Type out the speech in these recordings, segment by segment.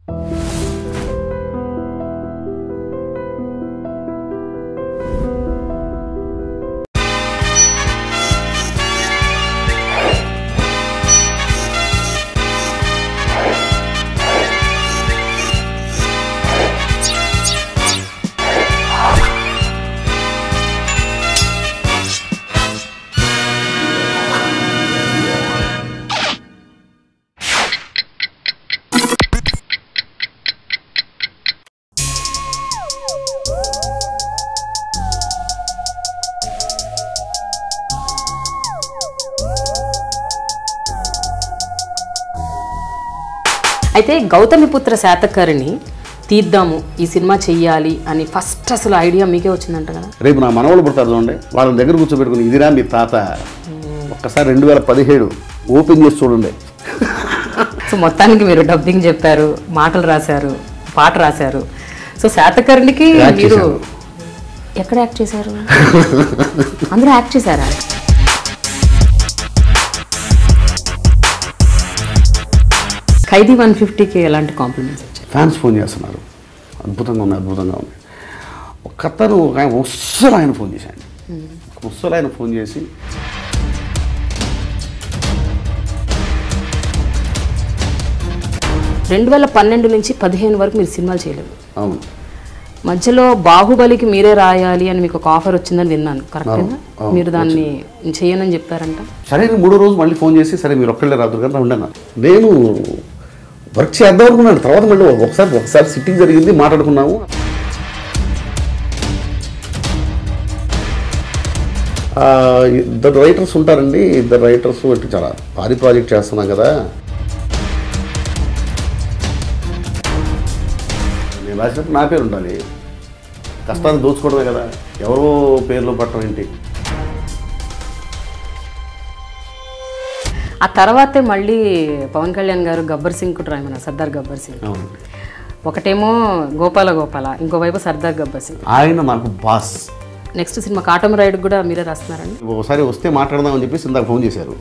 అయితే గౌతమిపుత్ర శాతకర్ణి తీద్దాము ఈ సినిమా చెయ్యాలి అని ఫస్ట్ అసలు ఐడియా మీకే వచ్చిందంట కదా రేపు నా మనవలు పుడతారు చూడండి వాళ్ళని దగ్గర కూర్చోబెట్టుకుని ఇదిరా మీ తాత ఒక్కసారి రెండు వేల పదిహేడు ఓపెన్ చేసి చూడండి సో మొత్తానికి మీరు డబ్బింగ్ చెప్పారు మాటలు రాశారు పాట రాశారు సో శాతకర్ణికి Act మీరు చేశాను. ఎక్కడ యాక్ట్ చేశారు అందరూ యాక్ట్ చేశారా ఖైదీ వన్ ఫిఫ్టీకి ఎలాంటి కాంప్లిమెంట్స్ వచ్చాయి ఫ్యాన్స్ ఫోన్ చేస్తున్నారు అద్భుతంగా ఉంది అద్భుతంగా ఉంది ఒక అతను ఒక ఆయన ముస్సలు ఆయన ఫోన్ చేశాడు ఒక ముస్సలు ఆయన ఫోన్ చేసి రెండు వేల పన్నెండు నుంచి పదిహేను వరకు మీరు సినిమాలు చేయలేదు అవును మధ్యలో బాహుబలికి మీరే రాయాలి అని మీకు ఒక ఆఫర్ వచ్చిందని విన్నాను కరెక్టేనా అవును, అవును, మీరు దాన్ని చేయనని చెప్పారంట సరే నేను మూడో రోజు మళ్ళీ ఫోన్ చేసి సరే మీరు ఒక్కళ్ళే రాదు కదా ఉండను నేను వర్క్ చేద్దాం అనుకున్నాను తర్వాత మళ్ళీ ఒకసారి ఒకసారి సిట్టింగ్ జరిగింది మాట్లాడుకున్నాము ఆ, ఇద్దరు రైటర్స్ ఉంటారండి ఇద్దరు రైటర్స్ ఇటు చాలా భారీ ప్రాజెక్ట్ చేస్తున్నాం కదా నేను రాసినప్పుడు నా పేరు ఉండాలి కష్టాన్ని దోచుకోవడమే కదా ఎవరో పేర్లు పట్టడం ఏంటి ఆ తర్వాతే మళ్ళీ పవన్ కళ్యాణ్ గారు గబ్బర్ సింగ్ కూడా రాయమన్నారు సర్దార్ గబ్బర్ సింగ్ అవును ఒకటేమో గోపాల గోపాల ఇంకోవైపు సర్దార్ గబ్బర్ సింగ్ ఆయన నాకు boss next cinema Katamarayudu కూడా మీరే రాస్తున్నారండి ఒకసారి వస్తే మాట్లాడదామని చెప్పేసి ఇందాక ఫోన్ చేశారు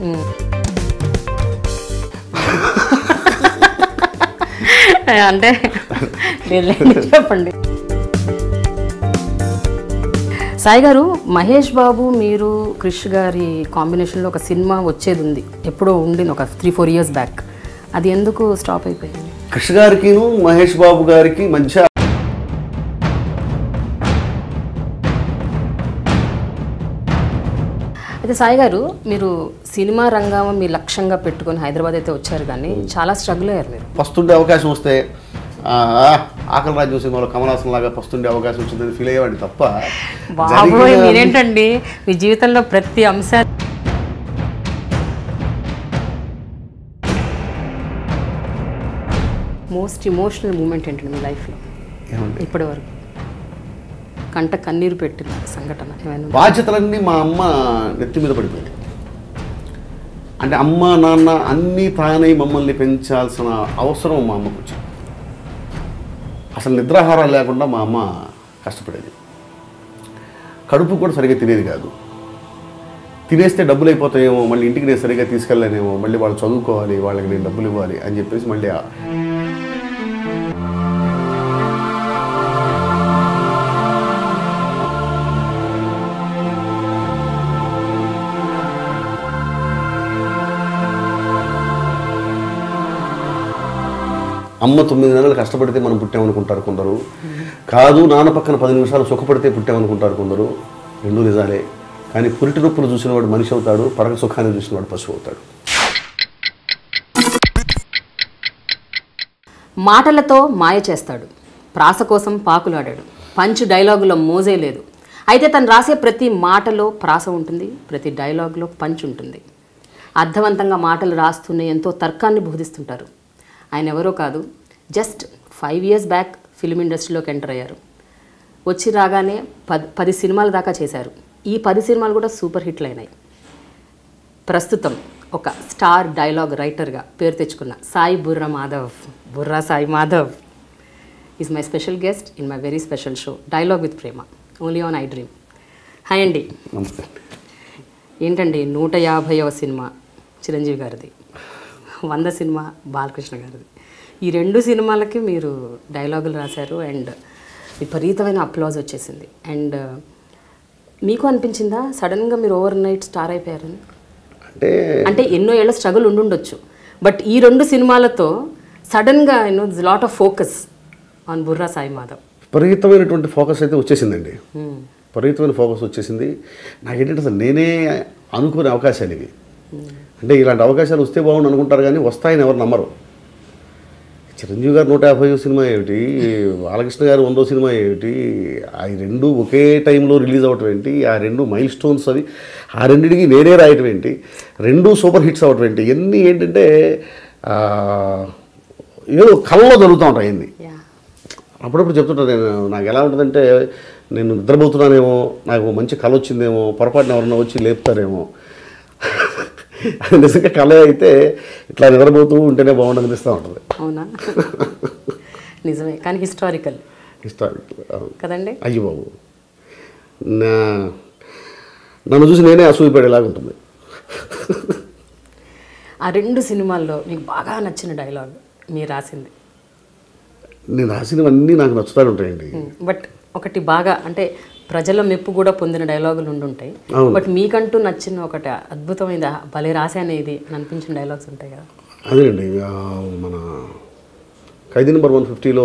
అంటే లేదులేండి, చెప్పండి సాయి గారు మహేష్ బాబు మీరు క్రిష్ గారి కాంబినేషన్లో ఒక సినిమా వచ్చేది ఉంది ఎప్పుడో ఉండింది ఒక త్రీ ఫోర్ ఇయర్స్ బ్యాక్ అది ఎందుకు స్టాప్ అయిపోయింది కృష్ణ గారికి మహేష్ బాబు గారికి మధ్య అయితే సాయి గారు మీరు సినిమా రంగం మీ లక్ష్యంగా పెట్టుకొని హైదరాబాద్ అయితే వచ్చారు కానీ చాలా స్ట్రగుల్ అయ్యారు మీరు పస్తుండే అవకాశం వస్తే ఆ, ఆకలి రాజ్యం సినిమాలో కమలాసన్ లాగా పస్తుండే అవకాశం వచ్చిందని ఫీల్ అయ్యేవాడిని తప్ప బాబోయ్ జరిగిన- మీరేంటండి మీ జీవితంలో ప్రతి అంశం మోస్ట్ ఇమోషనల్ మూమెంట్ ఏంటండి మీ లైఫ్లో ఏమండి? ఇప్పటి వరకు కంట కన్నీరు పెట్టిన సంఘటన ఏమైనా ఉందా? బాధ్యతలన్నీ మా అమ్మ నెత్తి మీద పడిపోయాయి అంటే అమ్మ నాన్న అన్నీ తానై మమ్మల్ని పెంచాల్సిన అవసరం మా అమ్మకు వచ్చింది అసలు నిద్రాహారాలు లేకుండా మా అమ్మ కష్టపడేది కడుపు కూడా సరిగ్గా తినేది కాదు తినేస్తే డబ్బులు అయిపోతాయేమో మళ్ళీ ఇంటికి నేను సరిగ్గా తీసుకెళ్ళలేనేమో మళ్ళీ వాళ్ళు చదువుకోవాలి వాళ్ళకి నేను డబ్బులు ఇవ్వాలి అని చెప్పేసి మళ్ళీ ఆ- అమ్మ తొమ్మిది నెలలు కష్టపడితే మనం పుట్టామనుకుంటారు కొందరు కాదు నాన్న పక్కన పది నిమిషాలు సుఖపడితే పుట్టామనుకుంటారు కొందరు రెండు నిజాలే కానీ పురిటి నొప్పులు చూసిన వాడు మనిషి అవుతాడు పరగ సుఖాన్ని చూసిన వాడు పశువు అవుతాడు మాటలతో మాయ చేస్తాడు ప్రాస కోసం పాకులాడాడు పంచ్ డైలాగులో మోజే లేదు అయితే తను రాసే ప్రతి మాటలో ప్రాస ఉంటుంది ప్రతి డైలాగులో పంచ్ ఉంటుంది అర్థవంతంగా మాటలు రాస్తూనే ఎంతో తర్కాన్ని బోధిస్తుంటారు ఆయన ఎవరో కాదు just five years back film ఇండస్ట్రీలోకి ఎంటర్ అయ్యారు వచ్చి రాగానే పది పది సినిమాల దాకా చేశారు ఈ పది సినిమాలు కూడా సూపర్ హిట్లు అయినాయి ప్రస్తుతం ఒక స్టార్ డైలాగ్ రైటర్గా పేరు తెచ్చుకున్న Sai Burra Madhav Burra Sai Madhav is my special guest in my very special show dialogue with Prema only on I dream hi అండి నమస్తే ఏంటండి నూట యాభైవ సినిమా చిరంజీవి గారిది వంద సినిమా బాలకృష్ణ గారిది ఈ రెండు సినిమాలకి మీరు డైలాగులు రాశారు అండ్ విపరీతమైన అప్లాజ్ వచ్చేసింది అండ్ మీకు అనిపించిందా సడన్గా మీరు ఓవర్ నైట్ స్టార్ అయిపోయారని అంటే అంటే ఎన్నో ఏళ్ళ స్ట్రగుల్ ఉండుండొచ్చు బట్ ఈ రెండు సినిమాలతో సడన్గా you know lot of focus on Burra Sai Madhav విపరీతమైనటువంటి ఫోకస్ అయితే వచ్చేసిందండి విపరీతమైన ఫోకస్ వచ్చేసింది నాకేంటంటే అసలు నేనే అనుకునే అవకాశాలు ఇవి అంటే ఇలాంటి అవకాశాలు వస్తే బాగుండు అనుకుంటారు కానీ వస్తాయని ఎవరు నమ్మరు చిరంజీవి గారు నూట యాభై సినిమా ఏమిటి బాలకృష్ణ గారు వందో సినిమా ఏమిటి ఆ రెండు ఒకే టైంలో రిలీజ్ అవ్వటం ఏంటి ఆ రెండు మైల్ స్టోన్స్ అవి ఆ రెండింటికి నేనే రాయటం ఏంటి రెండు సూపర్ హిట్స్ అవ్వటం ఏంటి ఇవన్నీ ఏంటంటే ఆ, ఏదో కళ్ళలో జరుగుతూ ఉంటాయి అన్నీ యా అప్పుడప్పుడు చెప్తుంటాను నేను నాకు ఎలా ఉంటుందంటే నేను నిద్రపోతున్నానేమో నాకు మంచి కళ వచ్చిందేమో పొరపాటున ఎవరన్నా వచ్చి లేపుతారేమో అది నిజంగా కళ అయితే ఇట్లా నిద్రపోతూ ఉంటేనే బాగుండు అనిపిస్తూ ఉంటుంది అవునా నిజమే కానీ హిస్టారికల్ హిస్టారిక్ కదండి అయ్యి బాబు నా నన్ను చూసి నేనే అసూయపడేలాగా ఉంటుంది ఆ రెండు సినిమాల్లో మీకు బాగా నచ్చిన డైలాగ్ మీరు రాసింది నేను రాసినవన్నీ నాకు నచ్చుతూ ఉంటాయండి బట్ ఒకటి బాగా అంటే ప్రజల మెప్పు కూడా పొందిన డైలాగులు ఉండుంటాయి అవును. బట్ మీకంటూ నచ్చిన ఒకటి అద్భుతమైన భలే రాశానే ఇది అని అనిపించిన డైలాగ్స్ ఉంటాయి కదా అదేనండి ఆ, మన ఖైదీ నెంబర్ వన్ ఫిఫ్టీలో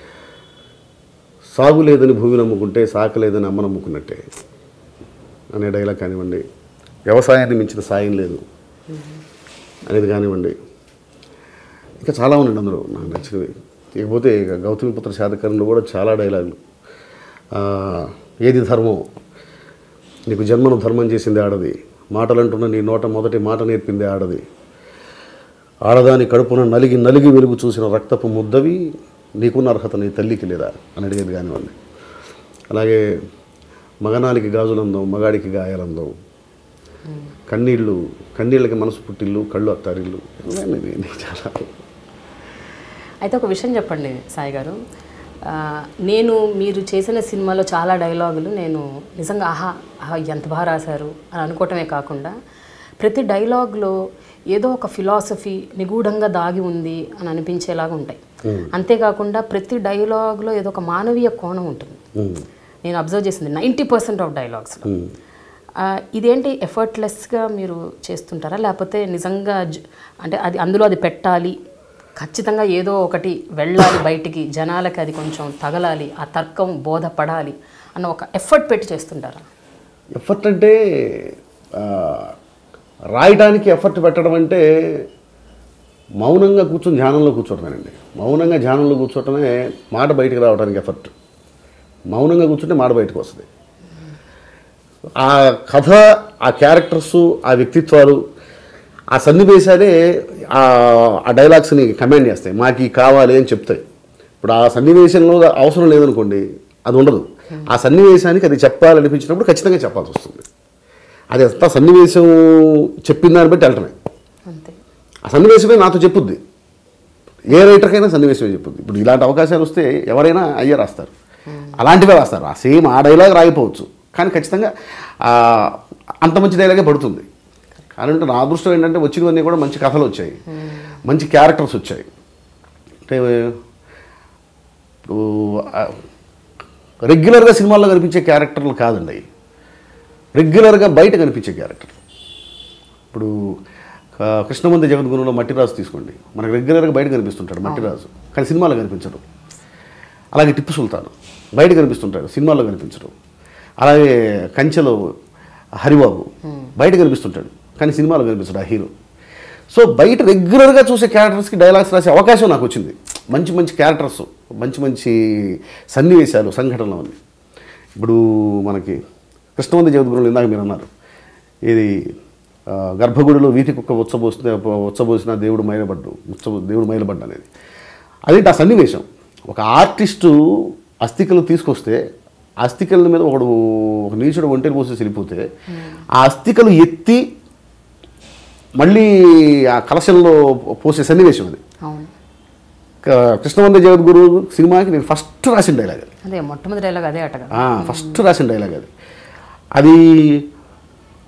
సాగు లేదని భూమి నమ్ముకుంటే సాక లేదని అమ్మ నమ్ముకున్నట్టే అనే డైలాగ్ కానివ్వండి వ్యవసాయాన్ని మించిన సాయం లేదు అనేది కానివ్వండి ఇంకా చాలా ఉండండి అందులో నాకు నచ్చినవి ఇకపోతే ఇక గౌతమిపుత్ర శాతకర్ణలో కూడా చాలా డైలాగులు ఆ, ఏది ధర్మం నీకు జన్మను ధర్మం చేసింది ఆడది మాటలంటున్న నీ నోట మొదటి మాట నేర్పింది ఆడది ఆడదాని కడుపున నలిగి నలిగి వెలుగు చూసిన రక్తపు ముద్దవి నీకున్న అర్హత నీ తల్లికి లేదా అని అడిగేది కానివ్వండి అలాగే మగనానికి గాజులందం మగాడికి గాయాలందం కన్నీళ్ళు కన్నీళ్ళకి మనసు పుట్టిల్లు కళ్ళు అత్తారిల్లు ఇవన్నీ ఇవన్నీ చాలా అయితే ఒక విషయం చెప్పండి సాయి గారు ఆ, నేను మీరు చేసిన సినిమాలో చాలా డైలాగులు నేను నిజంగా ఆహా ఆహా ఎంత బాగా రాశారు అని అనుకోవటమే కాకుండా ప్రతి డైలాగ్లో ఏదో ఒక ఫిలాసఫీ నిగూఢంగా దాగి ఉంది అని అనిపించేలాగా ఉంటాయి అంతేకాకుండా ప్రతి డైలాగ్లో ఏదో ఒక మానవీయ కోణం ఉంటుంది ఉమ్. నేను అబ్జర్వ్ చేసింది నైంటీ పర్సెంట్ ఆఫ్ డైలాగ్స్లో ఇదేంటి ఎఫర్ట్లెస్గా మీరు చేస్తుంటారా లేకపోతే నిజంగా జ- అంటే అది అందులో అది పెట్టాలి ఖచ్చితంగా ఏదో ఒకటి వెళ్ళాలి బయటికి జనాలకి అది కొంచెం తగలాలి ఆ తర్కం బోధపడాలి అన్న ఒక ఎఫర్ట్ పెట్టి చేస్తుంటారా ఎఫర్ట్ అంటే ఆ, రాయటానికి ఎఫర్ట్ పెట్టడం అంటే మౌనంగా కూర్చొని ధ్యానంలో కూర్చోవటమేనండి మౌనంగా ధ్యానంలో కూర్చోవటమే మాట బయటకు రావడానికి ఎఫర్ట్ మౌనంగా కూర్చుంటే మాట బయటకు వస్తుంది ఆ కథ ఆ క్యారెక్టర్స్ ఆ వ్యక్తిత్వాలు ఆ సన్నివేశాలే ఆ ఆ డైలాగ్స్ని కమాండ్ చేస్తాయి మాకు ఈ కావాలి అని చెప్తాయి ఇప్పుడు ఆ సన్నివేశంలో అవసరం లేదనుకోండి అది ఉండదు ఆ సన్నివేశానికి అది చెప్పాలనిపించినప్పుడు ఖచ్చితంగా చెప్పాల్సి వస్తుంది అది అంతా సన్నివేశం చెప్పిన దాన్ని బట్టి వెళ్ళటమే అంతే ఆ సన్నివేశమే నాతో చెప్పుద్ది ఏ రైటర్కైనా సన్నివేశమే చెప్పుద్ది ఇప్పుడు ఇలాంటి అవకాశాలు వస్తే ఎవరైనా అయ్యే రాస్తారు అలాంటివే రాస్తారు ఆ సేమ్ ఆ డైలాగ్ రాయిపోవచ్చు కానీ ఖచ్చితంగా ఆ, అంత మంచి డైలాగే పడుతుంది కానీ నా అదృష్టం ఏంటంటే వచ్చినవన్నీ కూడా మంచి కథలు వచ్చాయి మంచి క్యారెక్టర్స్ వచ్చాయి అంటే ఇప్పుడు ఆ, రెగ్యులర్గా సినిమాల్లో కనిపించే క్యారెక్టర్లు కాదండి అవి రెగ్యులర్గా బయట కనిపించే క్యారెక్టర్ ఇప్పుడు ఆ, కృష్ణమంది జగద్గురులో మట్టిరాజు తీసుకోండి మనకు రెగ్యులర్గా బయట కనిపిస్తుంటాడు మట్టిరాజు కానీ సినిమాలో కనిపించడు అలాగే టిప్పు సుల్తాన్ బయట కనిపిస్తుంటాడు సినిమాలో కనిపించడు అలాగే కంచెలో హరిబాబు బయట కనిపిస్తుంటాడు కానీ సినిమాలో కనిపిస్తాడు ఆ హీరో సో బయట రెగ్యులర్గా చూసే క్యారెక్టర్స్కి డైలాగ్స్ రాసే అవకాశం నాకు వచ్చింది మంచి మంచి క్యారెక్టర్స్ మంచి మంచి సన్నివేశాలు సంఘటనలు అన్నీ ఇప్పుడు మనకి కృష్ణవంతి జగద్గురులు ఇందాక మీరు అన్నారు ఇది ఆ, గర్భగుడిలో వీధి కుక్క ఉచ్చబోసిన ఉచ్చబోసిన దేవుడు మైలబడ్డు ఉచ్చ దేవుడు మైలబడ్డు అనేది అదేంటి ఆ సన్నివేశం ఒక ఆర్టిస్టు అస్థికలు తీసుకొస్తే ఆ అస్థికల మీద ఒకడు ఒక నీచుడు ఒంటరి పోసి వెళ్ళిపోతే ఆ అస్థికలు ఎత్తి మళ్ళీ ఆ కలశంలో పోసే సన్నివేశం అది అవును క- కృష్ణవంద జగద్గురు సినిమాకి నేను ఫస్ట్ రాసిన డైలాగ్ అది అదే మొట్టమొదటి డైలాగ్ అదే అటగా ఆ, ఫస్ట్ రాసిన డైలాగ్ అది అది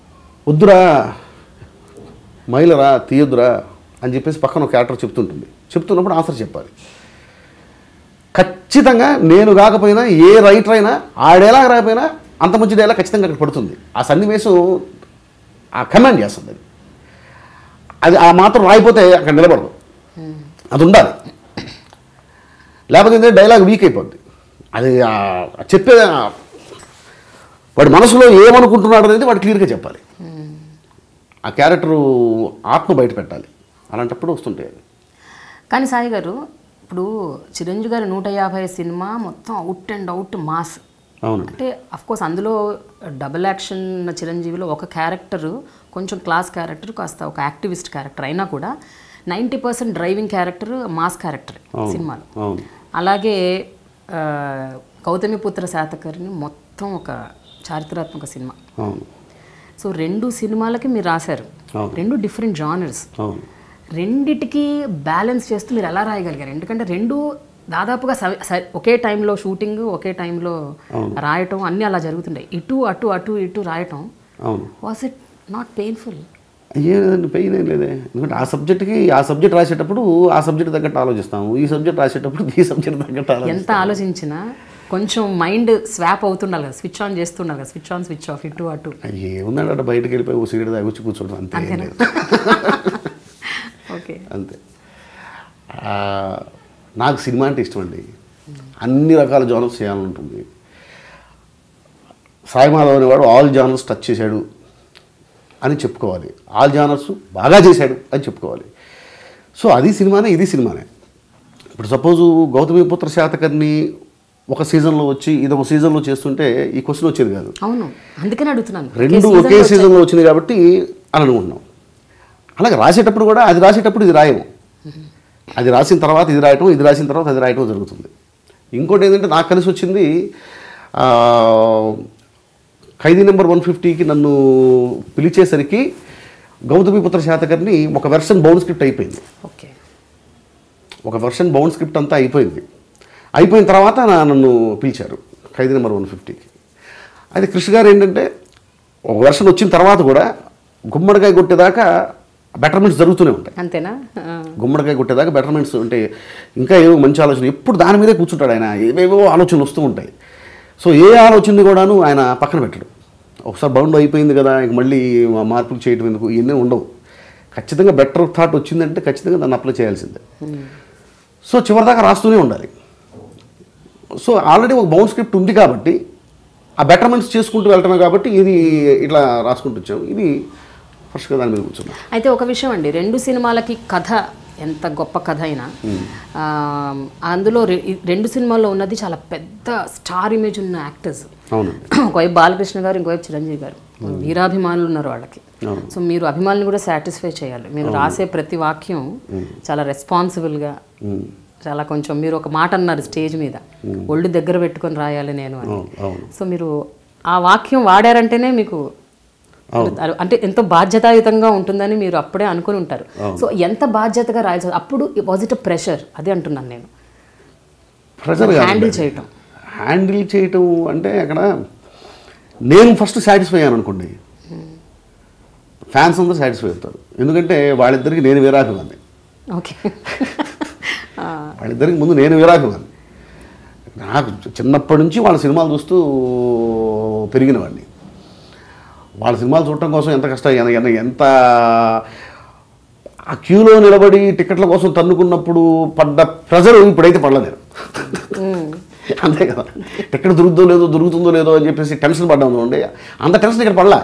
వద్దురా మైలరా తీయొద్దురా అని చెప్పేసి పక్కన ఒక క్యారెక్టర్ చెప్తుంటుంది చెప్తున్నప్పుడు ఆన్సర్ చెప్పాలి ఖచ్చితంగా నేను కాకపోయినా ఏ రైటర్ అయినా ఆ డైలాగ్ రాకపోయినా అంత మంచి డైలాగ్ ఖచ్చితంగా అక్కడ పడుతుంది ఆ సన్నివేశం ఆ కమాండ్ చేస్తుంది అది అది ఆ మాత్రం రాయిపోతే అక్కడ నిలబడదు అది ఉండాలి లేకపోతే ఏంటంటే డైలాగ్ వీక్ అయిపోద్ది అది ఆ- చెప్పే ఆ- వాడి మనసులో ఏమనుకుంటున్నాడు అనేది వాడు క్లియర్గా చెప్పాలి ఆ క్యారెక్టరు ఆత్మ బయట పెట్టాలి అలాంటప్పుడు వస్తుంటాయి అవి కానీ సాయి గారు ఇప్పుడు చిరంజీవి గారి నూట యాభై సినిమా మొత్తం అవుట్ అండ్ అవుట్ మాస్ అవునండి అంటే కోర్స్ అందులో డబుల్ యాక్షన్ చిరంజీవిలో ఒక క్యారెక్టర్ కొంచెం క్లాస్ క్యారెక్టర్ కాస్త ఒక యాక్టివిస్ట్ క్యారెక్టర్ అయినా కూడా ninety percent driving character mass character సినిమాలో అవును అలాగే ఆ, గౌతమిపుత్ర శాతకర్ణి మొత్తం ఒక చారిత్రాత్మక సినిమా అవును సో రెండు సినిమాలకి మీరు రాశారు అవును. రెండు డిఫరెంట్ జానర్స్ అవును రెండిటికి బ్యాలెన్స్ చేస్తూ మీరు ఎలా రాయగలిగారు ఎందుకంటే రెండు దాదాపుగా స- స- ఒకే టైంలో షూటింగ్ ఒకే టైంలో రాయటం అన్నీ అలా జరుగుతుంటాయి ఇటు అటు అటు ఇటు రాయటం అవును వాస్ ఇట్ నాట్ పెయిన్ఫుల్ ఏదండి పెయిన్ ఏం లేదే ఎందుకంటే ఆ సబ్జెక్ట్కి ఆ సబ్జెక్ట్ రాసేటప్పుడు ఆ సబ్జెక్ట్ తగ్గట్టు ఆలోచిస్తాము ఈ సబ్జెక్ట్ రాసేటప్పుడు ఈ సబ్జెక్ట్ తగ్గట్టు ఆలోచిస్తాం ఎంత ఆలోచించినా కొంచెం మైండ్ స్వాప్ అవుతుండాలి కదా స్విచ్ ఆన్ చేస్తుండాలి కదా స్విచ్ ఆన్ స్విచ్ ఆఫ్ ఇటు అటు ఏముందంటే అట్లా బయటకు వెళ్ళిపోయి ఓ సిగరెట్ తాగి వచ్చి కూర్చోవడం అంతే ఏం లేదు ఓకే అంతే ఆ, నాకు సినిమా అంటే ఇష్టం అండి అన్ని రకాల జానర్స్ చేయాలని ఉంటుంది సాయి మాధవ్ అనేవాడు ఆల్ జానర్స్ టచ్ చేశాడు అని చెప్పుకోవాలి ఆల్ జానర్స్ బాగా చేశాడు అని చెప్పుకోవాలి సో అది సినిమానే ఇది సినిమానే ఇప్పుడు సపోజు గౌతమిపుత్ర శాతకర్ని ఒక సీజన్లో వచ్చి ఇది ఒక సీజన్లో చేస్తుంటే ఈ క్వశ్చన్ వచ్చేది కాదు అవును అందుకని అడుగుతున్నాను రెండు ఒకే సీజన్లో వచ్చింది కాబట్టి అని అనుకుంటున్నాం అలాగే రాసేటప్పుడు కూడా అది రాసేటప్పుడు ఇది రాయము అది రాసిన తర్వాత ఇది రాయటం ఇది రాసిన తర్వాత అది రాయటం జరుగుతుంది ఇంకోటి ఏంటంటే నాకు కలిసి వచ్చింది ఆ, ఖైదీ నెంబర్ వన్ ఫిఫ్టీకి నన్ను పిలిచేసరికి గౌతమిపుత్ర శాతకర్ని ఒక వెర్షన్ బౌండ్ స్క్రిప్ట్ అయిపోయింది ఓకే ఒక వెర్షన్ బౌండ్ స్క్రిప్ట్ అంతా అయిపోయింది అయిపోయిన తర్వాత నా- నన్ను పిలిచారు ఖైదీ నెంబర్ వన్ ఫిఫ్టీకి అయితే కృష్ణ గారు ఏంటంటే ఒక వెర్షన్ వచ్చిన తర్వాత కూడా గుమ్మడికాయ కొట్టేదాకా బెటర్మెంట్స్ జరుగుతూనే ఉంటాయి అంతేనా ఆ. గుమ్మడికాయ కొట్టేదాకా బెటర్మెంట్స్ అంటే ఇంకా ఏవో మంచి ఆలోచన ఎప్పుడు దాని మీదే కూర్చుంటాడు ఆయన ఏవేవో ఆలోచనలు వస్తూ ఉంటాయి సో ఏ ఆలోచనని కూడాను ఆయన పక్కన పెట్టడు ఒకసారి బౌండ్ అయిపోయింది కదా ఇంక మళ్ళీ మా- మార్పులు చేయడం ఎందుకు ఇవన్నీ ఉండవు ఖచ్చితంగా బెటర్ థాట్ వచ్చిందంటే ఖచ్చితంగా దాన్ని అప్లై చేయాల్సిందే సో చివరిదాకా రాస్తూనే ఉండాలి సో ఆల్రెడీ ఒక బౌండ్ స్క్రిప్ట్ ఉంది కాబట్టి ఆ బెటర్మెంట్స్ చేసుకుంటూ వెళ్ళటమే కాబట్టి ఇది ఇట్లా రాసుకుంటూ వచ్చాం ఇది ఫస్ట్గా దాని మీద కూర్చున్నాం అయితే ఒక విషయం అండి రెండు సినిమాలకి కథ ఎంత గొప్ప కథ అయినా ఆ, అందులో రె- ఈ రెండు సినిమాల్లో ఉన్నది చాలా పెద్ద స్టార్ ఇమేజ్ ఉన్న యాక్టర్స్ అవునండి ఒకవైపు బాలకృష్ణ గారు ఇంకోవైపు చిరంజీవి గారు వీరాభిమానులు ఉన్నారు వాళ్ళకి అవును. సో మీరు అభిమానులు కూడా సాటిస్ఫై చేయాలి మీరు రాసే ప్రతి వాక్యం చాలా రెస్పాన్సిబుల్గా ఉమ్. చాలా కొంచెం మీరు ఒక మాట అన్నారు స్టేజ్ మీద ఒళ్ళు దగ్గర పెట్టుకొని రాయాలి నేను అని అవును అవును సో మీరు ఆ వాక్యం వాడారంటేనే మీకు అవును. అంటే ఎంతో బాధ్యతాయుతంగా ఉంటుందని మీరు అప్పుడే అనుకుని ఉంటారు సో ఎంత బాధ్యతగా రాయాల్సి అప్పుడు వాజ్ ఇట్ ప్రెషర్ అదే అంటున్నాను నేను ప్రెజర్ హ్యాండిల్ చేయటం హ్యాండిల్ చేయటం అంటే అక్కడ నేను ఫస్ట్ సాటిస్ఫై అయ్యాను అనుకోండి ఫ్యాన్స్ అందరూ సాటిస్ఫై అవుతారు ఎందుకంటే వాళ్ళిద్దరికి నేను వీరాభిమాని ఓకే వాళ్ళిద్దరికి ముందు నేను వీరాభిమాని నాకు చిన్నప్పటి నుంచి వాళ్ళ సినిమాలు చూస్తూ పెరిగిన వాడిని వాళ్ళ సినిమాలు చూడటం కోసం ఎంత కష్టం ఎన- ఎన- ఎంత ఆ క్యూలో నిలబడి టికెట్ల కోసం తన్నుకున్నప్పుడు పడ్డ ప్రెజర్ ఇప్పుడైతే పడలేదు అంతే కదా టికెట్ దొరుకుతుందో లేదో దొరుకుతుందో లేదో అని చెప్పేసి టెన్షన్ పడ్డాం ఉండే అంత టెన్షన్ ఇక్కడ పడలా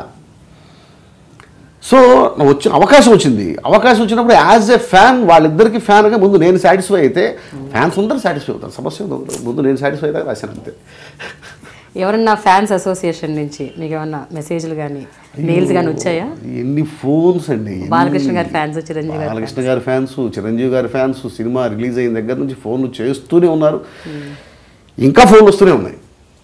సో నాకు వచ్చి అవకాశం వచ్చింది అవకాశం వచ్చినప్పుడు యాజ్ ఎ ఫ్యాన్ వాళ్ళిద్దరికి ఫ్యాన్గా ముందు నేను సాటిస్ఫై అయితే ఫ్యాన్స్ అందరూ సాటిస్ఫై అవుతారు సమస్య ఉండదు. ముందు నేను సాటిస్ఫై అయితే రాశాను అంతే ఎవరన్నా ఫ్యాన్స్ అసోసియేషన్ నుంచి మీకు ఏమన్నా మెసేజ్లు కానీ మెయిల్స్ కానీ వచ్చాయా ఎన్ని ఫోన్స్ అండి ఎన్ని- బాలకృష్ణ గారి ఫ్యాన్స్ చిరంజీవి గారి బాలకృష్ణ గారి ఫ్యాన్స్ చిరంజీవి గారి ఫ్యాన్స్ సినిమా రిలీజ్ అయిన దగ్గర నుంచి ఫోన్లు చేస్తూనే ఉన్నారు ఇంకా ఫోన్లు వస్తూనే ఉన్నాయి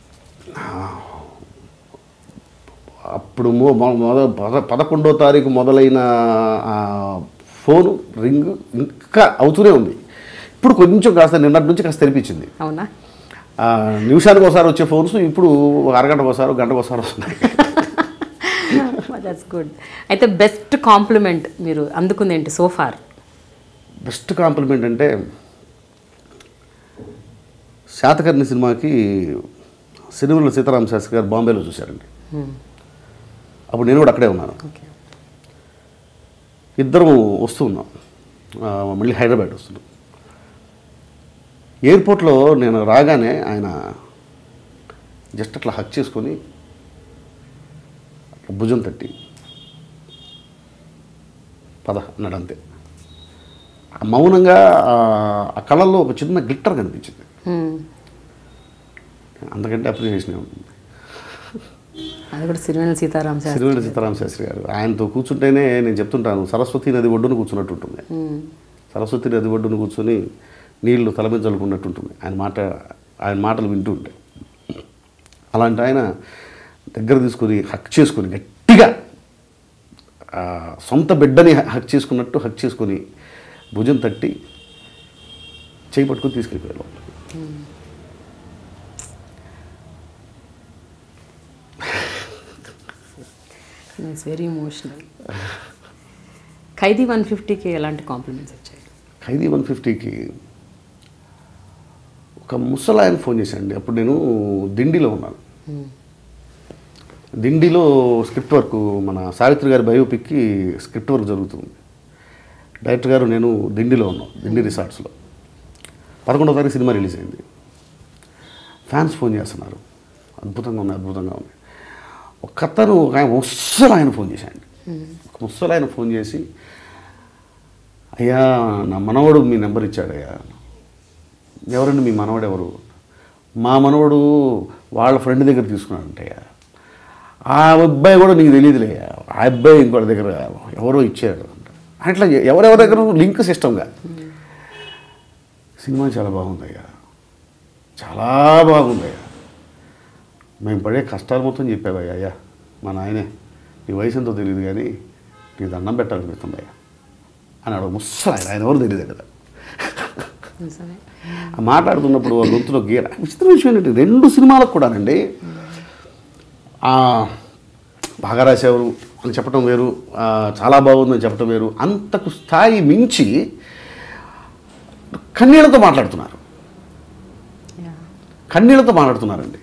అప్పుడు మొ- మొ- మొద పద పదకొండో తారీఖు మొదలైన ఆ ఫోను రింగ్ ఇంకా అవుతూనే ఉంది ఇప్పుడు కొంచెం కాస్త నిన్నటి నుంచి కాస్త తెరిపించింది అవునా ఆ, నిమిషానికి ఒకసారి వచ్చే ఫోన్స్ ఇప్పుడు ఒక అరగంటకు ఒకసారి గంటకు ఒకసారి వస్తున్నాయి దట్స్ గుడ్ అయితే బెస్ట్ కాంప్లిమెంట్ మీరు అందుకుంది ఏంటి సోఫార్ బెస్ట్ కాంప్లిమెంట్ అంటే శాతకర్ణి సినిమాకి సినిమాలో సీతారామ శాస్త్రి గారు బాంబేలో చూశారండి అప్పుడు నేను కూడా అక్కడే ఉన్నాను ఓకే ఇద్దరం వస్తూ ఉన్నాం ఆ, మళ్ళీ హైదరాబాద్ వస్తున్నాం ఎయిర్పోర్ట్లో నేను రాగానే ఆయన జస్ట్ అట్లా హక్ చేసుకొని అట్లా భుజం తట్టి పద అన్నాడు అంతే ఆ మౌనంగా ఆ- ఆ కళల్లో ఒక చిన్న గ్లిట్టర్ కనిపించింది అంతకంటే అప్రిషియేషన్ ఉంటుంది అది కూడా సిరివెన సీతారాం శాస్త్రి సిరివెల సీతారామ శాస్త్రి గారు ఆయనతో కూర్చుంటేనే నేను చెప్తుంటాను సరస్వతి నది ఒడ్డున కూర్చున్నట్టు ఉంటుంది మ్మ్. సరస్వతి నది ఒడ్డున కూర్చొని నీళ్లు తల మీద చల్లుకున్నట్టు ఉంటుంది ఆయన మాట ఆయన మాటలు వింటూ ఉంటే అలాంటి ఆయన దగ్గర తీసుకొని హక్ చేసుకొని గట్టిగా ఆ, సొంత బిడ్డని హక్ చేసుకున్నట్టు హక్ చేసుకొని భుజం తట్టి చేయి పట్టుకొని తీసుకెళ్ళిపోయారు లోపలికి. It's very emotional Khaidi one ఫిఫ్టీకి ఎలాంటి కాంప్లిమెంట్స్ వచ్చాయి ఖైదీ వన్ ఫిఫ్టీకి ఒక ముసలాయన ఫోన్ చేశాండి అప్పుడు నేను దిండిలో ఉన్నాను దిండిలో స్క్రిప్ట్ వర్క్ మన సావిత్రి గారి బయోపిక్కి స్క్రిప్ట్ వర్క్ జరుగుతుంది డైరెక్టర్ గారు నేను దిండిలో ఉన్నాం దిండి రిసార్ట్స్లో పదకొండవ తారీఖు సినిమా రిలీజ్ అయింది ఫ్యాన్స్ ఫోన్ చేస్తున్నారు అద్భుతంగా ఉంది అద్భుతంగా ఉంది ఒక అతను ఒక ఆయన ముసలు ఆయన ఫోన్ చేశాడు ఒక ముసలు ఆయన ఫోన్ చేసి అయ్యా నా మనవడు మీ నెంబర్ ఇచ్చాడయ్యా ఎవరండి మీ మనవడు ఎవరు మా మనవడు వాళ్ళ ఫ్రెండ్ దగ్గర తీసుకున్నాడంటయ్యా ఆ అబ్బాయి కూడా నీకు తెలియదులేయ్యా ఆ అబ్బాయి ఇంకోటి దగ్గర ఎవరో ఇచ్చాడు అంట అట్లా ఎవరెవరి దగ్గర లింక్ సిస్టమ్గా సినిమా చాలా బాగుందయ్యా చాలా బాగుందయ్యా మేము పడే కష్టాలు మొత్తం చెప్పావయ్యా అయ్యా మా నాయనే నీ వయసు ఎంతో తెలియదు కానీ నీ దండం పెట్టాలనిపిస్తుందయ్యా అన్నాడు ముస్సలు ఆయన ఆయన ఎవరు తెలియదు కదా నిజమే ఆ మాట్లాడుతున్నప్పుడు ఆ గొంతులో గీర విచిత్ర విషయం ఏంటంటే రెండు సినిమాలకు కూడానండి ఆ, బాగా రాసేవారు అని చెప్పడం వేరు ఆ, చాలా బాగుందని చెప్పడం వేరు అంతకు స్థాయి మించి కన్నీళ్లతో మాట్లాడుతున్నారు యా కన్నీళ్లతో మాట్లాడుతున్నారండి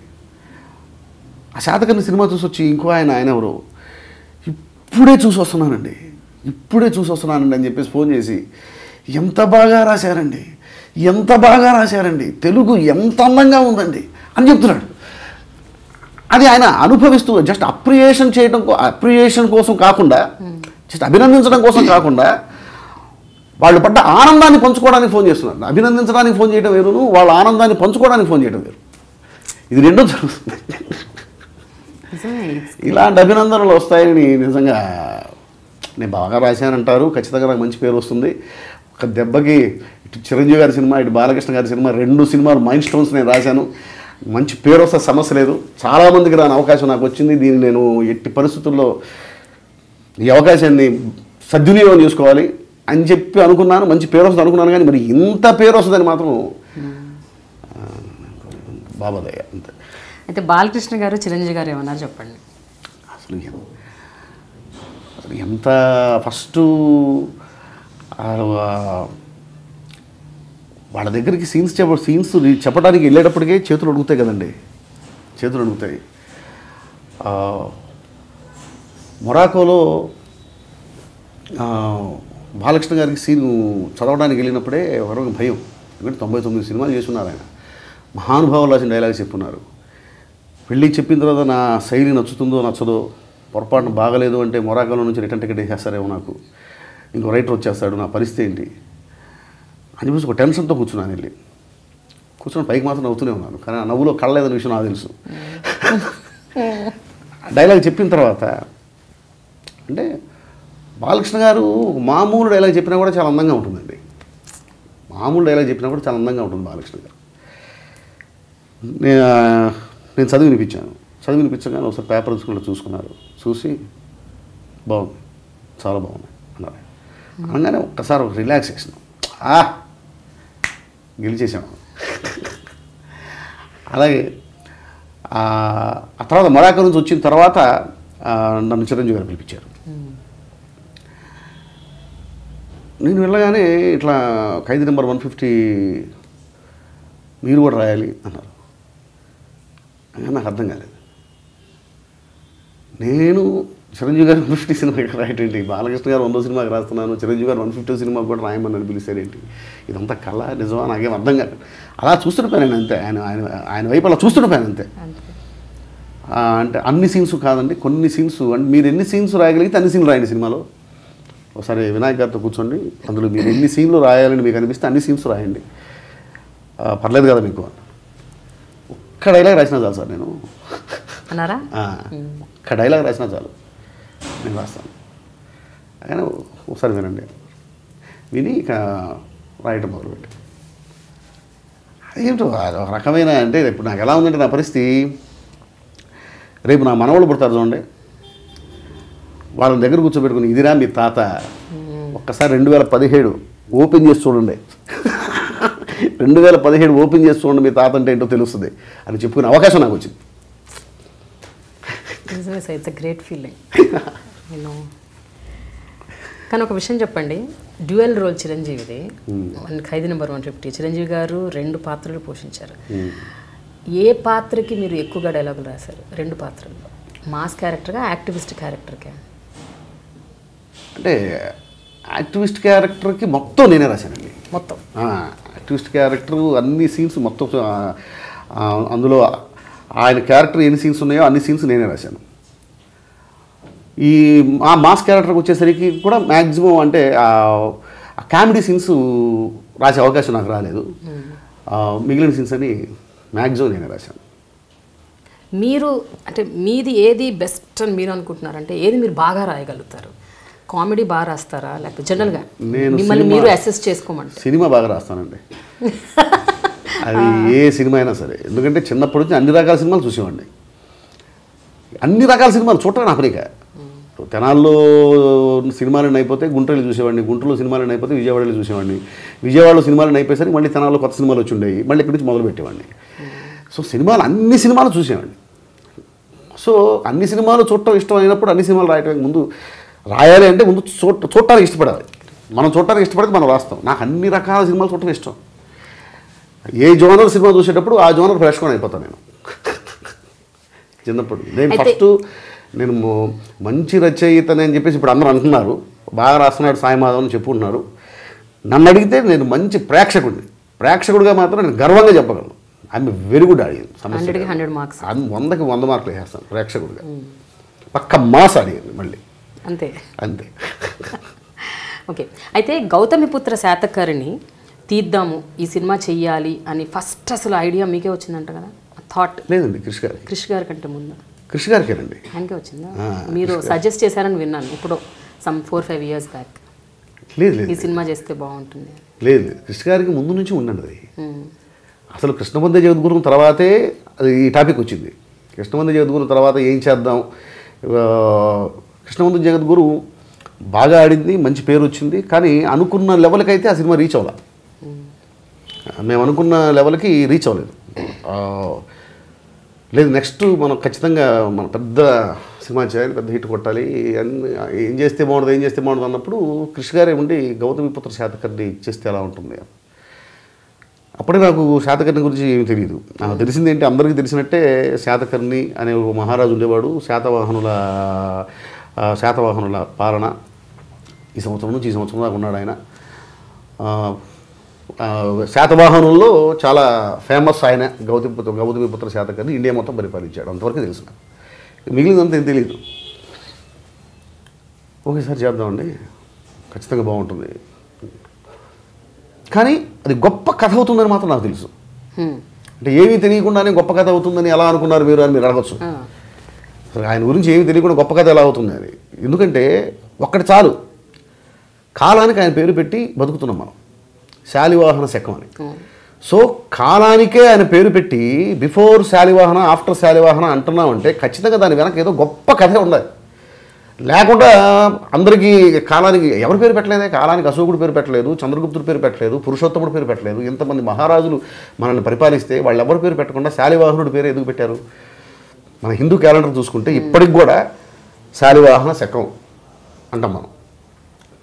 ఆ శాతకర్ణి సినిమా చూసి వచ్చి ఇంకో ఆయన ఆయన ఎవరు ఇప్పుడే చూసి వస్తున్నానండి ఇప్పుడే చూసి వస్తున్నానండి అని చెప్పేసి ఫోన్ చేసి ఎంత బాగా రాశారండి ఎంత బాగా రాశారండి తెలుగు ఎంత అందంగా ఉందండి అని చెప్తున్నాడు అది ఆయన అనుభవిస్తూ జస్ట్ అప్రియేషన్ చేయడం అప్రియేషన్ కోసం కాకుండా జస్ట్ అభినందించడం కోసం కాకుండా వాళ్ళు పడ్డ ఆనందాన్ని పంచుకోవడానికి ఫోన్ చేస్తున్నారు అభినందించడానికి ఫోన్ చేయడం వేరును వాళ్ళ ఆనందాన్ని పంచుకోవడానికి ఫోన్ చేయడం వేరు ఇది రెండో జరుగుతుంది నిజమే It's- ఇలాంటి అభినందనలు వస్తాయని నిజంగా నేను బాగా రాశానంటారు ఖచ్చితంగా నాకు మంచి పేరు వస్తుంది ఒక దెబ్బకి ఇటు చిరంజీవి గారి సినిమా ఇటు బాలకృష్ణ గారి సినిమా రెండు సినిమాలు మైండ్ స్టోన్స్ నేను రాశాను మంచి పేరు వస్తే సమస్య లేదు చాలామందికి రాని అవకాశం నాకు వచ్చింది దీన్ని నేను ఎట్టి పరిస్థితుల్లో ఈ అవకాశాన్ని సద్వినియోగం చేసుకోవాలి అని చెప్పి అనుకున్నాను మంచి పేరు వస్తుంది అనుకున్నాను కానీ మరి ఇంత పేరు వస్తుందని మాత్రం ఆ, బాబాదయ్య అంతే అయితే బాలకృష్ణ గారు చిరంజీవి గారు ఏమన్నారు చెప్పండి అసలు ఎం- అసలు ఎంత ఫస్ట్ వాళ్ళ దగ్గరికి సీన్స్ చెప్ప సీన్స్ చెప్పడానికి వెళ్ళేటప్పటికే చేతులు అడుగుతాయి కదండి చేతులు అడుగుతాయి ఆ, మొరాకోలో ఆ, బాలకృష్ణ గారికి సీన్ చదవడానికి వెళ్ళినప్పుడే ఎవరికి భయం ఎందుకంటే తొంభై తొమ్మిది సినిమాలు చేస్తున్నారు ఆయన మహానుభావులు రాసిన డైలాగ్స్ చెప్పున్నారు వెళ్ళి చెప్పిన తర్వాత నా శైలి నచ్చుతుందో నచ్చదో పొరపాటున బాగలేదు అంటే మొరాకోలో నుంచి రిటర్న్ టికెట్ వేసేస్తారేమో నాకు ఇంకో రైటర్ వచ్చేస్తాడు నా పరిస్థితి ఏంటి అని చెప్పేసి ఒక టెన్షన్తో కూర్చున్నాను వెళ్ళి కూర్చొని పైకి మాత్రం నవ్వుతూనే ఉన్నాను కానీ ఆ నవ్వులో కళ్ళలేదన్న విషయం నాకు తెలుసు డైలాగ్ చెప్పిన తర్వాత అంటే బాలకృష్ణ గారు మామూలు డైలాగ్ చెప్పినా కూడా చాలా అందంగా ఉంటుందండి మామూలు డైలాగ్ చెప్పినా కూడా చాలా అందంగా ఉంటుంది బాలకృష్ణ గారు నేను నేను చదివి వినిపించాను చదివి వినిపించగానే ఒకసారి పేపర్ తీసుకుని చూసుకున్నారు చూసి బాగుంది చాలా బాగుంది అన్నారు అనగానే ఒక్కసారి ఒక రిలాక్సేషన్ ఆ గెలిచేసాము అలాగే ఆ ఆ తర్వాత మొరాకో నుంచి వచ్చిన తర్వాత ఆ, నన్ను చిరంజీవి గారు పిలిపించారు నేను వెళ్ళగానే ఇట్లా ఖైదీ నెంబర్ వన్ ఫిఫ్టీ మీరు కూడా రాయాలి అన్నారు అయినా నాకు అర్థం కాలేదు నేను చిరంజీవి గారు వన్ ఫిఫ్టీ సినిమాకి రాయటండి బాలకృష్ణ గారు వందో సినిమాకి రాస్తున్నాను చిరంజీవి గారు వన్ ఫిఫ్టీ సినిమాకి కూడా రాయమని పిలిచారేంటి ఇదంతా కళ నిజమా నాకేం అర్థం కాదు అలా చూస్తుండిపోయాను నేను అంతే ఆయన ఆయన ఆయన వైపు అలా చూస్తుండిపోయాను అంతే అంతే ఆ, అంటే అన్ని సీన్స్ కాదండి కొన్ని సీన్స్ అంటే మీరు ఎన్ని సీన్స్ రాయగలిగితే అన్ని సీన్లు రాయండి సినిమాలో ఒకసారి వినాయక్ గారితో కూర్చోండి అందులో మీరు ఎన్ని సీన్లు రాయాలని మీకు అనిపిస్తే అన్ని సీన్స్ రాయండి ఆ, పర్లేదు కదా మీకు ఒక్క డైలాగ్ రాసినా చాలు సార్ నేను అన్నారా ఆ, ఒక్క డైలాగ్ రాసినా చాలు నేను రాస్తాను కానీ ఒకసారి వినండి విని ఇక రాయటం మొదలుపెట్టి అదేంటో అది ఒక రకమైన అంటే ఇప్పుడు నాకు ఎలా ఉందంటే నా పరిస్థితి రేపు నా మనవాళ్ళు పుడతారు చూడండి వాళ్ళని దగ్గర కూర్చోబెట్టుకుని ఇదిరా మీ తాత ఒక్కసారి రెండు వేల పదిహేడు ఓపెన్ చేసి చూడండి రెండు వేల పదిహేడు ఓపెన్ చేసి చూడండి మీ తాత అంటే ఏంటో తెలుస్తుంది అని చెప్పుకునే అవకాశం నాకు వచ్చింది నిజమే sir it's a great feeling నేను కానీ ఒక విషయం చెప్పండి డ్యూయల్ రోల్ చిరంజీవిది one Khaidi number one fifty Chiranjeevi గారు రెండు పాత్రలు పోషించారు ఏ పాత్రకి మీరు ఎక్కువగా డైలాగులు రాశారు రెండు పాత్రల్లో మాస్ క్యారెక్టర్గా యాక్టివిస్ట్ క్యారెక్టర్గా అంటే యాక్టివిస్ట్ క్యారెక్టర్కి మొత్తం నేనే రాశానండి మొత్తం ఆ, యాక్టివిస్ట్ క్యారెక్టర్ అన్ని సీన్స్ మొత్తం ఆ, ఆ, అందులో ఆయన క్యారెక్టర్ ఎన్ని సీన్స్ ఉన్నాయో అన్ని సీన్స్ నేనే రాశాను ఈ ఆ మాస్ క్యారెక్టర్కి వచ్చేసరికి కూడా మ్యాక్సిమం అంటే ఆ కామెడీ సీన్స్ రాసే అవకాశం నాకు రాలేదు ఆ, మిగిలిన సీన్స్ అని మ్యాక్సిమం నేనే రాశాను మీరు అంటే మీది ఏది బెస్ట్ అని మీరు అనుకుంటున్నారంటే ఏది మీరు బాగా రాయగలుగుతారు కామెడీ బాగా రాస్తారా లేకపోతే జనరల్గా నేను మిమ్మల్ని సినిమా- మీరు అసెస్ చేసుకోమంటారు సినిమా బాగా రాస్తానండి అది ఏ సినిమా అయినా సరే ఎందుకంటే చిన్నప్పటి నుంచి అన్ని రకాల సినిమాలు చూసేవాడిని అన్ని రకాల సినిమాలు చూడటం నా పనిక తెనాల్లో సినిమాలు అయిపోతే గుంటూరులో చూసేవాడిని గుంటూరులో సినిమాలు అయిపోతే విజయవాడలో చూసేవాడిని విజయవాడలో సినిమాలు అయిపోయేసరికి మళ్ళీ తెనాల్లో కొత్త సినిమాలు వచ్చి ఉండేవి మళ్ళీ ఇక్కడి నుంచి మొదలు పెట్టేవాడిని సో సినిమాలు అన్ని సినిమాలు చూసేవాడిని సో అన్ని సినిమాలు చూడటం ఇష్టం అయినప్పుడు అన్ని సినిమాలు రాయడానికి ముందు రాయాలి అంటే ముందు చూడ చూడటానికి ఇష్టపడాలి మనం చూడటానికి ఇష్టపడితే మనం రాస్తాం నాకు అన్ని రకాల సినిమాలు చూడటం ఇష్టం ఏ జోనర్ సినిమా చూసేటప్పుడు ఆ జోనర్ ఫ్రెష్గా అయిపోతాను నేను చిన్నప్పుడు నేను అయితే- ఫస్ట్ నేను మొ- మంచి రచయితని అని చెప్పేసి ఇప్పుడు అందరూ అంటున్నారు బాగా రాస్తున్నాడు సాయి మాధవ్ అని చెప్పుకుంటున్నారు నన్ను అడిగితే నేను మంచి ప్రేక్షకుడిని ప్రేక్షకుడిగా మాత్రం నేను గర్వంగా చెప్పగలను ఐఎమ్ వెరీ గుడ్ ఆడియన్ సమస్య హండ్రెడ్కి హండ్రెడ్ మార్క్స్ అది వందకి వంద మార్కులు వేస్తాను ప్రేక్షకుడిగా పక్క మాస్ అడిగింది మళ్ళీ అంతే అంతే ఓకే అయితే గౌతమిపుత్ర శాతకర్ణి తీద్దాము ఈ సినిమా చెయ్యాలి అని ఫస్ట్ అసలు ఐడియా మీకే వచ్చిందంట కదా థాట్ లేదండి కృషి గారి క్రిష్ గారి కంటే ముందు కృషి గారికేనండి ఆయనకే వచ్చిందా ఆ, మీరు సజెస్ట్ చేశారని విన్నాను ఇప్పుడు some four five years back లేదు ఈ లేదు సినిమా చేస్తే బాగుంటుంది లేదు లేదు కృష్ణ గారికి ముందు నుంచి ఉండండి అది మ్మ్. అసలు కృష్ణబంధ జగద్గురు తర్వాతే అది ఈ టాపిక్ వచ్చింది కృష్ణబంధ జగద్గురు తర్వాత ఏం చేద్దాం ఆ, కృష్ణబంధ జగద్గురు బాగా ఆడింది మంచి పేరు వచ్చింది కానీ అనుకున్న లెవెల్కి అయితే ఆ సినిమా రీచ్ అవ్వాలి మేము అనుకున్న లెవెల్కి రీచ్ అవ్వలేదు ఆ, లేదు నెక్స్ట్ మనం ఖచ్చితంగా మన పెద్ద సినిమా చేయాలి పెద్ద హిట్ కొట్టాలి అన్ని ఏం చేస్తే బాగుంటుంది ఏం చేస్తే బాగుంటుంది అన్నప్పుడు కృషి గారే ఉండి గౌతమిపుత్ర శాతకర్ణి చేస్తే ఎలా ఉంటుంది అప్పుడే నాకు శాతకర్ణి గురించి ఏమీ తెలియదు నాకు తెలిసింది ఏంటి అందరికీ తెలిసినట్టే శాతకర్ణి అనే ఒక మహారాజు ఉండేవాడు శాతవాహనుల ఆ, శాతవాహనుల పాలన ఈ సంవత్సరం నుంచి ఈ సంవత్సరం దాకా ఉన్నాడు ఆయన ఆ, ఆ, శాతవాహనుల్లో చాలా ఫేమస్ ఆయన గౌతమిపుత్ర గౌతమిపుత్ర శాతకర్ణి ఇండియా మొత్తం పరిపాలించాడు అంతవరకు తెలుసు నాకు. మిగిలినంత ఏం తెలియదు ఒకేసారి చేద్దామండి ఖచ్చితంగా బాగుంటుంది కానీ అది గొప్ప కథ అవుతుందని మాత్రం నాకు తెలుసు హ్మ్. అంటే ఏమీ తెలియకుండానే గొప్ప కథ అవుతుందని ఎలా అనుకున్నారు మీరు అని మీరు అడగచ్చు ఆ. అసలు ఆయన గురించి ఏమీ తెలియకుండా గొప్ప కథ ఎలా అవుతుంది అని ఎందుకంటే ఒక్కటి చాలు కాలానికి ఆయన పేరు పెట్టి బతుకుతున్నాం మనం శాలివాహన శకం అని ఉమ్. సో కాలానికే ఆయన పేరు పెట్టి బిఫోర్ శాలివాహన ఆఫ్టర్ శాలివాహన అంటున్నామంటే ఖచ్చితంగా దాని వెనక ఏదో గొప్ప కథ ఉండాలి లేకుండా అందరికీ కాలానికి ఎవరి పేరు పెట్టలేదే కాలానికి అశోకుడు పేరు పెట్టలేదు చంద్రగుప్తుడి పేరు పెట్టలేదు పురుషోత్తముడు పేరు పెట్టలేదు ఇంతమంది మహారాజులు మనల్ని పరిపాలిస్తే వాళ్ళు ఎవరి పేరు పెట్టకుండా శాలివాహనుడి పేరు ఎందుకు పెట్టారు మన హిందూ క్యాలెండర్ చూసుకుంటే ఇప్పటికి కూడా శాలివాహన శకం అంటాం మనం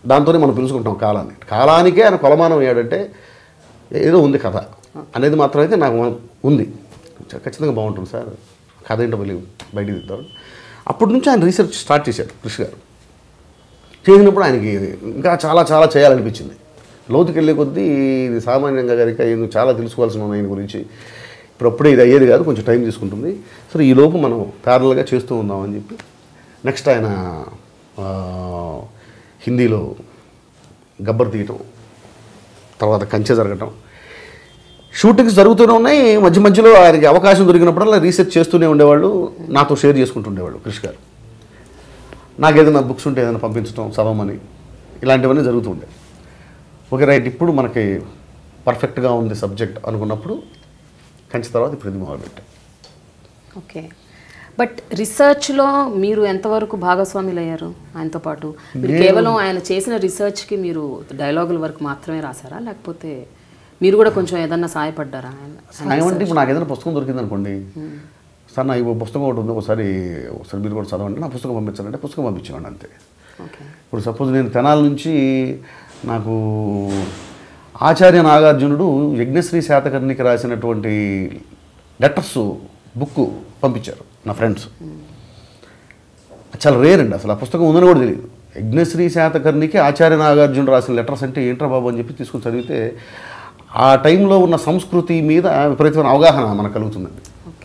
దాంతోనే మనం పిలుచుకుంటాం కాలాన్ని కాలానికే ఆయన కొలమానం అయ్యాడంటే ఏదో ఉంది కథ అనేది మాత్రం అయితే నాకు ఉంది ఖచ్చితంగా బాగుంటుంది సార్ కథ ఏంటో మళ్ళీ బయటికి తీద్దాం అప్పటి నుంచి ఆయన రీసెర్చ్ స్టార్ట్ చేశారు కృషి గారు చేసినప్పుడు ఆయనకి ఇంకా చాలా చాలా చేయాలనిపించింది లోతుకి వెళ్ళే కొద్దీ ఇది సామాన్యంగా కనుక ఈయన చాలా తెలుసుకోవాల్సిన ఆయన గురించి ఇప్పుడు అప్పుడే ఇది అయ్యేది కాదు కొంచెం టైం తీసుకుంటుంది సరే ఈ లోపు మనం ప్యారల్గా చేస్తూ ఉందామని చెప్పి నెక్స్ట్ ఆయన ఆ, హిందీలో గబ్బర్ తీయటం తర్వాత కంచె జరగటం షూటింగ్స్ జరుగుతూనే ఉన్నాయి మధ్య మధ్యలో ఆయనకి అవకాశం దొరికినప్పుడల్లా రీసెర్చ్ చేస్తూనే ఉండేవాళ్ళు నాతో షేర్ చేసుకుంటుండేవాళ్ళు కృషి గారు నాకు ఏదైనా బుక్స్ ఉంటే ఏదైనా పంపించడం చదవమని ఇలాంటివన్నీ జరుగుతుండే ఓకే రైట్ ఇప్పుడు మనకి పర్ఫెక్ట్గా ఉంది సబ్జెక్ట్ అనుకున్నప్పుడు కంచి తర్వాత ఇప్పుడు ఇది మొదలుపెట్టాం ఓకే బట్ రీసెర్చ్లో మీరు ఎంతవరకు భాగస్వాములు అయ్యారు ఆయనతో పాటు మీరు కేవలం ఆయన చేసిన రీసెర్చ్కి మీరు డైలాగుల వరకు మాత్రమే రాశారా లేకపోతే మీరు కూడా కొంచెం ఏదన్నా సహాయపడ్డారా ఆయన సాయం అంటే ఇప్పుడు నాకు ఏదైనా పుస్తకం దొరికింది అనుకోండి సార్ నా ఈ పుస్తకం ఒకటి ఉంది ఒకసారి ఒకసారి మీరు కూడా చదవండి నా పుస్తకం పంపించాలంటే పుస్తకం పంపించేవాడిని అంతే ఓకే ఇప్పుడు సపోజ్ నేను తెనాల నుంచి నాకు ఆచార్య నాగార్జునుడు యజ్ఞశ్రీ శాతకర్ణికి రాసినటువంటి లెటర్స్ బుక్ పంపించారు నా ఫ్రెండ్స్ చాలా రేర్ అండి అసలు ఆ పుస్తకం ఉందని కూడా తెలియదు యజ్ఞశ్రీ శాతకర్ణికి ఆచార్య నాగార్జునుడు రాసిన లెటర్స్ అంటే ఏంట్రా బాబు అని చెప్పి తీసుకుని చదివితే ఆ టైంలో ఉన్న సంస్కృతి మీద విపరీతమైన అవగాహన మనకు కలుగుతుందండి ఓకే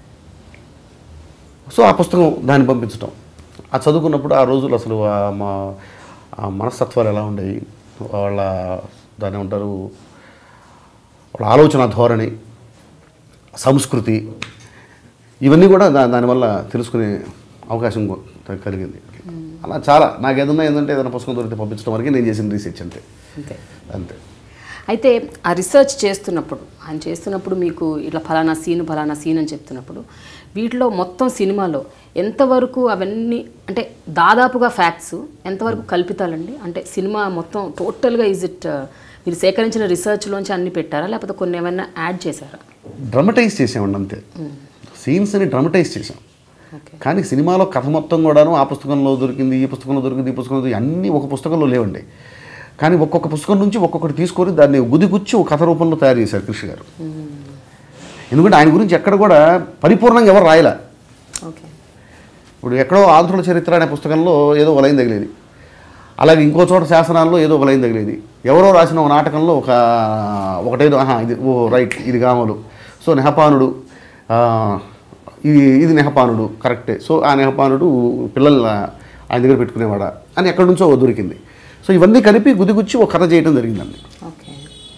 సో ఆ పుస్తకం దాన్ని పంపించటం ఆ చదువుకున్నప్పుడు ఆ రోజులు అసలు ఆ మా ఆ మనస్తత్వాలు ఎలా ఉండేవి వాళ్ళ దాన్ని ఉంటారు వాళ్ళ ఆలోచన ధోరణి సంస్కృతి ఇవన్నీ కూడా దా దానివల్ల తెలుసుకునే అవకాశం కొ- కలిగింది అలా చాలా నాకు ఏదన్నా ఏంటంటే ఏదైనా పుస్తకం దొరికితే పంపించడం వరకు నేను చేసిన రీసెర్చ్ అంతే అంతే అంతే అయితే ఆ రీసెర్చ్ చేస్తున్నప్పుడు ఆయన చేస్తున్నప్పుడు మీకు ఇట్లా ఫలానా సీన్ ఫలానా సీన్ అని చెప్తున్నప్పుడు వీటిలో మొత్తం సినిమాలో ఎంతవరకు అవన్నీ అంటే దాదాపుగా ఫ్యాక్ట్స్ ఎంతవరకు కల్పితాలండి అంటే సినిమా మొత్తం టోటల్గా ఈజ్ ఇట్ మీరు సేకరించిన రీసెర్చ్లోంచి అన్ని పెట్టారా లేకపోతే కొన్ని ఏమైనా యాడ్ చేశారా డ్రమటైజ్ చేసామండి అంతే సీన్స్ని డ్రమటైజ్ చేసాం ఓకే కానీ సినిమాలో కథ మొత్తం కూడాను ఆ పుస్తకంలో దొరికింది ఈ పుస్తకంలో దొరికింది ఈ పుస్తకంలో దొరికింది అన్నీ ఒక పుస్తకంలో లేవండి కానీ ఒక్కొక్క పుస్తకం నుంచి ఒక్కొక్కటి తీసుకొని దాన్ని గుదిగుచ్చి ఒక కథ రూపంలో తయారు చేశారు కృషి గారు ఎందుకంటే ఆయన గురించి ఎక్కడ కూడా పరిపూర్ణంగా ఎవరు రాయలే ఓకే ఇప్పుడు ఎక్కడో ఆంధ్రుల చరిత్ర అనే పుస్తకంలో ఏదో ఒక లైన్ తగిలేది అలాగే ఇంకో చోట శాసనాల్లో ఏదో ఒక లైన్ తగిలేది ఎవరో రాసిన ఒక నాటకంలో ఒక ఒకటేదో ఆహా ఇది ఓ రైట్ ఇది గామలు సో నెహపానుడు ఆ, ఇది ఇది నెహపానుడు కరెక్టే సో ఆ నెహపానుడు పిల్లలు ఆయన దగ్గర పెట్టుకునేవాడా అని ఎక్కడి నుంచో దొరికింది సో ఇవన్నీ కలిపి గుదిగుచ్చి ఒక కథ చేయడం జరిగిందండి ఓకే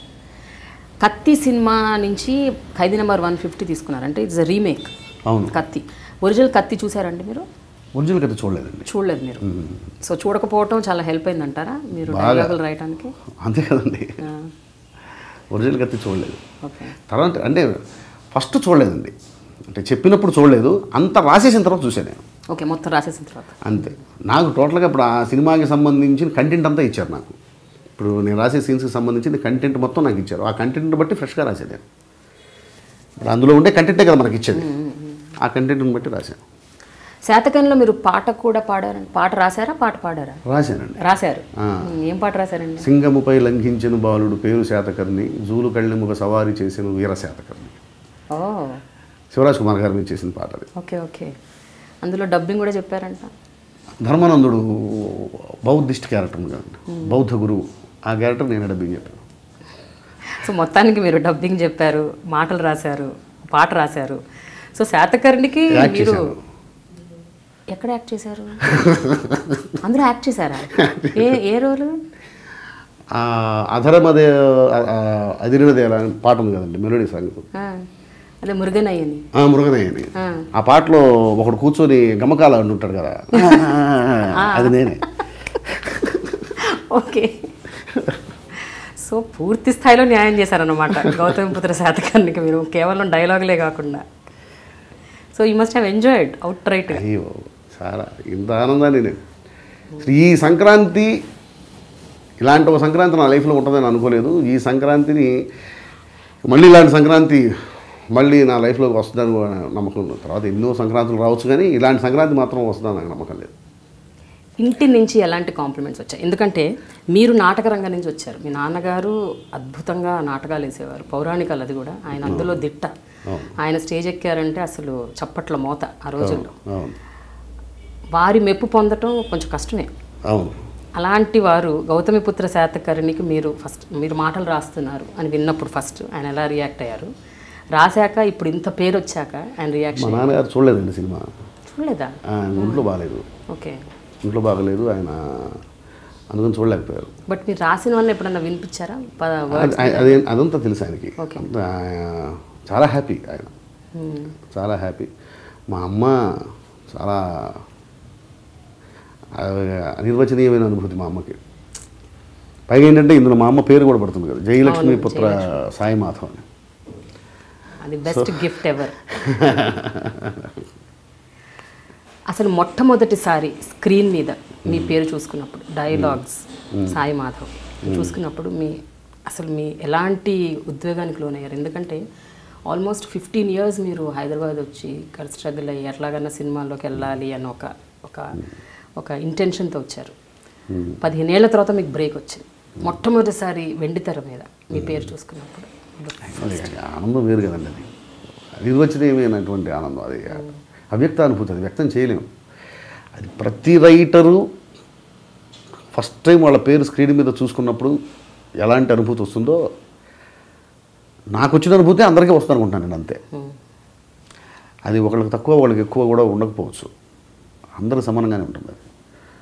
కత్తి సినిమా నుంచి ఖైదీ నెంబర్ వన్ ఫిఫ్టీ తీసుకున్నారు అంటే ఇట్స్ రీమేక్ అవును కత్తి ఒరిజినల్ కత్తి చూసారండి మీరు ఒరిజినల్ కథ చూడలేదండి చూడలేదు మీరు సో చూడకపోవటం చాలా హెల్ప్ అయిందంటారా మీరు బాగా. డైలాగులు రాయడానికి అంతే కదండి ఆ, ఒరిజినల్ కథ చూడలేదు ఓకే తర్వాత అంటే ఫస్ట్ చూడలేదండి అంటే చెప్పినప్పుడు చూడలేదు అంత రాసేసిన తర్వాత చూశాను నేను ఓకే మొత్తం రాసేసిన తర్వాత అంతే నాకు టోటల్గా ఇప్పుడు ఆ సినిమాకి సంబంధించిన కంటెంట్ అంతా ఇచ్చారు నాకు ఇప్పుడు నేను రాసే సీన్స్కి సంబంధించిన కంటెంట్ మొత్తం నాకు ఇచ్చారు ఆ కంటెంట్ బట్టి ఫ్రెష్గా రాశాను నేను ఇప్పుడు అందులో ఉండే కంటెంటే కదా మనకి ఇచ్చేది ఆ కంటెంట్ని బట్టి రాశాను శాతకంలో మీరు పాట కూడా పాడారండి పాట రాశారా పాట పాడారా రాశానండి రాశారు ఆ. ఏం పాట రాశారండి సింగముపై లంఘించిన బాలుడు పేరు శాతకర్ణి జూలు కళ్ళెముక సవారీ చేసిన వీర శాతకర్ణి ఓ శివరాజ్ కుమార్ గారి మీద చేసిన పాట అది ఓకే ఓకే అందులో డబ్బింగ్ కూడా చెప్పారంట ధర్మానందుడు బౌద్ధిస్ట్ క్యారెక్టర్ కదండి బౌద్ధ గురువు ఆ క్యారెక్టర్ నేను డబ్బింగ్ చెప్పాను సో మొత్తానికి మీరు డబ్బింగ్ చెప్పారు మాటలు రాశారు పాట రాశారు సో శాతకర్ణికి యాక్ట్ మీరు చేశాను. ఎక్కడ యాక్ట్ చేశారు అందులో యాక్ట్ చేశారా ఏ ఏ రోలు ఆ అధరమదే అదిరినదే అని పాట ఉంది కదండి మెలోడీ సాంగ్ ఆ, అదే మురుగన్ అయ్యని ఆ మురుగనయ్యని ఆ. ఆ పాటలో ఒకడు కూర్చొని గమకాల అంటుంటాడు కదా అది నేనే ఓకే సో పూర్తి స్థాయిలో న్యాయం చేశారన్నమాట గౌతమిపుత్ర శాతకానికి మీరు కేవలం డైలాగులే కాకుండా so you must have enjoyed out right అయ్యో చాలా ఇంత ఆనందాన్ని నేను అసలు ఈ సంక్రాంతి ఇలాంటి ఒక సంక్రాంతి నా లైఫ్లో ఉంటుందని అనుకోలేదు ఈ సంక్రాంతిని మళ్ళీ ఇలాంటి సంక్రాంతి మళ్ళీ నా లైఫ్లోకి వస్తుందని కూడా నమ్మకం ఉంది తర్వాత ఎన్నో సంక్రాంతులు రావచ్చు కానీ ఇలాంటి సంక్రాంతి మాత్రం వస్తుందని నాకు నమ్మకం లేదు ఇంటి నుంచి ఎలాంటి కాంప్లిమెంట్స్ వచ్చాయి ఎందుకంటే మీరు నాటక రంగం నుంచి వచ్చారు మీ నాన్నగారు అద్భుతంగా నాటకాలు వేసేవారు పౌరాణికాలు అది కూడా ఆయన అందులో దిట్ట ఆయన స్టేజ్ ఎక్కారంటే అసలు చప్పట్ల మోత ఆ రోజుల్లో అవును వారి మెప్పు పొందటం కొంచెం కష్టమే అవును అలాంటి వారు గౌతమిపుత్ర శాతకర్ణికి మీరు ఫస్ట్ మీరు మాటలు రాస్తున్నారు అని విన్నప్పుడు ఫస్ట్ ఆయన ఎలా రియాక్ట్ అయ్యారు రాశాక ఇప్పుడు ఇంత పేరు వచ్చాక ఆయన మా రియాక్షన్ నాన్నగారు చూడలేదండి సినిమా చూడలేదా ఆయన ఒంట్లో బాగాలేదు ఓకే ఇంట్లో బాగలేదు ఆయన అందుకని చూడలేకపోయారు బట్ మీరు రాసిన వాళ్ళని ఎప్పుడన్నా వినిపించారా ప- వర్డ్స్ అది- ఆయన- అదే అదంతా తెలుసు ఆయనకి Okay. అంతా ఆయన చాలా హ్యాపీ ఆయన చాలా హ్యాపీ మా అమ్మ చాలా ఆ, అనిర్వచనీయమైన అనుభూతి మా అమ్మకి పైగా ఏంటంటే ఇందులో మా అమ్మ పేరు కూడా పడుతుంది కదా జయలక్ష్మి అవును, పుత్ర సాయి మాధవ్ అని అది బెస్ట్ గిఫ్ట్ ఎవర్ అసలు మొట్టమొదటిసారి స్క్రీన్ మీద మీ పేరు చూసుకున్నప్పుడు డైలాగ్స్ సాయి మాధవ్ చూసుకున్నప్పుడు మీ అసలు మీ ఎలాంటి ఉద్వేగానికి లోనయ్యారు ఎందుకంటే ఆల్మోస్ట్ ఫిఫ్టీన్ ఇయర్స్ మీరు హైదరాబాద్ వచ్చి ఇక్కడ స్ట్రగుల్ అయ్యి ఎట్లాగన్నా సినిమాల్లోకి వెళ్ళాలి అని ఒక ఒక ఒక ఇంటెన్షన్తో వచ్చారు పదిహేనేళ్ల తర్వాత మీకు బ్రేక్ వచ్చింది మొట్టమొదటిసారి వెండితెర మీద మీ పేరు చూసుకున్నప్పుడు అది ఆనందం వేరు కదండి అది నిర్వచనీయమైనటువంటి ఆనందం అది అవ్యక్త అనుభూతి అది వ్యక్తం చేయలేము అది ప్రతి రైటరు ఫస్ట్ టైం వాళ్ళ పేరు స్క్రీన్ మీద చూసుకున్నప్పుడు ఎలాంటి అనుభూతి వస్తుందో నాకు వచ్చిన అనుభూతి అందరికీ వస్తుంది అనుకుంటాను నేను అంతే అది ఒకళ్ళకి తక్కువ వాళ్ళకి ఎక్కువ కూడా ఉండకపోవచ్చు అందరూ సమానంగానే ఉంటుంది అది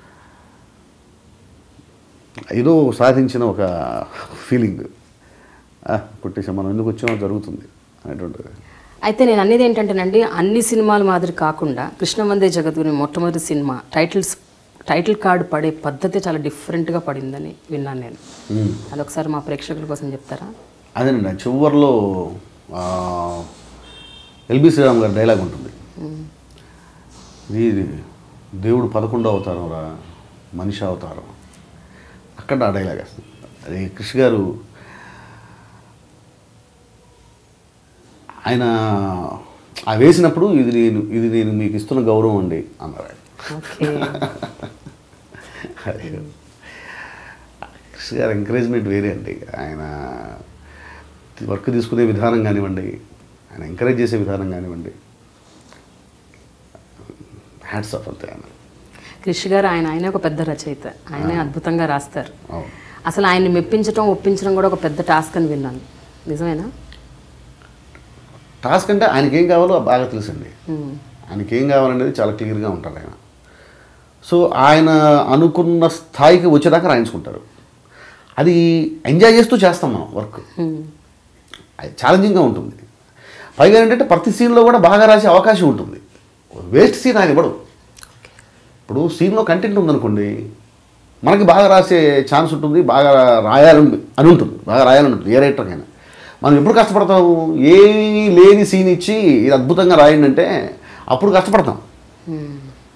ఏదో సాధించిన ఒక ఫీలింగ్ కొట్టేసాం మనం ఎందుకు వచ్చామో జరుగుతుంది అనేటువంటిది అయితే నేను అనేది ఏంటంటేనండి అన్ని సినిమాల మాదిరి కాకుండా కృష్ణవందే జగద్గురి మొట్టమొదటి సినిమా టైటిల్స్ టైటిల్ కార్డు పడే పద్ధతి చాలా డిఫరెంట్గా పడిందని విన్నాను నేను అదొకసారి మా ప్రేక్షకుల కోసం చెప్తారా అదేనండి ఆ చివరిలో ఆ, ఎల్బి శ్రీరామ్ గారి డైలాగ్ ఉంటుంది ఇది దేవుడు పదకొండో అవతారం రా మనిషి అవతారం అక్కడ ఆ డైలాగ్ వేస్తుంది అది కృషి గారు ఆయన ఆ వేసినప్పుడు ఇది నేను ఇది నేను మీకు ఇస్తున్న గౌరవం అండి అన్నారు ఆయన ఓకే అది కృష్ణ గారి ఎంకరేజ్మెంట్ వేరే అండి ఆయన వర్క్ తీసుకునే విధానం కానివ్వండి ఆయన ఎంకరేజ్ చేసే విధానం కానివ్వండి హ్యాట్స్ ఆఫ్ అంతే ఆయన క్రిష్ గారు ఆయన ఆయనే ఒక పెద్ద రచయిత ఆయనే అద్భుతంగా రాస్తారు అవును అసలు ఆయన్ని మెప్పించడం ఒప్పించడం కూడా ఒక పెద్ద టాస్క్ అని విన్నాను నిజమేనా టాస్క్ అంటే ఆయనకి ఏం కావాలో బాగా తెలుసండి మ్మ్. ఆయనకి ఏం కావాలనేది చాలా క్లియర్గా ఉంటారు ఆయన సో ఆయన అనుకున్న స్థాయికి వచ్చేదాకా రాయించుకుంటారు అది ఎంజాయ్ చేస్తూ చేస్తాం మనం వర్క్ మ్మ్. అది ఛాలెంజింగ్గా ఉంటుంది పైగా ఏంటంటే ప్రతి సీన్లో కూడా బాగా రాసే అవకాశం ఉంటుంది వేస్ట్ సీన్ ఆయన ఇవ్వడు ఇప్పుడు సీన్లో కంటెంట్ ఉందనుకోండి మనకి బాగా రాసే ఛాన్స్ ఉంటుంది బాగా రాయాలని అని ఉంటుంది బాగా రాయాలని ఉంటుంది ఏ రైటర్కైనా మనం ఎప్పుడు కష్టపడతాము ఏమీ లేని సీన్ ఇచ్చి ఇది అద్భుతంగా రాయండి అంటే అప్పుడు కష్టపడతాం మ్మ్.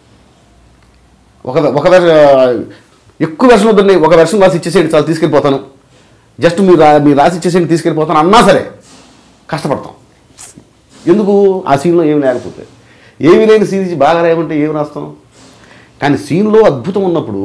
ఒక ఒక వెర్ ఎక్కువ వెర్షన్ వద్దండి ఒక వెర్షన్ రాసి ఇచ్చేసేయండి చాలా తీసుకెళ్ళిపోతాను జస్ట్ మీరు రా మీరు రాసి ఇచ్చేసేయండి తీసుకెళ్ళిపోతాను అన్నా సరే కష్టపడతాం ఎందుకు ఆ సీన్లో ఏమి లేకపోతే ఏమి లేని సీన్ ఇచ్చి బాగా రాయమంటే ఏమి రాస్తాం కానీ సీన్లో అద్భుతం ఉన్నప్పుడు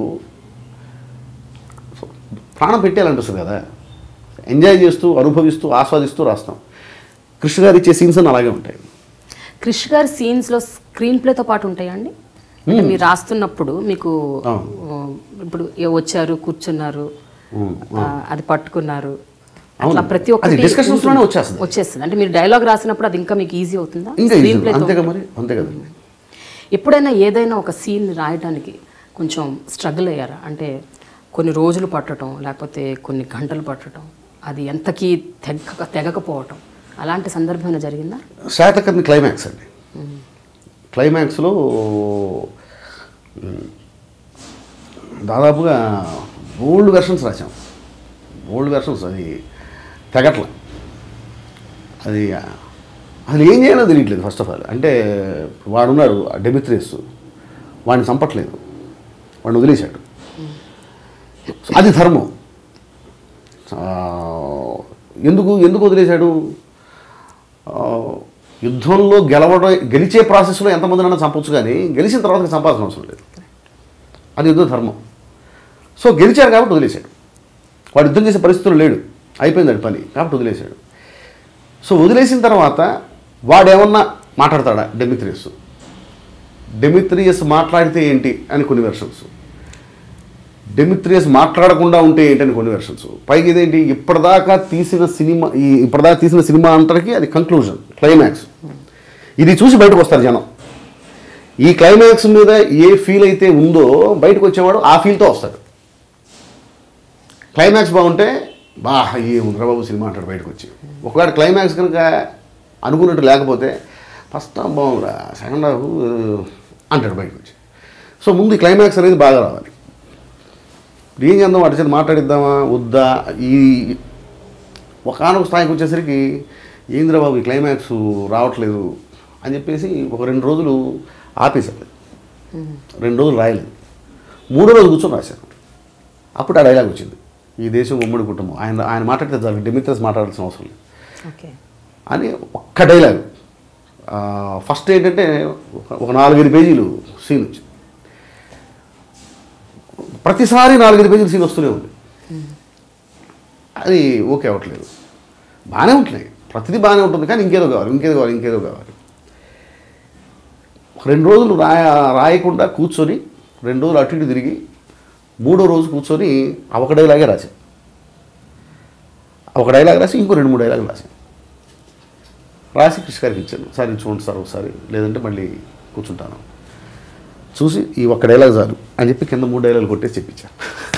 ప్రాణం పెట్టేయాలనిపిస్తుంది కదా ఎంజాయ్ చేస్తూ అనుభవిస్తూ ఆస్వాదిస్తూ రాస్తాం కృష్ణ గారు ఇచ్చే సీన్స్ అన్నీ అలాగే ఉంటాయి క్రిష్ గారి సీన్స్లో స్క్రీన్ ప్లేతో పాటు ఉంటాయా అండి అంటే మీరు రాస్తున్నప్పుడు మీకు అవును. ఆ, ఇప్పుడు ఏ వచ్చారు కూర్చున్నారు ఉమ్, ఆ, అది పట్టుకున్నారు అవును. అట్లా ప్రతి అది ఒక్కటి discussions లోనే వచ్చేస్తుంది. వచ్చేస్తుంది అంటే మీరు డైలాగ్ రాసినప్పుడు అది ఇంకా మీకు ఈజీ అవుతుందా ఇంకా స్క్రీన్ easy. ప్లేతో అంతే కదా మరి అంతే కదా ఎప్పుడైనా ఏదైనా ఒక సీన్ రాయడానికి కొంచెం స్ట్రగుల్ అయ్యారా అంటే కొన్ని రోజులు పట్టడం లేకపోతే కొన్ని గంటలు పట్టడం అది ఎంతకీ తెగక తెగకపోవటం అలాంటి సందర్భం ఏమైనా జరిగిందా శాతకర్ణి క్లైమాక్స్ అండి క్లైమాక్స్లో మ్, దాదాపుగా ఓల్డ్ వెర్షన్స్ రాసాం ఓల్డ్ వెర్షన్స్ అది తెగట్ల అది అసలు ఏం చేయాలో తెలియట్లేదు ఫస్ట్ ఆఫ్ ఆల్ అంటే వాడున్నాడు డెమిత్రేస్ వాడిని చంపట్లేదు వాడిని వదిలేశాడు సో అది ధర్మం ఆ, ఎందుకు ఎందుకు వదిలేశాడు ఆ, యుద్ధంలో గెలవడం గెలిచే ప్రాసెస్లో ఎంతమందినైనా చంపొచ్చు కానీ గెలిచిన తర్వాత చంపాల్సిన అవసరం లేదు అది యుద్ధ ధర్మం సో గెలిచారు కాబట్టి వదిలేశాడు వాడు యుద్ధం చేసే పరిస్థితులు లేడు అయిపోయింది అది పని కాబట్టి వదిలేశాడు సో వదిలేసిన తర్వాత వాడేమన్నా మాట్లాడతాడా డెమిత్రియస్ డెమిత్రియస్ మాట్లాడితే ఏంటి అని కొన్ని వెర్షన్స్ డెమిత్రియస్ మాట్లాడకుండా ఉంటే ఏంటని కొన్ని వెర్షన్స్ పైకి ఇదేంటి ఇప్పటిదాకా తీసిన సినిమా ఈ ఇప్పటిదాకా తీసిన సినిమా అంతటికి అది కంక్లూజన్ క్లైమాక్స్ ఇది చూసి బయటకు వస్తారు జనం ఈ క్లైమాక్స్ మీద ఏ ఫీల్ అయితే ఉందో బయటకు వచ్చేవాడు ఆ ఫీల్తో వస్తాడు క్లైమాక్స్ బాగుంటే బా ఏ ఉంద్రబాబు సినిమా అంటాడు బయటకు వచ్చి ఒకవేళ క్లైమాక్స్ కనుక అనుకున్నట్టు లేకపోతే ఫస్ట్ హాఫ్ బాగుందా సెకండ్ హాఫ్ అంటాడు బయటకు వచ్చి సో ముందు ఈ క్లైమాక్స్ అనేది బాగా రావాలి ఇప్పుడు ఏం చేద్దాం వాటి చేత మాట్లాడిద్దామా వద్దా ఈ ఒకనొక స్థాయికి వచ్చేసరికి ఏంద్రబాబు ఈ క్లైమాక్స్ రావట్లేదు అని చెప్పేసి ఒక రెండు రోజులు ఆపేశారు రెండు రోజులు రాయలేదు మూడో రోజు కూర్చొని రాశాను అప్పుడు ఆ డైలాగ్ వచ్చింది ఈ దేశం ఉమ్మడి కుటుంబం ఆయన ఆయన మాట్లాడితే చాలు డెమిత్రస్ మాట్లాడాల్సిన అవసరం లేదు ఓకే అని ఒక్క డైలాగ్ ఫస్ట్ ఏంటంటే ఒక- ఒక నాలుగైదు పేజీలు సీన్ వచ్చింది ప్రతిసారి నాలుగైదు పేజీలు సీన్ వస్తూనే ఉంది అది ఓకే అవ్వట్లేదు బాగానే ఉంటున్నాయి ప్రతిదీ బాగానే ఉంటుంది కానీ ఇంకేదో కావాలి ఇంకేదో కావాలి ఇంకేదో కావాలి ఒక రెండు రోజులు రాయ రాయకుండా కూర్చొని రెండు రోజులు అటు ఇటు తిరిగి మూడో రోజు కూర్చొని ఆ ఒక డైలాగే రాశాను ఆ ఒక డైలాగ్ రాసి ఇంకో రెండు మూడు డైలాగులు రాశాను రాసి కృష్ణ గారికి ఇచ్చాను సార్ ఇది చూడండి సార్ ఒకసారి లేదంటే మళ్ళీ కూర్చుంటాను చూసి ఈ ఒక్క డైలాగ్ చాలు అని చెప్పి కింద మూడు డైలాగులు కొట్టేసి చెప్పించాను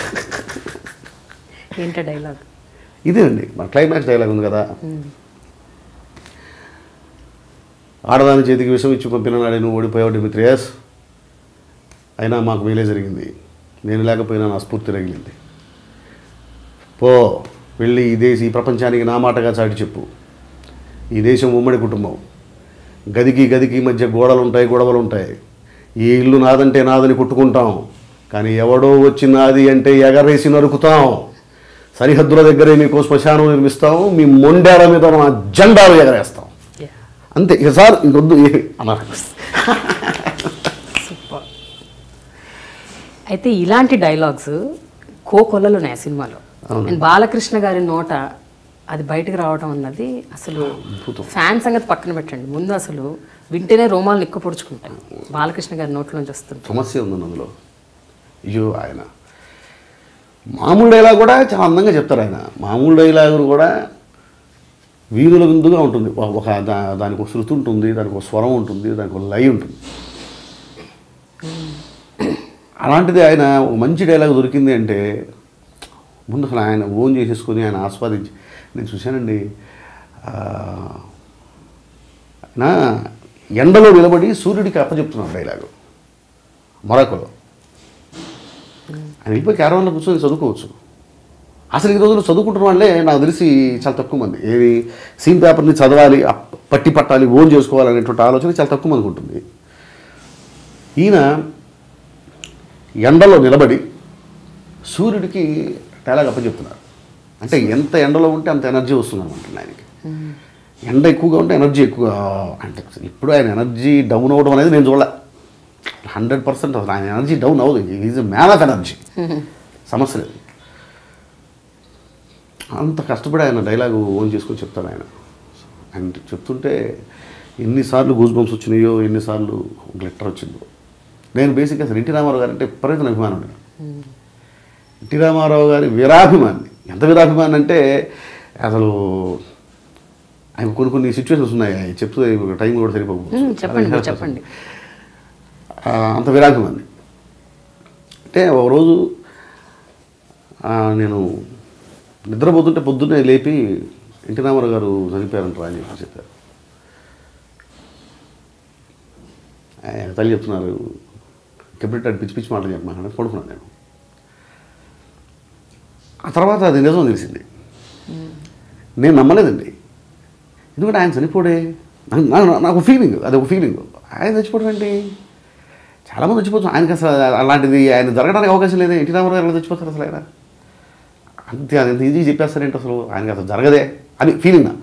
ఏంట డైలాగ్ ఇదేనండి మన క్లైమాక్స్ డైలాగ్ ఉంది కదా ఆడదాని చేతికి విషం ఇచ్చి పంపిన నాడే నువ్వు ఓడిపోయావు డిమిత్రియస్ అయినా మాకు మేలే జరిగింది నేను లేకపోయినా నా స్ఫూర్తి రగిలింది పో వెళ్ళి ఈ దేశ ఈ ప్రపంచానికి నా మాటగా చాటి చెప్పు ఈ దేశం ఉమ్మడి కుటుంబం గదికి గదికి మధ్య గోడలు ఉంటాయి గొడవలు ఉంటాయి ఈ ఇల్లు నాదంటే నాదని కొట్టుకుంటాం కానీ ఎవడో వచ్చి నాది అంటే ఎగరేసి నరుకుతాం సరిహద్దుల దగ్గరే మీకు శ్మశానం నిర్మిస్తాం మీ మొండాల మీద మా జెండాలు ఎగరేస్తాం అంతే ఇక సార్ ఇంకొద్దు ఏ- అన్నారు సూపర్ అయితే ఇలాంటి డైలాగ్స్ కోకొల్లలు ఉన్నాయి ఆ సినిమాలో అవును. అండ్ బాలకృష్ణ గారి నోట అది బయటకు రావడం అన్నది అసలు అద్భుతం. ఫ్యాన్ సంగతి పక్కన పెట్టండి ముందు అసలు వింటేనే రోమాలు నిక్క పొడుచుకుంటాయి బాలకృష్ణ గారి నోట్లోంచి వస్తుంది సమస్య ఉందండి అందులో అయ్యో ఆయన మామూలు డైలాగ్ కూడా చాలా అందంగా చెప్తారు ఆయన మామూలు డైలాగులు కూడా వీధుల విందుగా ఉంటుంది ఒక- ఒక దా- దానికి ఒక శృతి ఉంటుంది దానికి ఒక స్వరం ఉంటుంది దానికి ఒక లయ ఉంటుంది అలాంటిది ఆయన ఒక మంచి డైలాగ్ దొరికింది అంటే ముందు అసలు ఆయన ఓన్ చేసేసుకొని ఆయన ఆస్వాదించి నేను చూశానండి ఆ, ఆయన ఎండలో నిలబడి సూర్యుడికి అప్పచెప్తున్నాడు డైలాగు మొరాకోలో ఆయన వెళ్ళిపోయి క్యారవాన్లో కూర్చొని చదువుకోవచ్చు అసలు ఈ రోజులు చదువుకుంటున్న వాళ్ళే నాకు తెలిసి చాలా తక్కువ మంది ఏది సీన్ పేపర్ని చదవాలి అప్- పట్టి పట్టాలి ఓన్ చేసుకోవాలి అనేటువంటి ఆలోచన చాలా తక్కువ మందికి ఉంటుంది ఈయన ఎండలో నిలబడి సూర్యుడికి డైలాగ్ అప్పచెప్తున్నారు అంటే ఎంత ఎండలో ఉంటే అంత ఎనర్జీ వస్తుంది అనమాట ఆయనకి ఎండ ఎక్కువగా ఉంటే ఎనర్జీ ఎక్కువ అంటే ఇప్పుడు ఆయన ఎనర్జీ డౌన్ అవ్వడం అనేది నేను చూడలే హండ్రెడ్ పర్సెంట్ అసలు ఆయన ఎనర్జీ డౌన్ అవ్వదు ఈజ్ మ్యాన్ ఆఫ్ ఎనర్జీ సమస్య లేదు అంత కష్టపడి ఆయన డైలాగు ఓన్ చేసుకొని చెప్తాడు ఆయన ఆయన చెప్తుంటే ఎన్నిసార్లు గూజ్ బంప్స్ వచ్చినాయో ఎన్నిసార్లు గ్లిట్టర్ వచ్చిందో నేను బేసిక్గా అసలు ఎన్టీ రామారావు గారు అంటే విపరీతమైన అభిమానం నేను ఎన్టీ రామారావు గారి వీరాభిమాని ఎంత వీరాభిమాని అంటే అసలు ఆయన కొన్ని కొన్ని సిచ్యువేషన్స్ ఉన్నాయి అవి చెప్తే టైం కూడా మ్మ్, సరిపోకపోవచ్చు చెప్పండి మీరు చెప్పండి ఆ, అంత విరాగమంది అంటే ఒక రోజు ఆ, నేను నిద్రపోతుంటే పొద్దున్నే లేపి ఎన్టీ రామారావు గారు చనిపోయారంటారా అని చెప్పి చెప్పారు ఆయన తల్లి చెప్తున్నారు కెబినెట్ పిచ్చి పిచ్చి మాటలు చెప్పమని పడుకున్నాను నేను ఆ తర్వాత అది నిజం తెలిసింది నేను నమ్మలేదండి ఎందుకంటే ఆయన చనిపోడే నాకు నాకు- నాకు ఫీలింగ్ అది ఒక ఫీలింగ్ ఆయన చచ్చిపోవడం ఏంటి చాలామంది చచ్చిపోతారు ఆయనకి అసలు అలాంటిది ఆయన జరగడానికి అవకాశం లేదు ఎన్టీ రామారావు గారు ఎలా చచ్చిపోతారు అసలు ఆయన అంతే అది ఎంత ఈజీ చెప్పేస్తారేంటి అసలు ఆయనకి అసలు జరగదే అని ఫీలింగ్ నాకు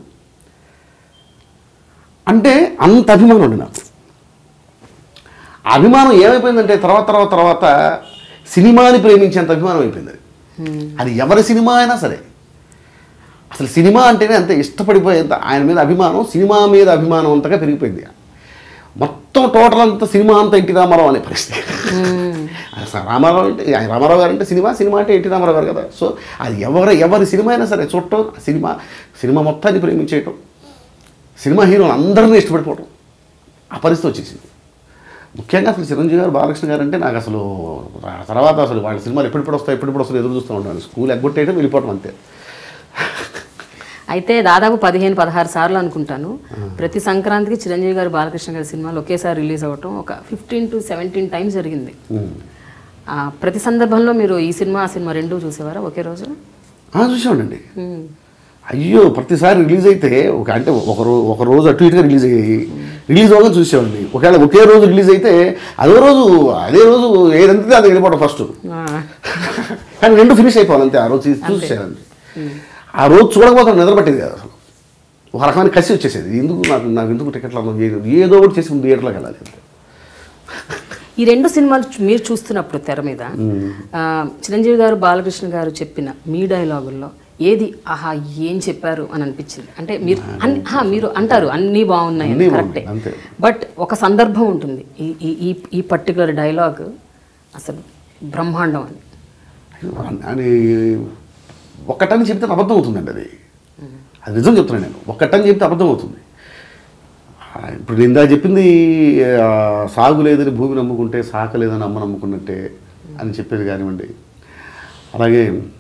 అంటే అంత అభిమానం ఉండి నాకు ఆ అభిమానం ఏమైపోయిందంటే తర్వాత తర్వాత తర్వాత సినిమాని ప్రేమించేంత అభిమానం అయిపోయింది అది అది ఎవరి సినిమా అయినా సరే అసలు సినిమా అంటేనే అంతే ఇష్టపడిపోయేంత ఆయన మీద అభిమానం సినిమా మీద అభిమానం అంతగా పెరిగిపోయింది మొత్తం టోటల్ అంతా సినిమా అంతా ఎన్టీ రామారావు అనే పరిస్థితి అసలు రామారావు అంటే ఆయన రామారావు గారు అంటే సినిమా సినిమా అంటే ఎన్టీ రామారావు గారు కదా సో అది ఎవరి ఎవరి సినిమా అయినా సరే చూడటం ఆ సినిమా సినిమా మొత్తాన్ని ప్రేమించేయటం సినిమా హీరోలు అందరినీ ఇష్టపడిపోవటం ఆ పరిస్థితి వచ్చేసింది ముఖ్యంగా అసలు చిరంజీవి గారు బాలకృష్ణ గారు అంటే నాకు అసలు ఆ తర్వాత అసలు వాళ్ళ సినిమాలు ఎప్పుడెప్పుడు వస్తాయి ఎప్పుడెప్పుడు వస్తాయి ఎదురు చూస్తూ ఉంటాను స్కూల్ ఎగ్గొట్టేయడం వెళ్ళిపోవటం అంతే అయితే దాదాపు పదిహేను పదహారు సార్లు అనుకుంటాను ప్రతి సంక్రాంతికి చిరంజీవి గారు బాలకృష్ణ గారి సినిమాలు ఒకేసారి రిలీజ్ అవ్వటం ఒక ఫిఫ్టీన్ టు సెవెంటీన్ టైమ్స్ జరిగింది ఉమ్. ఆ, ప్రతి సందర్భంలో మీరు ఈ సినిమా ఆ సినిమా రెండూ చూసేవారా ఒకే రోజు ఆ, చూసామండి మ్మ్. అయ్యో ప్రతిసారి రిలీజ్ అయితే ఒక అంటే ఒక రోజు ఒక రోజు అటు ఇటుగా రిలీజ్ అయ్యాయి రిలీజ్ అవ్వగా చూసేవాడిని ఒకవేళ ఒకే రోజు రిలీజ్ అయితే అదే రోజు అదే రోజు ఏదంటే అది వెళ్ళిపోవడం ఫస్ట్ ఆ, కానీ రెండు ఫినిష్ అయిపోవాలి అంతే ఆ రోజు చూసి- చూసేయాలండి ఆ రోజు చూడకపోతే నిద్ర పట్టేది కాదు అసలు ఒక రకమైన కసి వచ్చేసేది ఎందుకు నాకు నాకు ఎందుకు టికెట్లు అర్థం చేయలేదు ఏదో ఒకటి చేసి ముందు థియేటర్లోకి వెళ్ళాలి అంతే ఈ రెండు సినిమాలు చూ- మీరు చూస్తున్నప్పుడు తెర మీద ఆ, చిరంజీవి గారు బాలకృష్ణ గారు చెప్పిన మీ డైలాగుల్లో ఏది ఆహా ఏం చెప్పారు అని అనిపించింది అంటే మీరు అన్ని ఆ, మీరు అంటారు అన్నీ బాగున్నాయి అన్నీ కరెక్టే బాగున్నాయి, అంతే. బట్ ఒక సందర్భం ఉంటుంది ఈ ఈ ఈ ఈ పర్టికులర్ డైలాగ్ అసలు బ్రహ్మాండం అని అని ఒక్కటని చెప్తే అబద్ధం అవుతుందండి అది అది నిజం చెప్తున్నాను నేను ఒక్కటని చెప్తే అబద్ధం అవుతుంది ఆ, ఇప్పుడు నేను ఇందా చెప్పింది ఆ, సాగు లేదని భూమి నమ్ముకుంటే సాక లేదని అమ్మ నమ్ముకున్నట్టే అని చెప్పేది కానివ్వండి అలాగే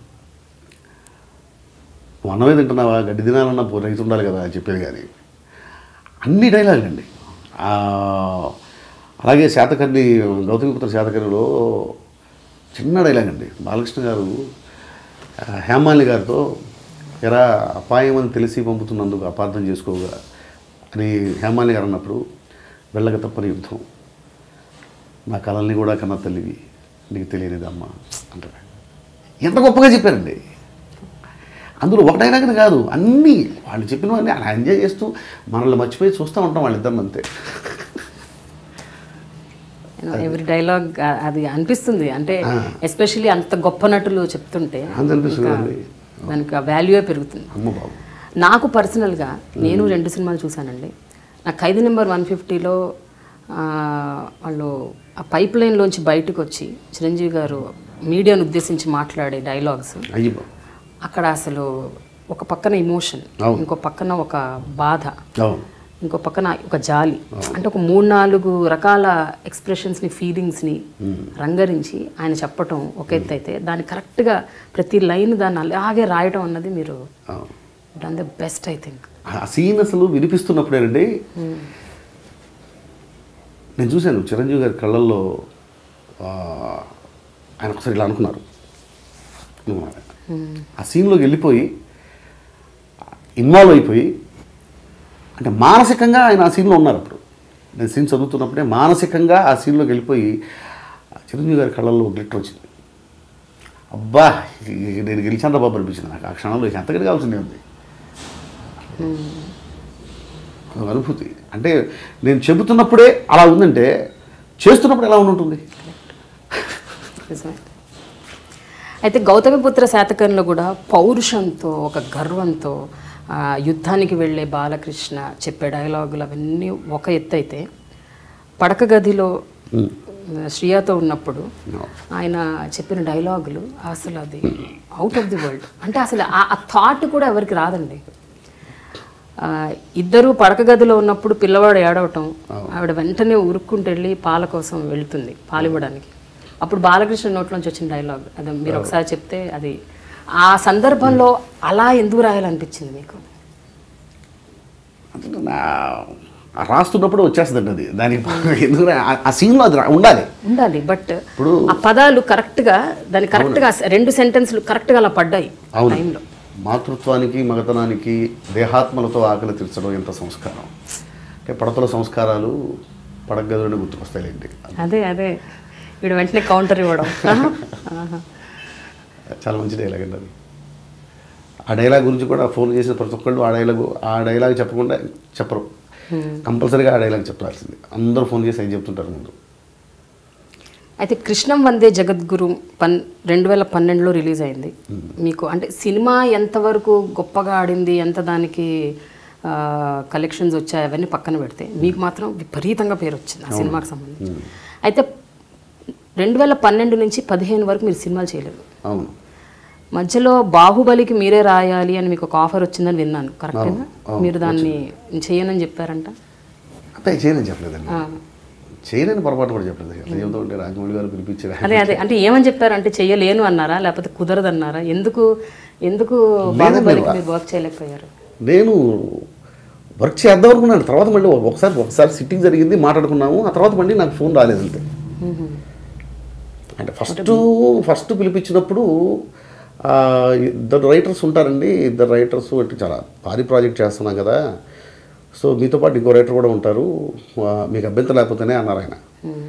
నువ్వు అన్నమే తింటున్నావా గడ్డి తినాలన్నా పో రైతు ఉండాలి కదా అని చెప్పేది కానీ అన్ని డైలాగులు అండి ఆ, అలాగే శాతకర్ణి గౌతమిపుత్ర శాతకర్ణిలో చిన్న డైలాగ్ అండి బాలకృష్ణ గారు ఆ, హేమాలి గారితో ఎరా అపాయం అని తెలిసి పంపుతున్నందుకు అపార్థం చేసుకోగా అని హేమాలి గారు అన్నప్పుడు వెళ్ళక తప్పని యుద్ధం నా కళల్ని కూడా కన్న తల్లివి నీకు తెలియనిదమ్మా అంటారు ఎంత గొప్పగా చెప్పారండి అందులో ఒక డైలాగ్ కాదు అన్నీ వాళ్ళు చెప్పినవన్నీ అలా ఎంజాయ్ చేస్తూ మనల్ని మర్చిపోయి చూస్తూ ఉంటాం వాళ్ళిద్దరిని అంతే ఎవ్రీ డైలాగ్ అది అనిపిస్తుంది అంటే ఎస్పెషల్లీ అంత గొప్ప నటులు చెప్తుంటే అంత అనిపిస్తుంది ఇంకా అండి. దానికి ఆ వాల్యూయే పెరుగుతుంది అమ్మ బాబు నాకు పర్సనల్గా నేను రెండు సినిమాలు చూశానండి నాకు ఖైదీ నెంబర్ వన్ ఫిఫ్టీలో వాళ్ళు ఆ పైప్ లైన్లోంచి బయటకు వచ్చి చిరంజీవి గారు మీడియాను ఉద్దేశించి మాట్లాడే డైలాగ్స్ అయ్యి బాబు అక్కడ అసలు ఒక పక్కన ఇమోషన్ అవును. ఇంకో పక్కన ఒక బాధ అవును ఇంకో పక్కన ఒక జాలి అంటే ఒక మూడు నాలుగు రకాల ఎక్స్ప్రెషన్స్ని ఫీలింగ్స్ని రంగరించి ఆయన చెప్పటం ఒక ఎత్తు అయితే దాన్ని కరెక్ట్గా ప్రతి లైన్ దాన్ని అలాగే రాయటం అన్నది మీరు అవును done the best I think ఆ సీన్ అసలు వినిపిస్తున్నప్పుడేనండి నేను చూశాను చిరంజీవి గారి కళ్ళల్లో ఆ, ఆయన ఒకసారి ఇలా అనుకున్నారు ఆ సీన్లోకి వెళ్ళిపోయి ఇన్వాల్వ్ అయిపోయి అంటే మానసికంగా ఆయన ఆ సీన్లో ఉన్నారు అప్పుడు నేను సీన్ చదువుతున్నప్పుడే మానసికంగా ఆ సీన్లోకి వెళ్ళిపోయి ఆ చిరంజీవి గారి కళ్ళల్లో గ్లిటర్ వచ్చింది అబ్బా ఇక నేను గెలిచాను బాబు అనిపించింది నాకు ఆ క్షణంలో ఎంతకటి కావాల్సిందే ఉంది అదొక అనుభూతి అంటే నేను చెబుతున్నప్పుడే అలా ఉందంటే చేస్తున్నప్పుడు ఎలా ఉంటుంది నిజమే అయితే గౌతమిపుత్ర శాతకంలో కూడా పౌరుషంతో ఒక గర్వంతో ఆ, యుద్ధానికి వెళ్ళే బాలకృష్ణ చెప్పే డైలాగులు అవన్నీ ఒక ఎత్తు అయితే పడక గదిలో శ్రీయాతో ఉన్నప్పుడు ఆయన చెప్పిన డైలాగులు అసలు అది అవుట్ ఆఫ్ ది వరల్డ్ అంటే అసలు ఆ- ఆ థాట్ కూడా ఎవరికి రాదండి ఆ, ఇద్దరు పడక గదిలో ఉన్నప్పుడు పిల్లవాడు ఏడవటం ఆవిడ వెంటనే ఉరుక్కుంటూ వెళ్ళి పాల కోసం వెళ్తుంది పాలు ఇవ్వడానికి అప్పుడు బాలకృష్ణ నోట్లోంచి వచ్చిన డైలాగ్ అది మీరు ఒకసారి చెప్తే అది ఆ సందర్భంలో అలా ఎందుకు రాయాలనిపించింది మీకు అంటే నా ఆ రాస్తున్నప్పుడు వచ్చేస్తుందండి అది దానికి ఎందుకంటే ఆ- ఆ సీన్లో అది రా- ఉండాలి ఉండాలి బట్ ఇప్పుడు ఆ పదాలు కరెక్ట్గా దాని కరెక్ట్గా రెండు సెంటెన్స్లు కరెక్ట్గా అలా పడ్డాయి ఆ అవును టైంలో మాతృత్వానికి మగతనానికి దేహాత్మలతో ఆకలి తీర్చడం ఎంత సంస్కారం అంటే పడతల సంస్కారాలు పడగదులని గుర్తుకొస్తాయిలేండి అదే అదే వీడు వెంటనే కౌంటర్ ఇవ్వడం ఆహా. ఆహా. చాలా మంచి డైలాగ్ అండి అది ఆ డైలాగ్ గురించి కూడా ఫోన్ చేసిన ప్రతి ఒక్కళ్ళు ఆ డైలాగ్ ఆ డైలాగ్ చెప్పకుండా చెప్పరు కంపల్సరీగా ఆ డైలాగ్ చెప్పాల్సింది అందరూ ఫోన్ చేసి ఏం చెప్తుంటారు ముందు అయితే కృష్ణం వందే జగద్గురు పన్ రెండు వేల పన్నెండులో రిలీజ్ అయింది మీకు అంటే సినిమా ఎంతవరకు గొప్పగా ఆడింది ఎంత దానికి కలెక్షన్స్ వచ్చాయి అవన్నీ పక్కన పెడితే మీకు మాత్రం విపరీతంగా పేరు వచ్చింది ఆ సినిమాకి సంబంధించి అయితే రెండు వేల పన్నెండు నుంచి పదిహేను వరకు మీరు సినిమాలు చేయలేదు అవును మధ్యలో బాహుబలికి మీరే రాయాలి అని మీకు ఒక ఆఫర్ వచ్చిందని విన్నాను కరెక్టేనా మీరు దాన్ని చేయనని చెప్పారంట అంటే చేయనని చెప్పలేదండి ఆ. చేయనని పొరపాటు కూడా చెప్పలేదు ఎట్లా చెబుతా ఉంటే రాజమౌళి గారు పిలిపించారు అదే అదే అంటే ఏమని చెప్పారు అంటే చెయ్యలేను అన్నారా లేకపోతే కుదరదన్నారా ఎందుకు ఎందుకు బాహుబలికి మీరు వర్క్ చేయలేకపోయారు నేను వర్క్ చేద్దాం అనుకున్నాను తర్వాత మళ్ళీ ఒకసారి ఒకసారి సిట్టింగ్ జరిగింది మాట్లాడుకున్నాము ఆ తర్వాత మళ్ళీ నాకు ఫోన్ రాలేదు అంతే అంటే ఫస్ట్ ఫస్ట్ పిలిపించినప్పుడు ఆ, ఇద్దరు రైటర్స్ ఉంటారండి ఇద్దరు రైటర్స్ అంటే చాలా భారీ ప్రాజెక్ట్ చేస్తున్నాం కదా సో మీతో పాటు ఇంకో రైటర్ కూడా ఉంటారు ఆ, మీకు అభ్యంతరం లేకపోతేనే అన్నారు ఆయన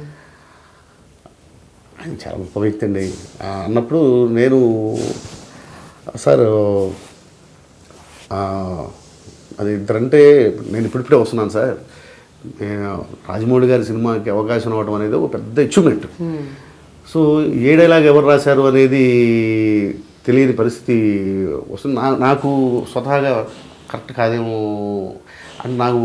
ఆయన చాలా గొప్ప వ్యక్తి అండి ఆ, అన్నప్పుడు నేను సార్ ఆ, అది ఇద్దరంటే నేను ఇప్పుడిప్పుడే వస్తున్నాను సార్ నేను రాజమౌళి గారి సినిమాకి అవకాశం అవ్వడం అనేది ఒక పెద్ద అచీవ్మెంట్ సో ఏ డైలాగ్ ఎవరు రాశారు అనేది తెలియని పరిస్థితి వస్తుంది నా నాకు స్వతహాగా కరెక్ట్ కాదేమో అని నాకు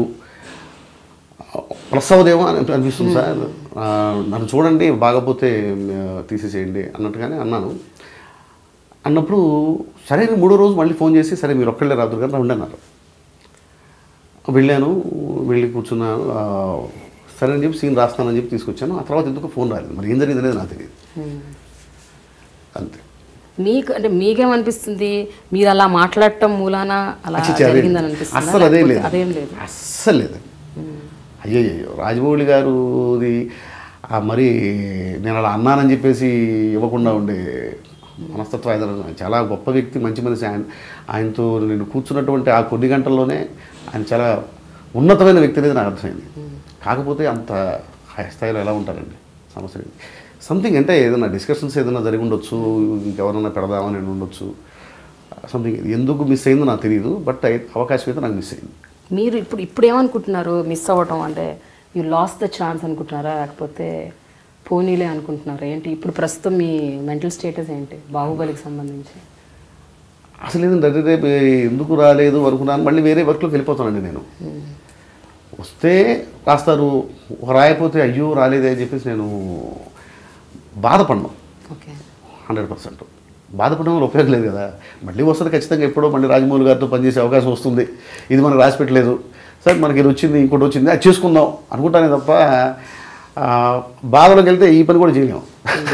ప్లస్ అవుదేమో అని అనిపిస్తుంది సార్ ఆ, నన్ను చూడండి బాగపోతే ఆ, తీసేసేయండి అన్నట్టుగానే అన్నాను అన్నప్పుడు సరే అని మూడో రోజు మళ్ళీ ఫోన్ చేసి సరే మీరు ఒక్కళ్ళే రాదు కానీ రండి అన్నారు వెళ్ళాను వెళ్ళి కూర్చున్నాను ఆ, సరే అని చెప్పి సీన్ రాస్తానని చెప్పి తీసుకొచ్చాను ఆ తర్వాత ఎందుకు ఫోన్ రాలేదు మరి ఏం జరిగింది అనేది నాకు తెలియదు అంతే మీకు అంటే మీకేమనిపిస్తుంది మీరు అలా మాట్లాడటం మూలాన అలా అచ్చచ్చ, అదే. జరిగిందని అనిపిస్తుంది అస్సలు అదేం లేదు అదేం లేదు అస్సలు లేదు అయ్యయ్యో రాజమౌళి గారుది ఆ మరి నేను అలా అన్నానని చెప్పేసి ఇవ్వకుండా ఉండే మనస్తత్వం ఆయన చాలా గొప్ప వ్యక్తి మంచి మనిషి ఆయన ఆయనతో నేను కూర్చున్నటువంటి ఆ కొన్ని గంటల్లోనే ఆయన చాలా ఉన్నతమైన వ్యక్తి అనేది నాకు అర్థమైంది కాకపోతే అంత హై స్థాయిలో ఎలా ఉంటారండి సమస్య సంథింగ్ అంటే ఏదైనా డిస్కషన్స్ ఏదైనా జరిగి ఉండొచ్చు ఇంకెవరైనా పెడదామని ఉండొచ్చు సంథింగ్ ఎందుకు మిస్ అయిందో నాకు తెలియదు బట్ అవకాశం అయితే నాకు మిస్ అయింది మీరు ఇప్పుడు ఇప్పుడు ఏమనుకుంటున్నారు మిస్ అవ్వటం అంటే యూ లాస్ ద ఛాన్స్ అనుకుంటున్నారా లేకపోతే పోనీలే అనుకుంటున్నారా ఏంటి ఇప్పుడు ప్రస్తుతం మీ మెంటల్ స్టేటస్ ఏంటి బాహుబలికి సంబంధించి అసలు ఏంటంటే అదే రేపు ఎందుకు రాలేదు అనుకున్నాను మళ్ళీ వేరే వర్క్లోకి వెళ్ళిపోతానండి నేను వస్తే రాస్తారు రాయకపోతే అయ్యో రాలేదే అని చెప్పేసి నేను బాధపడను ఓకే హండ్రెడ్ పర్సెంట్ బాధపడడం వల్ల ఉపయోగం లేదు కదా మళ్ళీ వస్తుంది ఖచ్చితంగా ఎప్పుడో మళ్ళీ రాజమౌళి గారితో పనిచేసే అవకాశం వస్తుంది ఇది మనకు రాసి పెట్టలేదు సరే మనకి ఇది వచ్చింది ఇంకోటి వచ్చింది అది చేసుకుందాం అనుకుంటానే తప్ప ఆ, బాధలోకి వెళ్తే ఈ పని కూడా చేయలేము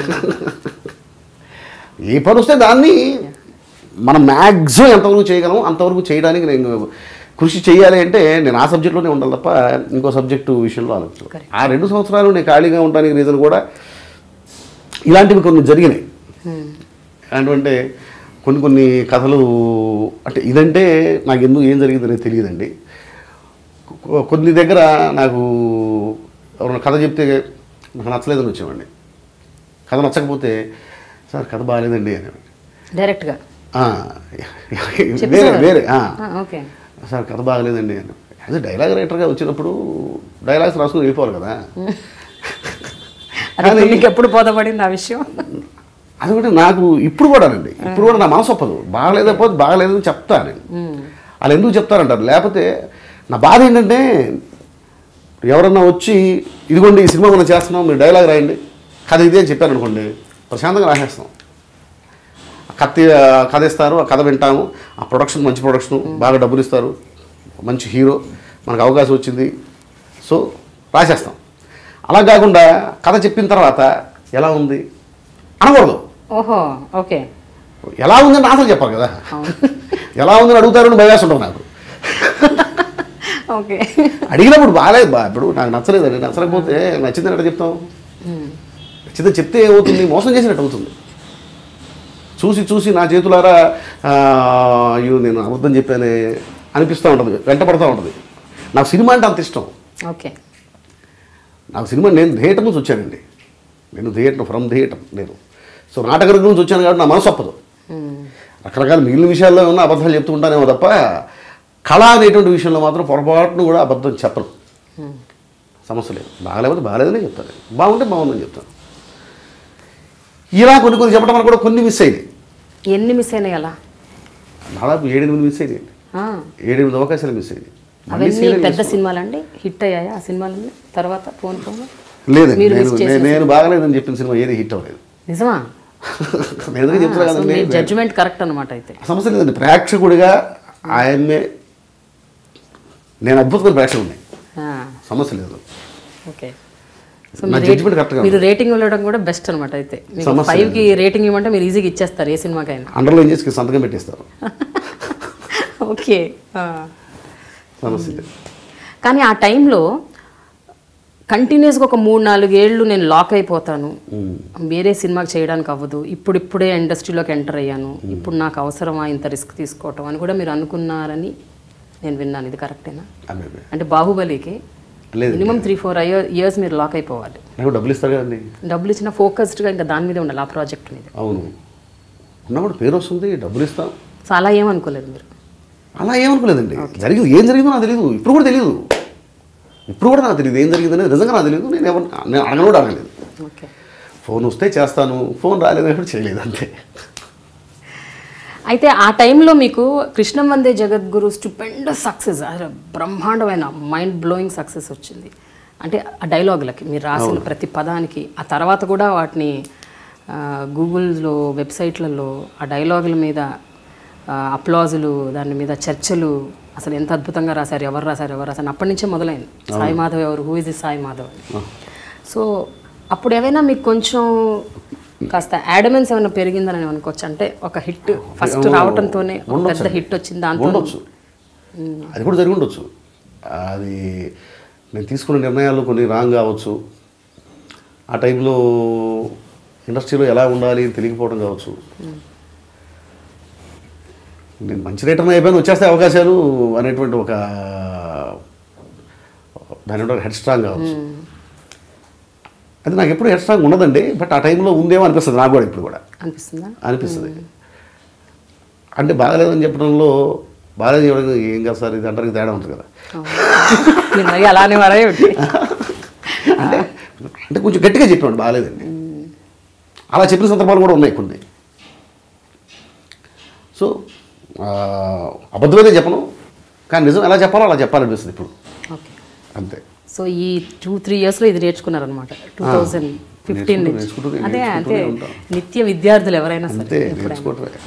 ఏ పని వస్తే దాన్ని మనం మ్యాక్సిమం ఎంతవరకు చేయగలం అంతవరకు చేయడానికి నేను కృషి చేయాలి అంటే నేను ఆ సబ్జెక్ట్లోనే ఉండాలి తప్ప ఇంకో సబ్జెక్టు విషయంలో ఆలోచించాలి Correct. ఆ రెండు సంవత్సరాలు నేను ఖాళీగా ఉండడానికి రీజన్ కూడా ఇలాంటివి కొన్ని జరిగినాయి అంటే కొన్ని కొన్ని కథలు అంటే ఇదంటే నాకు ఎందుకు ఏం జరిగింది అనేది తెలియదండి కొ- కొన్ని దగ్గర నాకు ఎవరైనా కథ చెప్తే నాకు నచ్చలేదని వచ్చేవాడిని కథ నచ్చకపోతే సార్ కథ బాగాలేదండి అనేవాడిని డైరెక్ట్గా "ఆ, వేరే చెప్పేసారా? వేరే ఆ, ఓకే సార్ కథ బాగలేదండి అని అదే డైలాగ్ రైటర్గా వచ్చినప్పుడు డైలాగ్స్ రాసుకుని వెళ్ళిపోవాలి కదా అది మీకు ఎప్పుడు బోధపడింది ఆ విషయం అది కూడా నాకు ఇప్పుడు కూడానండి ఇప్పుడు కూడా నా మనసు ఒప్పదు బాగలేకపోతే బాగలేదని చెప్తా నేను వాళ్ళు ఎందుకు చెప్తారంటారు లేకపోతే నా బాధ ఏంటంటే ఎవరన్నా వచ్చి ఇదిగోండి ఈ సినిమా మనం చేస్తున్నాం మీరు డైలాగ్ రాయండి కథ ఇదే అని చెప్పారు అనుకోండి ప్రశాంతంగా రాసేస్తాం కథ కథ ఇస్తారు ఆ కథ వింటాము ఆ ప్రొడక్షన్ మంచి ప్రొడక్షన్ బాగా డబ్బులు ఇస్తారు మంచి హీరో మనకు అవకాశం వచ్చింది సో రాసేస్తాం అలా కాకుండా కథ చెప్పిన తర్వాత ఎలా ఉంది అనకూడదు ఓహో ఓకే ఎలా ఉందని ఆన్సర్ చెప్పాలి కదా ఎలా ఉందని అడుగుతారని భయాసం ఉంటుంది నాకు ఓకే అడిగినప్పుడు బాగాలేదు బా ఇప్పుడు నాకు నచ్చలేదండి నచ్చలేకపోతే నచ్చిందని ఎట్లా చెప్తాం నచ్చిందని చెప్తే ఏమవుతుంది మోసం చేసినట్టు అవుతుంది చూసి చూసి నా చేతులారా ఆ, అయ్యో నేను అబద్ధం చెప్పానే అనిపిస్తూ ఉంటుంది వెంట పడుతూ ఉంటుంది నాకు సినిమా అంటే అంత ఇష్టం ఓకే నాకు సినిమా నేను థియేటర్ నుంచి వచ్చానండి నేను థియేటర్ ఫ్రమ్ థియేటర్ నేను సో నాటక రంగం నుంచి వచ్చాను కాబట్టి నా మనసు ఒప్పదు రకరకాల మిగిలిన విషయాల్లో ఉన్న అబద్ధాలు చెప్తూ ఉంటానేమో తప్ప కళ అనేటువంటి విషయంలో మాత్రం పొరపాటును కూడా అబద్ధం చెప్పను సమస్య లేదు బాగలేకపోతే బాగలేదని చెప్తాను బాగుంటే బాగుందని చెప్తాను ఇలా కొన్ని కొన్ని చెప్పడం వల్ల కూడా కొన్ని మిస్ అయింది ఎన్ని మిస్ అయినాయి అలా దాదాపు ఏడెనిమిది మిస్ అయింది ఆ, ఏడెనిమిది అవకాశాలు మిస్ అయింది మళ్ళీ అవన్నీ serial పెద్ద సినిమాలండి హిట్ అయ్యాయా ఆ సినిమాలన్నీ తర్వాత ఫోన్ ఫోన్ లేదండి మీరు నేను miss నేను- నేను బాగలేదని చెప్పిన సినిమా ఏది హిట్ అవ్వలేదు నిజమా నేను ఎందుకు చెప్తున్నా సో కదండి మీ జడ్జిమెంట్ కరెక్ట్ అనమాట అయితే సమస్య లేదండి ప్రేక్షకుడిగా ఆయన్నే నేను అద్భుతమైన ప్రేక్షకుడిని ఆ, సమస్య లేదు ఓకే సో నా మీరు జడ్జిమెంట్ కరెక్ట్గా మీరు రేటింగ్ ఇవ్వడం కూడా బెస్ట్ అనమాట అయితే మీకు సమస్య ఫైవ్ కి రేటింగ్ ఇవ్వమంటే మీరు ఈజీగా ఇచ్చేస్తారు ఏ సినిమాకైనా అండర్లైన్ చేసి సంతకం పెట్టేస్తారు ఓకే ఆ. సమస్య లేదు కానీ ఆ టైంలో కంటిన్యూస్గా ఒక మూడు నాలుగు ఏళ్ళు నేను లాక్ అయిపోతాను వేరే సినిమాకి చేయడానికి అవ్వదు ఇప్పుడు ఇప్పుడే ఇండస్ట్రీలోకి ఎంటర్ అయ్యాను ఇప్పుడు నాకు అవసరమా ఇంత రిస్క్ తీసుకోవటం అని కూడా మీరు అనుకున్నారని నేను విన్నాను ఇది కరెక్టేనా అబ్బాయి అంటే బాహుబలికి లేదు మినిమం త్రీ ఫోర్ ఇయర్స్ మీరు లాక్ అయిపోవాలి నాకు డబ్బులు ఇస్తారు కదండి డబ్బులు ఇచ్చిన ఫోకస్డ్గా ఇంకా దాని మీదే ఉండాలి ఆ ప్రాజెక్ట్ మీద అవును ఉన్నప్పుడు పేరు వస్తుంది డబ్బులు ఇస్తాం సో అలా ఏమనుకోలేదు మీరు అలా ఏమనుకోలేదండి జరిగింది ఏం జరిగిందో నాకు తెలియదు ఇప్పుడు కూడా తెలియదు ఇప్పుడు కూడా నాకు తెలియదు ఏం జరిగింది అనేది నిజంగా నాకు తెలియదు నేను ఎవరు నేను అడగను కూడా అడగలేదు ఓకే ఫోన్ వస్తే చేస్తాను ఫోన్ రాలేదని కూడా చేయలేదు అంతే అయితే ఆ టైంలో మీకు కృష్ణం వందే జగద్గురు స్టూపెండ్ సక్సెస్ బ్రహ్మాండమైన మైండ్ బ్లోయింగ్ సక్సెస్ వచ్చింది అంటే ఆ డైలాగులకి మీరు రాసిన ప్రతి పదానికి ఆ తర్వాత కూడా వాటిని ఆ, గూగుల్లో వెబ్సైట్లలో ఆ డైలాగుల మీద ఆ, అప్లాజులు దాని మీద చర్చలు అసలు ఎంత అద్భుతంగా రాశారు ఎవరు రాశారు ఎవరు రాశారు అప్పటి నుంచే మొదలైంది సాయి మాధవ్ ఎవరు who is the Sai Madhav అని సో అప్పుడు ఏమైనా మీకు కొంచెం కాస్త యాడమెన్స్ ఏమైనా పెరిగిందని అనుకోవచ్చు అంటే ఒక హిట్ ఫస్ట్ రావటంతోనే ఒక పెద్ద హిట్ వచ్చింది దాంతో ఉండొచ్చు అది కూడా జరిగి ఉండొచ్చు అది నేను తీసుకున్న నిర్ణయాలు కొన్ని రాంగ్ కావచ్చు ఆ టైంలో ఇండస్ట్రీలో ఎలా ఉండాలి అని తెలియకపోవడం కావచ్చు నేను మంచి రైటర్ని అయిపోయాను వచ్చేస్తే అవకాశాలు అనేటువంటి ఒక దాని హెడ్ స్ట్రాంగ్ కావచ్చు అది నాకు ఎప్పుడు హెడ్ స్ట్రాంగ్ ఉండదండి బట్ ఆ టైంలో ఉందేమో అనిపిస్తుంది నాకు కూడా ఇప్పుడు కూడా అనిపిస్తుందా అనిపిస్తుంది అంటే బాగలేదని చెప్పడంలో బాగాలేదు చెప్పడం ఏం కాదు సార్ ఇది అంటానికి తేడా ఉంటుంది కదా మీరు మరి అలానే మరే ఒకటి అంటే అంటే కొంచెం గట్టిగా చెప్పాడు బాగాలేదండి అలా చెప్పిన సందర్భాలు కూడా ఉన్నాయి కొన్ని సో ఆ, అబద్ధమైతే చెప్పను కానీ నిజం ఎలా చెప్పాలో అలా చెప్పాలనిపిస్తుంది ఇప్పుడు ఓకే అంతే సో ఈ టూ త్రీ ఇయర్స్లో ఇది నేర్చుకున్నారనమాట టూ థౌజండ్ ఫిఫ్టీన్ నుంచి నేర్చుకుంటూ- అదే నేర్చుకుంటూనే అంటే ఉంటాం. నిత్య విద్యార్థులు ఎవరైనా అంతే సరే ఎప్పుడైనా నేర్చుకోవటమే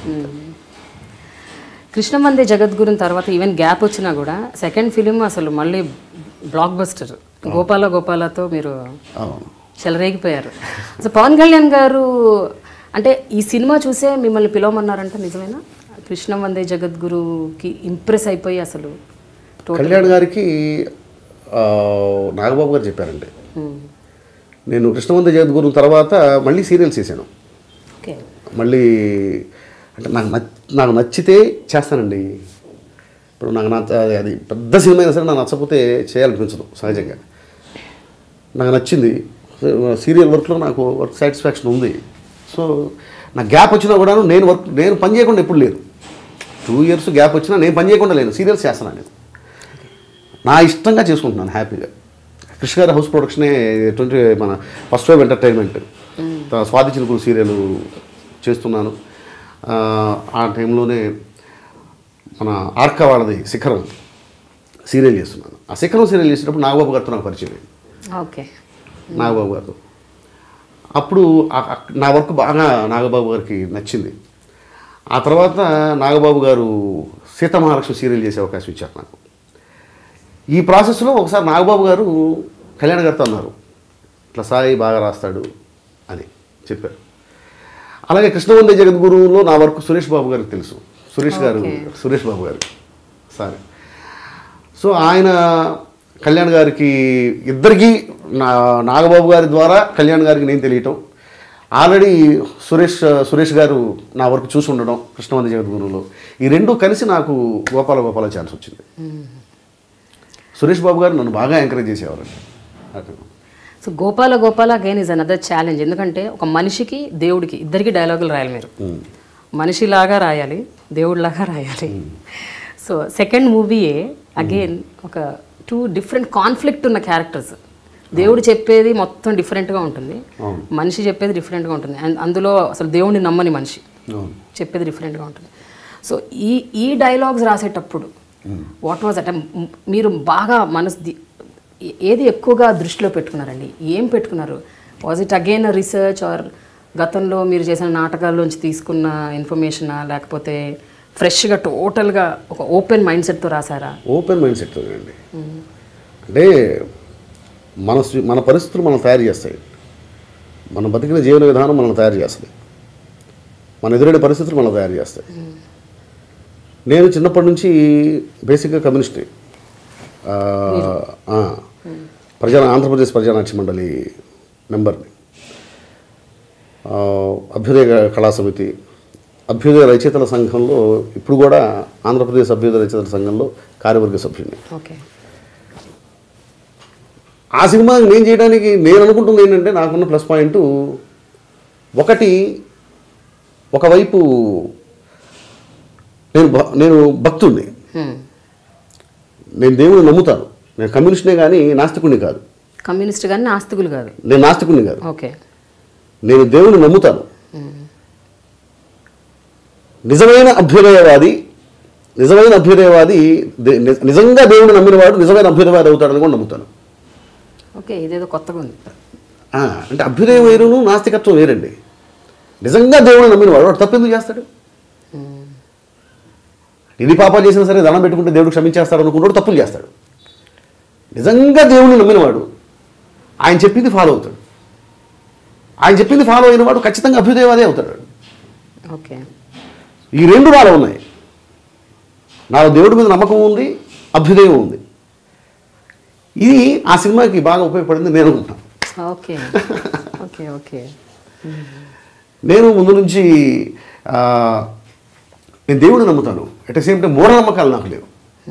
కృష్ణమందే జగద్గురుని తర్వాత ఈవెన్ గ్యాప్ వచ్చినా కూడా సెకండ్ ఫిలిం అసలు మళ్ళీ బ్లాక్ బస్టర్ గోపాల గోపాలతో మీరు అవును చెలరేగిపోయారు సో పవన్ కళ్యాణ్ గారు అంటే ఈ సినిమా చూసే మిమ్మల్ని పిలవమన్నారంట నిజమేనా కృష్ణం వందే జగద్గురుకి ఇంప్రెస్ అయిపోయి అసలు టోటల్ కళ్యాణ్ గారికి ఆ, నాగబాబు గారు చెప్పారండి నేను కృష్ణవంత జగద్గురు తర్వాత మళ్ళీ సీరియల్స్ చేశాను ఓకే మళ్ళీ అంటే నాకు నచ్ నాకు నచ్చితే చేస్తానండి ఇప్పుడు నాకు నచ్చ అది- అది పెద్ద సినిమా అయినా సరే నాకు నచ్చకపోతే చేయాలనిపించదు సహజంగా నాకు నచ్చింది సీరియల్ వర్క్లో నాకు వర్క్ సాటిస్ఫాక్షన్ ఉంది సో నాకు గ్యాప్ వచ్చినా కూడా నేను వర్క్ నేను పని చేయకుండా ఎప్పుడు లేదు టూ ఇయర్స్ గ్యాప్ వచ్చినా నేను పని చేయకుండా లేను సీరియల్స్ చేస్తున్నాను నేను నా ఇష్టంగా చేసుకుంటున్నాను హ్యాపీగా కృష్ణ గారి హౌస్ ప్రొడక్షనే ట్వంటీ మన ఫస్ట్ వేవ్ ఎంటర్టైన్మెంట్ తర్వాత స్వాతి చిలుకులు సీరియల్ చేస్తున్నాను ఆ, ఆ టైంలోనే మన ఆర్కా వాళ్ళది శిఖరం సీరియల్ చేస్తున్నాను ఆ శిఖరం సీరియల్ చేసేటప్పుడు నాగబాబు గారితో నాకు పరిచయం అయింది ఓకే నాగబాబు గారితో అప్పుడు ఆ- ఆ- నా వర్క్ బాగా నాగబాబు గారికి నచ్చింది ఆ తర్వాత నాగబాబు గారు సీతమహాలక్ష్మి సీరియల్ చేసే అవకాశం ఇచ్చారు నాకు ఈ ప్రాసెస్లో ఒకసారి నాగబాబు గారు కళ్యాణ్ గారితో అన్నారు ఇట్లా సాయి బాగా రాస్తాడు అని చెప్పారు అలాగే కృష్ణవందే జగద్గురువులో నా వర్క్ సురేష్ బాబు గారికి తెలుసు సురేష్ గారు సురేష్ బాబు గారు సారీ సో ఆయన కళ్యాణ్ గారికి ఇద్దరికి నా నాగబాబు గారి ద్వారా కళ్యాణ్ గారికి నేను తెలియటం ఆల్రెడీ సురేష్ సురేష్ గారు నా వరకు చూసి ఉండడం కృష్ణవంతి జగద్గురువులో ఈ రెండు కలిసి నాకు గోపాల గోపాల ఛాన్స్ వచ్చింది సురేష్ బాబు గారు నన్ను బాగా ఎంకరేజ్ చేసేవారండి అటు. So Gopala Gopala again is another challenge ఎందుకంటే ఒక మనిషికి దేవుడికి ఇద్దరికి డైలాగులు రాయాలి మీరు మనిషిలాగా రాయాలి దేవుడిలాగా రాయాలి సో సెకండ్ మూవీయే అగైన్ ఒక టూ డిఫరెంట్ కాన్ఫ్లిక్ట్ ఉన్న క్యారెక్టర్స్ దేవుడు చెప్పేది మొత్తం డిఫరెంట్గా ఉంటుంది అవును మనిషి చెప్పేది డిఫరెంట్గా ఉంటుంది అండ్ అందులో అసలు దేవుడిని నమ్మని మనిషి అవును చెప్పేది డిఫరెంట్గా ఉంటుంది సో ఈ ఈ డైలాగ్స్ రాసేటప్పుడు వాట్ వాజ్ అట్ మీరు బాగా మనసు ది- ఏ- ఏది ఎక్కువగా దృష్టిలో పెట్టుకున్నారండి ఏం పెట్టుకున్నారు was it again research or గతంలో మీరు చేసిన నాటకాల్లోంచి తీసుకున్న ఇన్ఫర్మేషనా లేకపోతే ఫ్రెష్గా టోటల్గా ఒక ఓపెన్ మైండ్ సెట్తో రాసారా ఓపెన్ మైండ్ సెట్ అండి అంటే మన స్వి- మన పరిస్థితులు మనం తయారు చేస్తాయి మనం బతికిన జీవన విధానం మనం తయారు చేస్తుంది మన ఎదురైన పరిస్థితులు మనం తయారు చేస్తాయి నేను చిన్నప్పటి నుంచి బేసిక్గా కమ్యూనిస్ట్ని ఆ, ఆ, ప్రజా ఆంధ్రప్రదేశ్ ప్రజానాట్య మండలి మెంబర్ని ఆ, అభ్యుదయ కళా సమితి అభ్యుదయ రచయితల సంఘంలో ఇప్పుడు కూడా ఆంధ్రప్రదేశ్ అభ్యుదయ రచయితల సంఘంలో కార్యవర్గ సభ్యుడిని ఓకే ఆ సినిమా నేను చేయడానికి నేను అనుకుంటుంది ఏంటంటే నాకున్న ప్లస్ పాయింట్ ఒకటి ఒకవైపు నేను భ- నేను భక్తుడిని నేను దేవుని నమ్ముతాను నేను కమ్యూనిస్ట్నే కానీ నాస్తికుడిని కాదు కమ్యూనిస్ట్ కానీ నాస్తికులు కాదు నేను నాస్తికుడిని కాదు ఓకే నేను దేవుని నమ్ముతాను నిజమైన అభ్యుదయవాది నిజమైన అభ్యుదయవాది దే- ని- నిజంగా దేవుని నమ్మినవాడు నిజమైన అభ్యుదయవాది అవుతాడని కూడా నమ్ముతాను ఓకే ఇదేదో కొత్తగా ఉంది ఆ, అంటే అభ్యుదయం వేరును నాస్తికత్వం వేరండి నిజంగా దేవుని నమ్మినవాడు వాడు తప్పెందుకు చేస్తాడు ఎన్ని పాపాలు చేసినా సరే దండం పెట్టుకుంటే దేవుడు క్షమించేస్తాడు అనుకున్నాడు తప్పులు చేస్తాడు నిజంగా దేవుని నమ్మినవాడు ఆయన చెప్పింది ఫాలో అవుతాడు ఆయన చెప్పింది ఫాలో అయిన వాడు ఖచ్చితంగా అభ్యుదయవాదే అవుతాడు ఓకే ఈ రెండు నాలో ఉన్నాయి నాకు దేవుడి మీద నమ్మకం ఉంది అభ్యుదయం ఉంది ఇది ఆ సినిమాకి బాగా ఉపయోగపడింది నేను అనుకుంటాను ఓకే ఓకే ఓకే నేను ముందు నుంచి ఆ, నేను దేవుడిని నమ్ముతాను అట్ ద సేమ్ టైం మూఢనమ్మకాలు నాకు లేవు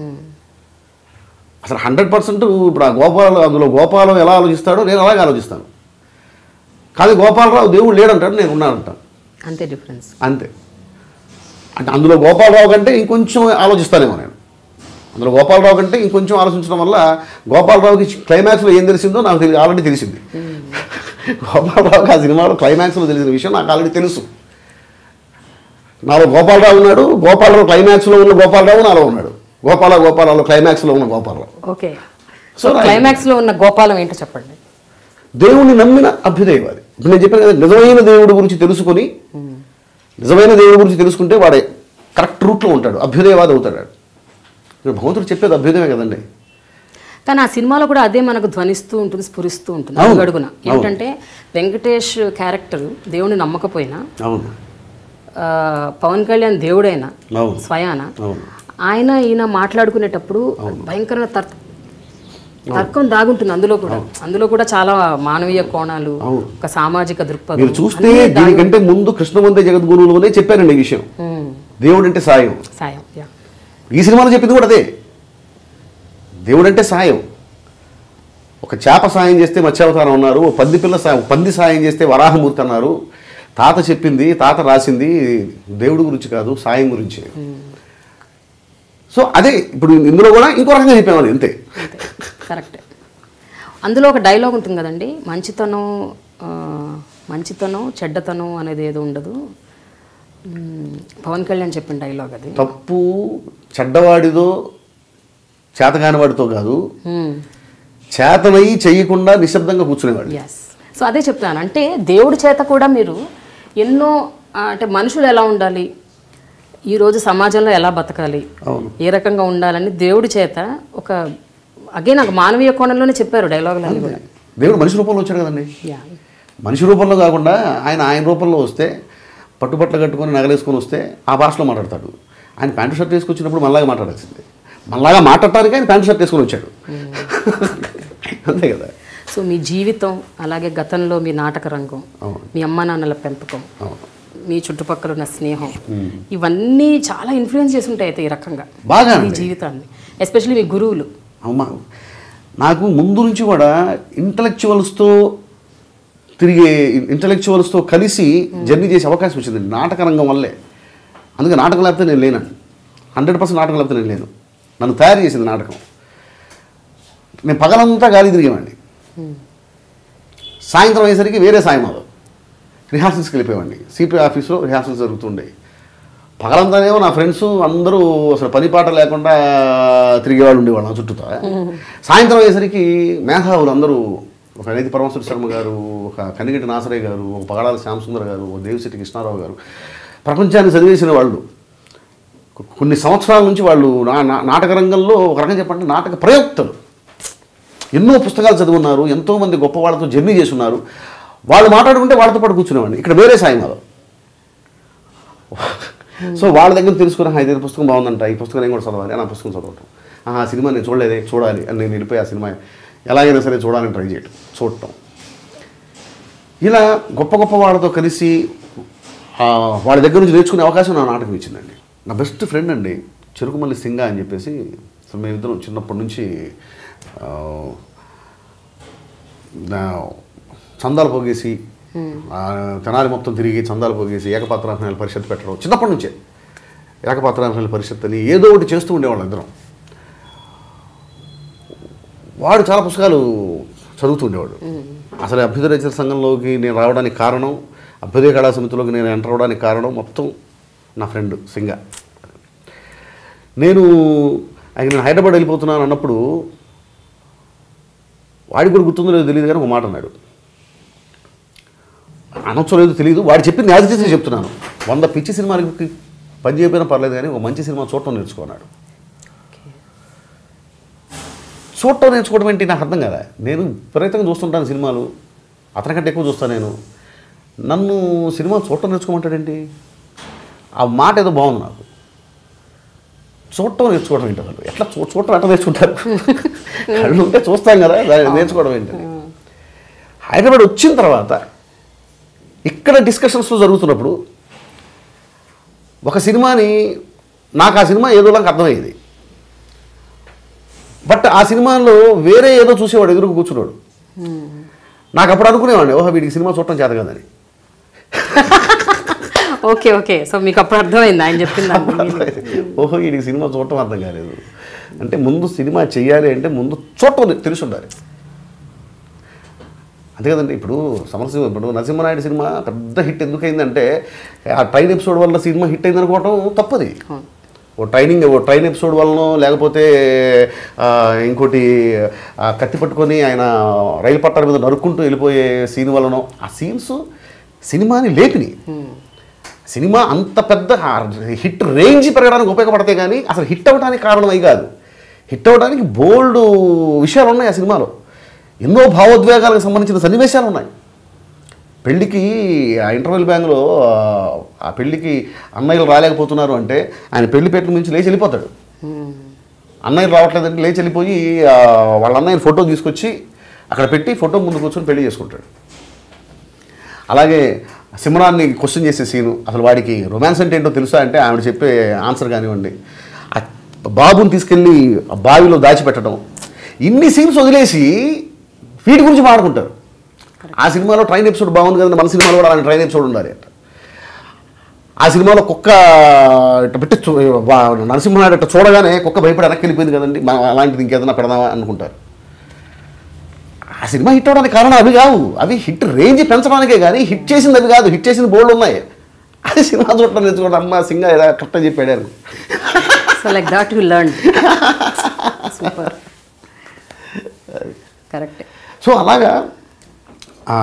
అసలు హండ్రెడ్ పర్సెంట్ ఇప్పుడు ఆ గోపాల అందులో గోపాలం ఎలా ఆలోచిస్తాడో నేను అలాగే ఆలోచిస్తాను కానీ గోపాలరావు దేవుడు లేడంటాడు నేను ఉన్నానంటాను అంతే డిఫరెన్స్ అంతే అంటే అందులో గోపాలరావు కంటే ఇంకొంచెం ఆలోచిస్తానేమో నేను అందులో గోపాలరావు కంటే ఇంకొంచెం ఆలోచించడం వల్ల గోపాలరావుకి క్లైమాక్స్లో ఏం తెలిసిందో నాకు తెలియ ఆల్రెడీ తెలిసింది గోపాలరావుకి ఆ సినిమాలో క్లైమాక్స్లో తెలిసిన విషయం నాకు ఆల్రెడీ తెలుసు నాలో గోపాలరావు ఉన్నాడు గోపాలరావు క్లైమాక్స్లో ఉన్న గోపాలరావు నాలో ఉన్నాడు గోపాల గోపాలలో క్లైమాక్స్లో ఉన్న Gopala Rao okay so so climax లో ఉన్న గోపాలం ఏంటో చెప్పండి దేవుణ్ణి నమ్మిన అభ్యుదయవాది ఇప్పుడు నేను చెప్పాను కదా నిజమైన దేవుడి గురించి తెలుసుకొని నిజమైన దేవుడి గురించి తెలుసుకుంటే వాడే కరెక్ట్ రూట్లో ఉంటాడు అభ్యుదయవాది అవుతాడు వాడు. ఇప్పుడు భగవంతుడు చెప్పేది అభ్యుదయమే కదండి కానీ ఆ సినిమాలో కూడా అదే మనకు ధ్వనిస్తూ ఉంటుంది స్ఫురిస్తూ ఉంటుంది అవును. అడుగడుగున అవును. ఏంటంటే వెంకటేష్ క్యారెక్టర్ దేవుని నమ్మకపోయినా అవును ఆ, పవన్ కళ్యాణ్ దేవుడైనా అవును స్వయాన అవును ఆయన ఈయన మాట్లాడుకునేటప్పుడు భయంకరమైన తర్ తర్కం దాగుంటుంది అందులో కూడా అందులో కూడా చాలా మానవీయ కోణాలు అవును. ఒక సామాజిక దృక్పథం మీరు చూస్తే దీనికంటే ముందు కృష్ణవంతే జగద్గురువులోనే చెప్పారండి ఈ విషయం ఉమ్, దేవుడు అంటే సాయం సాయం యా ఈ సినిమాలో చెప్పింది కూడా అదే దేవుడు అంటే సాయం ఒక చేప సాయం చేస్తే మత్స్యావతారం అన్నారు ఓ పంది పిల్ల సాయం పంది సాయం చేస్తే వరాహమూర్తి అన్నారు తాత చెప్పింది తాత రాసింది దేవుడి గురించి కాదు సాయం గురించి సో అదే ఇప్పుడు ఇందులో కూడా ఇంకో రకంగా చెప్పామని అంతే కరెక్ట్ అందులో ఒక డైలాగ్ ఉంటుంది కదండి మంచితనం ఆ, మంచితనం చెడ్డతనం అనేది ఏదో ఉండదు మ్మ్, పవన్ కళ్యాణ్ చెప్పిన డైలాగ్ అది తప్పు చెడ్డవాడిదో చేతగానివాడితో కాదు చేతనై చేయకుండా నిశ్శబ్దంగా కూర్చునేవాడు ఎస్ సో అదే చెప్తాను అంటే దేవుడి చేత కూడా మీరు ఎన్నో ఆ, అంటే మనుషులు ఎలా ఉండాలి ఈరోజు సమాజంలో ఎలా బతకాలి అవును ఏ రకంగా ఉండాలని దేవుడి చేత ఒక అగే నాకు మానవీయ కోణంలోనే చెప్పారు డైలాగులన్నీ కూడా దేవుడు మనిషి రూపంలో వచ్చాడు కదండి యా మనిషి రూపంలో కాకుండా ఆయన ఆయన రూపంలో వస్తే పట్టుబట్టలు కట్టుకొని నగలేసుకొని వస్తే ఆ భాషలో మాట్లాడతాడు ఆయన ప్యాంటు షర్ట్ వేసుకొచ్చినప్పుడు మళ్ళాగా మాట్లాడాల్సిందే మళ్ళాగా మాట్లాడటానికి ఆయన ప్యాంటు షర్ట్ వేసుకొని వచ్చాడు అంతే కదా సో మీ జీవితం అలాగే గతంలో మీ నాటక రంగం అవును మీ అమ్మా నాన్నల పెంపకం అవును మీ చుట్టుపక్కల ఉన్న స్నేహం ఇవన్నీ చాలా ఇన్ఫ్లుయెన్స్ చేసి ఉంటాయి అయితే ఈ రకంగా బాగా మీ జీవితాన్ని ఎస్పెషల్లీ మీ గురువులు అమ్మా నాకు ముందు నుంచి కూడా ఇంటలెక్చువల్స్తో తిరిగే ఇంటలెక్చువల్స్తో కలిసి జర్నీ చేసే అవకాశం వచ్చింది నాటక రంగం వల్లే అందుకే నాటకం లేకపోతే నేను లేనండి హండ్రెడ్ పర్సెంట్ నాటకం లేకపోతే నేను లేను నన్ను తయారు చేసింది నాటకం నేను పగలంతా గాలి తిరిగేవాడిని సాయంత్రం అయ్యేసరికి వేరే సాయం మాధవ్ రిహార్సల్స్కి వెళ్ళిపోయేవాడిని సిపి ఆఫీస్లో రిహార్సల్స్ జరుగుతుండే పగలంతానేమో నా ఫ్రెండ్స్ అందరూ అసలు పని పాట లేకుండా తిరిగేవాళ్ళు ఉండేవాళ్ళు నా చుట్టూతా సాయంత్రం అయ్యేసరికి మేధావులు అందరూ ఒక నేతి పరమేశ్వర శర్మ గారు ఒక కనిగటి నాసరయ్య గారు ఒక పగడాల శ్యామసుందర్ గారు ఒక దేవిశెట్టి కృష్ణారావు గారు ప్రపంచాన్ని చదివేసిన వాళ్ళు కొన్ని సంవత్సరాల నుంచి వాళ్ళు నా నా- నాటక రంగంలో ఒక రకంగా చెప్పంటే నాటక ప్రయోక్తలు ఎన్నో పుస్తకాలు చదువున్నారు ఎంతో మంది గొప్ప వాళ్ళతో జర్నీ చేసి ఉన్నారు వాళ్ళు మాట్లాడుకుంటే వాళ్ళతో పాటు కూర్చునేవాడిని ఇక్కడ వేరే సాయి మాధవ్ సో వాళ్ళ దగ్గర తెలుసుకుని "ఆ, ఇదే పుస్తకం బాగుందంట ఈ పుస్తకం నేను కూడా చదవాలి అని ఆ పుస్తకం చదవటం "ఆహా, ఆ సినిమా నేను చూడలేదే చూడాలి అని నేను వెళ్ళిపోయి ఆ సినిమా ఎలాగైనా సరే చూడాలని ట్రై చేయటం చూడటం ఇలా గొప్ప గొప్ప వాళ్ళతో కలిసి ఆ, వాళ్ళ దగ్గర నుంచి నేర్చుకునే అవకాశం నా నాటకం ఇచ్చిందండి నా బెస్ట్ ఫ్రెండ్ అండి చెరుకుమల్లి సింగ అని చెప్పేసి అసలు మేమిద్దరం చిన్నప్పటి నుంచి ఆ, నా- చందాలు పోగేసి ఆ, తెనాలి మొత్తం తిరిగి చందాలు పోగేసి ఏకపాత్రాభినయాల పరిషత్ పెట్టడం చిన్నప్పటి నుంచే ఏకపాత్రాభినయాల పరిషత్ అని ఏదో ఒకటి చేస్తూ ఉండేవాళ్ళం ఇద్దరం వాడు చాలా పుస్తకాలు చదువుతూ ఉండేవాడు అసలు అభ్యుదయ రచన సంఘంలోకి నేను రావడానికి కారణం అభ్యుదయ కళా సమితిలోకి నేను ఎంటర్ అవ్వడానికి కారణం మొత్తం నా ఫ్రెండ్ సింగ నేను ఆయన నేను హైదరాబాద్ వెళ్ళిపోతున్నాను అన్నప్పుడు వాడికి కూడా గుర్తుందో లేదో తెలియదు కానీ ఒక మాట అన్నాడు అనొచ్చో లేదో తెలియదు వాడు చెప్పింది యాజ్ చేసి చెప్తున్నాను వంద పిచ్చి సినిమాలకి పని చేయకపోయినా పర్లేదు కానీ ఒక మంచి సినిమా చూడటం నేర్చుకున్నాడు చూడటం నేర్చుకోవడం ఏంటి నాకు అర్థం కదా నేను విపరీతంగా చూస్తుంటాను సినిమాలు అతనికంటే ఎక్కువ చూస్తాను నేను నన్ను సినిమా చూడటం నేర్చుకోమంటాడేంటి ఆ మాట ఏదో బాగుంది నాకు చూడటం నేర్చుకోవడం ఏంటి అసలు ఎట్లా చూ చూడటం ఎట్లా నేర్చుకుంటారు కళ్ళు ఉంటే చూస్తాం కదా దాన్ని నేర్చుకోవడం ఏంటి హైదరాబాద్ వచ్చిన తర్వాత ఇక్కడ డిస్కషన్స్లో జరుగుతున్నప్పుడు ఒక సినిమాని నాకు ఆ సినిమా ఏదోలాగా అర్థమయ్యేది బట్ ఆ సినిమాలో వేరే ఏదో చూసేవాడు ఎదురుకు కూర్చున్నాడు నాకు అప్పుడు అనుకునేవాడిని ఓహో వీడికి సినిమా చూడటం చేత కదని ఓకే ఓకే సో మీకు అప్పుడు అర్థమైంది ఆయన చెప్పింది దాని meaning. ఓహో వీడికి సినిమా చూడటం అర్థం కాలేదు అంటే ముందు సినిమా చెయ్యాలి అంటే ముందు చూడటం తెలిసి ఉండాలి అంతే కదండి ఇప్పుడు సమరసింహ ఇప్పుడు నరసింహనాయుడు సినిమా పెద్ద హిట్ ఎందుకు అయిందంటే ఆ ట్రైన్ ఎపిసోడ్ వల్ల సినిమా హిట్ అయింది అనుకోవటం తప్పది అవును. ఓ ట్రైనింగ్ ఓ ట్రైన్ ఎపిసోడ్ వలనో లేకపోతే ఆ, ఇంకోటి ఆ, కత్తి పట్టుకొని ఆయన రైలు పట్టాల మీద నరుక్కుంటూ వెళ్ళిపోయే సీన్ వలనో ఆ సీన్స్ సినిమాని లేపినాయి సినిమా అంత పెద్ద హిట్ రేంజ్ పెరగడానికి ఉపయోగపడతాయి కానీ అసలు హిట్ అవ్వడానికి కారణం అయి కాదు హిట్ అవ్వడానికి బోల్డ్ విషయాలు ఉన్నాయి ఆ సినిమాలో ఎన్నో భావోద్వేగాలకు సంబంధించిన సన్నివేశాలు ఉన్నాయి పెళ్ళికి ఆ ఇంటర్వెల్ బ్యాంక్లో ఆ పెళ్ళికి అన్నయ్యలు రాలేకపోతున్నారు అంటే ఆయన పెళ్లి పెట్టల నుంచి లేచి వెళ్ళిపోతాడు అన్నయ్యలు రావట్లేదంటే లేచి వెళ్ళిపోయి ఆ, వాళ్ళ అన్నయ్యని ఫోటో తీసుకొచ్చి అక్కడ పెట్టి ఫోటో ముందు కూర్చొని పెళ్లి చేసుకుంటాడు అలాగే సిమ్రాన్ని క్వశ్చన్ చేసే సీను అసలు వాడికి రొమాన్స్ అంటే ఏంటో తెలుసా అంటే ఆవిడ చెప్పే ఆన్సర్ కానివ్వండి ఆ బాబుని తీసుకెళ్ళి ఆ బావిలో దాచిపెట్టడం ఇన్ని సీన్స్ వదిలేసి వీటి గురించి మాట్లాడుకుంటారు ఆ సినిమాలో ట్రైన్ ఎపిసోడ్ బాగుంది కదండి మన సినిమాలో కూడా అలాంటి ట్రైన్ ఎపిసోడ్ ఉండాలి అంట ఆ సినిమాలో కుక్క ఇట్ట పెట్టి చూ- వా- నరసింహనాయుడు ఇట్ట చూడగానే కుక్క భయపడి వెనక్కి వెళ్ళిపోయింది కదండి మనం అలాంటిది ఇంకేదైనా పెడదామా అనుకుంటారు ఆ సినిమా హిట్ అవడానికి కారణం అవి కావు అవి హిట్ రేంజ్ పెంచడానికే కానీ హిట్ చేసింది అవి కాదు హిట్ చేసింది బోల్డ్ ఉన్నాయి అది సినిమా చూడటం నేర్చుకోవడం అమ్మ సింగ ఇలా కరెక్ట్గా చెప్పాడు అనుకో so like that you learn super correct so అలాగా ఆ,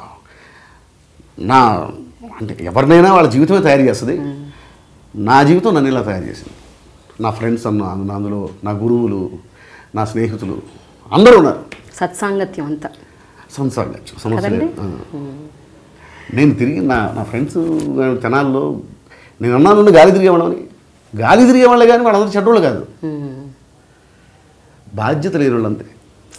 నా అంటే ఎవరినైనా వాళ్ళ జీవితమే తయారు చేస్తుంది నా జీవితం నన్ను ఇలా తయారు చేసింది నా ఫ్రెండ్స్ అన్న అన్న- అందులో నా గురువులు నా స్నేహితులు అందరూ ఉన్నారు సత్సాంగత్యం అంతా సంసారించు సమస్య కదండి? లేదు. ఆ. నేను తిరిగి నా నా ఫ్రెండ్స్ తెనాల్లో నేను అన్నాను నుండి గాలి తిరిగేవాళ్ళని గాలి తిరిగేవాళ్ళే కానీ వాళ్ళందరూ చెడ్డోళ్ళు కాదు మ్మ్. బాధ్యత లేని వాళ్ళు అంతే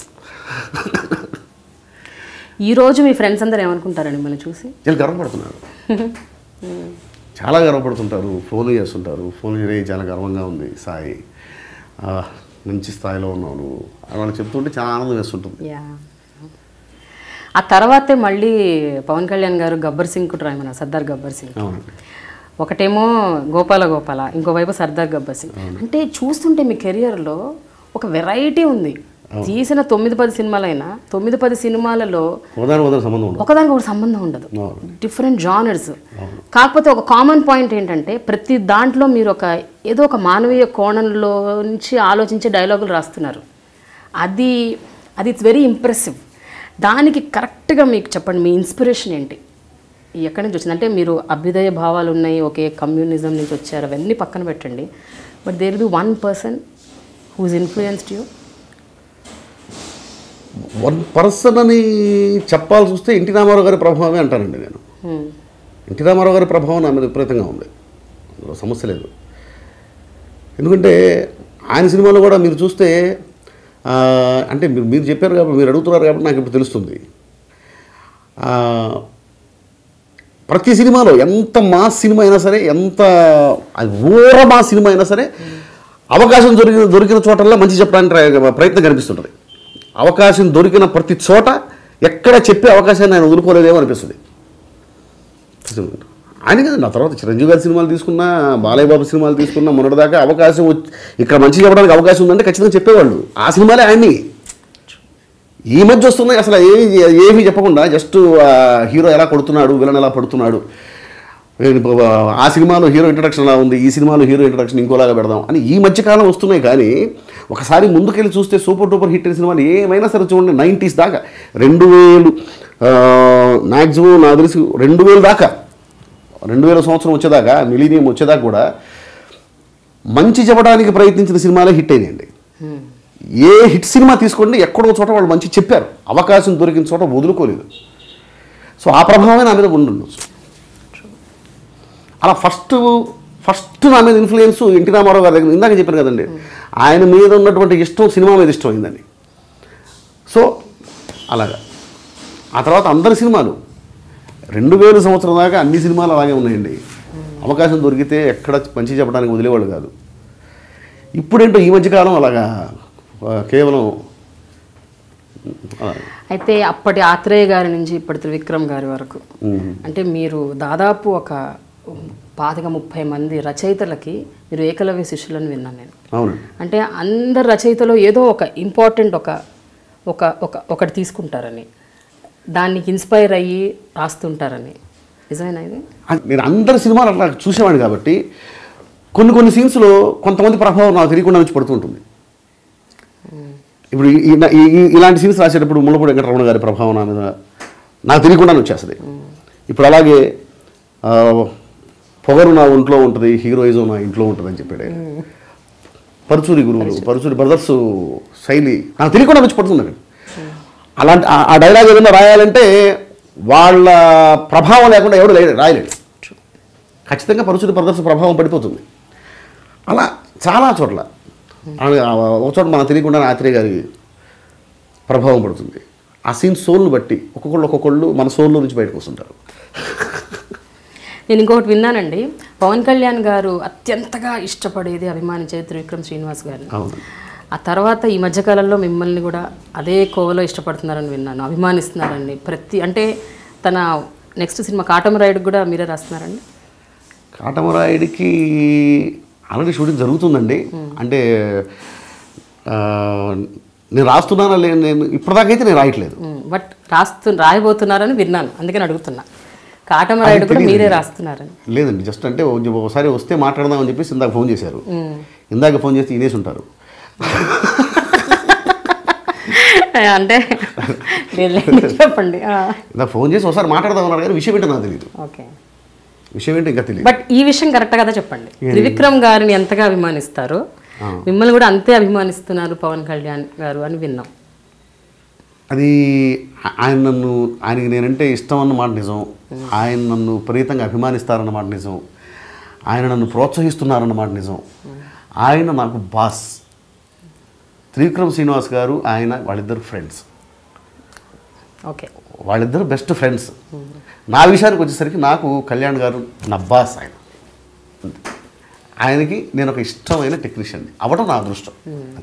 ఈ రోజు మీ ఫ్రెండ్స్ అందరూ ఏమనుకుంటారండి మిమ్మల్ని చూసి చాలా గర్వపడుతున్నారు చాలా గర్వపడుతుంటారు ఫోన్ చేస్తుంటారు ఫోన్ చేసి చాలా గర్వంగా ఉంది సాయి ఆ, మంచి స్థాయిలో ఉన్నావు నువ్వు అని వాళ్ళు చెప్తుంటే చాలా ఆనందం వేస్తుంటుంది యా ఆ తర్వాతే మళ్ళీ పవన్ కళ్యాణ్ గారు గబ్బర్ సింగ్ కూడా రాయమన్నారు సర్దార్ గబ్బర్ సింగ్ అవునండి ఒకటేమో గోపాల గోపాల ఇంకోవైపు సర్దార్ గబ్బర్ సింగ్ అంటే చూస్తుంటే మీ కెరియర్లో ఒక వెరైటీ ఉంది తీసిన తొమ్మిది పది సినిమాలైనా తొమ్మిది పది సినిమాలలో ఉదాహరణ ఉదాహరణ సంబంధం ఉండదు ఒకదానికి ఒక సంబంధం ఉండదు అవును. డిఫరెంట్ జానర్స్ కాకపోతే ఒక కామన్ పాయింట్ ఏంటంటే ప్రతి దాంట్లో మీరు ఒక ఏదో ఒక మానవీయ కోణంలో నుంచి ఆలోచించే డైలాగులు రాస్తున్నారు అది అది ఇట్స్ వెరీ ఇంప్రెసివ్ దానికి కరెక్ట్గా మీకు చెప్పండి మీ ఇన్స్పిరేషన్ ఏంటి ఎక్కడి నుంచి వచ్చింది అంటే మీరు అభ్యుదయ భావాలు ఉన్నాయి ఓకే కమ్యూనిజం నుంచి వచ్చారు అవన్నీ పక్కన పెట్టండి but there be one person whose influenced you one person అని చెప్పాల్సి వస్తే ఎన్టీ రామారావు గారి ప్రభావమే అంటానండి నేను ఎన్టీ రామారావు గారి ప్రభావం నా మీద విపరీతంగా ఉంది అందులో సమస్య లేదు ఎందుకంటే ఆయన సినిమాలో కూడా మీరు చూస్తే ఆ, అంటే మీరు మీరు చెప్పారు కాబట్టి మీరు అడుగుతున్నారు కాబట్టి నాకు ఇప్పుడు తెలుస్తుంది ఆ, ప్రతి సినిమాలో ఎంత మాస్ సినిమా అయినా సరే ఎంత అది ఊర మాస్ సినిమా అయినా సరే అవకాశం దొరికిన దొరికిన చోటల్లా మంచి చెప్పడానికి ట్రై- ప్రయత్నం కనిపిస్తుంటుంది అవకాశం దొరికిన ప్రతి చోట ఎక్కడ చెప్పే అవకాశాన్ని ఆయన వదులుకోలేదేమో అనిపిస్తుంది ఆయన కదా నా తర్వాత చిరంజీవి గారి సినిమాలు తీసుకున్నా బాలయ్య బాబు సినిమాలు తీసుకున్నా మొన్నటిదాకా అవకాశం వచ్చి ఇక్కడ మంచి చెప్పడానికి అవకాశం ఉందంటే ఖచ్చితంగా చెప్పేవాళ్ళు ఆ సినిమాలే ఆయన్ని ఈ మధ్య వస్తున్నాయి అసలు ఏమి ఏమీ చెప్పకుండా జస్ట్ హీరో ఎలా కొడుతున్నాడు విలన్ ఎలా పడుతున్నాడు ఆ సినిమాలో హీరో ఇంట్రడక్షన్ ఎలా ఉంది ఈ సినిమాలో హీరో ఇంట్రడక్షన్ ఇంకోలాగా పెడదాం అని ఈ మధ్యకాలం వస్తున్నాయి కానీ ఒకసారి ముందుకెళ్ళి చూస్తే సూపర్ డూపర్ హిట్ అయిన సినిమాలు ఏమైనా సరే చూడండి నైంటీస్ దాకా రెండు వేలు మ్యాక్సిమం నాకు తెలిసి రెండు వేలు దాకా రెండు వేల సంవత్సరం వచ్చేదాకా మిలీనియం వచ్చేదాకా కూడా మంచి చెప్పడానికి ప్రయత్నించిన సినిమాలే హిట్ అయినాయండి ఏ హిట్ సినిమా తీసుకోండి ఎక్కడో చోట వాళ్ళు మంచి చెప్పారు అవకాశం దొరికిన చోట వదులుకోలేదు సో ఆ ప్రభావమే నా మీద ఉండుండొచ్చు అలా ఫస్ట్ ఫస్ట్ నా మీద ఇన్ఫ్లుయెన్స్ ఎన్టీ రామారావు గారి దగ్గర ఇందాక చెప్పాను కదండి ఆయన మీద ఉన్నటువంటి ఇష్టం సినిమా మీద ఇష్టం అయిందండి సో అలాగా ఆ తర్వాత అందరి సినిమాలు రెండు వేల సంవత్సరం దాకా అన్ని సినిమాలు అలాగే ఉన్నాయండి అవకాశం దొరికితే ఎక్కడ మంచి చెప్పడానికి వదిలేవాళ్ళు కాదు ఇప్పుడేంటో ఈ మధ్యకాలం అలాగా ఆ, కేవలం అలా. అయితే అప్పటి ఆత్రేయ గారి నుంచి ఇప్పటి త్రివిక్రమ్ గారి వరకు ఉమ్. అంటే మీరు దాదాపు ఒక పాతిక ముప్పై మంది రచయితలకి మీరు ఏకలవ్య శిష్యులని విన్నాను నేను అవునండి అంటే అందరు రచయితలో ఏదో ఒక ఇంపార్టెంట్ ఒక ఒక ఒక ఒకటి తీసుకుంటారని దానికి ఇన్స్పైర్ అయ్యి రాస్తుంటారని నిజమేనా ఇది అ- నేను అందరి సినిమాలు అట్లా చూసేవాడిని కాబట్టి కొన్ని కొన్ని సీన్స్లో కొంతమంది ప్రభావం నాకు తెలియకుండా నుంచి పడుతూ ఉంటుంది ఇప్పుడు ఈ- ఈ- ఈ- ఈ- ఇలాంటి సీన్స్ రాసేటప్పుడు ముళ్ళపూడి వెంకటరమణ గారి ప్రభావం నా మీద నాకు తెలియకుండా వచ్చేస్తుంది ఇప్పుడు అలాగే ఆ, పొగరు నా ఒంట్లో ఉంటుంది హీరోయిజం నా ఇంట్లో ఉంటుంది అని చెప్పాడు ఆయన. పరుచూరి గురువులు పరుచూరి బ్రదర్స్ శైలి నాకు తెలియకుండా వచ్చి పడుతుంది అక్కడ అలాంటి ఆ- ఆ డైలాగ్ ఏదైనా రాయాలంటే వాళ్ళ ప్రభావం లేకుండా ఎవడు లేడు రాయలేడు ఖచ్చితంగా పరుచూరి బ్రదర్స్ ప్రభావం పడిపోతుంది అలా చాలా చోట్ల ఆ- ఆ ఒక చోట మనకు తెలియకుండా ఆత్రేయ గారి ప్రభావం పడుతుంది ఆ సీన్ సోల్ను బట్టి ఒక్కొక్కళ్ళు ఒక్కొక్కళ్ళు మన సోల్లో నుంచి బయటకు వస్తుంటారు నేను ఇంకొకటి విన్నానండి పవన్ కళ్యాణ్ గారు అత్యంతగా ఇష్టపడేది అభిమానించేది త్రివిక్రమ్ శ్రీనివాస్ గారిని అవును ఆ తర్వాత ఈ మధ్యకాలంలో మిమ్మల్ని కూడా అదే కోవలో ఇష్టపడుతున్నారని విన్నాను అభిమానిస్తున్నారండి ప్రతి అంటే తన నెక్స్ట్ సినిమా కాటమరాయుడు కూడా మీరే రాస్తున్నారండి కాటమరాయుడికి ఆల్రెడీ షూటింగ్ జరుగుతుందండి అంటే ఆ, నేను రాస్తున్నానా లేదు నేను ఇప్పటిదాకైతే నేను రాయట్లేదు బట్ రాస్తు రాయబోతున్నారని విన్నాను అందుకని అడుగుతున్నా కాటమరాయుడు కూడా మీరే రాస్తున్నారని లేదండి జస్ట్ అంటే ఓ- ఒకసారి వస్తే మాట్లాడదామని చెప్పేసి ఇందాక ఫోన్ చేశారు ఇందాక ఫోన్ చేస్తే ఇనేసి ఉంటారు అంటే లేదులేండి, చెప్పండి ఇందాక ఫోన్ చేసి ఒకసారి మాట్లాడదామన్నారు కానీ విషయం ఏంటో నాకు తెలియదు ఓకే విషయం ఏంటో ఇంకా తెలియదు బట్ ఈ విషయం కరెక్ట్ కదా చెప్పండి త్రివిక్రమ్ గారిని ఎంతగా అభిమానిస్తారో మిమ్మల్ని కూడా అంతే అభిమానిస్తున్నారు పవన్ కళ్యాణ్ గారు అని విన్నాం అది ఆ- ఆయన నన్ను ఆయనకి నేనంటే ఇష్టం అన్నమాట నిజం ఆయన నన్ను విపరీతంగా అభిమానిస్తారన్నమాట నిజం ఆయన నన్ను ప్రోత్సహిస్తున్నారన్నమాట నిజం ఆయన నాకు బాస్ త్రివిక్రమ్ శ్రీనివాస్ గారు ఆయన వాళ్ళిద్దరు ఫ్రెండ్స్ ఓకే వాళ్ళిద్దరు బెస్ట్ ఫ్రెండ్స్ నా విషయానికి వచ్చేసరికి నాకు కళ్యాణ్ గారు నా బాస్ ఆయన ఆయనకి నేను ఒక ఇష్టమైన టెక్నీషియన్ అవడం నా అదృష్టం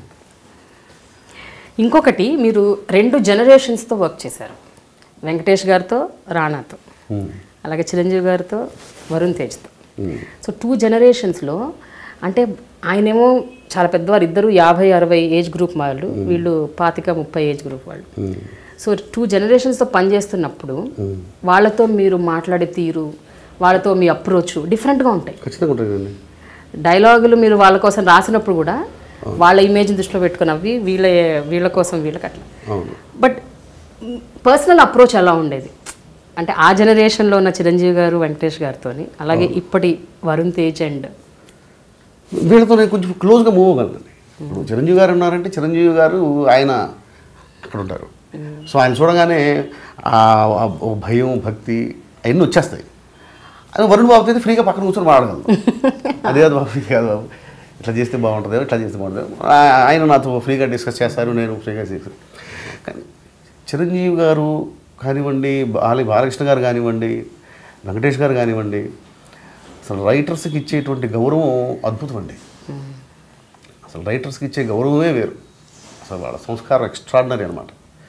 ఇంకొకటి మీరు రెండు జనరేషన్స్తో వర్క్ చేశారు వెంకటేష్ గారితో రాణాతో అలాగే చిరంజీవి గారితో వరుణ్ తేజ్తో సో టూ జనరేషన్స్లో అంటే ఆయనేమో చాలా పెద్దవారు ఇద్దరు యాభై అరవై ఏజ్ గ్రూప్ వాళ్ళు వీళ్ళు పాతిక ముప్పై ఏజ్ గ్రూప్ వాళ్ళు సో టూ జనరేషన్స్తో పనిచేస్తున్నప్పుడు వాళ్ళతో మీరు మాట్లాడే తీరు వాళ్ళతో మీ అప్రోచ్ డిఫరెంట్గా ఉంటాయి ఖచ్చితంగా ఉంటుందండి డైలాగులు మీరు వాళ్ళ కోసం రాసినప్పుడు కూడా వాళ్ళ ఇమేజ్ని దృష్టిలో పెట్టుకుని అవి వీళ్ళ వీళ్ళ కోసం వీళ్ళకి అట్లా అవును బట్ పర్సనల్ అప్రోచ్ ఎలా ఉండేది అంటే ఆ జనరేషన్లో ఉన్న చిరంజీవి గారు వెంకటేష్ గారితో అలాగే ఇప్పటి వరుణ్ తేజ్ అండ్ వీళ్ళతో నేను కొంచెం క్లోజ్గా మూవ్ అవ్వగలను ఇప్పుడు చిరంజీవి గారు ఉన్నారంటే చిరంజీవి గారు ఆయన అక్కడ ఉంటారు సో ఆయన చూడగానే ఆ ఆ ఒక భయం భక్తి అవన్నీ వచ్చేస్తాయి అది వరుణ్ బాబుతో అయితే ఫ్రీగా పక్కన కూర్చొని మాడగలను అదే కాదు బాబు ఇది కాదు బాబు ఇట్లా చేస్తే బాగుంటుంది ఇట్లా చేస్తే బాగుంటుంది ఆ- ఆయన నాతో ఫ్రీగా డిస్కస్ చేస్తారు నేను ఫ్రీగా చేస్తాను కానీ చిరంజీవి గారు కానివ్వండి బాలి బాలకృష్ణ గారు కానివ్వండి వెంకటేష్ గారు కానివ్వండి అసలు రైటర్స్కి ఇచ్చేటువంటి గౌరవం అద్భుతం అండి అసలు రైటర్స్కి ఇచ్చే గౌరవమే వేరు అసలు వాళ్ళ సంస్కారం ఎక్స్ట్రాడినరీ అనమాట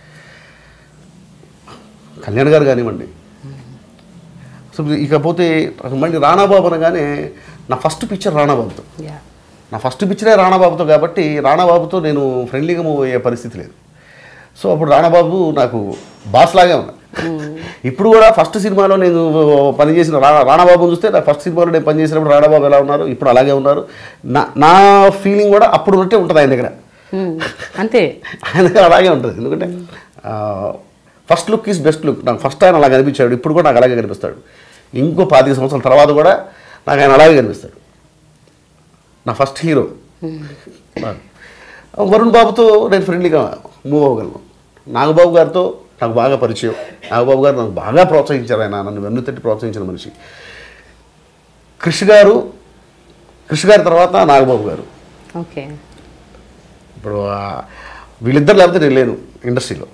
కళ్యాణ్ గారు కానివ్వండి అసలు ఇకపోతే మళ్ళీ రాణాబాబు అనగానే నా ఫస్ట్ పిక్చర్ రాణాబాబుతో యా నా ఫస్ట్ పిక్చరే రాణాబాబుతో కాబట్టి రాణాబాబుతో నేను ఫ్రెండ్లీగా మూవ్ అయ్యే పరిస్థితి లేదు సో అప్పుడు రాణాబాబు నాకు బాస్ లాగే ఉన్నా ఇప్పుడు కూడా ఫస్ట్ సినిమాలో నేను పనిచేసిన రా రాణాబాబుని చూస్తే నా ఫస్ట్ సినిమాలో నేను పనిచేసినప్పుడు రాణాబాబు ఎలా ఉన్నారు ఇప్పుడు అలాగే ఉన్నారు నా నా ఫీలింగ్ కూడా అప్పుడు ఉన్నట్టే ఉంటుంది ఆయన దగ్గర Hmm. అంతే ఆయన దగ్గర అలాగే ఉంటుంది ఎందుకంటే first look is best look నాకు ఫస్ట్ ఆయన అలా కనిపించాడు ఇప్పుడు కూడా నాకు అలాగే కనిపిస్తాడు ఇంకో పాతిక సంవత్సరాల తర్వాత కూడా నాకు ఆయన అలాగే కనిపిస్తాడు నా ఫస్ట్ హీరో వరుణ్ బాబుతో నేను ఫ్రెండ్లీగా మూవ్ అవ్వగలను నాగబాబు గారితో నాకు బాగా పరిచయం నాగబాబు గారు నాకు బాగా ప్రోత్సహించారు ఆయన నన్ను వెన్ను తట్టి ప్రోత్సహించిన మనిషి కృషి గారు కృషి గారి తర్వాత నాగబాబు గారు ఓకే ఇప్పుడు ఆ వీళ్ళిద్దరు లేకపోతే నేను లేను ఇండస్ట్రీలో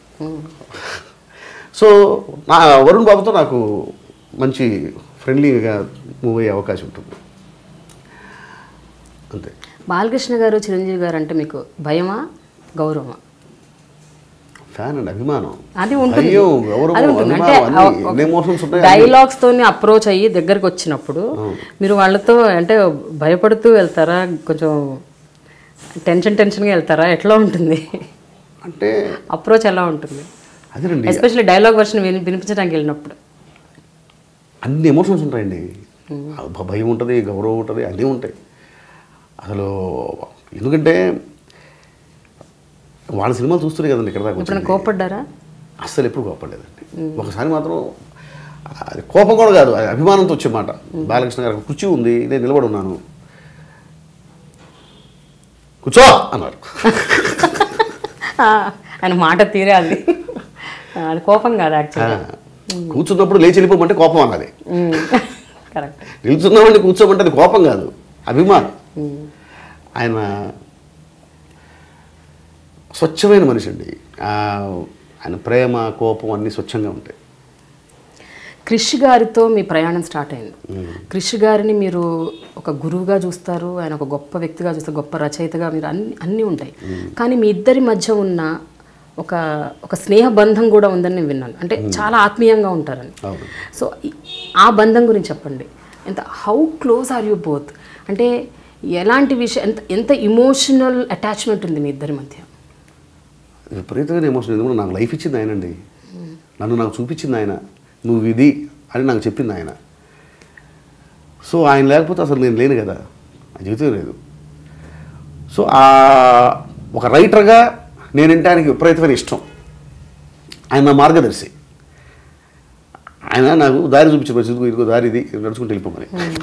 సో నా వరుణ్ బాబుతో నాకు మంచి ఫ్రెండ్లీగా మూవ్ అయ్యే అవకాశం ఉంటుంది అంతే బాలకృష్ణ గారు చిరంజీవి గారు అంటే మీకు భయమా గౌరవమా ఫ్యాన్ అండి అభిమానం అది ఉంటుంది భయం, గౌరవం, అది ఉంటుంది అంటే అభిమానం అన్నీ, ఎన్ని ఎమోషన్స్ ఉంటాయి డైలాగ్స్ తోని అప్రోచ్ అయ్యి దగ్గరకు వచ్చినప్పుడు మీరు వాళ్ళతో అంటే భయపడుతూ వెళ్తారా కొంచెం టెన్షన్ టెన్షన్గా వెళ్తారా ఎట్లా ఉంటుంది అంటే అప్రోచ్ ఎలా ఉంటుంది అదేనండి ఎస్పెషల్లీ డైలాగ్ వర్షన్ విని వినిపించడానికి వెళ్ళినప్పుడు అన్ని ఎమోషన్స్ ఉంటాయండి భ- భయం ఉంటుంది గౌరవం ఉంటుంది అన్నీ ఉంటాయి అసలు ఎందుకంటే వాళ్ళ సినిమాలు చూస్తున్నాయి కదండి ఇక్కడ దాకా ఎప్పుడైనా వచ్చింది. కోపడ్డారా అస్సలు ఎప్పుడు కోపడలేదండి ఒకసారి మాత్రం అది కోపం కూడా కాదు అది అభిమానంతో వచ్చే మాట బాలకృష్ణ గారికి కుర్చీ ఉంది నేను నిలబడి ఉన్నాను కూర్చో అన్నారు ఆ, ఆయన మాట తీరే అది ఆ, అది కోపం కాదు యాక్చువల్లీ కూర్చున్నప్పుడు లేచి వెళ్ళిపోమంటే కోపం అన్నది కరెక్ట్ నిల్చున్నామంటే కూర్చోమంటే అది కోపం కాదు అభిమానం ఆయన స్వచ్ఛమైన మనిషి అండి ఆ, ఆయన ప్రేమ కోపం అన్నీ స్వచ్ఛంగా ఉంటాయి క్రిష్ గారితో మీ ప్రయాణం స్టార్ట్ అయింది క్రిష్ గారిని మీరు ఒక గురువుగా చూస్తారు ఆయన ఒక గొప్ప వ్యక్తిగా చూస్తారు గొప్ప రచయితగా మీరు అన్ని అన్నీ ఉంటాయి కానీ మీ ఇద్దరి మధ్య ఉన్న ఒక ఒక స్నేహ బంధం కూడా ఉందని నేను విన్నాను అంటే చాలా ఆత్మీయంగా ఉంటారని అవును సో ఈ- ఆ బంధం గురించి చెప్పండి ఎంత how close are you both అంటే ఎలాంటి విషయం ఎంత ఎంత ఇమోషనల్ అటాచ్మెంట్ ఉంది మీ ఇద్దరి మధ్య విపరీతమైన ఎమోషన్ ఎందుకంటే నాకు లైఫ్ ఇచ్చింది ఆయనండి నన్ను నాకు చూపించింది ఆయన నువ్వు ఇది అని నాకు చెప్పింది ఆయన సో ఆయన లేకపోతే అసలు నేను లేను కదా ఆ జీవితం లేదు సో ఆ ఒక రైటర్గా నేనంటే ఆయనకి విపరీతమైన ఇష్టం ఆయన నా మార్గదర్శి ఆయన నాకు దారి చూపించిన పరిస్థితి ఇదిగో దారి ఇది నడుచుకుంటూ వెళ్ళిపోమని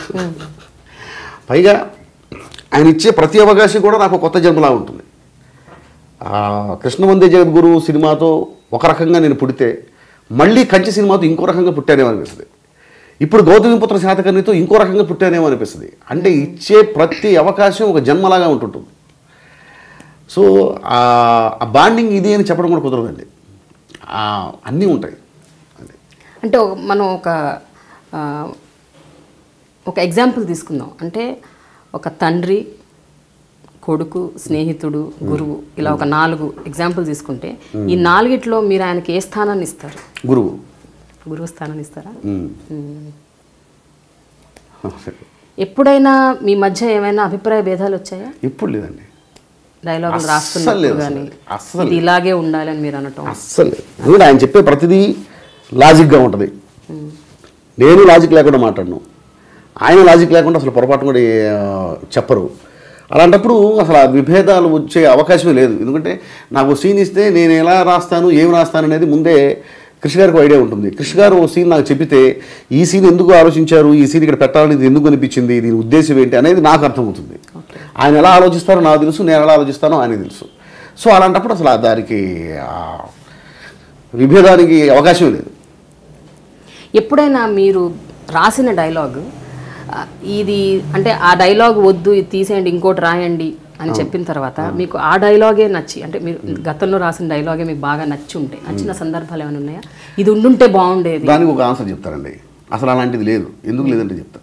పైగా ఆయన ఇచ్చే ప్రతి అవకాశం కూడా నాకు కొత్త జన్మలా ఉంటుంది ఆ కృష్ణవందే జగద్గురు సినిమాతో ఒక రకంగా నేను పుడితే మళ్ళీ కంచి సినిమాతో ఇంకో రకంగా పుట్టానేమో అనిపిస్తుంది ఇప్పుడు గౌతమిపుత్ర శాతకర్ణితో ఇంకో రకంగా పుట్టానేమో అనిపిస్తుంది అంటే ఇచ్చే ప్రతి అవకాశం ఒక జన్మలాగా ఉంటుంటుంది సో ఆ బాండింగ్ ఇది అని చెప్పడం కూడా కుదరదండి ఆ, అన్నీ ఉంటాయి అది అంటే ఒక- మనం ఒక ఆ, ఒక ఎగ్జాంపుల్ తీసుకుందాం అంటే ఒక తండ్రి కొడుకు స్నేహితుడు గురువు ఇలా ఒక నాలుగు ఎగ్జాంపుల్ తీసుకుంటే ఈ నాలుగిట్లో మీరు ఆయనకి ఏ స్థానాన్ని ఇస్తారు గురువు గురువు స్థానాన్ని ఇస్తారా ఉమ్. మ్మ్. ఎప్పుడైనా మీ మధ్య ఏమైనా అభిప్రాయ భేదాలు వచ్చాయా ఇప్పుడు లేదండి డైలాగులు అస్సలు రాస్తున్నప్పుడు లేదు కానీ అస్సలు ఇది ఇలాగే ఉండాలి అని మీరు అనటం అస్సలు లేదు. ఎందుకంటే ఆయన చెప్పే ప్రతిదీ లాజిక్గా ఉంటుంది నేను లాజిక్ లేకుండా మాట్లాడను ఆయన లాజిక్ లేకుండా అసలు పొరపాటు కూడా ఆ, చెప్పరు అలాంటప్పుడు అసలు ఆ విభేదాలు వచ్చే అవకాశమే లేదు ఎందుకంటే నాకు సీన్ ఇస్తే నేను ఎలా రాస్తాను ఏం రాస్తాను అనేది ముందే కృష్ణ గారికి ఐడియా ఉంటుంది కృష్ణ గారు ఓ సీన్ నాకు చెప్పితే ఈ సీన్ ఎందుకు ఆలోచించారు ఈ సీన్ ఇక్కడ పెట్టాలని ఇది ఎందుకు అనిపించింది దీని ఉద్దేశం ఏంటి అనేది నాకు అర్థమవుతుంది ఆయన ఎలా ఆలోచిస్తారో నాకు తెలుసు నేను ఎలా ఆలోచిస్తానో ఆయనకు తెలుసు సో అలాంటప్పుడు అసలు ఆ దానికి ఆ విభేదానికి అవకాశం లేదు ఎప్పుడైనా మీరు రాసిన డైలాగ్ ఆ, ఇది అంటే ఆ డైలాగ్ వద్దు ఇది తీసేయండి ఇంకోటి రాయండి అని చెప్పిన తర్వాత మీకు ఆ డైలాగే నచ్చి అంటే మీరు గతంలో రాసిన డైలాగే మీకు బాగా నచ్చి ఉంటే నచ్చిన సందర్భాలు ఏమైనా ఉన్నాయా ఇది ఉండుంటే బాగుండేది దానికి ఒక ఆన్సర్ చెప్తారండి అసలు అలాంటిది లేదు ఎందుకు లేదంటే చెప్తాను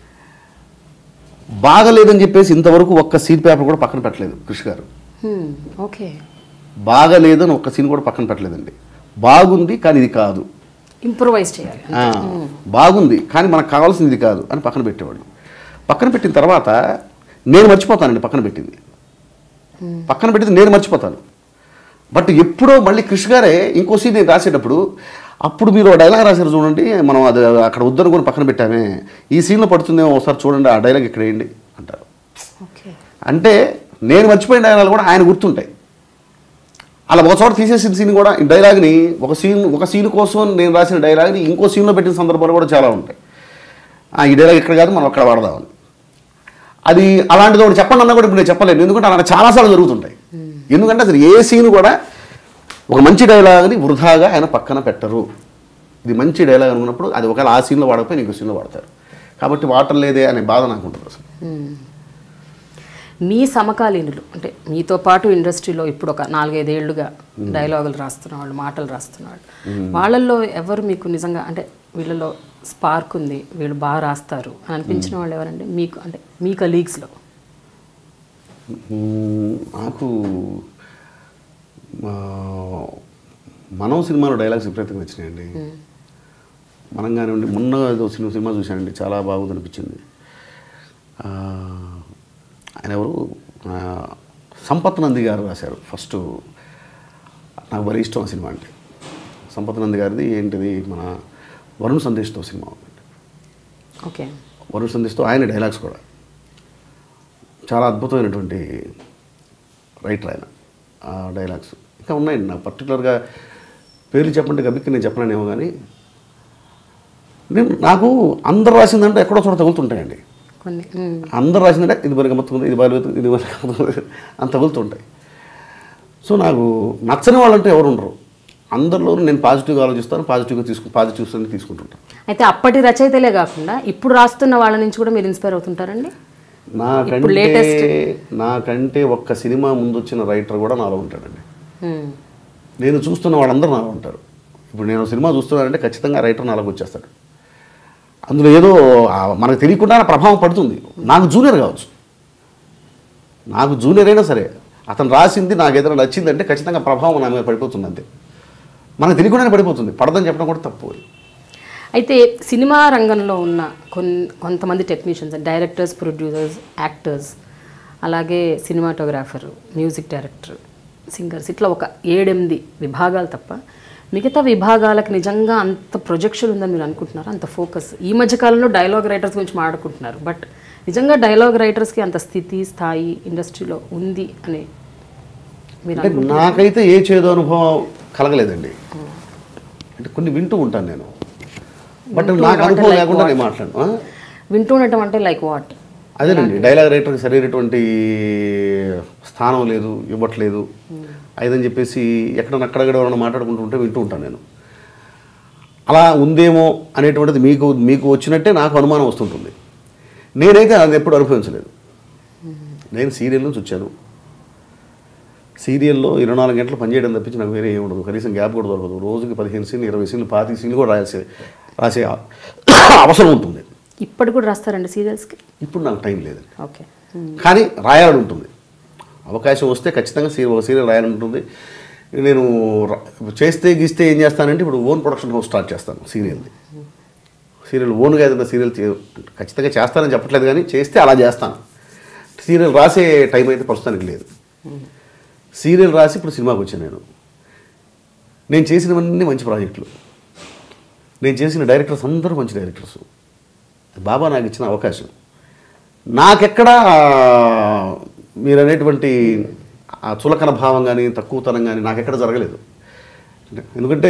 బాగలేదని చెప్పేసి ఇంతవరకు ఒక్క సీన్ పేపర్ కూడా పక్కన పెట్టలేదు కృషి గారు హ్మ్, ఓకే బాగలేదని ఒక్క సీన్ కూడా పక్కన పెట్టలేదండి బాగుంది కానీ ఇది కాదు ఇంప్రూవైజ్ చేయాలి ఆ, బాగుంది కానీ మనకు కావాల్సింది ఇది కాదు అని పక్కన పెట్టేవాళ్ళు పక్కన పెట్టిన తర్వాత నేను మర్చిపోతానండి పక్కన పెట్టింది పక్కన పెట్టింది నేను మర్చిపోతాను బట్ ఎప్పుడో మళ్ళీ కృషి గారే ఇంకో సీన్ నేను రాసేటప్పుడు అప్పుడు మీరు ఒక డైలాగ్ రాశారు చూడండి మనం అది అక్కడ వద్దనుకొని పక్కన పెట్టామే ఈ సీన్లో పడుతుందేమో ఒకసారి చూడండి ఆ డైలాగ్ ఇక్కడ వేయండి అంటారు ఓకే అంటే నేను మర్చిపోయిన డైలాగ్ కూడా ఆయన గుర్తుంటాయి అలా ఒక చోట తీసేసిన సీన్ కూడా ఈ డైలాగ్ని ఒక సీన్ ఒక సీన్ కోసం నేను రాసిన డైలాగ్ని ఇంకో సీన్లో పెట్టిన సందర్భాలు కూడా చాలా ఉంటాయి ఆ, ఈ డైలాగ్ ఇక్కడ కాదు మనం అక్కడ వాడదామని అది అలాంటిది ఒకటి చెప్పండి అన్నా కూడా ఇప్పుడు నేను చెప్పలేను ఎందుకంటే అలాంటి చాలాసార్లు జరుగుతుంటాయి ఎందుకంటే అసలు ఏ సీన్ కూడా ఒక మంచి డైలాగ్ని వృధాగా ఆయన పక్కన పెట్టరు ఇది మంచి డైలాగ్ అనుకున్నప్పుడు అది ఒకవేళ ఆ సీన్లో వాడకపోయి ఇంకో సీన్లో వాడతారు కాబట్టి వాటర్ లేదే అనే బాధ నాకు ఉంటుంది అసలు మీ సమకాలీనులు అంటే మీతో పాటు ఇండస్ట్రీలో ఇప్పుడు ఒక నాలుగైదేళ్లుగా డైలాగులు రాస్తున్న వాళ్ళు మాటలు రాస్తున్న వాళ్ళు వాళ్ళల్లో ఎవరు మీకు నిజంగా అంటే వీళ్ళలో స్పార్క్ ఉంది వీళ్ళు బాగా రాస్తారు అని అనిపించిన వాళ్ళు ఎవరండి మీకు అంటే మీ కలీగ్స్లో మ్మ్, నాకు ఆ, మనం సినిమాలో డైలాగ్స్ విపరీతంగా వచ్చినాయండి మనం కానివ్వండి మొన్న ఏదో సినిమా సినిమా చూశానండి చాలా బాగుంది అనిపించింది ఆ, ఆయన ఎవరు ఆ, సంపత్ నంది గారు రాశారు ఫస్ట్ నాకు భలే ఇష్టం ఆ సినిమా అంటే సంపత్ నంది గారిది ఏంటిది మన వరుణ్ సందేశ్తో సినిమా ఉందండి ఓకే వరుణ్ సందేశ్తో ఆయన డైలాగ్స్ కూడా చాలా అద్భుతమైనటువంటి రైటర్ ఆయన ఆ డైలాగ్స్ ఇంకా ఉన్నాయండి నాకు పర్టికులర్గా పేర్లు చెప్పండి గబిక్కి నేను చెప్పలేనేమో కానీ నేను నాకు అందరు రాసిందంటే ఎక్కడో చోట తగులుతుంటాయండి కొన్ని మ్మ్. అందరు రాసిందంటే ఇది బాగా గమ్మత్తుంది ఇది బాగా ఇది బాగా గమ్మత్తుంది అని తగులుతుంటాయి సో నాకు నచ్చని వాళ్ళంటే ఎవరు ఉండరు అందరిలో నేను పాజిటివ్గా ఆలోచిస్తాను పాజిటివ్గా తీసుకు పాజిటివ్స్ అన్ని తీసుకుంటుంటాను అయితే అప్పటి రచయితలే కాకుండా ఇప్పుడు రాస్తున్న వాళ్ళ నుంచి కూడా మీరు ఇన్స్పైర్ అవుతుంటారండి నాకంటే latest. నాకంటే ఒక్క సినిమా ముందు వచ్చిన రైటర్ కూడా నాలో ఉంటాడండి మ్మ్. నేను చూస్తున్న వాళ్ళందరూ నాలో ఉంటారు ఇప్పుడు నేను సినిమా చూస్తున్నానంటే ఖచ్చితంగా రైటర్ నాలోకి వచ్చేస్తాడు అందులో ఏదో ఆ మనకు తెలియకుండా ప్రభావం పడుతుంది నాకు జూనియర్ కావచ్చు నాకు జూనియర్ అయినా సరే అతను రాసింది నాకు ఏదైనా నచ్చిందంటే ఖచ్చితంగా ప్రభావం నా మీద పడిపోతుంది అంతే మనకు తెలియకుండానే పడిపోతుంది పడదని చెప్పడం కూడా తప్పు అయితే సినిమా రంగంలో ఉన్న కొన్ కొంతమంది టెక్నీషియన్స్ డైరెక్టర్స్ ప్రొడ్యూసర్స్ యాక్టర్స్ అలాగే సినిమాటోగ్రాఫర్ మ్యూజిక్ డైరెక్టర్ సింగర్స్ ఇట్లా ఒక ఏడెనిమిది విభాగాలు తప్ప మిగతా విభాగాలకు నిజంగా అంత ప్రొజెక్షన్ ఉందని మీరు అనుకుంటున్నారు అంత ఫోకస్ ఈ మధ్య కాలంలో డైలాగ్ రైటర్స్ గురించి మాట్లాడుకుంటున్నారు బట్ నిజంగా డైలాగ్ రైటర్స్కి అంత స్థితి స్థాయి ఇండస్ట్రీలో ఉంది అని మీరు అంటే నాకైతే ఏ చేదు అనుభవం కలగలేదండి అంటే కొన్ని వింటూ ఉంటాను నేను బట్ నాకు అనుభవం లేకుండా నేను మాట్లాడను ఆ? వింటూ ఉండటం అంటే లైక్ వాట్ అదేనండి డైలాగ్ రైటర్కి సరైనటువంటి స్థానం లేదు ఇవ్వట్లేదు అదని చెప్పేసి ఎక్కడనక్కడక్కడ ఎవరైనా మాట్లాడుకుంటూ ఉంటే వింటూ ఉంటాను నేను అలా ఉందేమో అనేటువంటిది మీకు మీకు వచ్చినట్టే నాకు అనుమానం వస్తుంటుంది నేనైతే అది ఎప్పుడు అనుభవించలేదు నేను సీరియల్ నుంచి వచ్చాను సీరియల్లో ఇరవై నాలుగు గంటలు పనిచేయడం తప్పించి నాకు వేరే ఏమి ఉండదు కనీసం గ్యాప్ కూడా దొరకదు రోజుకి పదిహేను సీన్లు ఇరవై సీన్లు పాతి సీన్లు కూడా రాయాల్సి రాసే అవసరం ఉంటుంది ఇప్పటి కూడా రాస్తారండి సీరియల్స్కి ఇప్పుడు నాకు టైం లేదండి ఓకే కానీ రాయాలని ఉంటుంది అవకాశం వస్తే ఖచ్చితంగా సీ ఒక సీరియల్ రాయాలని ఉంటుంది నేను ర- చేస్తే గీస్తే ఏం చేస్తానంటే ఇప్పుడు ఓన్ ప్రొడక్షన్ హౌస్ స్టార్ట్ చేస్తాను సీరియల్ది సీరియల్ ఓన్గా ఏదైనా సీరియల్ చే ఖచ్చితంగా చేస్తానని చెప్పట్లేదు కానీ చేస్తే అలా చేస్తాను సీరియల్ రాసే టైం అయితే ప్రస్తుతానికి లేదు సీరియల్ రాసి ఇప్పుడు సినిమాకి వచ్చాను నేను నేను చేసినవన్నీ మంచి ప్రాజెక్టులు నేను చేసిన డైరెక్టర్స్ అందరూ మంచి డైరెక్టర్స్ బాబా నాకు ఇచ్చిన అవకాశం నాకెక్కడా మీరు అనేటువంటి ఆ చులకన భావం కానీ తక్కువతనం కానీ నాకెక్కడ జరగలేదు ఎందుకంటే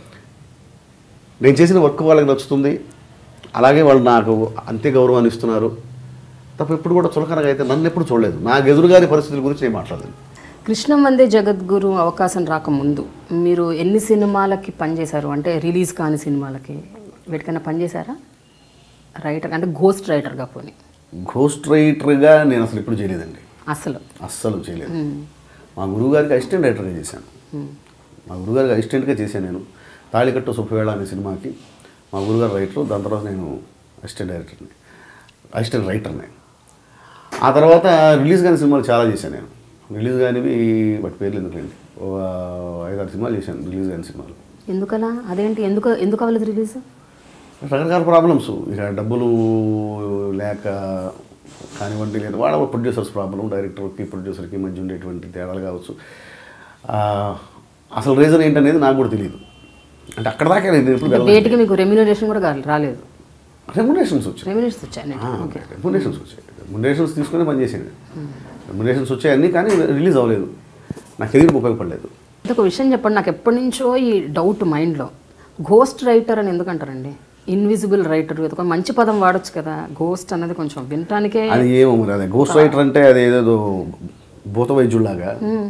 నేను చేసిన వర్క్ వాళ్ళకి నచ్చుతుంది అలాగే వాళ్ళు నాకు అంతే గౌరవాన్ని ఇస్తున్నారు తప్ప ఎప్పుడు కూడా చులకనగా అయితే నన్ను ఎప్పుడు చూడలేదు నాకు ఎదురుగారి పరిస్థితుల గురించి నేను మాట్లాడలేదు కృష్ణం వందే జగద్గురు అవకాశం రాకముందు మీరు ఎన్ని సినిమాలకి పనిచేశారు అంటే రిలీజ్ కాని సినిమాలకి వీటికైనా పనిచేశారా రైటర్ అంటే గోస్ట్ రైటర్గా పోనీ ఘోస్ట్ రైటర్గా నేను అసలు ఎప్పుడు చేయలేదండి అసలు అస్సలు చేయలేదు మా గురువు గారికి అసిస్టెంట్ రైటర్గా చేశాను మా గురుగారికి అసిస్టెంట్గా చేశాను నేను తాళికట్టు సుఖవేళ అనే సినిమాకి మా గురుగారు రైటరు దాని తర్వాత నేను అసిస్టెంట్ డైరెక్టర్ని అసిస్టెంట్ రైటర్ని ఆ తర్వాత రిలీజ్ కాని సినిమాలు చాలా చేశాను నేను రిలీజ్ కానివి వాటి పేర్లు ఎందుకండి ఓ ఐదారు సినిమాలు చేశాను రిలీజ్ కాని సినిమాలు ఎందుకలా అదేంటి ఎందుకు ఎందుకు అవ్వలేదు రిలీజ్ రకరకాల ప్రాబ్లమ్స్ ఇక డబ్బులు లేక కానివ్వండి లేదా వాళ్ళ ప్రొడ్యూసర్స్ ప్రాబ్లం డైరెక్టర్కి ప్రొడ్యూసర్కి మధ్య ఉండేటువంటి తేడాలు కావచ్చు ఆ, అసలు రీజన్ ఏంటనేది నాకు కూడా తెలియదు అంటే అక్కడ దాకా నేను ఎప్పుడు వెళ్ళలేదు వేటికి మీకు రెమ్యునరేషన్ కూడా కా- రాలేదు రెమ్యునేషన్స్ వచ్చాయి రెమ్యునరేషన్స్ వచ్చాయి ఓకే రెమ్యునేషన్స్ వచ్చాయి రెమ్యునేషన్స్ తీసుకుని పనిచేసాను రెమ్యునేషన్స్ వచ్చాయి అన్నీ కానీ రిలీజ్ అవ్వలేదు నా కెరీర్కి ఉపయోగపడలేదు ఒక విషయం చెప్పండి నాకు ఎప్పటి నుంచో ఈ డౌట్ మైండ్లో గోస్ట్ రైటర్ అని ఎందుకు అంటారండి ఇన్విజిబుల్ రైటర్ ఒక మంచి పదం వాడొచ్చు కదా గోస్ట్ అన్నది కొంచెం వినటానికే అది ఏమో మరి అదే గోస్ట్ రైటర్ అంటే అది ఏదో భూత వైద్యుల్లాగా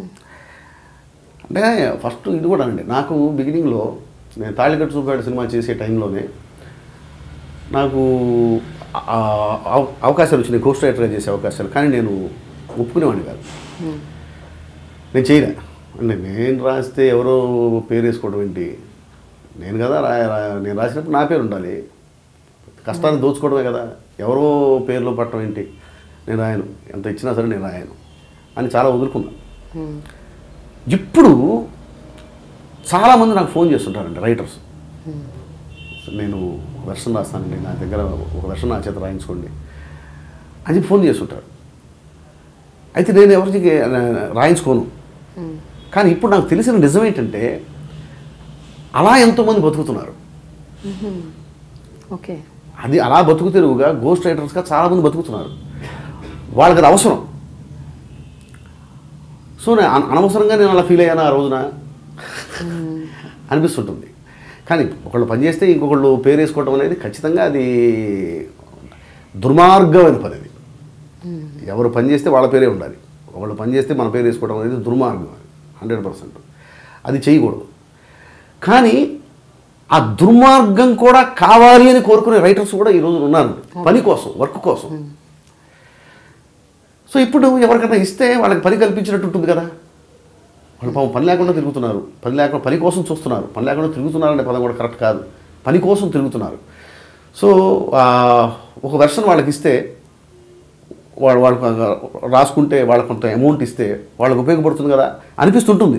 అంటే ఫస్ట్ ఇది కూడా అండి నాకు బిగినింగ్లో నేను తాళికట్టు చూపాడు సినిమా చేసే టైంలోనే నాకు ఆ అవ- అవకాశాలు వచ్చినాయి గోస్ట్ రైటర్గా చేసే అవకాశాలు కానీ నేను ఒప్పుకునేవాడిని కాదు నేను చేయలే అంటే నేను రాస్తే ఎవరో పేరు వేసుకోవడం ఏంటి నేను కదా రా రా- నేను రాసినప్పుడు నా పేరు ఉండాలి కష్టాన్ని దోచుకోవడమే కదా ఎవరో పేర్లు పట్టడం ఏంటి నేను రాయను ఎంత ఇచ్చినా సరే నేను రాయను అని చాలా వదులుకున్నాను మ్మ్. ఇప్పుడు చాలామంది నాకు ఫోన్ చేస్తుంటారండి రైటర్స్ నేను వెర్షన్ రాస్తానండి నా దగ్గర ఒక వెర్షన్ నా చేత రాయించుకోండి అని చెప్పి ఫోన్ చేస్తుంటారు అయితే నేను ఎవరికి రాయించుకోను మ్మ్. కానీ ఇప్పుడు నాకు తెలిసిన నిజం ఏంటంటే అలా ఎంతోమంది బతుకుతున్నారు ఓకే అది అలా బతుకు తెరువుగా గోస్ట్ రైటర్స్గా చాలామంది బతుకుతున్నారు వాళ్ళకి అది అవసరం సో నేను అన- అనవసరంగా నేను అలా ఫీల్ అయ్యాను ఆ రోజున అనిపిస్తుంటుంది కానీ ఒకళ్ళు పని చేస్తే ఇంకొకళ్ళు పేరు వేసుకోవడం అనేది ఖచ్చితంగా అది దుర్మార్గమైన పని అది ఎవరు పని చేస్తే వాళ్ళ పేరే ఉండాలి ఒకళ్ళు పని చేస్తే మన పేరు వేసుకోవడం అనేది దుర్మార్గం అది హండ్రెడ్ పర్సెంట్ అది చేయకూడదు కానీ ఆ దుర్మార్గం కూడా కావాలి అని కోరుకునే రైటర్స్ కూడా ఈ రోజు ఉన్నారు పని కోసం వర్క్ కోసం సో ఇప్పుడు ఎవరికైనా ఇస్తే వాళ్ళకి పని కల్పించినట్టు ఉంటుంది కదా వాళ్ళు పాపం పని లేకుండా తిరుగుతున్నారు పని లేకుండా పని కోసం చూస్తున్నారు పని లేకుండా తిరుగుతున్నారు అనే పదం కూడా కరెక్ట్ కాదు పని కోసం తిరుగుతున్నారు సో ఆ, ఒక వెర్షన్ వాళ్ళకి ఇస్తే వాళ్ళు వాళ్ళకు రాసుకుంటే వాళ్ళకు కొంత అమౌంట్ ఇస్తే వాళ్ళకి ఉపయోగపడుతుంది కదా అనిపిస్తుంటుంది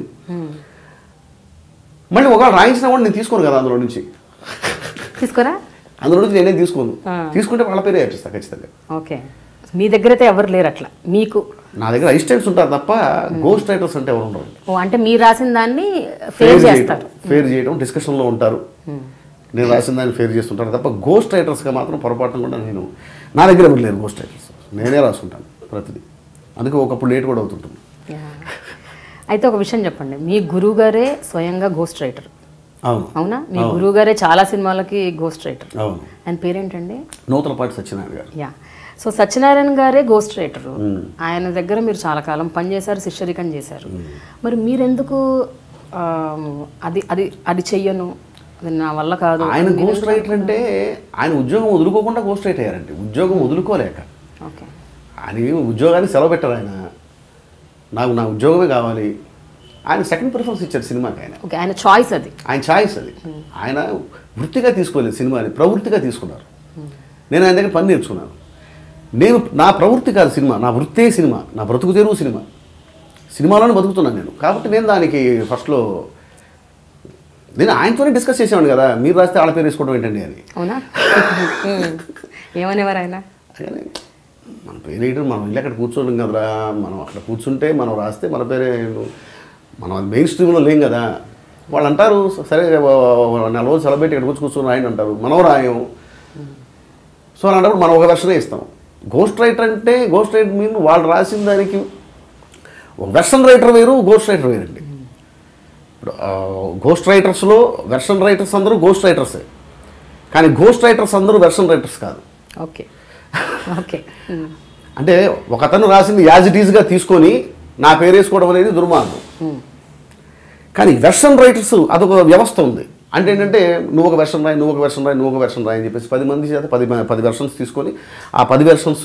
మళ్ళీ ఒకవేళ రాయించిన కూడా నేను తీసుకోను కదా అందులో నుంచి తీసుకోరా అందులో నుంచి నేనే తీసుకోను ఆ. తీసుకుంటే వాళ్ళ పేరే వేపిస్తా ఖచ్చితంగా ఓకే మీ దగ్గర అయితే ఎవరు లేరు అట్లా మీకు నా దగ్గర అసిస్టెంట్స్ ఉంటారు తప్ప గోస్ట్ రైటర్స్ అంటే ఎవరు ఉండరు ఓ అంటే మీరు రాసిన దాన్ని ఫేర్ చేస్తారు ఫేర్ చేయడం డిస్కషన్లో ఉంటారు నేను రాసిన దాన్ని ఫేర్ చేస్తుంటాను తప్ప గోస్ట్ రైటర్స్గా మాత్రం పొరపాటున కూడా నేను నా దగ్గర ఎవరు లేరు గోస్ట్ రైటర్స్ నేనే రాసుకుంటాను ప్రతిదీ అందుకే ఒకప్పుడు లేట్ కూడా అవుతుంటుంది యా. అయితే ఒక విషయం చెప్పండి మీ గురువు గారే స్వయంగా గోస్ట్ రైటర్ అవును అవునా మీ గురువు గారే చాలా సినిమాలకి గోస్ట్ రైటర్ అవును ఆయన పేరేంటండి నూతలపాటి సత్యనారాయణ గారు యా సో సత్యనారాయణ గారే గోస్ట్ రైటరు ఆయన దగ్గర మీరు చాలా కాలం పనిచేశారు శిష్యరికం చేశారు మరి మీరెందుకు ఆ, అది అది అది చెయ్యను అది నా వల్ల కాదు ఆయన గోస్ట్ రైటర్ అంటే ఆయన ఉద్యోగం వదులుకోకుండా గోస్ట్ రైటర్ అయ్యారండి ఉద్యోగం వదులుకోలేక ఓకే ఆయన ఏమి ఉద్యోగాన్ని సెలవు పెట్టారు ఆయన నాకు నా ఉద్యోగమే కావాలి ఆయన సెకండ్ ప్రిఫరెన్స్ ఇచ్చారు సినిమాకి ఆయన ఓకే ఆయన చాయిస్ అది ఆయన ఛాయిస్ అది ఆయన వృత్తిగా తీసుకోలేదు సినిమాని ప్రవృత్తిగా తీసుకున్నారు నేను ఆయన దగ్గర పని నేర్చుకున్నాను నేను నా ప్రవృత్తి కాదు సినిమా నా వృత్తే సినిమా నా బ్రతుకు తెరువు సినిమా సినిమాలోనే బతుకుతున్నాను నేను కాబట్టి నేను దానికి ఫస్ట్లో నేను ఆయనతోనే డిస్కస్ చేసేవాడిని కదా మీరు రాస్తే వాళ్ళ పేరు వేసుకోవడం ఏంటండి అని అవునా ఉమ్. ఏమనేవారు ఆయన కానీ మన పేరు వేయడం మనం వెళ్ళి అక్కడ కూర్చోలేం కదరా మనం అక్కడ కూర్చుంటే మనం రాస్తే మన పేరే మనం మెయిన్ స్ట్రీమ్లో లేం కదా వాళ్ళు అంటారు సరే ఓ- నెల రోజులు సెలబ్రేట్ ఇక్కడ కూర్చు కూర్చొని రాయండి అంటారు మనం రాయం సో అలాంటప్పుడు మనం ఒక వెర్షనే ఇస్తాం గోస్ట్ రైటర్ అంటే గోస్ట్ రైటర్ మీన్ వాళ్ళు రాసిన దానికి ఒక వెర్షన్ రైటర్ వేరు గోస్ట్ రైటర్ వేరండి ఇప్పుడు గోస్ట్ రైటర్స్లో వెర్షన్ రైటర్స్ అందరూ గోస్ట్ రైటర్సే కానీ గోస్ట్ రైటర్స్ అందరూ వెర్షన్ రైటర్స్ కాదు ఓకే ఓకే ఉమ్. అంటే ఒక అతను రాసింది యాజ్ ఇట్ ఈజ్గా తీసుకొని నా పేరు వేసుకోవడం అనేది దుర్మార్గం ఉమ్. కానీ వెర్షన్ రైటర్స్ అదొక వ్యవస్థ ఉంది అంటే ఏంటంటే నువ్వు ఒక వెర్షన్ రాయి నువ్వు ఒక వెర్షన్ రాయి నువ్వు ఒక వెర్షన్ రాయి అని చెప్పేసి పది మంది చేత పది పది వెర్షన్స్ తీసుకొని ఆ పది వెర్షన్స్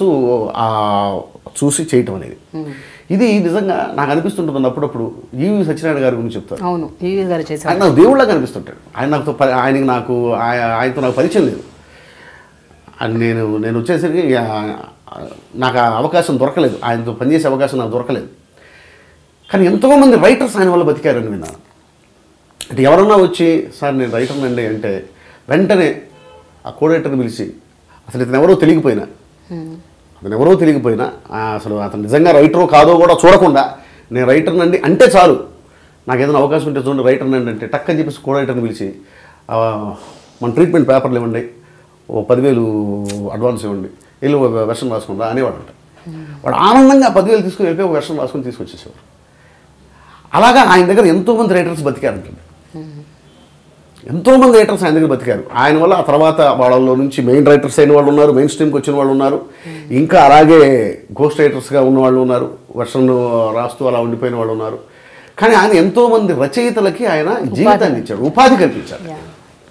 చూసి చేయటం అనేది ఇది నిజంగా నాకు అనిపిస్తుంటుంది అప్పుడప్పుడు ఈవి సత్యనారాయణ గారి గురించి చెప్తారు అవును ఈవీ గారు చేశారు ఆయన నాకు దేవుళ్ళగా కనిపిస్తుంటాడు ఆయన నాకు ప- ఆయనకి నాకు ఆయ- ఆయనతో నాకు పరిచయం లేదు అని నేను నేను వచ్చేసరికి ఆ, నాకు ఆ అవకాశం దొరకలేదు ఆయనతో పనిచేసే అవకాశం నాకు దొరకలేదు కానీ ఎంతోమంది రైటర్స్ ఆయన వల్ల బతికారని విన్నాను అంటే ఎవరన్నా వచ్చి సార్ నేను రైటర్ అండి అంటే వెంటనే ఆ కోడేటర్ని పిలిచి అసలు ఇతను ఎవరో తెలియకపోయినా ఉమ్. అతను ఎవరో తెలియకపోయినా ఆ, అసలు అతను నిజంగా రైటరో కాదో కూడా చూడకుండా నేను రైటర్ నండి అంటే చాలు నాకు ఏదైనా అవకాశం ఉంటే చూడండి రైటర్ నండి అంటే టక్ అని చెప్పేసి కో రైటర్ని పిలిచి ఆ, మన ట్రీట్మెంట్ పేపర్లు ఇవ్వండి ఓ పదివేలు అడ్వాన్స్ ఇవ్వండి వెళ్ళి ఒక వెర్షన్ రాసుకుంటా అనేవాడు అంట వాడు ఆనందంగా ఆ పదివేలు తీసుకుని వెళ్ళిపోయి ఒక వెర్షన్ రాసుకొని తీసుకొచ్చేసేవారు అలాగా ఆయన దగ్గర ఎంతోమంది రైటర్స్ బతికారంటండి ఎంతోమంది రైటర్స్ ఆయన దగ్గర బతికారు ఆయన వల్ల ఆ తర్వాత వాళ్ళలో నుంచి మెయిన్ రైటర్స్ అయిన వాళ్ళు ఉన్నారు మెయిన్ స్ట్రీమ్కి వచ్చిన వాళ్ళు ఉన్నారు ఇంకా అలాగే గోస్ట్ రైటర్స్గా ఉన్న వాళ్ళు ఉన్నారు వర్షన్ రాస్తూ అలా ఉండిపోయిన వాళ్ళు ఉన్నారు కానీ ఆయన ఎంతోమంది రచయితలకి ఆయన జీవితాన్ని ఇచ్చాడు ఉపాధి కల్పించాడు యా.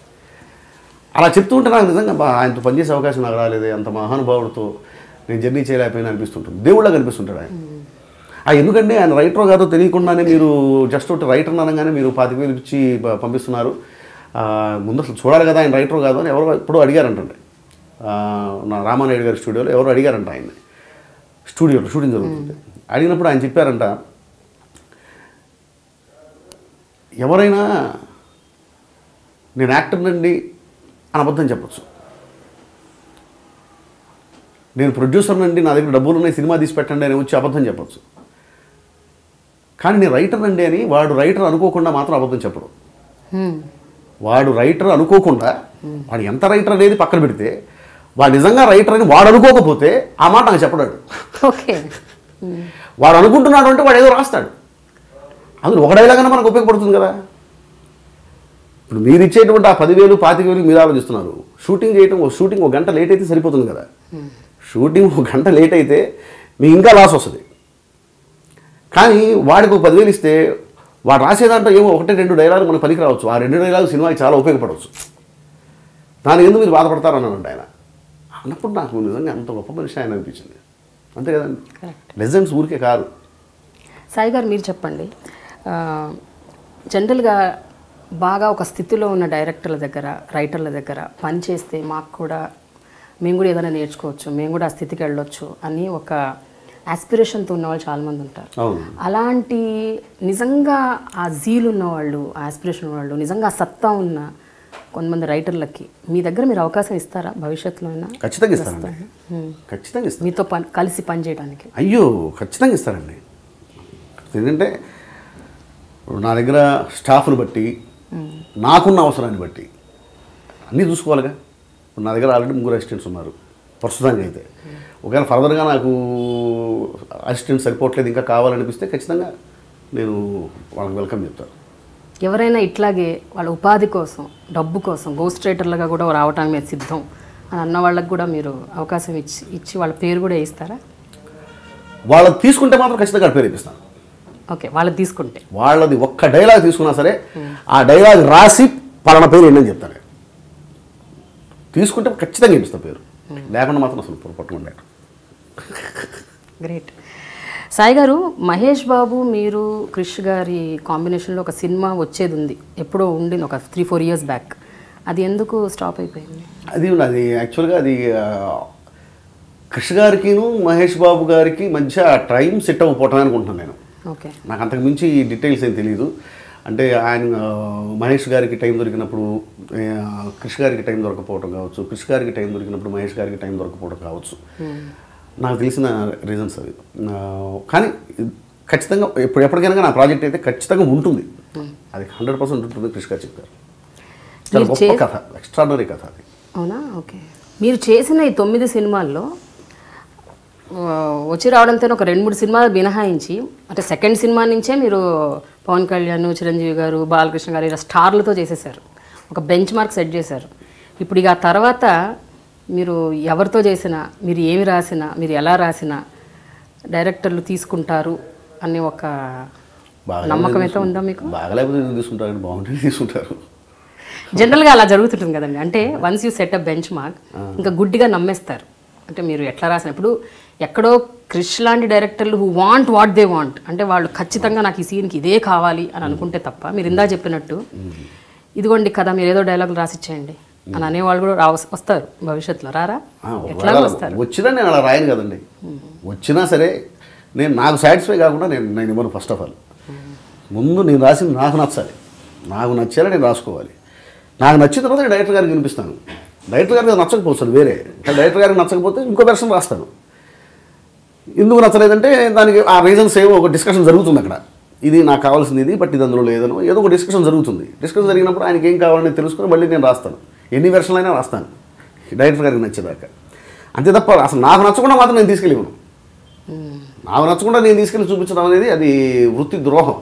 అలా చెప్తూ ఉంటే నాకు నిజంగా బా ఆయనతో పనిచేసే అవకాశం నాకు రాలేదు అంత మహానుభావుడితో నేను జర్నీ చేయలేకపోయినా అనిపిస్తుంటుంది దేవుళ్ళ కనిపిస్తుంటాడు ఆయన ఆ ఎందుకంటే ఆయన రైటర్ కాదో తెలియకుండానే మీరు జస్ట్ ఒకటి రైటర్ అనగానే మీరు పాతిక వేలు ఇచ్చి ప- పంపిస్తున్నారు ఆ, ముందు అసలు చూడాలి కదా ఆయన రైటర్ కాదు అని ఎవరో ఎప్పుడో అడిగారంటండి ఆ, నా రామానాయుడు గారి స్టూడియోలో ఎవరో అడిగారంట ఆయన్ని స్టూడియోలో షూటింగ్ జరుగుతుంది అడిగినప్పుడు ఆయన చెప్పారంట ఎవరైనా నేను యాక్టర్ నండి అని అబద్ధం చెప్పచ్చు నేను ప్రొడ్యూసర్ నండి నా దగ్గర డబ్బులు ఉన్నాయి సినిమా తీసి పెట్టండి అని వచ్చి అబద్ధం చెప్పచ్చు కానీ నేను రైటర్ నండి అని వాడు రైటర్ అనుకోకుండా మాత్రం అబద్ధం చెప్పడు ఉమ్. వాడు రైటర్ అనుకోకుండా వాడు ఎంత రైటర్ అనేది పక్కన పెడితే వాడు నిజంగా రైటర్ అని వాడు అనుకోకపోతే ఆ మాట నాకు చెప్పడాడు ఓకే వాడు అనుకుంటున్నాడు అంటే వాడు ఏదో రాస్తాడు అది ఒక డైలాగ్ మనకు ఉపయోగపడుతుంది కదా ఇప్పుడు మీరు ఇచ్చేటువంటి ఆ పదివేలు పాతిక వేలు మీరు ఆలోచిస్తున్నారు షూటింగ్ చేయటం ఒక షూటింగ్ ఒక గంట లేట్ అయితే సరిపోతుంది కదా షూటింగ్ ఒక గంట లేట్ అయితే మీకు ఇంకా లాస్ వస్తుంది కానీ వాడికి ఒక పదివేలు ఇస్తే వాడు రాసేదాంట్లో ఏమో ఒకటి రెండు డైలాగులు మనకు పనికి రావచ్చు ఆ రెండు డైలాగులు సినిమాకి చాలా ఉపయోగపడవచ్చు దాని ఎందుకు మీరు బాధపడతారు అన్నాడు ఆయన అన్నప్పుడు నాకు నిజంగా అంత గొప్ప మనిషి ఆయన అనిపించింది అంతే కదండి లెజెండ్స్ ఊరికే కాదు సాయి గారు మీరు చెప్పండి ఆ, జనరల్గా బాగా ఒక స్థితిలో ఉన్న డైరెక్టర్ల దగ్గర రైటర్ల దగ్గర పని చేస్తే మాకు కూడా మేము కూడా ఏదైనా నేర్చుకోవచ్చు మేము కూడా ఆ స్థితికి వెళ్ళొచ్చు అని ఒక ఆస్పిరేషన్తో ఉన్న వాళ్ళు చాలామంది ఉంటారు అవును అలాంటి నిజంగా ఆ జీల్ ఉన్న వాళ్ళు ఆస్పిరేషన్ ఉన్న వాళ్ళు నిజంగా ఆ సత్తా ఉన్న కొంతమంది రైటర్లకి మీ దగ్గర మీరు అవకాశం ఇస్తారా భవిష్యత్తులో అయినా ఖచ్చితంగా ఇస్తారండి ఖచ్చితంగా ఇస్తారు మీతో పని కలిసి పనిచేయడానికి అయ్యో ఖచ్చితంగా ఇస్తారండి ఎందుకంటే ఇప్పుడు నా దగ్గర స్టాఫ్ను బట్టి నాకున్న అవసరాన్ని బట్టి అన్నీ చూసుకోవాలిగా ఇప్పుడు నా దగ్గర ఆల్రెడీ ముగ్గురు అసిస్టెంట్స్ ఉన్నారు ప్రస్తుతానికి అయితే ఒకవేళ ఫర్దర్గా నాకు అసిస్టెంట్ సరిపోవట్లేదు ఇంకా కావాలనిపిస్తే ఖచ్చితంగా నేను వాళ్ళకి వెల్కమ్ చెప్తాను ఎవరైనా ఇట్లాగే వాళ్ళ ఉపాధి కోసం డబ్బు కోసం గోస్ట్ రైటర్లుగా కూడా రావటానికి మేము సిద్ధం అని అన్న వాళ్ళకి కూడా మీరు అవకాశం ఇచ్చి ఇచ్చి వాళ్ళ పేరు కూడా ఇస్తారా వాళ్ళది తీసుకుంటే మాత్రం ఖచ్చితంగా పేరు ఇప్పిస్తాను ఓకే వాళ్ళది తీసుకుంటే వాళ్ళది ఒక్క డైలాగ్ తీసుకున్నా సరే ఆ డైలాగ్ రాసి పలానా పేరు ఏంటని చెప్తాను నేను. తీసుకుంటే ఖచ్చితంగా ఇప్పిస్తాను పేరు లేకుండా మాత్రం అసలు పొరపట్టుకుంటాడు గ్రేట్ సాయి గారు మహేష్ బాబు మీరు క్రిష్ గారి కాంబినేషన్లో ఒక సినిమా వచ్చేది ఉంది ఎప్పుడో ఉండింది ఒక త్రీ ఫోర్ ఇయర్స్ బ్యాక్ అది ఎందుకు స్టాప్ అయిపోయింది అది అది యాక్చువల్గా అది ఆ, కృష్ణ గారికిను మహేష్ బాబు గారికి మధ్య టైం సెట్ అవ్వకపోవటం అనుకుంటున్నాను నేను ఓకే నాకు అంతకు మించి ఈ డీటెయిల్స్ ఏం తెలియదు అంటే ఆయన ఆ, మహేష్ గారికి టైం దొరికినప్పుడు ఆ, కృష్ గారికి టైం దొరకపోవడం కావచ్చు కృష్ గారికి టైం దొరికినప్పుడు మహేష్ గారికి టైం దొరకపోవడం కావచ్చు నాకు తెలిసిన రీజన్స్ అవి ఆ, కానీ ఖచ్చితంగా ఇప్పుడు ఎప్పటికైనా కానీ నా ప్రాజెక్ట్ అయితే ఖచ్చితంగా ఉంటుంది అది హండ్రెడ్ పర్సెంట్ ఉంటుంది కృష్ గారు చెప్పారు చాలా మీరు గొప్ప చే- కథ ఎక్స్ట్రాడనరీ కథ అది అవునా ఓకే మీరు చేసిన ఈ తొమ్మిది సినిమాల్లో ఆ, వచ్చి రావడంతో ఒక రెండు మూడు సినిమాలు మినహాయించి అంటే సెకండ్ సినిమా నుంచే మీరు పవన్ కళ్యాణ్ చిరంజీవి గారు బాలకృష్ణ గారు ఇలా స్టార్లతో చేసేసారు ఒక బెంచ్ మార్క్ సెట్ చేశారు ఇప్పుడు ఇక ఆ తర్వాత మీరు ఎవరితో చేసినా మీరు ఏమి రాసినా మీరు ఎలా రాసినా డైరెక్టర్లు తీసుకుంటారు అనే ఒక బాగా నమ్మకం అయితే ఉందా మీకు బాగలేకపోతే ఎందుకు తీసుకుంటారు బాగుంటే తీసుకుంటారు జనరల్గా అలా జరుగుతుంటుంది కదండి అంటే once you set a bench mark ఇంకా గుడ్డిగా నమ్మేస్తారు అంటే మీరు ఎట్లా రాసినప్పుడు ఎక్కడో క్రిష్ లాంటి డైరెక్టర్లు who want what they want అంటే వాళ్ళు ఖచ్చితంగా నాకు ఈ సీన్కి ఇదే కావాలి అని అనుకుంటే తప్ప మీరు ఇందా చెప్పినట్టు ఇదిగోండి కదా మీరు ఏదో డైలాగులు రాసిచ్చేయండి అని అనేవాళ్ళు కూడా రావ వస్తారు భవిష్యత్తులో రారా ఆ, ఎట్లా ఒకవేళ వస్తారు వచ్చినా నేను అలా రాయను కదండి వచ్చినా సరే నేను నాకు సాటిస్ఫై కాకుండా నేను నేను ఇవ్వను ఫస్ట్ ఆఫ్ ఆల్ ముందు నేను రాసింది నాకు నచ్చాలి నాకు నచ్చేలా నేను రాసుకోవాలి నాకు నచ్చిన తర్వాత నేను డైరెక్టర్ గారికి వినిపిస్తాను డైరెక్టర్ గారికి అది నచ్చకపోవచ్చు అది వేరే కానీ డైరెక్టర్ గారికి నచ్చకపోతే ఇంకో వెర్షన్ రాస్తాను ఎందుకు నచ్చలేదంటే దానికి ఆ రీజన్స్ ఏవో ఒక డిస్కషన్ జరుగుతుంది అక్కడ ఇది నాకు కావాల్సింది ఇది బట్ ఇది అందులో లేదనో ఏదో ఒక డిస్కషన్ జరుగుతుంది డిస్కషన్ జరిగినప్పుడు ఆయనకి ఏం కావాలని తెలుసుకొని మళ్ళీ నేను రాస్తాను ఎన్ని వెర్షన్లు అయినా రాస్తాను డైరెక్టర్ గారికి నచ్చేదాకా అంతే తప్ప అసలు నాకు నచ్చకుండా మాత్రం నేను తీసుకెళ్ళివ్వను నాకు నచ్చకుండా నేను తీసుకెళ్ళి చూపించడం అనేది అది వృత్తి ద్రోహం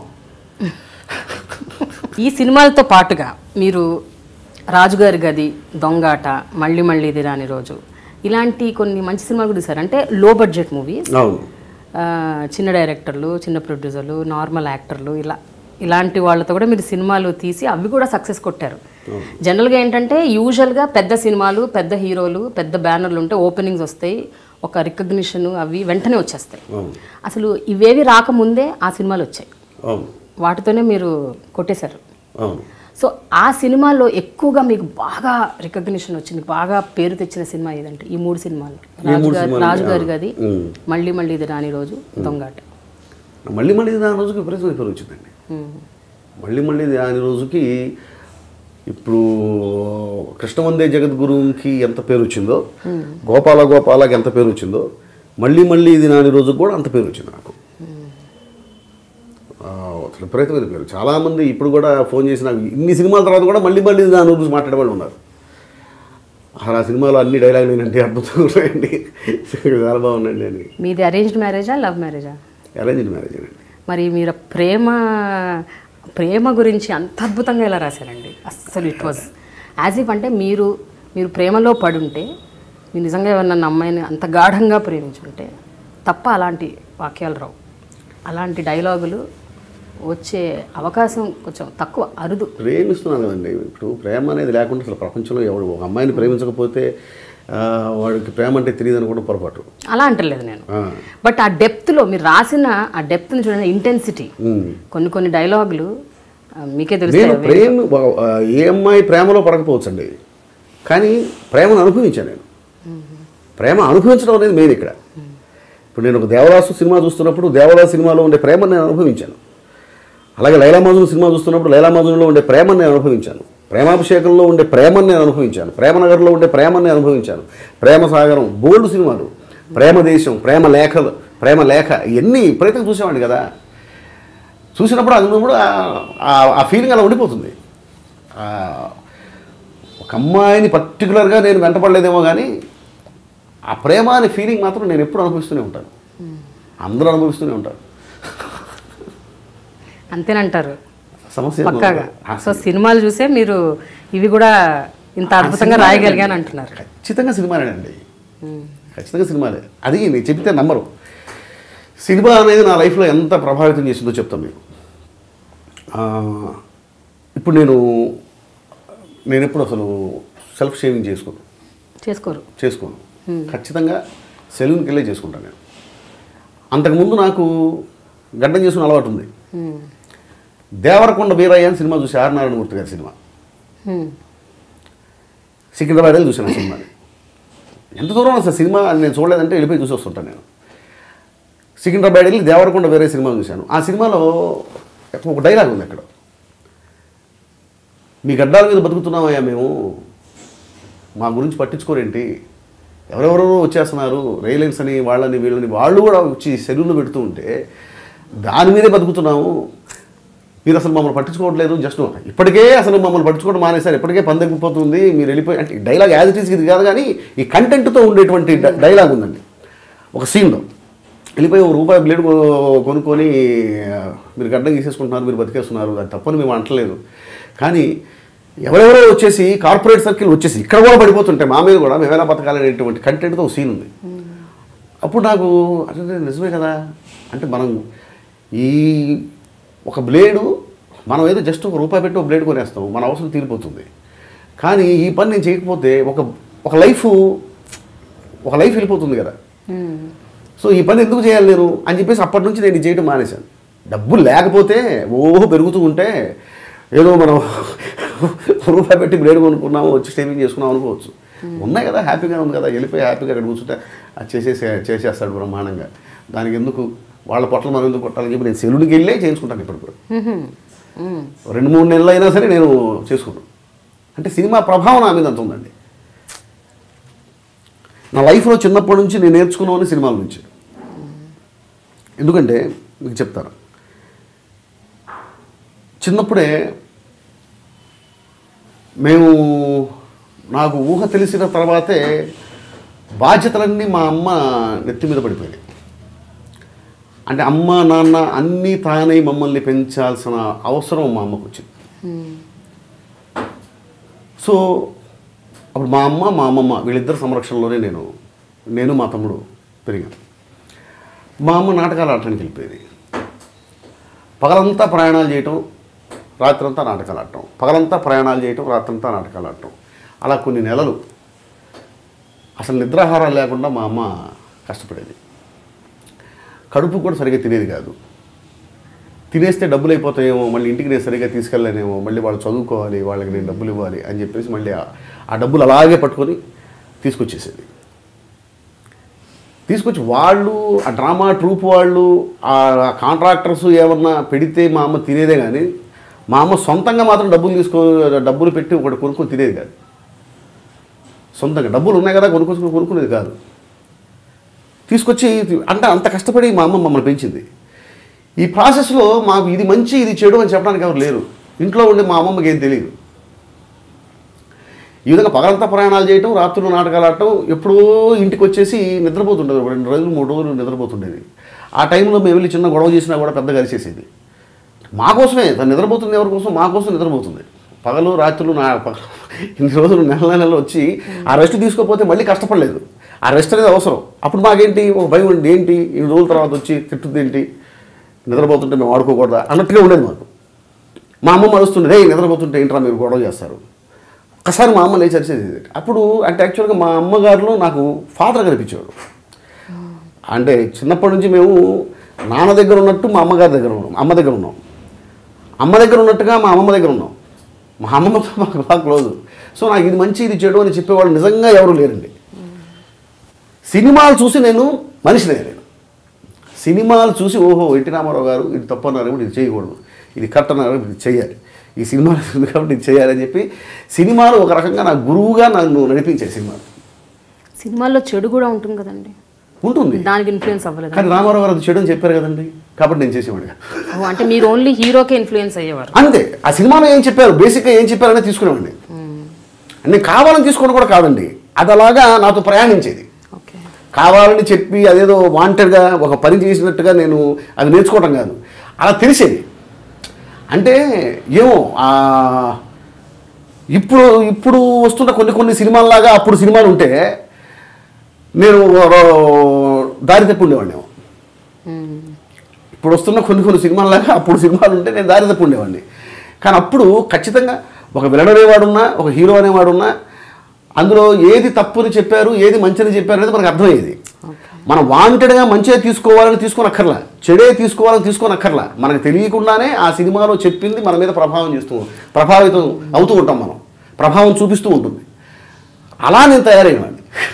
ఈ సినిమాలతో పాటుగా మీరు రాజుగారి గది దొంగాట మళ్ళీ మళ్ళీ ఇది రాని రోజు ఇలాంటి కొన్ని మంచి సినిమాలు కూడా తీశారు అంటే లో బడ్జెట్ మూవీస్ అవును చిన్న డైరెక్టర్లు చిన్న ప్రొడ్యూసర్లు నార్మల్ యాక్టర్లు ఇలా ఇలాంటి వాళ్ళతో కూడా మీరు సినిమాలు తీసి అవి కూడా సక్సెస్ కొట్టారు జనరల్గా ఏంటంటే యూజువల్గా పెద్ద సినిమాలు పెద్ద హీరోలు పెద్ద బ్యానర్లు ఉంటే ఓపెనింగ్స్ వస్తాయి ఒక రికగ్నిషన్ అవి వెంటనే వచ్చేస్తాయి అవును అసలు ఇవేవి రాకముందే ఆ సినిమాలు వచ్చాయి అవును వాటితోనే మీరు కొట్టేశారు అవును సో ఆ సినిమాలో ఎక్కువగా మీకు బాగా రికగ్నిషన్ వచ్చింది బాగా పేరు తెచ్చిన సినిమా ఏదంటే ఈ మూడు సినిమాలు రాజుగారి సినిమాలు? రాజుగారి గది ఉమ్. మళ్ళీ మళ్ళీ ఇది రాని రోజు దొంగాట మళ్ళీ మళ్ళీ దాని రోజుకి విపరీతమైన పేరు వచ్చిందండి ఉమ్. మళ్ళీ మళ్ళీ దాని రోజుకి ఇప్పుడు కృష్ణవందే జగద్గురుకి ఎంత పేరు వచ్చిందో గోపాల గోపాలకి ఎంత పేరు వచ్చిందో మళ్ళీ మళ్ళీ ఇది నాని రోజుకి కూడా అంత పేరు వచ్చింది నాకు ఆ, అసలు విపరీతమైన పేరు చాలామంది ఇప్పుడు కూడా ఫోన్ చేసి నాకు ఇన్ని సినిమాల తర్వాత కూడా మళ్ళీ మళ్ళీ దాని గురించి మాట్లాడే వాళ్ళు ఉన్నారు అసలు ఆ సినిమాలో అన్ని డైలాగులు ఏంటంటే అద్భుతంగా ఉన్నాయండి చాలా బాగున్నాయండి అని మీది అరేంజ్డ్ మ్యారేజా లవ్ మ్యారేజా అరేంజ్డ్ మ్యారేజ్ అండి మరి మీరు ప్రేమ ప్రేమ గురించి అంత అద్భుతంగా ఎలా రాశారండి అస్సలు ఇట్ వాజ్ యాజ్ ఇఫ్ అంటే మీరు మీరు ప్రేమలో పడుంటే మీరు నిజంగా ఎవరన్నా అమ్మాయిని అంత గాఢంగా ప్రేమించుంటే తప్ప అలాంటి వాక్యాలు రావు అలాంటి డైలాగులు వచ్చే అవకాశం కొంచెం తక్కువ అరుదు ప్రేమిస్తున్నాను కదండి ఇప్పుడు ప్రేమ అనేది లేకుండా అసలు ప్రపంచంలో ఎవడు ఒక అమ్మాయిని ప్రేమించకపోతే ఆ, వాడికి ప్రేమ అంటే తెలియదు అనుకోవడం పొరపాటు అలా అంటలేదు నేను ఆ, బట్ ఆ డెప్త్లో మీరు రాసిన ఆ డెప్త్ని చూడండి ఇంటెన్సిటీ ఉమ్. కొన్ని కొన్ని డైలాగులు ఆ, మీకే నేను తెలుస్తాయి ప్రేమ ఆ, ఏ అమ్మాయి ప్రేమలో పడకపోవచ్చండి కానీ ప్రేమను అనుభవించాను నేను ప్రేమ అనుభవించడం అనేది మెయిన్ ఇక్కడ ఇప్పుడు నేను ఒక దేవదాసు సినిమా చూస్తున్నప్పుడు దేవదాసు సినిమాలో ఉండే ప్రేమను నేను అనుభవించాను అలాగే లైలామాజున్ సినిమా చూస్తున్నప్పుడు లైలామాజున్లో ఉండే ప్రేమను నేను అనుభవించాను ప్రేమాభిషేకంలో ఉండే ప్రేమను నేను అనుభవించాను ప్రేమనగర్లో ఉండే ప్రేమను నేను అనుభవించాను ప్రేమ సాగరం బోల్డ్ సినిమాలు ప్రేమ దేశం ప్రేమ లేఖలు ప్రేమ లేఖ ఇవన్నీ విపరీతంగా చూసేవాడిని కదా చూసినప్పుడు అది కూడా ఆ- ఆ ఫీలింగ్ అలా ఉండిపోతుంది ఆ, ఒక అమ్మాయిని పర్టికులర్గా నేను వెంటపడలేదేమో కానీ ఆ ప్రేమ అనే ఫీలింగ్ మాత్రం నేను ఎప్పుడు అనుభవిస్తూనే ఉంటాను అందరూ అనుభవిస్తూనే ఉంటారు అంతేనంటారు సమస్య ఏం పక్కాగా ఉండదు. సో సినిమాలు చూసే మీరు ఇవి కూడా ఇంత అద్భుతంగా రాయగలిగాను అంటున్నారు ఖచ్చితంగా సినిమానేనండి ఖచ్చితంగా సినిమాలే అది నేను చెబితే నమ్మరు సినిమా అనేది నా లైఫ్లో ఎంత ప్రభావితం చేసిందో చెప్తాను మీకు ఆ, ఇప్పుడు నేను నేను ఎప్పుడు అసలు సెల్ఫ్ షేవింగ్ చేసుకోను చేసుకోరు చేసుకోను ఖచ్చితంగా సెలూన్కి వెళ్ళే చేసుకుంటాను నేను అంతకుముందు నాకు గడ్డం చేసుకునే అలవాటు ఉంది హ్మ్. దేవరకొండ వీరయ్య అని సినిమా చూసి ఆర్ నారాయణమూర్తి గారి సినిమా హ్మ్. సికింద్రాబాద్ వెళ్ళి చూసాను ఆ సినిమాని ఎంత దూరం అసలు సినిమా అని నేను చూడలేదంటే వెళ్ళిపోయి చూసి వస్తుంటాను నేను సికింద్రాబాద్ వెళ్ళి దేవరకొండ వేరే సినిమా చూశాను ఆ సినిమాలో ఒక డైలాగ్ ఉంది అక్కడ మీ గడ్డాల మీద బతుకుతున్నామయ్యా మేము మా గురించి పట్టించుకోరేంటి ఎవరెవరో వచ్చేస్తున్నారు రైలెన్స్ అని వాళ్ళని వీళ్ళని వాళ్ళు కూడా వచ్చి సెలవులు పెడుతూ ఉంటే దాని మీదే బతుకుతున్నాము మీరు అసలు మమ్మల్ని పట్టించుకోవట్లేదు జస్ట్ ఇప్పటికే అసలు మమ్మల్ని పట్టించుకోవడం మానేశారు ఇప్పటికే పని తగ్గిపోతుంది మీరు వెళ్ళిపోయి అంటే డైలాగ్ యాజ్ ఇట్ ఈస్ ఇది కాదు కానీ ఈ కంటెంట్తో ఉండేటువంటి డ- డైలాగ్ ఉందండి ఒక సీన్లో వెళ్ళిపోయి ఒక రూపాయి బ్లేడ్ కొ- కొనుక్కొని ఆ, మీరు గడ్డం తీసేసుకుంటున్నారు మీరు బతికేస్తున్నారు అది తప్పని మేము అంటలేదు కానీ ఎవరెవరో వచ్చేసి కార్పొరేట్ సర్కిల్ వచ్చేసి ఇక్కడ కూడా పడిపోతుంటాయి మా మీద కూడా మేము ఎలా బతకాలనేటువంటి కంటెంట్తో ఒక సీన్ ఉంది అప్పుడు నాకు అంటే నిజమే కదా అంటే మనం ఈ ఒక బ్లేడు మనం ఏదో జస్ట్ ఒక రూపాయి పెట్టి ఒక బ్లేడ్ కొనేస్తాం మన అవసరం తీరిపోతుంది కానీ ఈ పని నేను చేయకపోతే ఒక ఒక లైఫ్ ఒక లైఫ్ వెళ్ళిపోతుంది కదా సో ఈ పని ఎందుకు చేయాలి నేను అని చెప్పేసి అప్పటి నుంచి నేను ఇది చేయడం మానేశాను డబ్బులు లేకపోతే ఓహో పెరుగుతూ ఉంటే ఏదో మనం రూపాయి పెట్టి బ్లేడ్ కొనుక్కున్నాము వచ్చి స్టేవింగ్ చేసుకున్నాం అనుకోవచ్చు ఉన్నాయి కదా హ్యాపీగా ఉంది కదా వెళ్ళిపోయి హ్యాపీగా అక్కడ కూర్చుంటే అది చేసేసే చేసేస్తాడు బ్రహ్మాండంగా దానికి ఎందుకు వాళ్ళ పొట్టలు మనం ఎందుకు కొట్టాలని చెప్పి నేను సెలవుడికి వెళ్ళే చేయించుకుంటాను ఇప్పుడు కూడా రెండు మూడు నెలలు అయినా సరే నేను చేసుకున్నాను అంటే సినిమా ప్రభావం నా మీద అంత ఉందండి నా లైఫ్లో చిన్నప్పటి నుంచి నేను నేర్చుకున్నాను సినిమాల నుంచి ఎందుకంటే మీకు చెప్తాను చిన్నప్పుడే మేము నాకు ఊహ తెలిసిన తర్వాతే బాధ్యతలన్నీ మా అమ్మ నెత్తి మీద పడిపోయాయి అంటే అమ్మ నాన్న అన్నీ తానే మమ్మల్ని పెంచాల్సిన అవసరం మా అమ్మకు వచ్చింది సో అప్పుడు మా అమ్మ మా అమ్మమ్మ వీళ్ళిద్దరు సంరక్షణలోనే నేను నేను మా తమ్ముడు పెరిగాను మా అమ్మ నాటకాలు ఆడటానికి వెళ్ళిపోయేది పగలంతా ప్రయాణాలు చేయటం రాత్రంతా నాటకాలు ఆడటం పగలంతా ప్రయాణాలు చేయటం రాత్రంతా నాటకాలు ఆడటం అలా కొన్ని నెలలు అసలు నిద్రాహారాలు లేకుండా మా అమ్మ కష్టపడేది కడుపు కూడా సరిగ్గా తినేది కాదు తినేస్తే డబ్బులు అయిపోతాయేమో మళ్ళీ ఇంటికి నేను సరిగ్గా తీసుకెళ్ళలేనేమో మళ్ళీ వాళ్ళు చదువుకోవాలి వాళ్ళకి నేను డబ్బులు ఇవ్వాలి అని చెప్పేసి మళ్ళీ ఆ- ఆ డబ్బులు అలాగే పట్టుకొని తీసుకొచ్చేసేది తీసుకొచ్చి వాళ్ళు ఆ డ్రామా ట్రూప్ వాళ్ళు ఆ కాంట్రాక్టర్స్ ఏమన్నా పెడితే మా అమ్మ తినేదే కానీ మా అమ్మ సొంతంగా మాత్రం డబ్బులు తీసుకో డబ్బులు పెట్టి ఒకటి కొనుక్కొని తినేది కాదు సొంతంగా డబ్బులు ఉన్నాయి కదా కొనుక్కొచ్చుకొని కొనుక్కునేది కాదు తీసుకొచ్చి అంటే అంత కష్టపడి మా అమ్మ మమ్మల్ని పెంచింది ఈ ప్రాసెస్లో మాకు ఇది మంచి ఇది చెడు అని చెప్పడానికి ఎవరు లేరు ఇంట్లో ఉండే మా అమ్మమ్మకి ఏం తెలియదు ఈ విధంగా పగలంతా ప్రయాణాలు చేయటం రాత్రులు నాటకాలు ఆడటం ఎప్పుడో ఇంటికి వచ్చేసి నిద్రపోతుండేది ఒక రెండు రోజులు మూడు రోజులు నిద్రపోతుండేది ఆ టైంలో మేము వెళ్ళి చిన్న గొడవ చేసినా కూడా పెద్ద కలిసేసేది మా కోసమే తను నిద్రపోతుంది ఎవరి కోసం మా కోసం నిద్రపోతుంది పగలు రాత్రులు నా పగ- ఇన్ని రోజులు నెల నెలలు వచ్చి ఆ రెస్ట్ తీసుకోకపోతే మళ్ళీ కష్టపడలేదు ఆ రెస్ట్ అనేది అవసరం అప్పుడు మాకేంటి ఒక భయం ఉంది ఏంటి ఇన్ని రోజుల తర్వాత వచ్చి తిట్టుద్ది ఏంటి నిద్రపోతుంటే మేము ఆడుకోకూడదా అన్నట్టుగా ఉండేది మాకు మా అమ్మ మరుస్తుండే రే నిద్రపోతుంటే ఏంట్రా మీరు గొడవ చేస్తారు ఒకసారి మా అమ్మ లేచి అరిచేది అప్పుడు అంటే యాక్చువల్గా మా అమ్మగారిలో నాకు ఫాదర్ కనిపించేవాడు అంటే చిన్నప్పటి నుంచి మేము నాన్న దగ్గర ఉన్నట్టు మా అమ్మగారి దగ్గర ఉన్నాం అమ్మ దగ్గర ఉన్నాం అమ్మ దగ్గర ఉన్నట్టుగా మా అమ్మమ్మ దగ్గర ఉన్నాం మా అమ్మమ్మతో మాకు బాగా క్లోజ్ సో నాకు ఇది మంచి ఇది చెడు అని చెప్పేవాళ్ళు నిజంగా ఎవరు లేరండి సినిమాలు చూసి నేను మనిషినే నేను సినిమాలు చూసి ఓహో ఎన్టీ రామారావు గారు ఇది తప్పు అన్నారు కాబట్టి ఇది చేయకూడదు ఇది కరెక్ట్ అన్నారు కాబట్టి ఇది చేయాలి ఈ సినిమాలు ఉంది కాబట్టి ఇది చేయాలని చెప్పి సినిమాలు ఒక రకంగా నా గురువుగా నన్ను నడిపించాయి సినిమాలు సినిమాల్లో చెడు కూడా ఉంటుంది కదండి ఉంటుంది దానికి ఇన్ఫ్లుయెన్స్ అవ్వలేదు కానీ రామారావు గారు అది చెడు అని చెప్పారు కదండి కాబట్టి నేను చేసేవాడిగా ఓ, అంటే మీరు ఓన్లీ హీరోకే ఇన్ఫ్లుయెన్స్ అయ్యేవారు అంతే ఆ సినిమాలో ఏం చెప్పారు బేసిక్గా ఏం చెప్పారనే తీసుకునేవాడిని నేను కావాలని తీసుకోవడం కూడా కాదండి అది అలాగా నాతో ప్రయాణించేది ఓకే కావాలని చెప్పి అదేదో వాంటెడ్గా ఒక పని చేసినట్టుగా నేను అది నేర్చుకోవటం కాదు అలా తెలిసేది అంటే ఏమో ఆ, ఇప్పుడు ఇప్పుడు వస్తున్న కొన్ని కొన్ని సినిమాల్లాగా అప్పుడు సినిమాలు ఉంటే నేను రో- దారి తప్పి ఉండేవాడిని ఏమో. ఇప్పుడు వస్తున్న కొన్ని కొన్ని సినిమాల్లాగా అప్పుడు సినిమాలు ఉంటే నేను దారి తప్పి ఉండేవాడిని కానీ అప్పుడు ఖచ్చితంగా ఒక విలన్ అనేవాడున్నా ఒక హీరో అనేవాడున్నా అందులో ఏది తప్పుని చెప్పారు ఏది మంచిని చెప్పారు అనేది మనకు అర్థమయ్యేది మనం వాంటెడ్గా మంచిగా తీసుకోవాలని తీసుకోనక్కర్లా చెడే తీసుకోవాలని తీసుకోనక్కర్లా మనకు తెలియకుండానే ఆ సినిమాలో చెప్పింది మన మీద ప్రభావం చేస్తూ ప్రభావితం అవుతూ ఉంటాం మనం ప్రభావం చూపిస్తూ ఉంటుంది అలా నేను తయారయ్యేవాడిని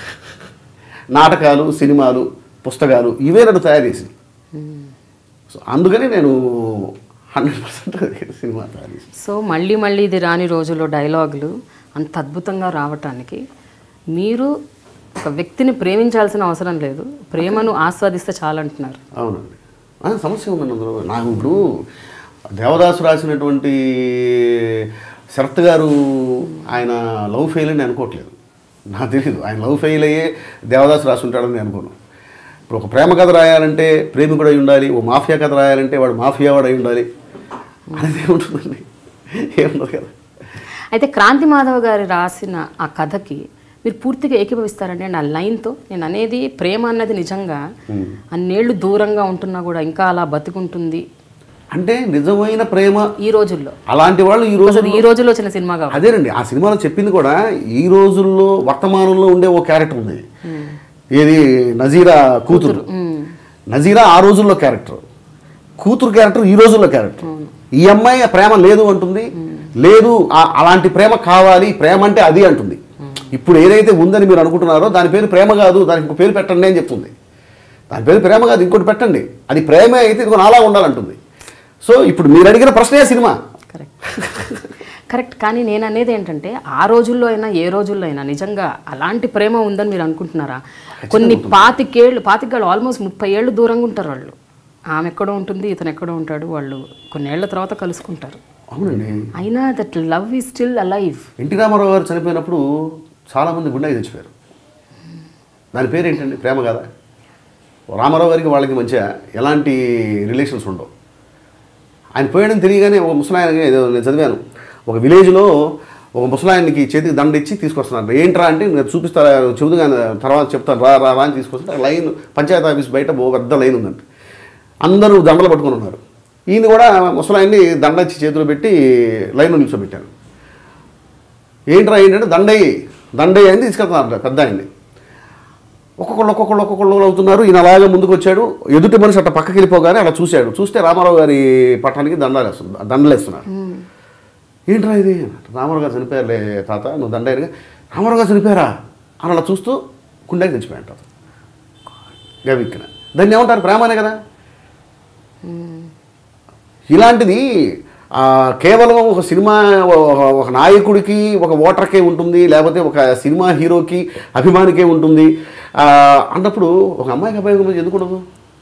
నాటకాలు సినిమాలు పుస్తకాలు ఇవే నన్ను తయారు చేసి సో అందుకని నేను హండ్రెడ్ పర్సెంట్ సినిమా తయారు సో మళ్ళీ మళ్ళీ ఇది రాని రోజుల్లో డైలాగులు అంత అద్భుతంగా రావటానికి మీరు ఒక వ్యక్తిని ప్రేమించాల్సిన అవసరం లేదు ప్రేమను ఆస్వాదిస్తే చాలంటున్నారు అవునండి ఆ, సమస్య ఉందండి అందులో నాకు ఇప్పుడు దేవదాసు రాసినటువంటి శరత్ గారు ఆయన లవ్ ఫెయిల్ అని అనుకోవట్లేదు నాకు తెలియదు ఆయన లవ్ ఫెయిల్ అయ్యే దేవదాసు రాసి ఉంటాడని నేను అనుకోను ఇప్పుడు ఒక ప్రేమ కథ రాయాలంటే ప్రేమికుడు అయి ఉండాలి ఓ మాఫియా కథ రాయాలంటే వాడు మాఫియా వాడు అయి ఉండాలి అనేది ఏముంటుందండి ఏముండదు కదా అయితే క్రాంతి మాధవ్ గారు రాసిన ఆ కథకి మీరు పూర్తిగా ఏకీభవిస్తారండి అండ్ ఆ లైన్తో నేను అనేది ప్రేమ అన్నది నిజంగా అన్నేళ్ళు దూరంగా ఉంటున్నా కూడా ఇంకా అలా బతుకుంటుంది అంటే నిజమైన ప్రేమ ఈ రోజుల్లో అలాంటి వాళ్ళు ఈ రోజు అసలు ఈ రోజుల్లో వచ్చిన సినిమా కాబట్టి అదేనండి ఆ సినిమాలో చెప్పింది కూడా ఈ రోజుల్లో వర్తమానంలో ఉండే ఓ క్యారెక్టర్ ఉంది ఏది నజీరా కూతురు నజీరా ఆ రోజుల్లో క్యారెక్టర్ కూతురు క్యారెక్టర్ ఈ రోజుల్లో క్యారెక్టర్ ఈ అమ్మాయి ఆ ప్రేమ లేదు అంటుంది లేదు ఆ- అలాంటి ప్రేమ కావాలి ప్రేమ అంటే అది అంటుంది ఇప్పుడు ఏదైతే ఉందని మీరు అనుకుంటున్నారో దాని పేరు ప్రేమ కాదు దానికి ఇంకో పేరు పెట్టండి అని చెప్తుంది దాని పేరు ప్రేమ కాదు ఇంకోటి పెట్టండి అది ప్రేమే అయితే ఇంకో నాలా ఉండాలంటుంది సో ఇప్పుడు మీరు అడిగిన ప్రశ్నే సినిమా కరెక్ట్ కరెక్ట్ కానీ నేను అనేది ఏంటంటే ఆ రోజుల్లో అయినా ఏ రోజుల్లో అయినా నిజంగా అలాంటి ప్రేమ ఉందని మీరు అనుకుంటున్నారా కొన్ని పాతికేళ్ళు పాతికేళ్ళు ఆల్మోస్ట్ ముప్పై ఏళ్ళు దూరంగా ఉంటారు వాళ్ళు ఆమె ఎక్కడో ఉంటుంది ఇతను ఎక్కడో ఉంటాడు వాళ్ళు కొన్నేళ్ల తర్వాత కలుసుకుంటారు అవునండి అయినా that love is still alive NT Rama Rao గారు చనిపోయినప్పుడు చాలామంది గుండెకి తెచ్చిపోయారు దాని పేరు ఏంటండి ప్రేమ కదా రామారావు గారికి వాళ్ళకి మధ్య ఎలాంటి రిలేషన్స్ ఉండవు ఆయన పోయాడని తెలియగానే ఒక ముసలాయన ఏదో నేను చదివాను ఒక విలేజ్లో ఒక ముసలాయనకి చేతికి దండ ఇచ్చి తీసుకొస్తున్నారు ఏంట్రా అంటే నేను చూపిస్తా చెబుతూ కానీ తర్వాత చెప్తాను రా రా రా అని తీసుకొస్తే లైన్ పంచాయతీ ఆఫీస్ బయట ఓ పెద్ద లైన్ ఉందండి అందరూ దండలు పట్టుకొని ఉన్నారు ఈయన కూడా ముసలాయన్ని దండ ఇచ్చి చేతిలో పెట్టి లైన్లో నిల్చోబెట్టాను ఏంట్రా ఏంటంటే దండయ్యి దండయ్య అని తీసుకెళ్తున్నారు పెద్ద ఆయన్ని ఒక్కొక్కళ్ళు ఒక్కొక్కళ్ళు ఒక్కొక్కళ్ళు అవుతున్నారు ఈయన అలాగే ముందుకు వచ్చాడు ఎదుటి మనిషి అట్ట పక్కకి వెళ్ళిపోగానే అలా చూశాడు చూస్తే రామారావు గారి పట్టానికి దండాలు వేస్తున్నారు దండలు వేస్తున్నారు ఏంట్రా ఇది రామారావు గారు చనిపోయారులే తాత నువ్వు దండయ్యగా రామారావు గారు చనిపోయారా అని అలా చూస్తూ కుండకి తెచ్చిపోయాడు తాత గవిక్కిన దాన్ని ఏమంటారు ప్రేమనే కదా ఇలాంటిది ఆ, కేవలం ఒక సినిమా ఒక- ఒక నాయకుడికి ఒక ఓటర్కే ఉంటుంది లేకపోతే ఒక సినిమా హీరోకి అభిమానికే ఉంటుంది ఆ, అన్నప్పుడు ఒక అమ్మాయికి అబ్బాయి గురించి ఎందుకు ఉండదు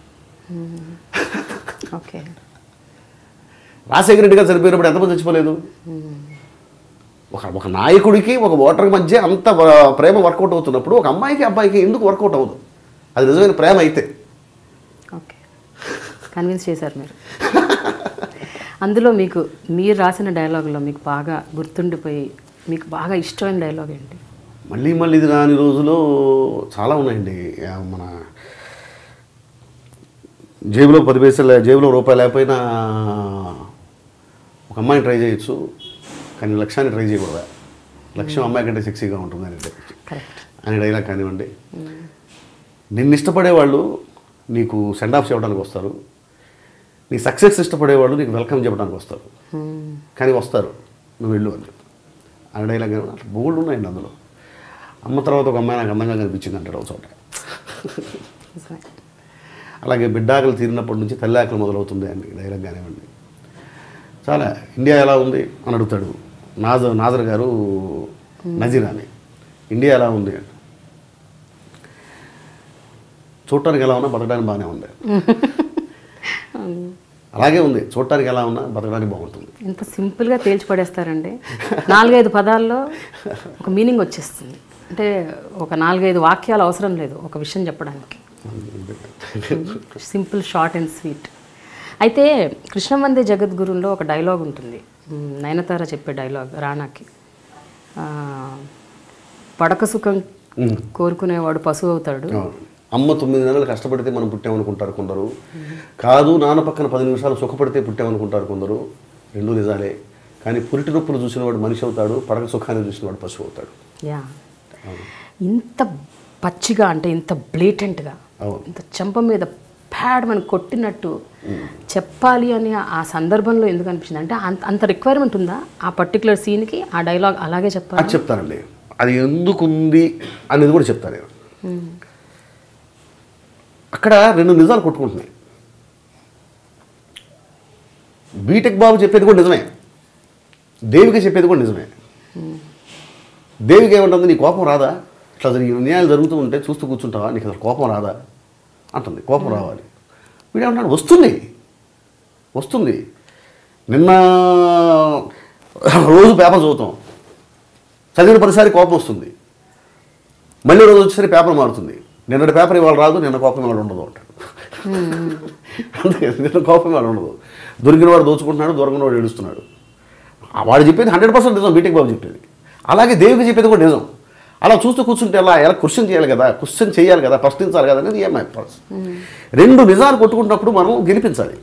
ఓకే రాజశేఖర రెడ్డి గారు చనిపోయినప్పుడు ఎంతమంది చచ్చిపోలేదు ఒక ఒక నాయకుడికి ఒక ఓటర్కి మధ్య అంత వ- ప్రేమ వర్కౌట్ అవుతున్నప్పుడు ఒక అమ్మాయికి అబ్బాయికి ఎందుకు వర్కౌట్ అవ్వదు అది నిజమైన ప్రేమ అయితే ఓకే కన్విన్స్ చేశారు మీరు అందులో మీకు మీరు రాసిన డైలాగులో మీకు బాగా గుర్తుండిపోయి మీకు బాగా ఇష్టమైన డైలాగ్ ఏంటి మళ్ళీ మళ్ళీ ఇది రాని రోజులో చాలా ఉన్నాయండి ఆ, మన జేబులో పది పైసలు జేబులో రూపాయలు లేకపోయినా ఒక అమ్మాయిని ట్రై చేయొచ్చు కానీ లక్ష్యాన్ని ట్రై చేయకూడదా లక్ష్యం అమ్మాయి కంటే సెక్సీగా ఉంటుంది అని కరెక్ట్ అనే డైలాగ్ కానివ్వండి నిన్ను ఇష్టపడే వాళ్ళు నీకు సెండ్ ఆఫ్ చెప్పడానికి వస్తారు నీ సక్సెస్ ఇష్టపడే వాళ్ళు నీకు వెల్కమ్ చెప్పడానికి వస్తారు కానీ వస్తారు నువ్వు వెళ్ళు అని చెప్పి ఆ డైలాగ్ కానివ్వండి అట్లా బోల్డ్ ఉన్నాయండి అందులో అమ్మ తర్వాత ఒక అమ్మాయి నాకు అందంగా కనిపించింది అంటాడు ఒక చోట అలాగే బిడ్డాకలు తీరినప్పటి నుంచి తల్లి ఆకలి మొదలవుతుంది అని డైలాగ్ కానివ్వండి చాలా ఇండియా ఎలా ఉంది అని అడుగుతాడు నాజ నాజర్ గారు నజీరాని ఇండియా ఎలా ఉంది అని చూడటానికి ఎలా ఉన్నా బతకడానికి బాగానే ఉంది అలాగే ఉంది చూడటానికి ఎలా ఉన్నా బతకడానికి బాగుంటుంది ఎంత సింపుల్గా తేల్చి పడేస్తారండి నాలుగైదు పదాల్లో ఒక మీనింగ్ వచ్చేస్తుంది అంటే ఒక నాలుగైదు వాక్యాలు అవసరం లేదు ఒక విషయం చెప్పడానికి సింపుల్ షార్ట్ అండ్ స్వీట్ అయితే కృష్ణవందే జగద్గురులో ఒక డైలాగ్ ఉంటుంది మ్, నయనతార చెప్పే డైలాగ్ రానాకి ఆ, పడక సుఖం కోరుకునేవాడు పశువు అవుతాడు అవును. అమ్మ తొమ్మిది నెలలు కష్టపడితే మనం పుట్టామనుకుంటారు కొందరు కాదు నాన్న పక్కన పది నిమిషాలు సుఖపడితే పుట్టామనుకుంటారు కొందరు రెండు నిజాలే కానీ పురిటి నొప్పులు చూసినవాడు మనిషి అవుతాడు పడక సుఖాన్ని చూసినవాడు పశువు అవుతాడు యా ఇంత పచ్చిగా అంటే ఇంత బ్లేటెంట్గా అవును ఇంత చెంప మీద ప్యాడ్ మనం కొట్టినట్టు చెప్పాలి అని ఆ సందర్భంలో ఎందుకు అనిపించింది అంటే అంత అంత రిక్వైర్మెంట్ ఉందా ఆ పర్టికులర్ సీన్కి ఆ డైలాగ్ అలాగే చెప్పాలి అది చెప్తానండి అది ఎందుకుంది అనేది కూడా చెప్తాను నేను అక్కడ రెండు నిజాలు కొట్టుకుంటున్నాయి బీటెక్ బాబు చెప్పేది కూడా నిజమే దేవికి చెప్పేది కూడా నిజమే దేవికి ఏమంటుంది నీ కోపం రాదా ఇట్లా జరిగి న్యాయాలు జరుగుతూ ఉంటే చూస్తూ కూర్చుంటావా నీకు అసలు కోపం రాదా అంటుంది కోపం రావాలి వీడేమంటాడు వస్తుంది వస్తుంది నిన్న రోజు పేపర్ చదువుతాం చదివిన ప్రతిసారి కోపం వస్తుంది మళ్ళీ రోజు వచ్చేసరి పేపర్ మారుతుంది నిన్నటి పేపర్ ఇవాళ రాదు నిన్న కోపం ఇవాళ ఉండదు అంటాడు అంతే నిన్న కోపం ఇవాళ ఉండదు దొరికిన వాడు దోచుకుంటున్నాడు దొరకని వాడు ఏడుస్తున్నాడు ఆ వాడు చెప్పేది హండ్రెడ్ పర్సెంట్ నిజం బీటెక్ బాబు చెప్పేది అలాగే దేవికి చెప్పేది కూడా నిజం అలా చూస్తూ కూర్చుంటే ఎలా ఎలా క్వశ్చన్ చేయాలి కదా క్వశ్చన్ చేయాలి కదా ప్రశ్నించాలి కదా అనేది ఏమై రెండు నిజాలు కొట్టుకుంటున్నప్పుడు మనం గెలిపించాలి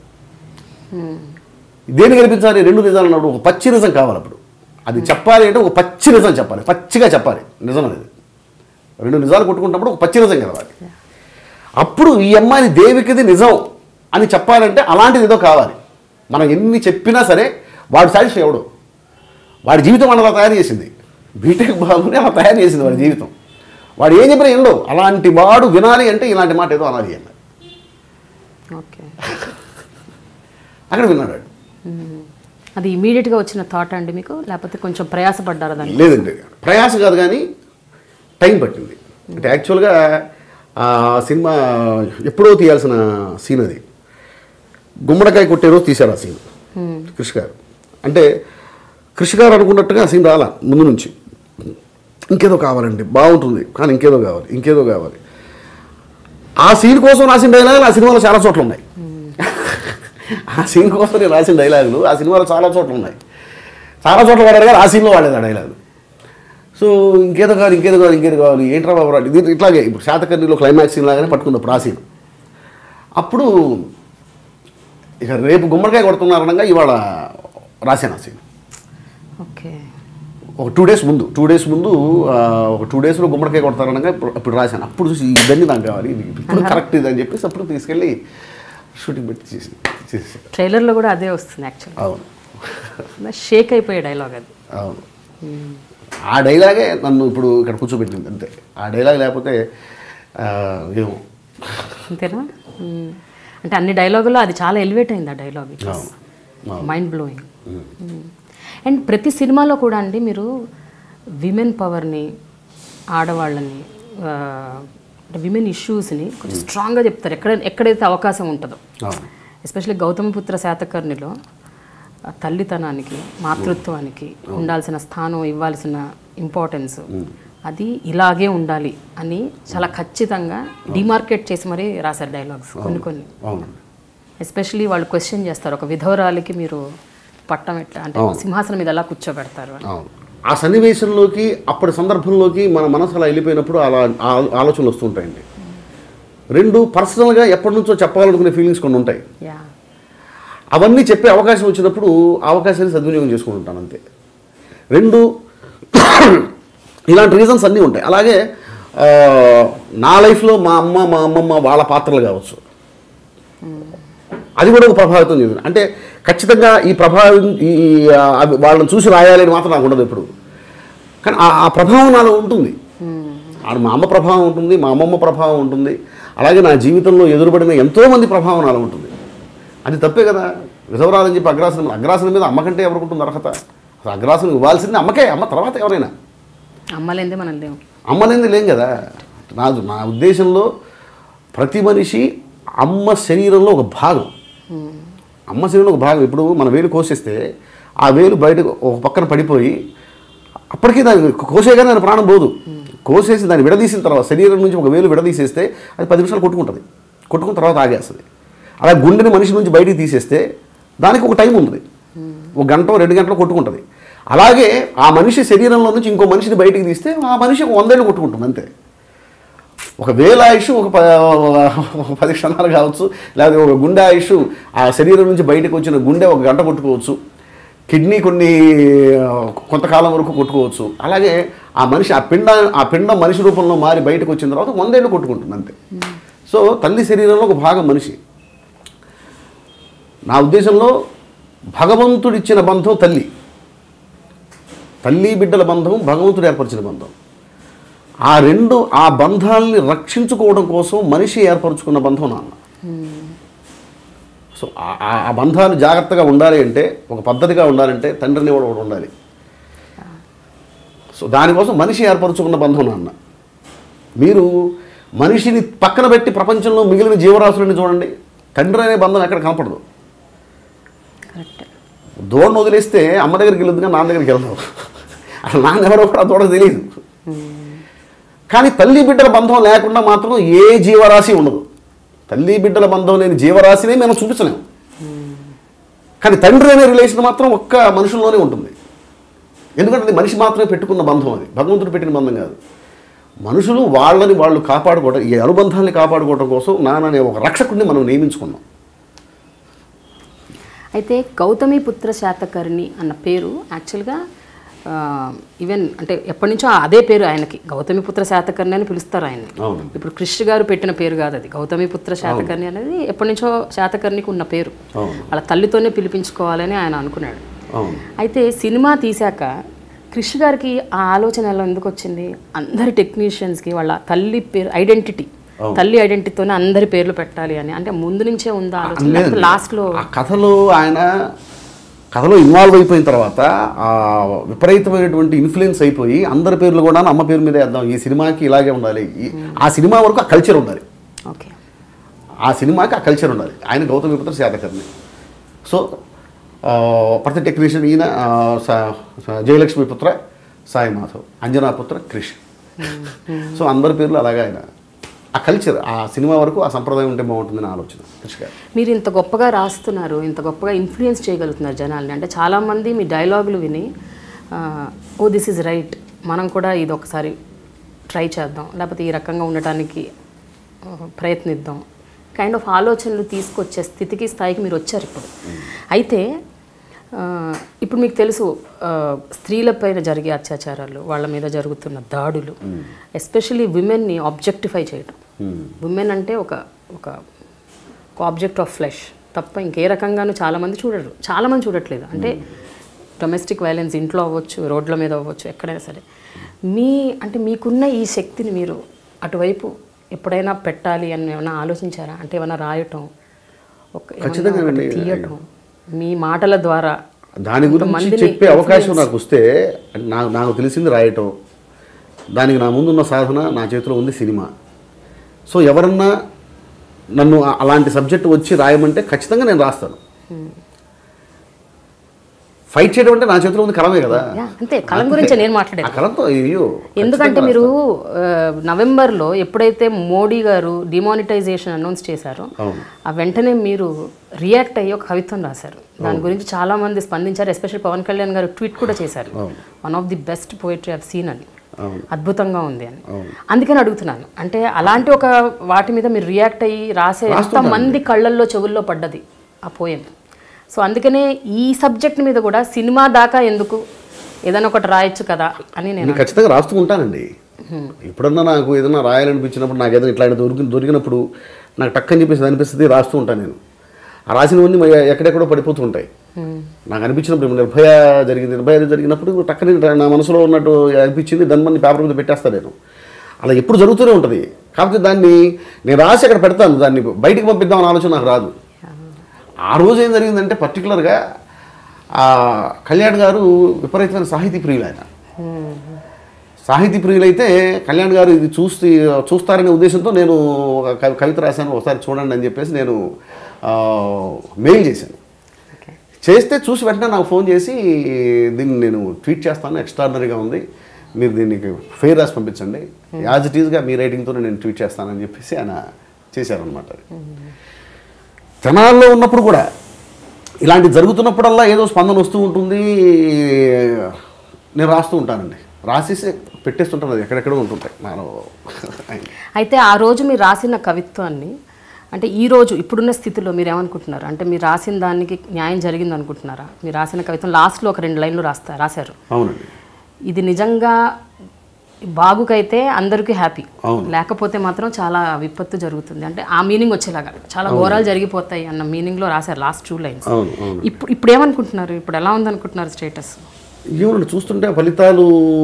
దేని గెలిపించాలి రెండు నిజాలు అన్నప్పుడు ఒక పచ్చి నిజం కావాలి అప్పుడు అది చెప్పాలి అంటే ఒక పచ్చి నిజం చెప్పాలి పచ్చిగా చెప్పాలి నిజం అనేది రెండు నిజాలు కొట్టుకుంటున్నప్పుడు ఒక పచ్చి నిజం కలవాలి అప్పుడు ఈ అమ్మాయి దేవికిది నిజం అని చెప్పాలంటే అలాంటిది ఏదో కావాలి మనం ఎన్ని చెప్పినా సరే వాడు సాటిస్ఫై ఎవడు వాడి జీవితం అలా తయారు చేసింది బీటెక్ బాబుని అలా తయారు చేసింది వాడి జీవితం వాడు ఏం చెప్పినా ఎండో అలాంటి వాడు వినాలి అంటే ఇలాంటి మాట ఏదో అనాలి అన్నాడు ఓకే అక్కడ విన్నాడు వాడు. అది ఇమీడియట్గా వచ్చిన థాట్ అండి మీకు లేకపోతే కొంచెం ప్రయాసపడ్డారా దాన్ని లేదండి ప్రయాస కాదు కానీ టైం పట్టింది అంటే యాక్చువల్గా ఆ సినిమా ఎప్పుడో తీయాల్సిన సీన్ అది గుమ్మడికాయ కొట్టే రోజు తీశారు ఆ సీన్ కృషి గారు అంటే కృషి గారు అనుకున్నట్టుగా ఆ సీన్ రాలా ముందు నుంచి ఇంకేదో కావాలండి బాగుంటుంది కానీ ఇంకేదో కావాలి ఇంకేదో కావాలి ఆ సీన్ కోసం రాసిన డైలాగులు ఆ సినిమాలో చాలా చోట్ల ఉన్నాయి ఆ సీన్ కోసం నేను రాసిన డైలాగులు ఆ సినిమాలో చాలా చోట్ల ఉన్నాయి చాలా చోట్ల వాడారు కానీ ఆ సీన్లో వాడేది ఆ డైలాగులు సో ఇంకేదో కావాలి ఇంకేదో కావాలి ఇంకేదో కావాలి ఏంట్రా బాబు రా ఇది ఇట్లాగే ఇప్పుడు శాతకర్ణిలో క్లైమాక్స్ సీన్ లాగానే పట్టుకుంది అప్పుడు ఆ సీన్ అప్పుడు ఇక రేపు గుమ్మడికాయ కొడుతున్నారనగా ఇవాళ రాశాను ఆ సీన్ ఓకే ఒక టూ డేస్ ముందు టూ డేస్ ముందు ఆ, ఒక టూ డేస్లో గుమ్మడికాయ కొడతారనగా ఇప్పుడు అప్పుడు రాశాను అప్పుడు చూసి ఇవన్నీ నాకు కావాలి ఇది ఇప్పుడు కరెక్ట్ ఇది అని చెప్పేసి అప్పుడు తీసుకెళ్ళి షూటింగ్ పెట్టి చేసి చేసి ట్రైలర్లో కూడా అదే వస్తుంది యాక్చువల్గా అవును షేక్ అయిపోయే డైలాగ్ అది అవును ఆ డైలాగే నన్ను ఇప్పుడు ఇక్కడ కూర్చోబెట్టింది అంతే ఆ డైలాగ్ లేకపోతే ఆ, ఏమో అంతేనా మ్మ్. అంటే అన్ని డైలాగుల్లో అది చాలా ఎలివేట్ అయింది ఆ డైలాగ్ అవును అవును. మైండ్ బ్లోయింగ్ అండ్ ప్రతి సినిమాలో కూడా అండి మీరు విమెన్ పవర్ని ఆడవాళ్ళని ఆ, అంటే విమెన్ ఇష్యూస్ని కొంచెం స్ట్రాంగ్గా చెప్తారు ఎక్కడ ఎక్కడైతే అవకాశం ఉంటుందో అవును ఎస్పెషల్లీ గౌతమిపుత్ర శాతకర్ణిలో ఆ తల్లితనానికి మాతృత్వానికి ఉండాల్సిన స్థానం ఇవ్వాల్సిన ఇంపార్టెన్స్ అది ఇలాగే ఉండాలి అని చాలా ఖచ్చితంగా డిమార్కెట్ చేసి మరీ రాశారు డైలాగ్స్ కొన్ని కొన్ని అవును ఎస్పెషల్లీ వాళ్ళు క్వశ్చన్ చేస్తారు ఒక విధవరాలికి మీరు పట్టం ఎట్లా అంటే అవును. సింహాసనం మీద ఎలా కూర్చోబెడతారు అని అవును ఆ సన్నివేశంలోకి అప్పటి సందర్భంలోకి మన మనసు అలా వెళ్ళిపోయినప్పుడు అలా ఆ- ఆలోచనలు వస్తుంటాయండి రెండు పర్సనల్గా ఎప్పటి నుంచో చెప్పాలనుకునే ఫీలింగ్స్ కొన్ని ఉంటాయి యా అవన్నీ చెప్పే అవకాశం వచ్చినప్పుడు ఆ అవకాశాన్ని సద్వినియోగం చేసుకుంటాను అంతే రెండు ఇలాంటి రీజన్స్ అన్నీ ఉంటాయి అలాగే ఆ, నా లైఫ్లో మా అమ్మ మా అమ్మమ్మ వాళ్ళ పాత్రలు కావచ్చు అది కూడా ఒక ప్రభావితం చెందింది అంటే ఖచ్చితంగా ఈ ప్రభావం ఈ ఆ, అవి వాళ్ళని చూసి రాయాలని మాత్రం నాకు ఉండదు ఎప్పుడు కానీ ఆ ఆ ప్రభావం నాలో ఉంటుంది ఆడ మా అమ్మ ప్రభావం ఉంటుంది మా అమ్మమ్మ ప్రభావం ఉంటుంది అలాగే నా జీవితంలో ఎదురుపడిన ఎంతోమంది ప్రభావం నాలో ఉంటుంది అది తప్పే కదా విధవరాలని చెప్పి అగ్రాసనం అగ్రాసనం మీద అమ్మకంటే ఎవరికి ఉంటుంది అర్హత అసలు అగ్రాసనం ఇవ్వాల్సింది అమ్మకే అమ్మ తర్వాత ఎవరైనా అమ్మలేందే మనం లేవు అమ్మలేంది లేం కదా నా నా ఉద్దేశంలో ప్రతి మనిషి అమ్మ శరీరంలో ఒక భాగం అమ్మ శరీరంలో ఒక భాగం ఇప్పుడు మన వేలు కోసేస్తే ఆ వేలు బయటకు ఒక పక్కన పడిపోయి అప్పటికీ దాని కోసేగానే దాని ప్రాణం పోదు కోసేసి దాన్ని విడదీసిన తర్వాత శరీరం నుంచి ఒక వేలు విడదీసేస్తే అది పది నిమిషాలు కొట్టుకుంటుంది కొట్టుకున్న తర్వాత ఆగేస్తుంది అలా గుండెని మనిషి నుంచి బయటికి తీసేస్తే దానికి ఒక టైం ఉంది ఒక గంట రెండు గంటలు కొట్టుకుంటుంది అలాగే ఆ మనిషి శరీరంలో నుంచి ఇంకో మనిషిని బయటికి తీస్తే ఆ మనిషి ఒక వందేళ్ళు కొట్టుకుంటుంది అంతే ఒక వేల ఆయుష్ ఒక ప- ఒక పది క్షణాలు కావచ్చు లేదా ఒక గుండె ఆయుష్ ఆ శరీరం నుంచి బయటకు వచ్చిన గుండె ఒక గంట కొట్టుకోవచ్చు కిడ్నీ కొన్ని ఆ, కొంతకాలం వరకు కొట్టుకోవచ్చు అలాగే ఆ మనిషి ఆ పిండ ఆ పిండం మనిషి రూపంలో మారి బయటకు వచ్చిన తర్వాత వందేళ్ళు కొట్టుకుంటుంది అంతే సో తల్లి శరీరంలో ఒక భాగం మనిషి నా ఉద్దేశంలో భగవంతుడిచ్చిన బంధం తల్లి తల్లి బిడ్డల బంధం భగవంతుడు ఏర్పరిచిన బంధం ఆ రెండు ఆ బంధాలని రక్షించుకోవడం కోసం మనిషి ఏర్పరచుకున్న బంధం నాన్న సో ఆ- ఆ- ఆ బంధాలు జాగ్రత్తగా ఉండాలి అంటే ఒక పద్ధతిగా ఉండాలంటే తండ్రిని కూడా ఒకటి ఉండాలి సో దానికోసం మనిషి ఏర్పరచుకున్న బంధం నాన్న మీరు మనిషిని పక్కన పెట్టి ప్రపంచంలో మిగిలిన జీవరాశులని చూడండి తండ్రి అనే బంధం ఎక్కడ కనపడదు కరెక్ట్ దూడను వదిలేస్తే అమ్మ దగ్గరికి వెళ్ళదు కానీ నాన్న దగ్గరికి వెళ్దాం అసలు నాన్న ఎవరో కూడా దూడ తెలియదు కానీ తల్లి బిడ్డల బంధం లేకుండా మాత్రం ఏ జీవరాశి ఉండదు తల్లి బిడ్డల బంధం లేని జీవరాశిని మనం చూపించలేము కానీ తండ్రి అనే రిలేషన్ మాత్రం ఒక్క మనుషుల్లోనే ఉంటుంది ఎందుకంటే అది మనిషి మాత్రమే పెట్టుకున్న బంధం అది భగవంతుడు పెట్టిన బంధం కాదు మనుషులు వాళ్ళని వాళ్ళు కాపాడుకోవడం ఈ అనుబంధాన్ని కాపాడుకోవడం కోసం నాన్న అనే ఒక రక్షకుడిని మనం నియమించుకున్నాం అయితే గౌతమి పుత్ర శాతకర్ణి అన్న పేరు యాక్చువల్గా ఈవెన్ అంటే ఎప్పటి నుంచో అదే పేరు ఆయనకి గౌతమి పుత్ర శాతకర్ణి అని పిలుస్తారు ఆయన్ని అవును ఇప్పుడు కృష్ణ గారు పెట్టిన పేరు కాదు అది గౌతమి పుత్ర శాతకర్ణి అనేది ఎప్పటి నుంచో శాతకర్ణికి ఉన్న పేరు అవును వాళ్ళ తల్లితోనే పిలిపించుకోవాలని ఆయన అనుకున్నాడు అవును అయితే సినిమా తీశాక కృషి గారికి ఆ ఆలోచన ఎలా ఎందుకు వచ్చింది అందరి టెక్నీషియన్స్కి వాళ్ళ తల్లి పేరు ఐడెంటిటీ తల్లి ఐడెంటిటీతోనే అందరి పేర్లు పెట్టాలి అని అంటే ముందు నుంచే ఉందా ఆలోచన లేకపోతే లాస్ట్లో ఆ కథలో ఆయన కథలో ఇన్వాల్వ్ అయిపోయిన తర్వాత ఆ విపరీతమైనటువంటి ఇన్ఫ్లుయెన్స్ అయిపోయి అందరి పేర్లు కూడా అమ్మ పేరు మీద వేద్దాం ఈ సినిమాకి ఇలాగే ఉండాలి ఈ- ఆ సినిమా వరకు ఆ కల్చర్ ఉండాలి ఓకే ఆ సినిమాకి ఆ కల్చర్ ఉండాలి ఆయన గౌతమి పుత్ర శాతకర్ణి సో ఆ, ప్రతి టెక్నీషియన్ ఈయన ఆ, సా- సా- జయలక్ష్మి పుత్ర సాయి మాధవ్ అంజనా పుత్ర క్రిష్ సో అందరి పేర్లు అలాగే ఆయన ఆ కల్చర్ ఆ సినిమా వరకు ఆ సంప్రదాయం ఉంటే బాగుంటుందని ఆలోచన క్రిష్ గారు మీరు ఇంత గొప్పగా రాస్తున్నారు ఇంత గొప్పగా ఇన్ఫ్లుయెన్స్ చేయగలుగుతున్నారు జనాల్ని అంటే చాలామంది మీ డైలాగులు విని ఆ, ఓ దిస్ ఇస్ రైట్ మనం కూడా ఇది ఒకసారి ట్రై చేద్దాం లేకపోతే ఈ రకంగా ఉండటానికి ఆ, ప్రయత్నిద్దాం కైండ్ ఆఫ్ ఆలోచనలు తీసుకొచ్చే స్థితికి స్థాయికి మీరు వచ్చారు ఇప్పుడు అయితే ఆ, ఇప్పుడు మీకు తెలుసు ఆ, స్త్రీలపైన జరిగే అత్యాచారాలు వాళ్ళ మీద జరుగుతున్న దాడులు ఎస్పెషలీ విమెన్ని ఆబ్జెక్టిఫై చేయడం విమెన్ అంటే ఒక ఒక ఒక ఆబ్జెక్ట్ ఆఫ్ ఫ్లెష్ తప్ప ఇంకే రకంగానూ చాలామంది చూడరు చాలామంది చూడట్లేదు అంటే డొమెస్టిక్ వైలెన్స్ ఇంట్లో అవ్వచ్చు రోడ్ల మీద అవ్వచ్చు ఎక్కడైనా సరే మీ అంటే మీకున్న ఈ శక్తిని మీరు అటువైపు ఎప్పుడైనా పెట్టాలి అని ఏమైనా ఆలోచించారా అంటే ఏమైనా రాయటం ఒక ఏమన్నా ఖచ్చితంగా ఒకటి అండి. తీయటం మీ మాటల ద్వారా దాని గురించి కొంతమందిని చెప్పే అవకాశం నాకు వస్తే నాకు నాకు తెలిసింది రాయటం దానికి నా ముందున్న సాధన నా చేతిలో ఉంది సినిమా సో ఎవరన్నా నన్ను ఆ- అలాంటి సబ్జెక్ట్ వచ్చి రాయమంటే ఖచ్చితంగా నేను రాస్తాను ఫైట్ చేయడం అంటే నా చేతిలో ఉంది కలమే కదా యా, అంతే కలం గురించి నేను మాట్లాడేది ఆ కలంతో అయ్యో ఎందుకంటే మీరు ఆ, నవంబర్లో ఎప్పుడైతే మోడీ గారు డిమానిటైజేషన్ అనౌన్స్ చేశారో అవును ఆ వెంటనే మీరు రియాక్ట్ అయ్యి ఒక కవిత్వం రాశారు దాని గురించి చాలా మంది స్పందించారు ఎస్పెషల్లీ పవన్ కళ్యాణ్ గారు ట్వీట్ కూడా చేశారు one of the best poetry of scene అని అవును అద్భుతంగా ఉంది అని అవును. అందుకని అడుగుతున్నాను అంటే అలాంటి ఒక వాటి మీద మీరు రియాక్ట్ అయ్యి రాసే ఎంత మంది కళ్ళల్లో చెవుల్లో పడ్డది ఆ పోయం సో అందుకనే ఈ సబ్జెక్ట్ మీద కూడా సినిమా దాకా ఎందుకు ఏదైనా ఒకటి రాయొచ్చు కదా అని నేను నేను ఖచ్చితంగా రాస్తూ ఉంటానండి ఎప్పుడన్నా నాకు ఏదైనా రాయాలనిపించినప్పుడు నాకు ఏదైనా ఇట్లాంటి దొరికి దొరికినప్పుడు నాకు టక్కని చెప్పేసి అనిపిస్తుంది రాస్తూ ఉంటాను నేను ఆ రాసినవన్నీ మరి ఎక్కడెక్కడో పడిపోతూ ఉంటాయి నాకు అనిపించినప్పుడు ఇప్పుడు నిర్భయ జరిగింది నిర్భయ జరిగినప్పుడు టక్కని నా మనసులో ఉన్నట్టు అనిపించింది దాన్ని మంది పేపర్ మీద పెట్టేస్తాను నేను అలా ఎప్పుడు జరుగుతూనే ఉంటుంది కాకపోతే దాన్ని నేను రాసి అక్కడ పెడతాను దాన్ని బయటికి పంపిద్దామని ఆలోచన నాకు రాదు ఆ రోజు ఏం జరిగిందంటే పర్టికులర్గా ఆ కళ్యాణ్ గారు విపరీతమైన సాహితీ ప్రియులు ఆయన సాహితీ ప్రియులైతే కళ్యాణ్ గారు ఇది చూసి చూస్తారనే ఉద్దేశంతో నేను ఒక కవి- కవిత రాశాను ఒకసారి చూడండి అని చెప్పేసి నేను ఆ, మెయిల్ చేశాను ఓకే చేస్తే చూసి వెంటనే నాకు ఫోన్ చేసి దీన్ని నేను ట్వీట్ చేస్తాను ఎక్స్ట్రాడినరీగా ఉంది మీరు దీనికి ఫెయిర్ రాసి పంపించండి యాజ్ ఇట్ ఈస్గా మీ రైటింగ్తోనే నేను ట్వీట్ చేస్తానని చెప్పేసి ఆయన చేశారనమాట జనాల్లో ఉన్నప్పుడు కూడా ఇలాంటి జరుగుతున్నప్పుడల్లా ఏదో స్పందన వస్తూ ఉంటుంది నేను రాస్తూ ఉంటానండి రాసేసి పెట్టేస్తుంటాను అది ఎక్కడెక్కడో ఉంటుంటాయి మనం అయితే ఆ రోజు మీరు రాసిన కవిత్వాన్ని అంటే ఈ రోజు ఇప్పుడున్న స్థితిలో మీరు ఏమనుకుంటున్నారు అంటే మీరు రాసిన దానికి న్యాయం జరిగింది అనుకుంటున్నారా మీరు రాసిన కవిత్వం లాస్ట్లో ఒక రెండు లైన్లు రాస్తా రాశారు అవునండి ఇది నిజంగా బాగుకైతే అందరికీ హ్యాపీ అవును. లేకపోతే మాత్రం చాలా విపత్తు జరుగుతుంది అంటే ఆ మీనింగ్ వచ్చేలాగా చాలా ఘోరాలు జరిగిపోతాయి అన్న మీనింగ్లో రాశారు లాస్ట్ టూ లైన్స్ అవును అవును ఇప్పుడు ఇప్పుడు ఏమనుకుంటున్నారు ఇప్పుడు ఎలా ఉందనుకుంటున్నారు స్టేటస్ ఏమన్నా చూస్తుంటే ఫలితాలు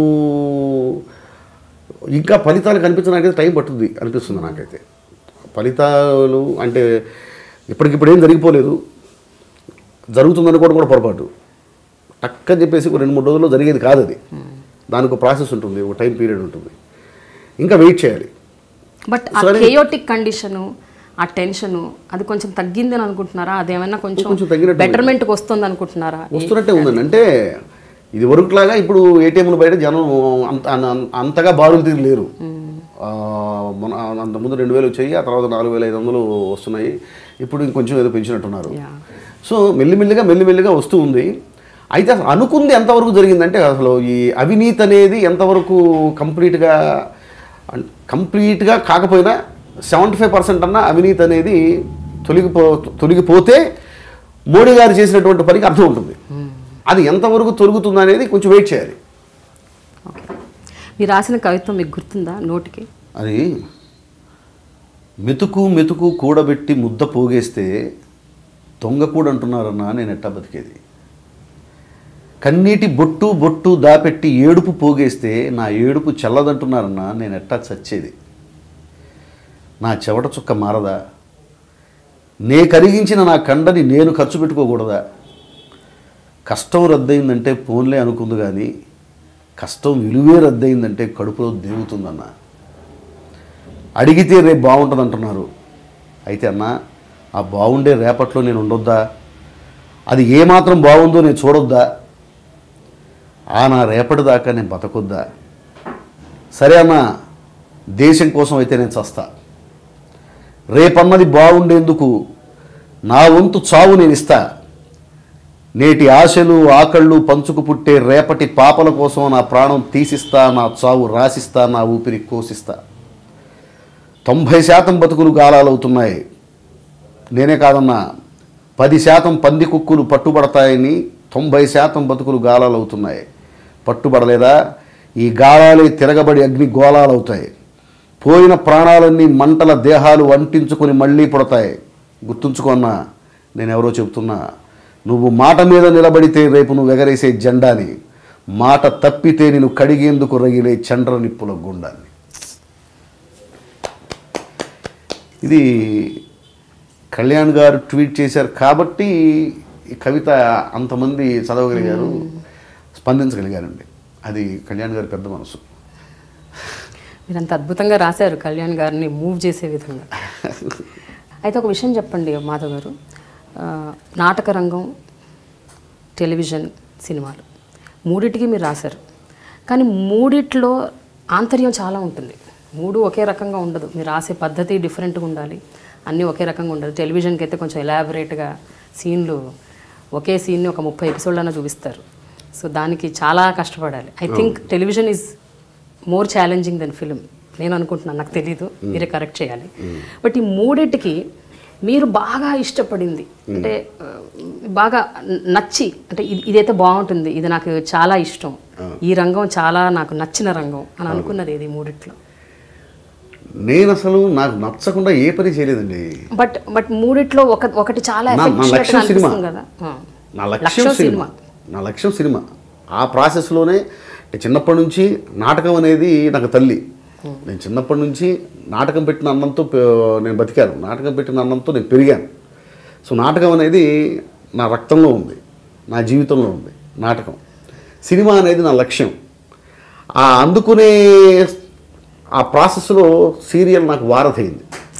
ఇంకా ఫలితాలు కనిపించడానికైతే టైం పట్టుద్ది అనిపిస్తుంది నాకైతే ఫలితాలు అంటే ఇప్పటికిప్పుడు ఏం జరిగిపోలేదు జరుగుతుందనుకోవడం కూడా పొరపాటు టక్కని చెప్పేసి ఒక రెండు మూడు రోజుల్లో జరిగేది కాదు అది దానికి ఒక ప్రాసెస్ ఉంటుంది ఒక టైం పీరియడ్ ఉంటుంది ఇంకా వెయిట్ చేయాలి బట్ ఆ సరే. కేయోటిక్ కండిషను ఆ టెన్షన్ అది కొంచెం తగ్గిందని అనుకుంటున్నారా అదేమైనా కొంచెం కొంచెం తగ్గినట్టు బెటర్మెంట్కి వస్తుంది అనుకుంటున్నారా వస్తున్నట్టే ఉందండి అంటే ఇది వరకులాగా ఇప్పుడు ఏటీఎంలు బయట జనం అంత అన్- అంతగా బారులు తీరు లేరు ఆ, మన అంతకుముందు రెండు వేలు వచ్చాయి ఆ తర్వాత నాలుగు వేల ఐదు వందలు వస్తున్నాయి ఇప్పుడు ఇంకొంచెం ఏదో పెంచినట్టున్నారు Yeah. సో మెల్లిమెల్లిగా మెల్లిమెల్లిగా వస్తూ ఉంది అయితే అసలు అనుకుంది ఎంతవరకు జరిగిందంటే అసలు ఈ అవినీతి అనేది ఎంతవరకు కంప్లీట్గా కంప్లీట్గా కాకపోయినా సెవెంటీ ఫైవ్ పర్సెంట్ అన్న అవినీతి అనేది తొలగిపో తొలగిపోతే మోడీ గారు చేసినటువంటి పనికి అర్థం ఉంటుంది అది ఎంతవరకు తొలుగుతుంది అనేది కొంచెం వెయిట్ చేయాలి ఓకే మీరు రాసిన కవిత్వం మీకు గుర్తుందా నోటికి అది మెతుకు మెతుకు కూడబెట్టి ముద్ద పోగేస్తే దొంగ కూడా అంటున్నారన్నా నేను ఎట్టా బతికేది కన్నీటి బొట్టు బొట్టు దాపెట్టి ఏడుపు పోగేస్తే నా ఏడుపు చల్లదంటున్నారన్నా నేను ఎట్టా చచ్చేది నా చెవట చుక్క మారదా నే కరిగించిన నా కండని నేను ఖర్చు పెట్టుకోకూడదా కష్టం రద్దయిందంటే ఫోన్లే అనుకుంది కానీ కష్టం విలువే రద్దయిందంటే కడుపులో దేవుతుందన్నా అడిగితే రేపు బాగుంటుంది అంటున్నారు అయితే అన్న ఆ బాగుండే రేపట్లో నేను ఉండొద్దా అది ఏమాత్రం బాగుందో నేను చూడొద్దా ఆ నా రేపటి దాకా నేను బతకొద్దా సరే అన్న దేశం కోసం అయితే నేను చస్తా రేపన్నది బాగుండేందుకు నా వంతు చావు నేను ఇస్తా నేటి ఆశలు ఆకళ్ళు పంచుకు పుట్టే రేపటి పాపల కోసం నా ప్రాణం తీసిస్తా నా చావు రాసిస్తా నా ఊపిరి కోసిస్తా తొంభై శాతం బతుకులు గాలాలవుతున్నాయి నేనే కాదన్నా పది శాతం పంది కుక్కులు పట్టుబడతాయని తొంభై శాతం బతుకులు గాలాలవుతున్నాయి పట్టుబడలేదా ఈ గాలాలే తిరగబడి అగ్ని గోళాలవుతాయి పోయిన ప్రాణాలన్నీ మంటల దేహాలు అంటించుకొని మళ్ళీ పుడతాయి గుర్తుంచుకున్నా నేనెవరో చెబుతున్నా నువ్వు మాట మీద నిలబడితే రేపు నువ్వు ఎగరేసే జెండాని మాట తప్పితే నేను కడిగేందుకు రగిలే చండ్ర నిప్పుల గుండాన్ని ఇది కళ్యాణ్ గారు ట్వీట్ చేశారు కాబట్టి ఈ కవిత అంతమంది చదవగలిగారు స్పందించగలిగారండి అది కళ్యాణ్ గారి పెద్ద మనసు మీరు అంత అద్భుతంగా రాశారు కళ్యాణ్ గారిని మూవ్ చేసే విధంగా అయితే ఒక విషయం చెప్పండి మాధవ్ గారు ఆ, నాటక రంగం టెలివిజన్ సినిమాలు మూడిటికి మీరు రాశారు కానీ మూడిట్లో ఆంతర్యం చాలా ఉంటుంది మూడు ఒకే రకంగా ఉండదు మీరు రాసే పద్ధతి డిఫరెంట్గా ఉండాలి అన్నీ ఒకే రకంగా ఉండదు టెలివిజన్కి అయితే కొంచెం ఎలాబరేట్గా సీన్లు ఒకే సీన్ని ఒక ముప్పై ఎపిసోడ్లన్నా చూపిస్తారు సో దానికి చాలా కష్టపడాలి I think television is more challenging than film నేను అనుకుంటున్నాను నాకు తెలీదు మీరే కరెక్ట్ చేయాలి బట్ ఈ మూడింటికి మీరు బాగా ఇష్టపడింది అంటే ఆ, బాగా నచ్చి అంటే ఇది ఇదైతే బాగుంటుంది ఇది నాకు చాలా ఇష్టం ఈ రంగం చాలా నాకు నచ్చిన రంగం అని అనుకున్నది ఇది ఈ మూడిట్లో నేను అసలు నాకు నచ్చకుండా ఏ పని చేయలేదండి బట్ బట్ మూడిట్లో ఒక ఒకటి చాలా నా- ఎఫెక్ట్ నా లక్ష్యం సినిమా. అనిపిస్తుంది కదా ఆ. నా లక్ష్యం సినిమా నా లక్ష్యం సినిమా ఆ ప్రాసెస్లోనే అంటే చిన్నప్పటి నుంచి నాటకం అనేది నాకు తల్లి నేను చిన్నప్పటి నుంచి నాటకం పెట్టిన అన్నంతో పె- నేను బతికాను నాటకం పెట్టిన అన్నంతో నేను పెరిగాను సో నాటకం అనేది నా రక్తంలో ఉంది నా జీవితంలో ఉంది నాటకం సినిమా అనేది నా లక్ష్యం ఆ అందుకునే ఆ ప్రాసెస్లో సీరియల్ నాకు వారధైంది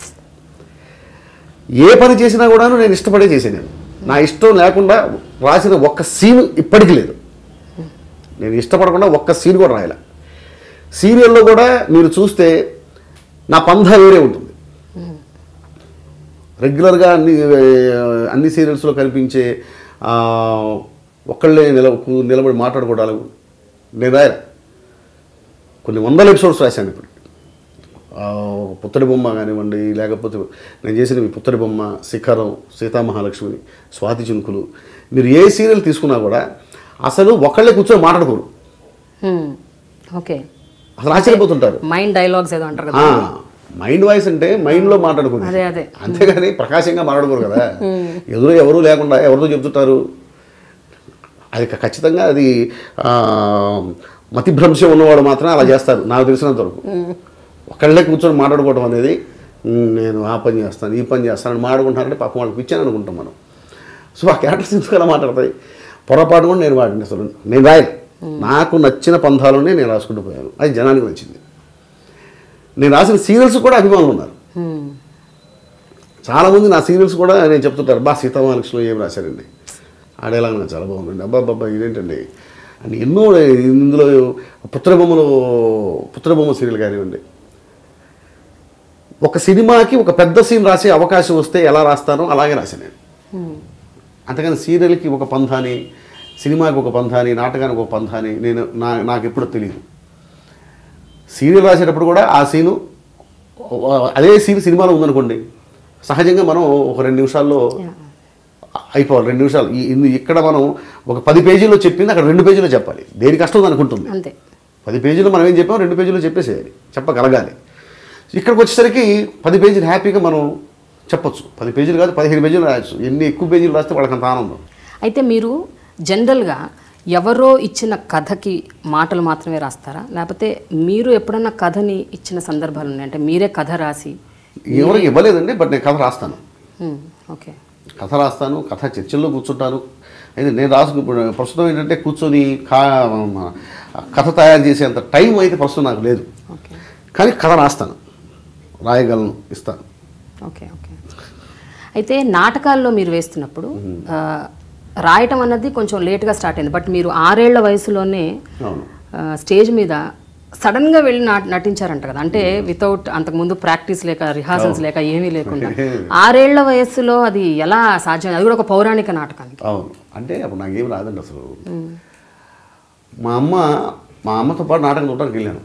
ఏ పని చేసినా కూడాను నేను ఇష్టపడే చేసేది నా ఇష్టం లేకుండా రాసిన ఒక్క సీన్ ఇప్పటికీ లేదు నేను ఇష్టపడకుండా ఒక్క సీన్ కూడా రాయలే సీరియల్లో కూడా మీరు చూస్తే నా పంధ వేరే ఉంటుంది రెగ్యులర్గా అన్ని అన్ని సీరియల్స్లో కనిపించే ఆ, ఒక్కళ్ళే నిల నిలబడి మాట్లాడుకోవడాలు నేను రాయలే కొన్ని వందల ఎపిసోడ్స్ రాశాను ఇప్పుడు ఆ, పుత్తడి బొమ్మ కానివ్వండి లేకపోతే నేను చేసిన ఈ పుత్తడి బొమ్మ శిఖరం సీతామహాలక్ష్మి స్వాతి చినుకులు మీరు ఏ సీరియల్ తీసుకున్నా కూడా అసలు ఒకళ్ళే కూర్చొని మాట్లాడుకోరు హ్మ్. ఓకే అసలు ఆశ్చర్యపోతుంటారు మైండ్ డైలాగ్స్ ఏదో అంటారు కదా ఆ, మైండ్ వాయిస్ అంటే మైండ్లో మాట్లాడుకునేది అదే అదే అంతేగాని ప్రకాశంగా మాట్లాడుకోరు కదా ఎదురు ఎవరు లేకుండా ఎవరితో చెప్తుంటారు అది క- ఖచ్చితంగా అది ఆ, మతిభ్రంశం ఉన్నవాడు మాత్రం అలా చేస్తారు నాకు తెలిసినంత వరకు ఒకళ్ళే కూర్చొని మాట్లాడుకోవడం అనేది "ఉమ్, నేను ఆ పని చేస్తాను ఈ పని చేస్తాను మాడుకుంటానంటే పాపం వాళ్ళకి ఇచ్చాను అనుకుంటాం మనం సో ఆ క్యారెక్టర్స్ ఎందుకు అలా మాట్లాడతాయి పొరపాటు కూడా నేను వాడిని అసలు నేను రాయను నాకు నచ్చిన పంథాలోనే నేను రాసుకుంటూ పోయాను అది జనానికి నచ్చింది నేను రాసిన సీరియల్స్ కూడా అభిమానులు ఉన్నారు హ్మ్. చాలామంది నా సీరియల్స్ కూడా నేను చెప్తుంటారు బా సీతామహాలక్ష్మిలో ఏం రాశారండి ఆడేలాగా నాకు చాలా బాగుందండి అబ్బా అబ్బా ఇదేంటండి అని ఎన్నో ఇందులో పుత్రబొమ్మలు పుత్రబొమ్మ సీరియల్ కానివ్వండి ఒక సినిమాకి ఒక పెద్ద సీన్ రాసే అవకాశం వస్తే ఎలా రాస్తానో అలాగే రాశాను నేను హ్మ్. అంతేగాని సీరియల్కి ఒక పంథాని సినిమాకి ఒక పంథాని నాటకానికి ఒక పంథాని నేను నా నాకు ఎప్పుడో తెలియదు సీరియల్ రాసేటప్పుడు కూడా ఆ సీను అదే సీన్ సినిమాలో ఉందనుకోండి సహజంగా మనం ఒక రెండు నిమిషాల్లో Yeah. అయిపోవాలి రెండు నిమిషాలు ఈ- ఇన్ని- ఇక్కడ మనం ఒక పది పేజీల్లో చెప్పింది అక్కడ రెండు పేజీలో చెప్పాలి దేని కష్టం దానికి ఉంటుంది అంతే పది పేజీలు మనం ఏం చెప్పాం రెండు పేజీలు చెప్పేసేయాలి చెప్పగలగాలి ఇక్కడికి వచ్చేసరికి పది పేజీలు హ్యాపీగా మనం చెప్పొచ్చు పది పేజీలు కాదు పదిహేను పేజీలు రాయొచ్చు ఎన్ని ఎక్కువ పేజీలు రాస్తే వాళ్ళకి అంత ఆనందం అయితే మీరు జనరల్గా ఎవరో ఇచ్చిన కథకి మాటలు మాత్రమే రాస్తారా లేకపోతే మీరు ఎప్పుడన్నా కథని ఇచ్చిన సందర్భాలు ఉన్నాయి అంటే మీరే కథ రాసి ఎవరికి ఇవ్వలేదండి బట్ నేను కథ రాస్తాను హ్మ్. ఓకే కథ రాస్తాను కథ చర్చల్లో కూర్చుంటాను అయితే నేను రాసు ఇప్పుడు ప్రస్తుతం ఏంటంటే కూర్చొని కా కథ తయారు చేసేంత టైం అయితే ప్రస్తుతం నాకు లేదు ఓకే కానీ కథ రాస్తాను రాయగలను ఇస్తాను ఓకే ఓకే అయితే నాటకాల్లో మీరు వేస్తున్నప్పుడు ఆ, రాయటం అన్నది కొంచెం లేట్గా స్టార్ట్ అయింది బట్ మీరు ఆరేళ్ల వయసులోనే అవును ఆ, స్టేజ్ మీద సడన్గా వెళ్ళి నాట్ నటించారంట కదా అంటే వితౌట్ అంతకుముందు ప్రాక్టీస్ లేక రిహార్సల్స్ లేక ఏమీ లేకుండా ఆరేళ్ల వయస్సులో అది ఎలా సాధ్యం అది కూడా ఒక పౌరాణిక నాటకానికి అవును అంటే అప్పుడు నాకేం రాదండి అసలు మా అమ్మ మా అమ్మతో పాటు నాటకం చూడడానికి వెళ్ళాను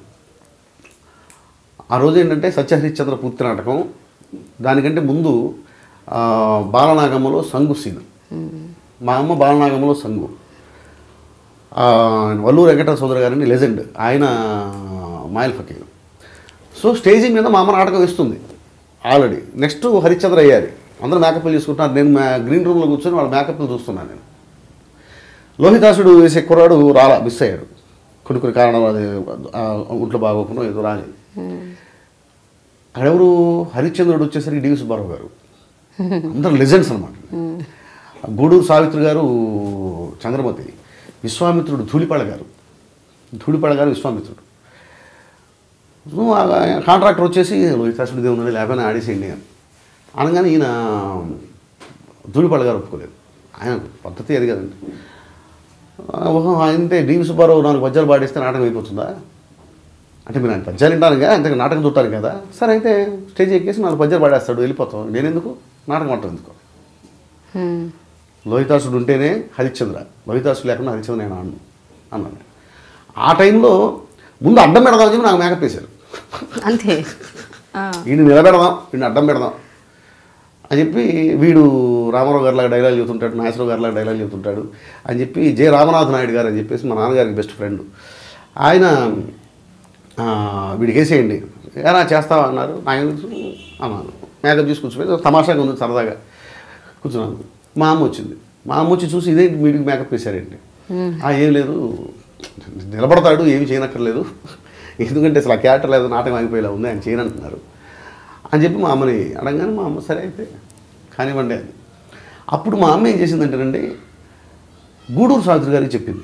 ఆ రోజు ఏంటంటే సత్యహరిశ్చంద్ర పూర్తి నాటకం దానికంటే ముందు ఆ, బాలనాగమ్మలో సంగు సీన్ మా అమ్మ బాలనాగమ్మలో సంగు ఆ, వల్లూరు వెంకట సోదరు గారిని లెజెండ్ ఆయన మాయల్ ఫకీర్ సో స్టేజీ మీద మా అమ్మ నాటకం వేస్తుంది ఆల్రెడీ నెక్స్ట్ హరిశ్చంద్ర అయ్యారు అందరూ మేకప్లు చేసుకుంటున్నారు నేను మా గ్రీన్ రూమ్లో కూర్చొని వాళ్ళ మేకప్లు చూస్తున్నాను నేను లోహితాసుడు వేసే కుర్రాడు రాలా మిస్ అయ్యాడు కొన్ని కొన్ని కారణాలు అది ఆ, ఒంట్లో బాగోకుండా ఏదో రాలేదు అక్కడెవరు హరిశ్చంద్రుడు వచ్చేసరికి డివి సుబ్బారావు గారు అందరు లెజెండ్స్ అనమాట గూడూరు సావిత్రి గారు చంద్రమతి విశ్వామిత్రుడు ధూళిపాళ గారు ధూళిపాళ గారు విశ్వామిత్రుడు సో ఆ కాంట్రాక్టర్ వచ్చేసి లోహితాసుడి దేవుని లేకపోయినా ఆడేసేయండి అని అనగానే ఈయన ధూళిపాళ గారు ఒప్పుకోలేదు ఆయన పద్ధతి అది కదండి ఆ, ఓహో ఆయనంటే డివి సుబ్బారావు నాలుగు పద్యాలు పాడేస్తే నాటకం అయిపోతుందా అంటే మీరు ఆయన పద్యాలు వింటారుగా అంతే నాటకం చూస్తారు కదా సరే అయితే స్టేజ్ ఎక్కేసి నాలుగు పద్యాలు పాడేస్తాడు వెళ్ళిపోతాం నేను ఎందుకు నాటకం అంటాం ఎందుకు హ్మ్. లోహితాసుడు ఉంటేనే హరిశ్చంద్ర లోహితాసుడు లేకుండా హరిశ్చంద్ర నేను ఆడను అన్నాను ఆ టైంలో ముందు అడ్డం పెడదామని చెప్పి నాకు మేకప్ వేశారు అంతే ఆ, వీడిని నిలబెడదాం వీడిని అడ్డం పెడదాం అని చెప్పి వీడు రామారావు గారిలాగా డైలాగ్ చెబుతుంటాడు నాగేశ్వరరావు గారిలాగా డైలాగ్ చెబుతుంటాడు అని చెప్పి జె రామనాథ్ నాయుడు గారు అని చెప్పేసి మా నాన్నగారికి బెస్ట్ ఫ్రెండ్ ఆయన ఆ, వీడికి వేసేయండి ఎలా చేస్తావా అన్నారు నాకు తెలుసు అన్నాను మేకప్ చేసి కూర్చోపోయి తమాషాగా ఉంది సరదాగా కూర్చున్నాను మా అమ్మ వచ్చింది మా అమ్మ వచ్చి చూసి ఇదే వీడికి మేకప్ వేశారేంటి "ఆ, ఏం లేదు నిలబడతాడు ఏమి చేయనక్కర్లేదు ఎందుకంటే అసలు ఆ క్యారెక్టర్ లేదు నాటకం ఆగిపోయేలా ఉంది ఆయన చేయనంటున్నారు అని చెప్పి మా అమ్మని అడగగానే మా అమ్మ సరే అయితే కానివ్వండి అది అప్పుడు మా అమ్మ ఏం చేసిందంటేనండి గూడూరు సావిత్రి గారికి చెప్పింది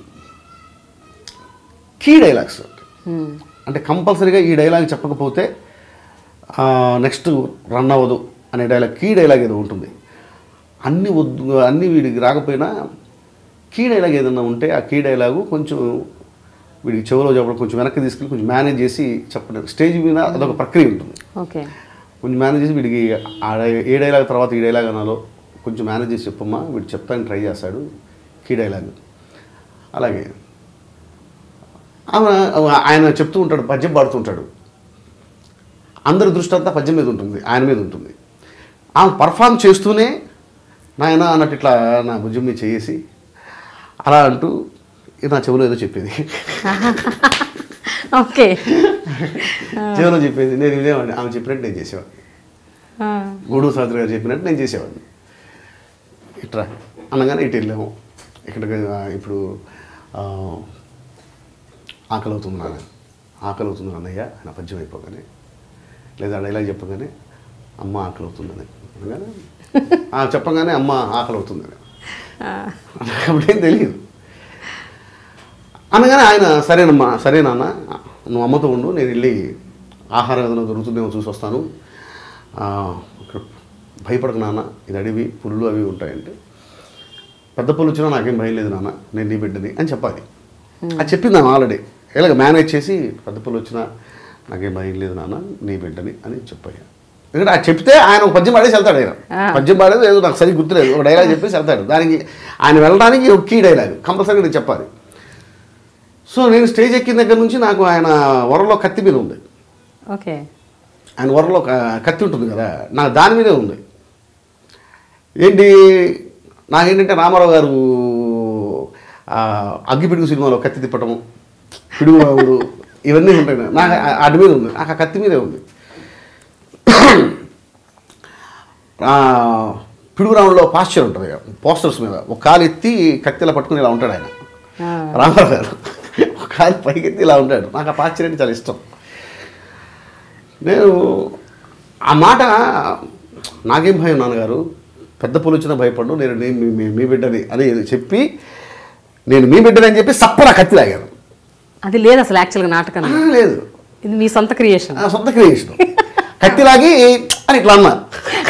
కీ డైలాగ్స్ హ్మ్. అంటే కంపల్సరీగా ఈ డైలాగ్ చెప్పకపోతే నెక్స్ట్ రన్ అవ్వదు అనే డైలాగ్ కీ డైలాగ్ ఏదో ఉంటుంది అన్ని వద్దు అన్ని వీడికి రాకపోయినా కీ డైలాగ్ ఏదైనా ఉంటే ఆ కీ డైలాగు కొంచెం వీడికి చెవులో చెప్పడం కొంచెం వెనక్కి తీసుకెళ్ళి కొంచెం మేనేజ్ చేసి చెప్పడం స్టేజ్ మీద అదొక ప్రక్రియ ఉంటుంది ఓకే కొంచెం మేనేజ్ చేసి వీడికి ఆ డై- ఏ డైలాగ్ తర్వాత ఈ డైలాగ్ అనాలో కొంచెం మేనేజ్ చేసి చెప్పమ్మా వీడు చెప్తానికి ట్రై చేస్తాడు కీ డైలాగ్ అలాగే ఆమె ఆయన చెప్తూ ఉంటాడు పద్యం పాడుతుంటాడు అందరి దృష్టి అంతా పద్యం మీద ఉంటుంది ఆయన మీద ఉంటుంది ఆమె పర్ఫామ్ చేస్తూనే నాయన అన్నట్టు ఇట్లా నా భుజం మీద చేసి అలా అంటూ ఇది నా చెవిలో ఏదో చెప్పేది ఓకే చెవిలో చెప్పేది నేను వినేవాడిని ఆమె చెప్పినట్టు నేను చేసేవాడిని ఆ, గూడూరు సావిత్రి గారు చెప్పినట్టు నేను చేసేవాడిని ఇట్రా అనగానే ఇటు వెళ్ళాము ఇక్కడికి ఆ, ఇప్పుడు ఆ, ఆకలి అవుతుంది నాన్న ఆకలి అవుతుంది అన్నయ్య నా పద్యం అయిపోగానే లేదా డైలాగ్ చెప్పగానే అమ్మ ఆకలి అవుతుందని అనగానే ఆ, చెప్పగానే అమ్మ ఆకలి అవుతుందని నాకు అప్పుడేం తెలియదు అనగానే ఆయన సరేనమ్మా సరే నాన్న నువ్వు అమ్మతో ఉండు నేను వెళ్ళి ఆహారం ఏదైనా దొరుకుతుందేమో చూసి వస్తాను ఆ, ఇక్కడ భయపడకు నాన్న ఇది అడవి పులులు అవి ఉంటాయంటే పెద్ద పుల్లు వచ్చినా నాకేం భయం లేదు నాన్న నేను నీ బిడ్డని అని చెప్పాలి అది చెప్పింది నాన్న ఆల్రెడీ ఇలాగ మేనేజ్ చేసి పెద్ద పుల్లు వచ్చినా నాకేం భయం లేదు నాన్న నీ బిడ్డని అని చెప్పాయి ఎందుకంటే అది చెప్తే ఆయన ఒక పద్యం పాడేసి వెళ్తాడు ఆయన ఆ. పద్యం పాడేది ఏదో నాకు సరిగ్గా గుర్తులేదు ఒక డైలాగ్ చెప్పేసి వెళ్తాడు దానికి ఆయన వెళ్ళడానికి ఒక కీ డైలాగ్ కంపల్సరీగా నేను చెప్పాలి సో నేను స్టేజ్ ఎక్కిన దగ్గర నుంచి నాకు ఆయన వరలో కత్తి మీద ఉంది ఓకే ఆయన వరలో ఒక కత్తి ఉంటుంది కదా నాకు దాని మీదే ఉంది ఏంటి నాకేంటంటే రామారావు గారు ఆ, అగ్గిపిడుగు సినిమాలో కత్తి తిప్పటము పిడుగుబావుడు ఇవన్నీ ఉంటాయి నాకు ఆ- అటు మీద ఉంది నాకు ఆ కత్తి మీదే ఉంది ఆ, పిడుగురాములో పాస్చర్ ఉంటుంది పోస్టర్స్ మీద ఒక కాలు ఎత్తి కత్తిలా పట్టుకుని ఇలా ఉంటాడు ఆయన ఆ, రామారావు గారు ఒక కాలు పైకెత్తి ఇలా ఉంటాడు నాకు ఆ పాస్చర్ అంటే చాలా ఇష్టం నేను ఆ మాట నాకేం భయం నాన్నగారు పెద్ద పులు వచ్చినా భయపడ్డు నేను నీ- మీ- మీ- మీ బిడ్డని అని చెప్పి నేను మీ బిడ్డని అని చెప్పి సప్పన కత్తి లాగాను అది లేదు అసలు యాక్చువల్గా నాటకంలో ఆ, లేదు ఇది మీ సొంత క్రియేషన్ నా సొంత క్రియేషన్ కత్తి లాగి అని ఇట్లా అన్నా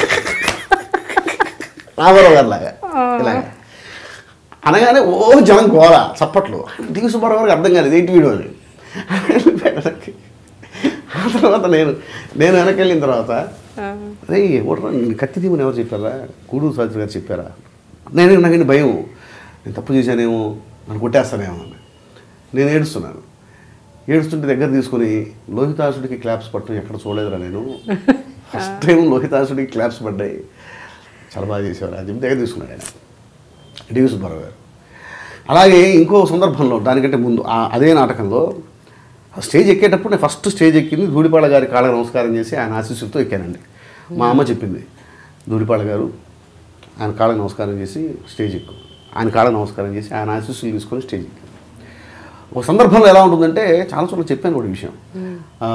రామారావు గారు లాగా ఇలాగా అనగానే ఓ జనం గోల చప్పట్లు దిగు సుబ్బారావు గారికి అర్థం కాలేదు ఏంటి వీడియో అని వెనక్కి. ఆ తర్వాత నేను నేను వెనక్కి వెళ్ళిన తర్వాత అరే ఎవడరా నేను కత్తి తీమని ఎవరు చెప్పారా కూడు శాస్త్రి గారు చెప్పారా నేను నాకండి భయం నేను తప్పు చేశానేమో నన్ను కొట్టేస్తానేమో అని నేను ఏడుస్తున్నాను ఏడుస్తుంటే దగ్గర తీసుకుని లోహితాసుడికి క్లాప్స్ పట్టడం ఎక్కడ చూడలేదురా నేను ఫస్ట్ టైం లోహితాసుడికి క్లాప్స్ పడ్డాయి చాలా బాగా చేసేవారు అని చెప్పి దగ్గర తీసుకున్నాడు ఆయన డివి సుబ్బారావు గారు అలాగే ఇంకో సందర్భంలో దానికంటే ముందు ఆ- అదే నాటకంలో ఆ స్టేజ్ ఎక్కేటప్పుడు నేను ఫస్ట్ స్టేజ్ ఎక్కింది ధూళిపాళ గారి కాళ్ళకి నమస్కారం చేసి ఆయన ఆశీస్సులతో ఎక్కానండి మా అమ్మ చెప్పింది ధూళిపాళ గారు ఆయన కాళ్ళకి నమస్కారం చేసి స్టేజ్ ఎక్కు ఆయన కాళ్ళకి నమస్కారం చేసి ఆయన ఆశీస్సులు తీసుకొని స్టేజ్ ఎక్కాను ఒక సందర్భంలో ఎలా ఉంటుందంటే చాలా చోట్ల చెప్పాను కూడా ఈ విషయం ఆ,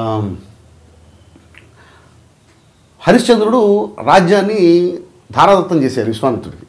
హరిశ్చంద్రుడు రాజ్యాన్ని ధారాదత్తం చేశారు విశ్వామిత్రుడికి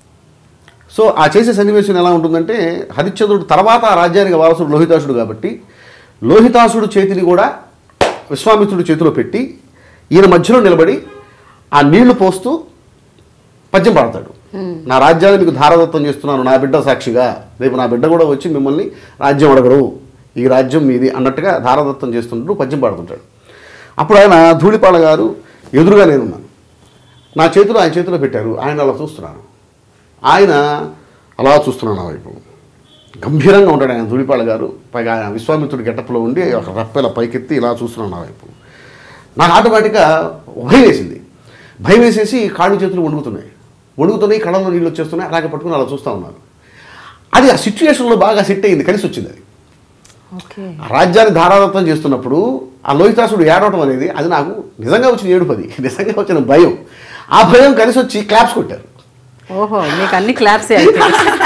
సో ఆ చేసే సన్నివేశం ఎలా ఉంటుందంటే హరిశ్చంద్రుడు తర్వాత ఆ రాజ్యానికి వారసుడు లోహితాసుడు కాబట్టి లోహితాసుడు చేతిని కూడా విశ్వామిత్రుడి చేతిలో పెట్టి ఈయన మధ్యలో నిలబడి ఆ నీళ్లు పోస్తూ పద్యం పాడతాడు నా రాజ్యాన్ని మీకు ధారాదత్తం చేస్తున్నాను నా బిడ్డ సాక్షిగా రేపు నా బిడ్డ కూడా వచ్చి మిమ్మల్ని రాజ్యం అడగరు ఈ రాజ్యం మీది అన్నట్టుగా ధారాదత్తం చేస్తుంటూ పద్యం పాడుతుంటాడు అప్పుడు ఆయన ధూళిపాల గారు ఎదురుగా నేనున్నాను నా చేతిలో ఆయన చేతిలో పెట్టారు ఆయన అలా చూస్తున్నాను ఆయన అలా చూస్తున్నాను నా వైపు గంభీరంగా ఉంటాడు ఆయన ధూళిపాల గారు పైగా ఆయన విశ్వామిత్రుడి గెటప్లో ఉండి ఒక రప్పెల పైకెత్తి ఇలా చూస్తున్నాను నా వైపు నాకు ఆటోమేటిక్గా భయం వేసింది భయం వేసేసి కాళ్ళు చేతులు వణుకుతున్నాయి వణుకుతున్నాయి కళ్ళలో నీళ్ళు వచ్చేస్తున్నాయి అలాగే పట్టుకుని అలా చూస్తూ ఉన్నాను అది ఆ సిచ్యువేషన్లో బాగా సెట్ అయింది కలిసి వచ్చింది అది ఓకే ఆ రాజ్యాన్ని ధారాదత్తం చేస్తున్నప్పుడు ఆ లోహితాసుడు ఏడవటం అనేది అది నాకు నిజంగా వచ్చిన ఏడుపది నిజంగా వచ్చిన భయం ఆ భయం కలిసి వచ్చి క్లాప్స్ కొట్టారు ఓహో మీకు అన్ని క్లాప్సే అయితే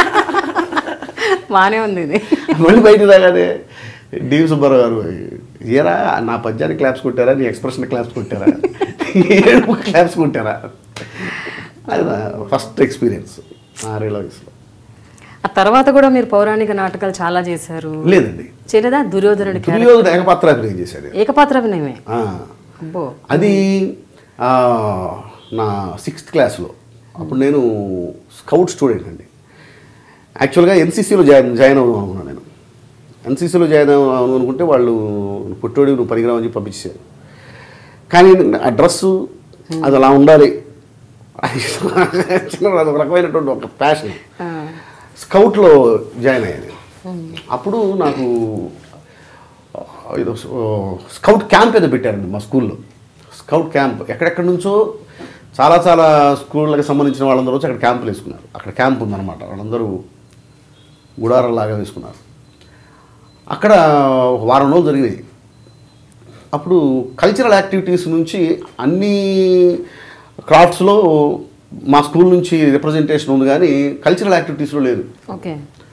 బాగానే ఉంది ఇది మళ్ళీ బయటికి రాగానే డివి సుబ్బారావు గారు ఏరా నా పద్యానికి క్లాప్స్ కొట్టారా నీ ఎక్స్ప్రెషన్ క్లాప్స్ కొట్టారా ఏడుపు క్లాప్స్ కొట్టారా అది నా ఫస్ట్ ఎక్స్పీరియన్స్ ఆ రియలైజ్లో ఆ తర్వాత కూడా మీరు పౌరాణిక నాటకాలు చాలా చేశారు లేదండి చేయలేదా దుర్యోధనుడి క్యారెక్టర్ దుర్యోధన ఏకపాత్రాభినయం చేశాడు ఏకపాత్ర అభినయమే ఆ. అబ్బో అది ఆ, నా సిక్స్త్ క్లాస్లో అప్పుడు నేను స్కౌట్ స్టూడెంట్ అండి యాక్చువల్గా ఎన్సీసీలో జాయిన్ జాయిన్ అవుదాం అనుకున్నాను నేను ఎన్సీసీలో జాయిన్ అవుదాం అనుకుంటే వాళ్ళు పుట్టోడి నువ్వు పనికిరావు అని చెప్పి పంపించారు కానీ ఆ డ్రెస్సు అది అలా ఉండాలి అది చిన్న ఒక రకమైనటువంటి ఒక ప్యాషన్ ఆ, స్కౌట్లో జాయిన్ అయ్యాను అప్పుడు నాకు ఆ, ఏదో ఆ, స్కౌట్ క్యాంప్ ఏదో పెట్టారండి మా స్కూల్లో స్కౌట్ క్యాంప్ ఎక్కడెక్కడి నుంచో చాలా చాలా స్కూళ్ళకి సంబంధించిన వాళ్ళందరూ వచ్చి అక్కడ క్యాంపులు వేసుకున్నారు అక్కడ క్యాంప్ ఉందన్నమాట వాళ్ళందరూ గుడారంలాగా వేసుకున్నారు అక్కడ ఒక వారం రోజులు జరిగినాయి అప్పుడు కల్చరల్ యాక్టివిటీస్ నుంచి అన్ని క్రాఫ్ట్స్లో మా స్కూల్ నుంచి రిప్రజెంటేషన్ ఉంది కానీ కల్చరల్ యాక్టివిటీస్లో లేదు ఓకే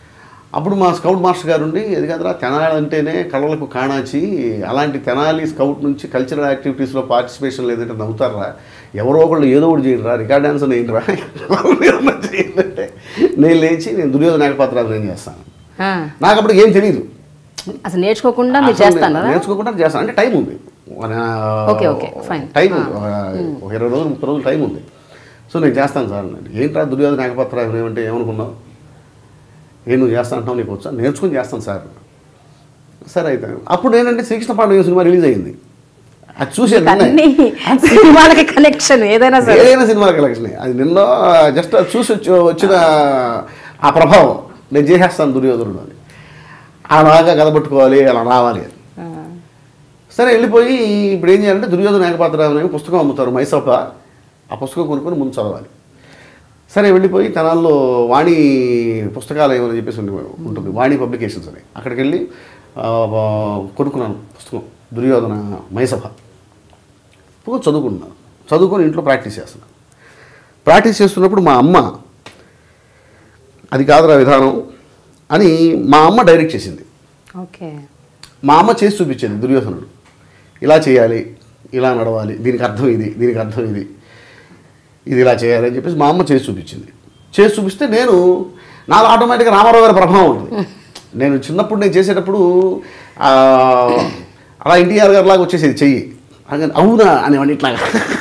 అప్పుడు మా స్కౌట్ మాస్టర్ గారు ఉండి అది కదరా తెనాలి అంటేనే కళలకు కాణాచి అలాంటి తెనాలి స్కౌట్ నుంచి కల్చరల్ యాక్టివిటీస్లో పార్టిసిపేషన్ లేదంటే నవ్వుతారా ఎవరో ఒకళ్ళు ఏదో ఒకటి చేయరా రికార్డ్ డాన్స్ వేయరా ఏమన్నా చేయండి అంటే నేను లేచి నేను దుర్యోధన ఏకపాత్రాలు నేను చేస్తాను ఆ, నాకు అప్పుడు ఏం తెలియదు అసలు నేర్చుకోకుండా మీరు అసలు చేస్తాను నేను నేర్చుకోకుండా చేస్తాను అంటే టైం ఉంది ఓకే, ఓకే, fine. టైం ఉంది ఒక ఇరవై రోజులు ముప్పై రోజులు టైం ఉంది సో నేను చేస్తాను సార్ అన్నాడు ఏంట్రా దుర్యోధన ఏకపత్రాలు ఏమంటే ఏమనుకున్నావు ఏం నువ్వు చేస్తా అంటావు నీకు వచ్చా నేర్చుకుని చేస్తాను సార్ సరే అయితే అప్పుడు ఏంటంటే శ్రీకృష్ణ పాండవ సినిమా రిలీజ్ అయింది అది చూసి అన్ని సినిమాలకి కనెక్షన్ ఏదైనా సరే ఏదైనా సినిమా కలెక్షన్ అది నిన్న జస్ట్ అది చూసి వచ్చి వచ్చిన ఆ ప్రభావం నేను చేసేస్తాను దుర్యోధనుడు అని అలాగా కథపట్టుకోవాలి అలా రావాలి అని ఆ, సరే వెళ్ళిపోయి ఇప్పుడు ఏం చేయాలంటే దుర్యోధన ఏకపాత్ర అనే పుస్తకం అమ్ముతారు మైసప్ప ఆ పుస్తకం కొనుక్కొని ముందు చదవాలి సరే వెళ్ళిపోయి తెనాల్లో వాణి పుస్తకాలయం అని చెప్పేసి ఉండి- ఉంటుంది వాణి పబ్లికేషన్స్ అని అక్కడికి వెళ్ళి ఆ, ఆ, కొనుక్కున్నాను పుస్తకం దుర్యోధన మైసభ పుస్తకం చదువుకుంటున్నాను చదువుకొని ఇంట్లో ప్రాక్టీస్ చేస్తున్నాను ప్రాక్టీస్ చేస్తున్నప్పుడు మా అమ్మ అది కాదురా విధానం అని మా అమ్మ డైరెక్ట్ చేసింది ఓకే మా అమ్మ చేసి చూపించేది దుర్యోధనుడు ఇలా చేయాలి ఇలా నడవాలి దీనికి అర్థం ఇది దీనికి అర్థం ఇది ఇది ఇలా చేయాలి అని చెప్పేసి మా అమ్మ చేసి చూపించింది చేసి చూపిస్తే నేను నాకు ఆటోమేటిక్గా రామారావు గారి ప్రభావం ఉంటుంది నేను చిన్నప్పుడు నేను చేసేటప్పుడు ఆ, అలా ఎన్టీఆర్ గారి లాగా వచ్చేసేది చెయ్యి అనగానే, అవునా అనేవాడిని ఇట్లాగా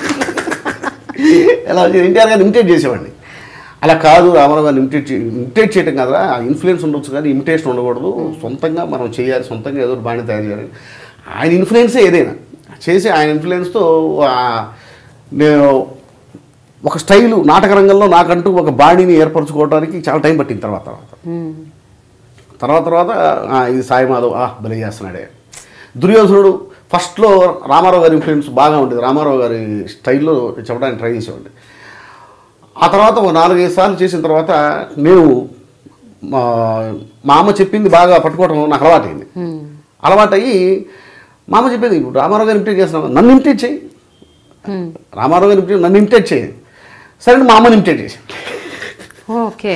ఎలా వచ్చేది ఎన్టీఆర్ గారిని ఇమిటేట్ చేసేవాడిని అలా కాదు రామారావు గారిని ఇమిటేట్ చే ఇమిటేట్ చేయటం కదా ఆ ఇన్ఫ్లుయెన్స్ ఉండొచ్చు కానీ ఇమిటేషన్ ఉండకూడదు సొంతంగా మనం చేయాలి సొంతంగా ఏదో ఒకటి బాగానే తయారు చేయాలి ఆయన ఇన్ఫ్లుయెన్సే ఏదైనా చేసి ఆయన ఇన్ఫ్లుయెన్స్తో నేను ఒక స్టైలు నాటక రంగంలో నాకంటూ ఒక బాడీని ఏర్పరచుకోవడానికి చాలా టైం పట్టింది తర్వాత తర్వాత ఉమ్, తర్వాత తర్వాత ఆ, ఇది సాయి మాధవ్ ఆ భలే చేస్తున్నాడే దుర్యోధనుడు ఫస్ట్లో రామారావు గారి ఇన్ఫ్లుయెన్స్ బాగా ఉండేది రామారావు గారి స్టైల్లో చెప్పడానికి ట్రై చేసేవాడిని ఆ తర్వాత ఒక నాలుగైదు సార్లు చేసిన తర్వాత నేను మా మా అమ్మ చెప్పింది బాగా పట్టుకోవడం నాకు అలవాటైంది ఉమ్, అలవాటయ్యి మా అమ్మ చెప్పేది ఇప్పుడు రామారావు గారు ఇమిటేట్ చేస్తున్నావు నన్ను ఇమిటేట్ చేయి ఉమ్, రామారావు గారు ఇమిటేట్ నన్ను ఇమిటేట్ చేయి సరే మా అమ్మని ఇమిటేట్ చేసి ఓకే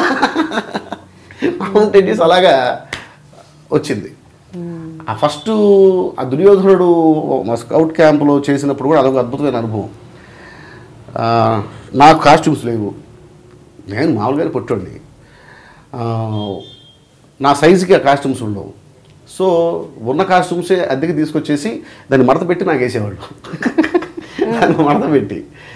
మౌంటైన్ చేసి అలాగా వచ్చింది ఆ ఫస్ట్ ఆ దుర్యోధనుడు మా స్కౌట్ క్యాంపులో చేసినప్పుడు కూడా అదొక అద్భుతమైన అనుభవం ఆ, నాకు కాస్ట్యూమ్స్ లేవు నేను మామూలుగానే పొట్టండి నా సైజుకి ఆ కాస్ట్యూమ్స్ ఉండవు సో ఉన్న కాస్ట్యూమ్సే అద్దెకి తీసుకొచ్చేసి దాన్ని మడత పెట్టి నాకు వేసేవాళ్ళు దాన్ని మడత పెట్టి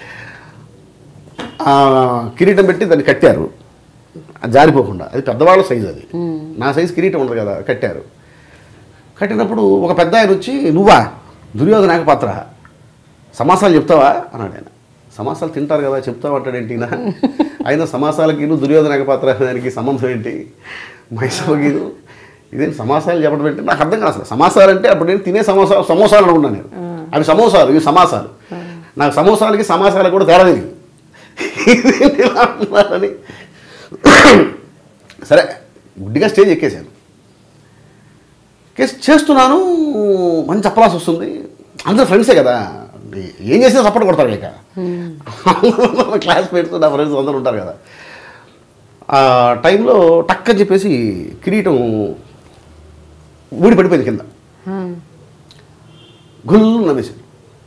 ఆ, కిరీటం పెట్టి దాన్ని కట్టారు అది జారిపోకుండా అది పెద్దవాళ్ళ సైజు అది నా సైజు కిరీటం ఉండదు కదా కట్టారు కట్టినప్పుడు ఒక పెద్ద ఆయన వచ్చి నువ్వా దుర్యోధన పాత్ర సమాసాలు చెప్తావా అన్నాడు ఆయన సమాసాలు తింటారు కదా చెప్తావా అంటాడేంటి ఈయన? అయినా సమాసాలకి దుర్యోధన పాత్ర దానికి సంబంధం ఏంటి మైసూకి ఇదేం సమాసాలు చెప్పడం ఏంటి నాకు అర్థం కాదు అసలు సమాసాలు అంటే అప్పుడు నేను తినే సమోసా సమోసాలు అనుకున్నాను నేను అవి సమోసాలు ఇవి సమాసాలు నాకు సమోసాలకి సమాసాలకు కూడా తేడా తెలియదు ఇదేంటి ఇలా అంటున్నారని సరే గుడ్డిగా స్టేజ్ ఎక్కేసాను కేసు చేస్తున్నాను మంచి చెప్పాల్సి వస్తుంది అందరు ఫ్రెండ్సే కదా ఏం చేసినా సపోర్ట్ కొడతారు ఇక క్లాస్ పేరుతో నా ఫ్రెండ్స్ అందరూ ఉంటారు కదా ఆ టైంలో టక్ అని చెప్పేసి కిరీటం ఊడి పడిపోయింది కింద ఉమ్, గుల్లు నమ్మేసాను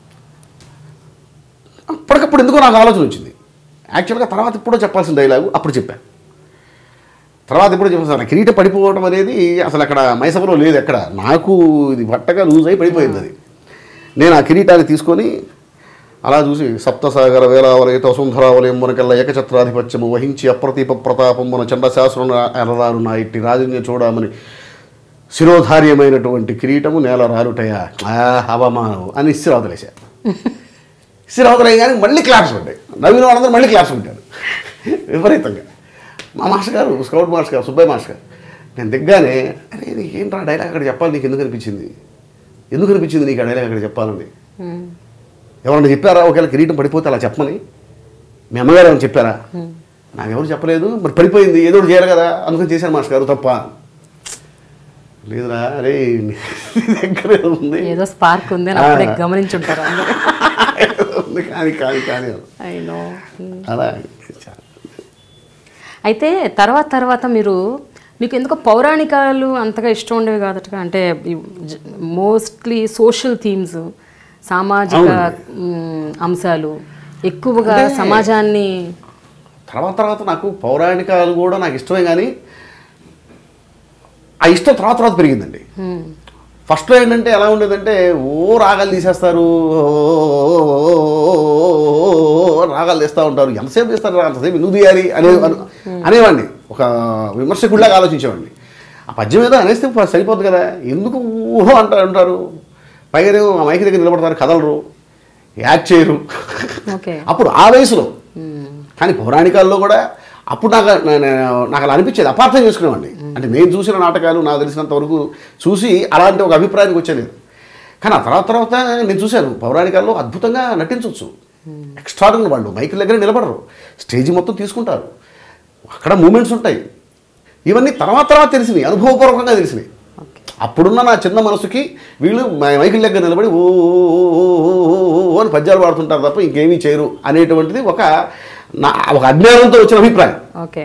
అప్పటికప్పుడు ఎందుకో నాకు ఆలోచన వచ్చింది యాక్చువల్గా తర్వాత ఎప్పుడో చెప్పాల్సిన డైలాగు అప్పుడు చెప్పాను తర్వాత ఎప్పుడో చెప్పాను కిరీటం పడిపోవడం అనేది అసలు అక్కడ మైసభలో లేదు ఎక్కడ నాకు ఇది బట్టగా లూజ్ అయి పడిపోయింది అది నేను ఆ కిరీటాన్ని తీసుకొని అలా చూసి సప్తసాగర వేలావలయత వసుంధరావలయం మనకల్లా ఏకఛత్రాధిపత్యము వహించి అప్రతీప ప్రతాపం మన చండశాస్త్రం ఎనరారు నా ఇట్టి రాజన్య చూడమని శిరోధార్యమైనటువంటి కిరీటము నేల రాలుటయా ఆ అవమానం అని ఇస్సిరావతలేశారు ఇస్సిరావతలయ్య మళ్ళీ క్లాప్స్ పడ్డాయి నవీన వాళ్ళందరూ మళ్ళీ క్లాప్స్ పెట్టారు విపరీతంగా మా మాస్టర్ గారు స్కౌట్ మాస్టర్ గారు సుబ్బయ్య మాస్టర్ గారు నేను దిగ్గానే అరే నీకు ఏంట్రా డైలాగ్ అక్కడ చెప్పాలి నీకు ఎందుకు అనిపించింది ఎందుకు అనిపించింది నీకు ఆ డైలాగ్ అక్కడ చెప్పాలని ఉమ్, ఎవరన్నా చెప్పారా ఒకవేళ కిరీటం పడిపోతే అలా చెప్పమని మీ అమ్మగారు ఏమైనా చెప్పారా నాకు ఎవరు చెప్పలేదు మరి పడిపోయింది ఏదో ఒకటి చేయాలి కదా అందుకని చేశాను మాస్టర్ గారు తప్ప లేదురా అరే నీ దగ్గర ఏదో ఉంది ఏదో స్పార్క్ ఉంది అని అప్పుడే గమనించుంటారు అందరూ ఏదో ఉంది కానీ కానీ కానీ ఐ నో అలా అయితే తర్వాత తర్వాత మీరు మీకు ఎందుకో పౌరాణికాలు అంతగా ఇష్టం ఉండేవి కాదట అంటే మోస్ట్లీ సోషల్ థీమ్స్ సామాజిక మ్, అంశాలు ఎక్కువగా సమాజాన్ని తర్వాత తర్వాత నాకు పౌరాణికాలు కూడా నాకు ఇష్టమే కానీ ఆ ఇష్టం తర్వాత తర్వాత పెరిగిందండి మ్, ఫస్ట్లో ఏంటంటే ఎలా ఉండేదంటే ఓ రాగాలు తీసేస్తారు ఓ రాగాలు తీస్తూ ఉంటారు ఎంతసేపు తీస్తారు అంతసేపు ఎందుకు తీయాలి అనే అను- అనేవాడిని ఒక విమర్శకుడిలాగా ఆలోచించేవాడిని ఆ పద్యం ఏదో అనేస్తే ప- సరిపోద్ది కదా ఎందుకు ఊహో అంటారు అంటారు పైగా ఏమో ఆ మైకి దగ్గర నిలబడతారు కదలరు యాక్ట్ చేయరు ఓకే అప్పుడు ఆ వయసులో మ్, కానీ పౌరాణికాల్లో కూడా అప్పుడు నాకు నా- నా- నాకు అలా అనిపించేది అపార్థం చేసుకునేవాడిని అంటే నేను చూసిన నాటకాలు నాకు తెలిసినంత వరకు చూసి అలాంటి ఒక అభిప్రాయానికి వచ్చేలేదు కానీ ఆ తర్వాత తర్వాత నేను చూశాను పౌరాణికాల్లో అద్భుతంగా నటించవచ్చు ఎక్స్ట్రాడినరీ వాళ్ళు మైకుల దగ్గర నిలబడరు స్టేజ్ మొత్తం తీసుకుంటారు అక్కడ మూమెంట్స్ ఉంటాయి ఇవన్నీ తర్వాత తర్వాత తెలిసినాయి అనుభవపూర్వకంగా తెలిసినాయి ఓకే అప్పుడున్న నా చిన్న మనసుకి వీళ్ళు మై- మైకిల్ దగ్గర నిలబడి ఓ ఓ, ఓ, ఓ, ఓ, ఓ అని పద్యాలు పాడుతుంటారు తప్ప ఇంకేమీ చేయరు అనేటువంటిది ఒక నా ఒక అజ్ఞానంతో వచ్చిన అభిప్రాయం ఓకే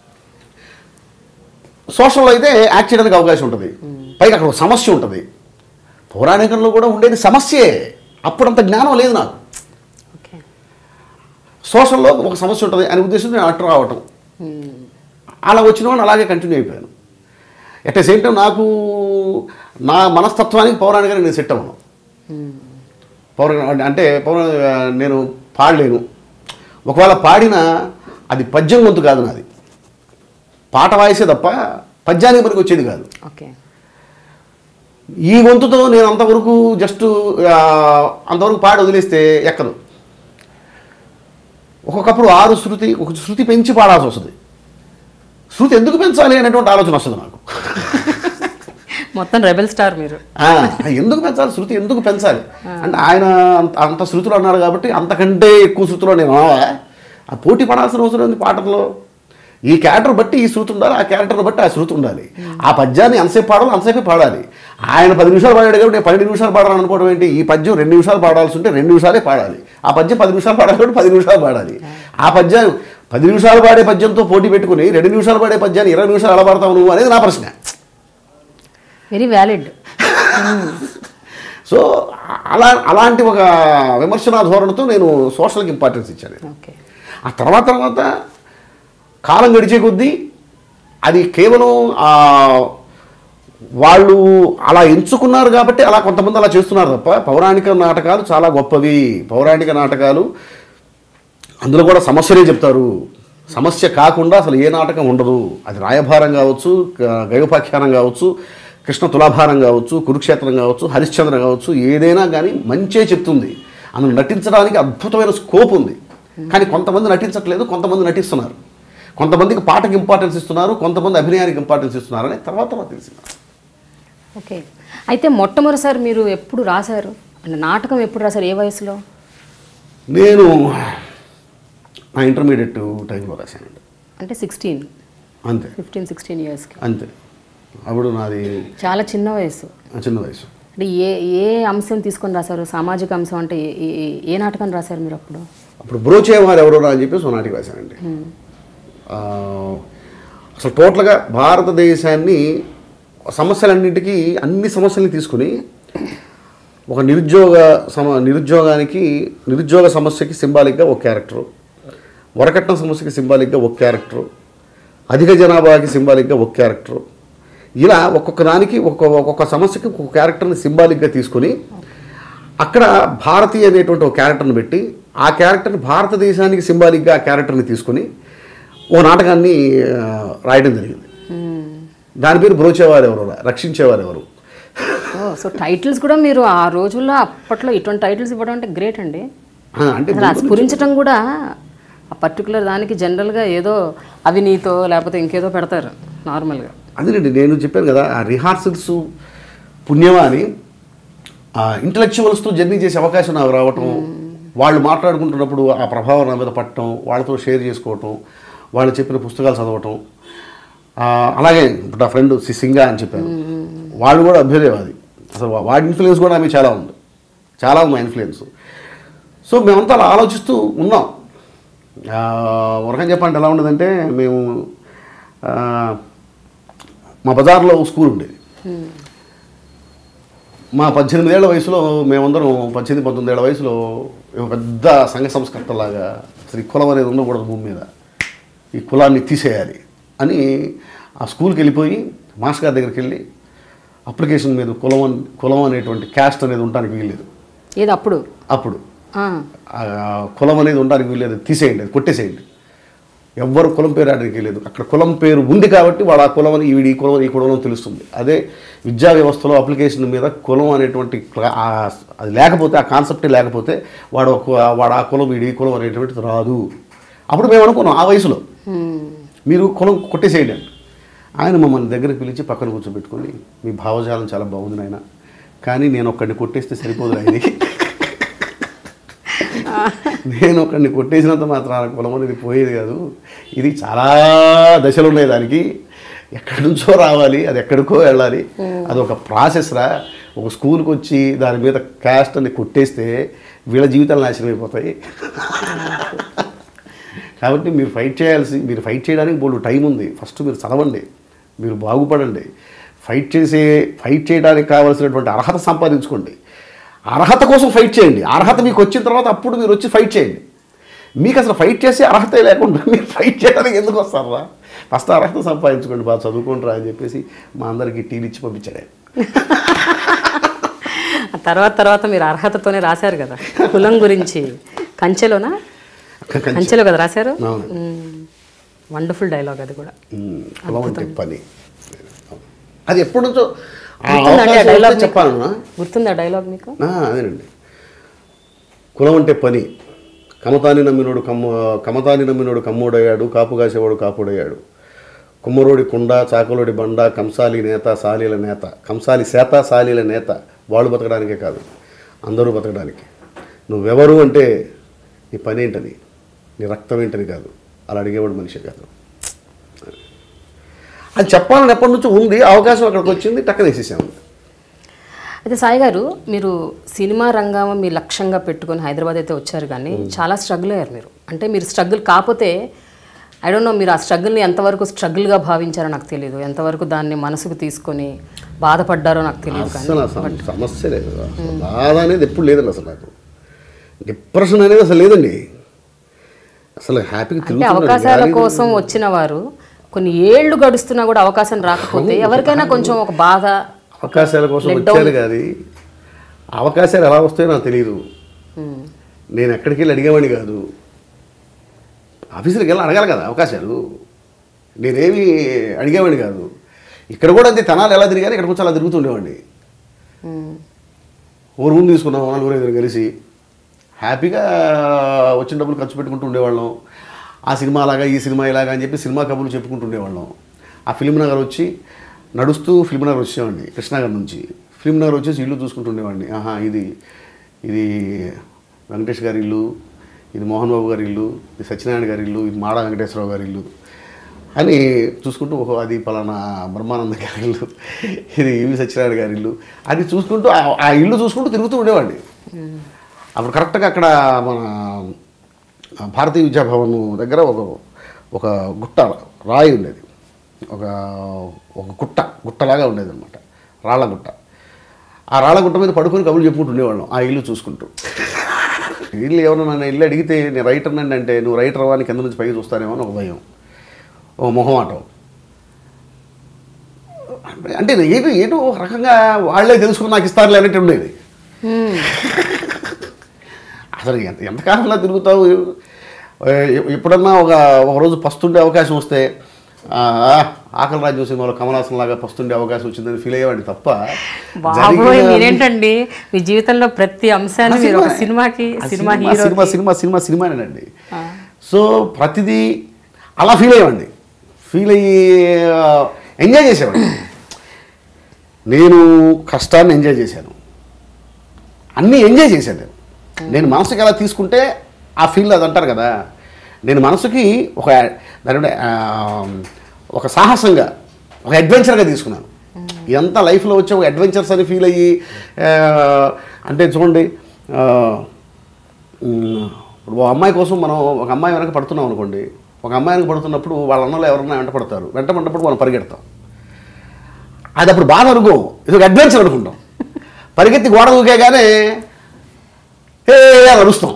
సోషల్లో అయితే యాక్ట్ చేయడానికి అవకాశం ఉంటుంది పైగా అక్కడ ఒక సమస్య ఉంటుంది పౌరాణికంలో కూడా ఉండేది సమస్యే అప్పుడంత జ్ఞానం లేదు నాకు ఓకే సోషల్లో ఒక సమస్య ఉంటుంది అనే ఉద్దేశంతో నేను అట్టు రావటం మ్, అలా వచ్చిన వాడిని అలాగే కంటిన్యూ అయిపోయాను ఎట్ ద సేమ్ టైం నాకు నా మనస్తత్వానికి పౌరాణికానికి నేను సెట్ అవ్వను మ్, పౌర అంటే పౌర నేను పాడలేను ఒకవేళ పాడినా అది పద్యం గొంతు కాదు నాది పాట వాయిసే తప్ప పద్యానికి పనికి వచ్చేది కాదు ఓకే ఈ గొంతుతో నేను అంతవరకు జస్ట్ ఆ, అంతవరకు పాడి వదిలేస్తే ఎక్కదు ఒక్కొక్కప్పుడు ఆరు శృతి ఒక శృతి పెంచి పాడాల్సి వస్తుంది శృతి ఎందుకు పెంచాలి అనేటువంటి ఆలోచన వస్తుంది నాకు మొత్తం రెబెల్ స్టార్ మీరు ఆ, ఎందుకు పెంచాలి శృతి ఎందుకు పెంచాలి అంటే ఆయన అంత అంత శృతులు అన్నారు కాబట్టి అంతకంటే ఎక్కువ శృతిలో నేను అనాలా? ఆ పోటీ పడాల్సిన అవసరం ఉంది పాటల్లో ఈ క్యారెక్టర్ బట్టి ఈ శృతి ఉండాలి ఆ క్యారెక్టర్ బట్టి ఆ శృతి ఉండాలి ఆ పద్యాన్ని ఎంతసేపు పాడాలి అంతసేపే పాడాలి ఆయన పది నిమిషాలు పాడాడు కాబట్టి నేను పన్నెండు నిమిషాలు పాడాలని అనుకోవడం ఏంటి ఈ పద్యం రెండు నిమిషాలు పాడాల్సి ఉంటే రెండు నిమిషాలే పాడాలి ఆ పద్యం పది నిమిషాలు పాడాలి కాబట్టి పది నిమిషాలు పాడాలి ఆ పద్యం పది నిమిషాలు పాడే పద్యంతో పోటీ పెట్టుకుని రెండు నిమిషాలు పాడే పద్యాన్ని ఇరవై నిమిషాలు ఎలా పాడతావు నువ్వు అనేది నా ప్రశ్న వెరీ వ్యాలిడ్ సో అలా అలాంటి ఒక విమర్శనా ధోరణితో నేను సోషల్కి ఇంపార్టెన్స్ ఇచ్చాను ఓకే ఆ తర్వాత తర్వాత కాలం గడిచే కొద్దీ అది కేవలం ఆ, వాళ్ళు అలా ఎంచుకున్నారు కాబట్టి అలా కొంతమంది అలా చేస్తున్నారు తప్ప పౌరాణిక నాటకాలు చాలా గొప్పవి పౌరాణిక నాటకాలు అందులో కూడా సమస్యలే చెప్తారు సమస్య కాకుండా అసలు ఏ నాటకం ఉండదు అది రాయభారం కావచ్చు గ- గయోపాఖ్యానం కావచ్చు కృష్ణ తులాభారం కావచ్చు కురుక్షేత్రం కావచ్చు హరిశ్చంద్ర కావచ్చు ఏదైనా కానీ మంచే చెప్తుంది అందులో నటించడానికి అద్భుతమైన స్కోప్ ఉంది కానీ కొంతమంది నటించట్లేదు కొంతమంది నటిస్తున్నారు కొంతమందికి పాటకి ఇంపార్టెన్స్ ఇస్తున్నారు కొంతమంది అభినయానికి ఇంపార్టెన్స్ ఇస్తున్నారు అని తర్వాత తర్వాత తెలిసింది ఓకే అయితే మొట్టమొదటిసారి మీరు ఎప్పుడు రాశారు అంటే నాటకం ఎప్పుడు రాశారు ఏ వయసులో నేను నా ఇంటర్మీడియట్ టైంలో రాశానండి అంటే సిక్స్టీన్ అంతే ఫిఫ్టీన్ సిక్స్టీన్ ఇయర్స్కి అంతే అప్పుడు నాది చాలా చిన్న వయసు చిన్న వయసు అంటే ఏ ఏ అంశం తీసుకొని రాశారు సామాజిక అంశం అంటే ఏ- ఏ- ఏ నాటకం రాశారు మీరు అప్పుడు అప్పుడు బ్రోచేవారు ఎవరో అని చెప్పేసి ఒక నాటికి రాశానండి ఆ, అసలు టోటల్గా భారతదేశాన్ని సమస్యలన్నింటికీ అన్ని సమస్యల్ని తీసుకుని ఒక నిరుద్యోగ సమ నిరుద్యోగానికి నిరుద్యోగ సమస్యకి సింబాలిక్గా ఒక క్యారెక్టరు వరకట్నం సమస్యకి సింబాలిక్గా ఒక క్యారెక్టరు అధిక జనాభాకి సింబాలిక్గా ఒక క్యారెక్టరు ఇలా ఒక్కొక్క దానికి ఒక్కొక్క ఒక్కొక్క సమస్యకి ఒక్కొక్క క్యారెక్టర్ని సింబాలిక్గా తీసుకొని అక్కడ భారతి అనేటువంటి ఒక క్యారెక్టర్ని పెట్టి ఆ క్యారెక్టర్ని భారతదేశానికి సింబాలిక్గా ఆ క్యారెక్టర్ని తీసుకొని ఓ నాటకాన్ని ఆ, రాయడం జరిగింది దాని పేరు బ్రోచేవారు ఎవరు రక్షించేవారు ఎవరు ఓ సో టైటిల్స్ కూడా మీరు ఆ రోజుల్లో అప్పట్లో ఇటువంటి టైటిల్స్ ఇవ్వడం అంటే గ్రేట్ అండి ఆ, అంటే అసలు ఆ స్ఫురించడం కూడా ఆ పర్టికులర్ దానికి జనరల్గా ఏదో అవినీతో లేకపోతే ఇంకేదో పెడతారు నార్మల్గా అదేనండి నేను చెప్పాను కదా ఆ రిహార్సల్స్ పుణ్యమా అని ఇంటలెక్చువల్స్తో జర్నీ చేసే అవకాశం నాకు రావటం వాళ్ళు మాట్లాడుకుంటున్నప్పుడు ఆ ప్రభావం నా మీద పట్టడం వాళ్ళతో షేర్ చేసుకోవటం వాళ్ళు చెప్పిన పుస్తకాలు చదవటం ఆ, అలాగే ఇప్పుడు నా ఫ్రెండ్ సింగా అని చెప్పాను వాళ్ళు కూడా అభ్యుదయవాది అసలు వా- వాడి ఇన్ఫ్లుయెన్స్ కూడా ఆమె చాలా ఉంది చాలా ఉంది మా ఇన్ఫ్లుయెన్స్ సో మేమంతా అలా ఆలోచిస్తూ ఉన్నాం ఆ, ఒక రకం చెప్పండి ఎలా ఉండదంటే మేము ఆ, మా బజార్లో ఒక స్కూల్ ఉండేది మా పద్దెనిమిది ఏళ్ల వయసులో మేమందరం పద్దెనిమిది పంతొమ్మిది ఏళ్ల వయసులో ఒక పెద్ద సంఘ సంస్కర్తలాగా అసలు ఈ కులం అనేది ఉండకూడదు భూమి మీద ఈ కులాన్ని తీసేయాలి అని ఆ స్కూల్కి వెళ్ళిపోయి మాస్టర్ గారి దగ్గరికి వెళ్ళి అప్లికేషన్ మీద కులం అన్- కులం అనేటువంటి క్యాస్ట్ అనేది ఉండడానికి వీల్లేదు ఏది అప్పుడు అప్పుడు ఆ, ఆ కులం అనేది ఉండడానికి వీల్లేదు తీసేయండి అది కొట్టేసేయండి ఎవ్వరు కులం పేరు ఆడడానికి లేదు అక్కడ కులం పేరు ఉంది కాబట్టి వాడు ఆ కులం అని వీడి ఈ కులం అని ఈ కులం అని తెలుస్తుంది అదే విద్యా వ్యవస్థలో అప్లికేషన్ మీద కులం అనేటువంటి క్లా- ఆ- అది లేకపోతే ఆ కాన్సెప్టే లేకపోతే వాడు ఒక వాడు ఆ కులం వీడి ఈ కులం అనేటువంటిది రాదు అప్పుడు మేము అనుకున్నాం ఆ వయసులో హ్మ్. మీరు కులం కొట్టేసేయండి అని ఆయన మమ్మల్ని దగ్గరికి పిలిచి పక్కన కూర్చోబెట్టుకొని మీ భావజాలం చాలా బాగుంది నాయన కానీ నేను ఒక్కడిని కొట్టేస్తే సరిపోదు ఇది నేను ఒకడిని కొట్టేసినంత మాత్రాన కులం అనేది పోయేది కాదు ఇది చాలా దశలు ఉన్నాయి దానికి ఎక్కడి నుంచో రావాలి అది ఎక్కడికో వెళ్ళాలి అది ఒక ప్రాసెస్ రా ఒక స్కూల్కి వచ్చి దాని మీద క్యాస్ట్ అని కొట్టేస్తే వీళ్ళ జీవితాలు నాశనం అయిపోతాయి కాబట్టి మీరు ఫైట్ చేయాల్సి మీరు ఫైట్ చేయడానికి బోల్డు టైం ఉంది ఫస్ట్ మీరు చదవండి మీరు బాగుపడండి ఫైట్ చేసే ఫైట్ చేయడానికి కావాల్సినటువంటి అర్హత సంపాదించుకోండి అర్హత కోసం ఫైట్ చేయండి అర్హత మీకు వచ్చిన తర్వాత అప్పుడు మీరు వచ్చి ఫైట్ చేయండి మీకు అసలు ఫైట్ చేసే అర్హత లేకుండా మీరు ఫైట్ చేయడానికి ఎందుకు వస్తారా ఫస్ట్ అర్హత సంపాదించుకోండి బాగా చదువుకుంటారా అని చెప్పేసి మా అందరికీ టీలు ఇచ్చి పంపించాడు ఆయన. ఆ తర్వాత తర్వాత మీరు అర్హతతోనే రాశారు కదా కులం గురించి కంచెలోనా కంచె. కంచెలో కదా రాశారు అవును. వండర్ఫుల్ డైలాగ్ అది కూడా ఉమ్, కులం అంటే పని అది ఎప్పటి నుంచో ఆ గుర్తుందండి ఆ అవకాశం డైలాగ్ వస్తే చెప్పాలన్నా గుర్తుందా డైలాగ్ మీకు ఆ, అదేనండి కులం అంటే పని కమతాన్ని నమ్మినోడు కమ్మ కమతాన్ని నమ్మినోడు కమ్మోడయ్యాడు కాపు కాసేవాడు కాపుడయ్యాడు కుమ్మరోడి కుండ చాకలోడి బండ కంసాలి నేత సాలీల నేత కంసాలి సేత సాలీల నేత వాళ్ళు బతకడానికే కాదు అందరూ బతకడానికి నువ్వెవరు అంటే నీ పని ఏంటని నీ రక్తం ఏంటని కాదు అలా అడిగేవాడు మనిషి కాదు అది చెప్పాలని ఎప్పటి నుంచో ఉంది అవకాశం అక్కడికి వచ్చింది టక్కన వేసేసాము అయితే సాయి గారు మీరు సినిమా రంగం మీ లక్ష్యంగా పెట్టుకొని హైదరాబాద్ అయితే వచ్చారు కానీ చాలా స్ట్రగుల్ అయ్యారు మీరు అంటే మీరు స్ట్రగుల్ కాకపోతే ఐ డోంట్ నో మీరు ఆ స్ట్రగుల్ని ఎంతవరకు స్ట్రగుల్గా భావించారో నాకు తెలియదు ఎంతవరకు దాన్ని మనసుకు తీసుకొని బాధపడ్డారో నాకు తెలియదు కానీ అసలు అసలు సమస్య లేదు అసలు బాధ అనేది ఎప్పుడు లేదండి అసలు నాకు డిప్రెషన్ అనేది అసలు లేదండి అసలు హ్యాపీగా అంటే తిరుగుతున్నాను అవకాశాల గాలి- కోసం వచ్చిన వారు కొన్ని ఏళ్ళు గడుస్తున్నా కూడా అవకాశం రాకపోతే ఎవరికైనా కొంచెం ఒక బాధ అవకాశాల కోసం Let వచ్చాను కానీ అవకాశాలు ఎలా వస్తాయో నాకు తెలియదు ఉమ్, నేను ఎక్కడికి వెళ్ళి అడిగేవాడిని కాదు ఆఫీసులకు వెళ్ళి అడగాలి కదా అవకాశాలు నేనేమి అడిగేవాడిని కాదు ఇక్కడ కూడా అంతే తనాలు ఎలా తిరిగాను ఇక్కడికి వచ్చి అలా తిరుగుతుండేవాడిని ఉమ్, ఓ రూమ్ తీసుకున్నాం నలుగురు ఐదుగురు కలిసి హ్యాపీగా వచ్చిన డబ్బులు ఖర్చు పెట్టుకుంటూ ఉండేవాళ్ళం ఆ సినిమా అలాగా ఈ సినిమా ఇలాగా అని చెప్పి సినిమా కబుర్లు చెప్పుకుంటూ ఉండేవాళ్ళం ఆ ఫిల్మ్ నగర్ వచ్చి నడుస్తూ ఫిల్మ్ నగర్ వచ్చేవాడిని కృష్ణాగర్ నుంచి ఫిల్మ్ నగర్ వచ్చేసి ఇల్లు చూసుకుంటూ ఉండేవాడిని ఆహా ఇది ఇది వెంకటేష్ గారి ఇల్లు ఇది మోహన్ బాబు గారి ఇల్లు ఇది సత్యనారాయణ గారి ఇల్లు ఇది మాడా వెంకటేశ్వరరావు గారి ఇల్లు అని చూసుకుంటూ ఓహో అది పలానా బ్రహ్మానంద గారి ఇల్లు ఇది ఇవి సత్యనారాయణ గారి ఇల్లు అది చూసుకుంటూ ఆ- ఆ ఇల్లు చూసుకుంటూ తిరుగుతూ ఉండేవాడిని అప్పుడు కరెక్ట్గా అక్కడ మన భారతీయ విద్యాభవన్ దగ్గర ఒక ఒక గుట్ట రాయి ఉండేది ఒక ఒక గుట్ట గుట్టలాగా ఉండేది అనమాట రాళ్ళ గుట్ట ఆ రాళ్ళ గుట్ట మీద పడుకొని కబుర్లు చెప్పుకుంటూ ఉండేవాళ్ళం ఆ ఇల్లు చూసుకుంటూ ఇల్లు ఎవరన్నా నన్ను ఇల్లు అడిగితే నేను రైటర్ నండి అంటే నువ్వు రైటర్ అవ్వని కింద నుంచి పైకి చూస్తానేమో అని ఒక భయం ఒక మొహమాటం అంటే ఏదో ఏదో ఒక రకంగా వాళ్ళే తెలుసుకుని నాకు ఇస్తారులే అనేట్టు ఉండేది ఉమ్, అసలు ఎంత ఎంతకాలంలో తిరుగుతావు ఎ- ఎప్పుడన్నా ఒక ఒక రోజు పస్తుండే అవకాశం వస్తే ఆ, ఆకలి రాజ్యం సినిమాలో కమలాసన్ లాగా పస్తుండే అవకాశం వచ్చిందని ఫీల్ అయ్యేవాడిని తప్ప బాబోయ్ జరిగిన- మీరేంటండి మీ జీవితంలో ప్రతి అంశాన్ని మీరు ఒక సినిమా- సినిమాకి ఆ cinema cinema hero cinema cinema cinema సినిమానేనండి సో ప్రతిదీ అలా ఫీల్ అయ్యేవాడిని ఫీల్ అయ్యి ఎంజాయ్ చేసేవాడిని నేను కష్టాన్ని ఎంజాయ్ చేశాను అన్నీ ఎంజాయ్ చేశాను నేను నేను మనసుకి ఎలా తీసుకుంటే ఆ ఫీల్ అది అంటారు కదా నేను మనసుకి ఒక దాని ఉండే, ఆ, ఒక సాహసంగా ఒక అడ్వెంచర్గా తీసుకున్నాను ఇదంతా లైఫ్లో వచ్చే ఒక అడ్వెంచర్స్ అని ఫీల్ అయ్యి ఆ, అంటే చూడండి ఆ, ఉమ్, ఇప్పుడు ఒక అమ్మాయి కోసం మనం ఒక అమ్మాయి వెనక పడుతున్నాం అనుకోండి ఒక అమ్మాయి వెనక పడుతున్నప్పుడు వాళ్ళ అన్నలో ఎవరన్నా వెంట పడతారు వెంట పడినప్పుడు మనం పరిగెడతాం అది అప్పుడు బాధ అనుకో ఇది ఒక అడ్వెంచర్ అనుకుంటాం పరిగెత్తి గోడ దూకేగానే ఏ అని అరుస్తాం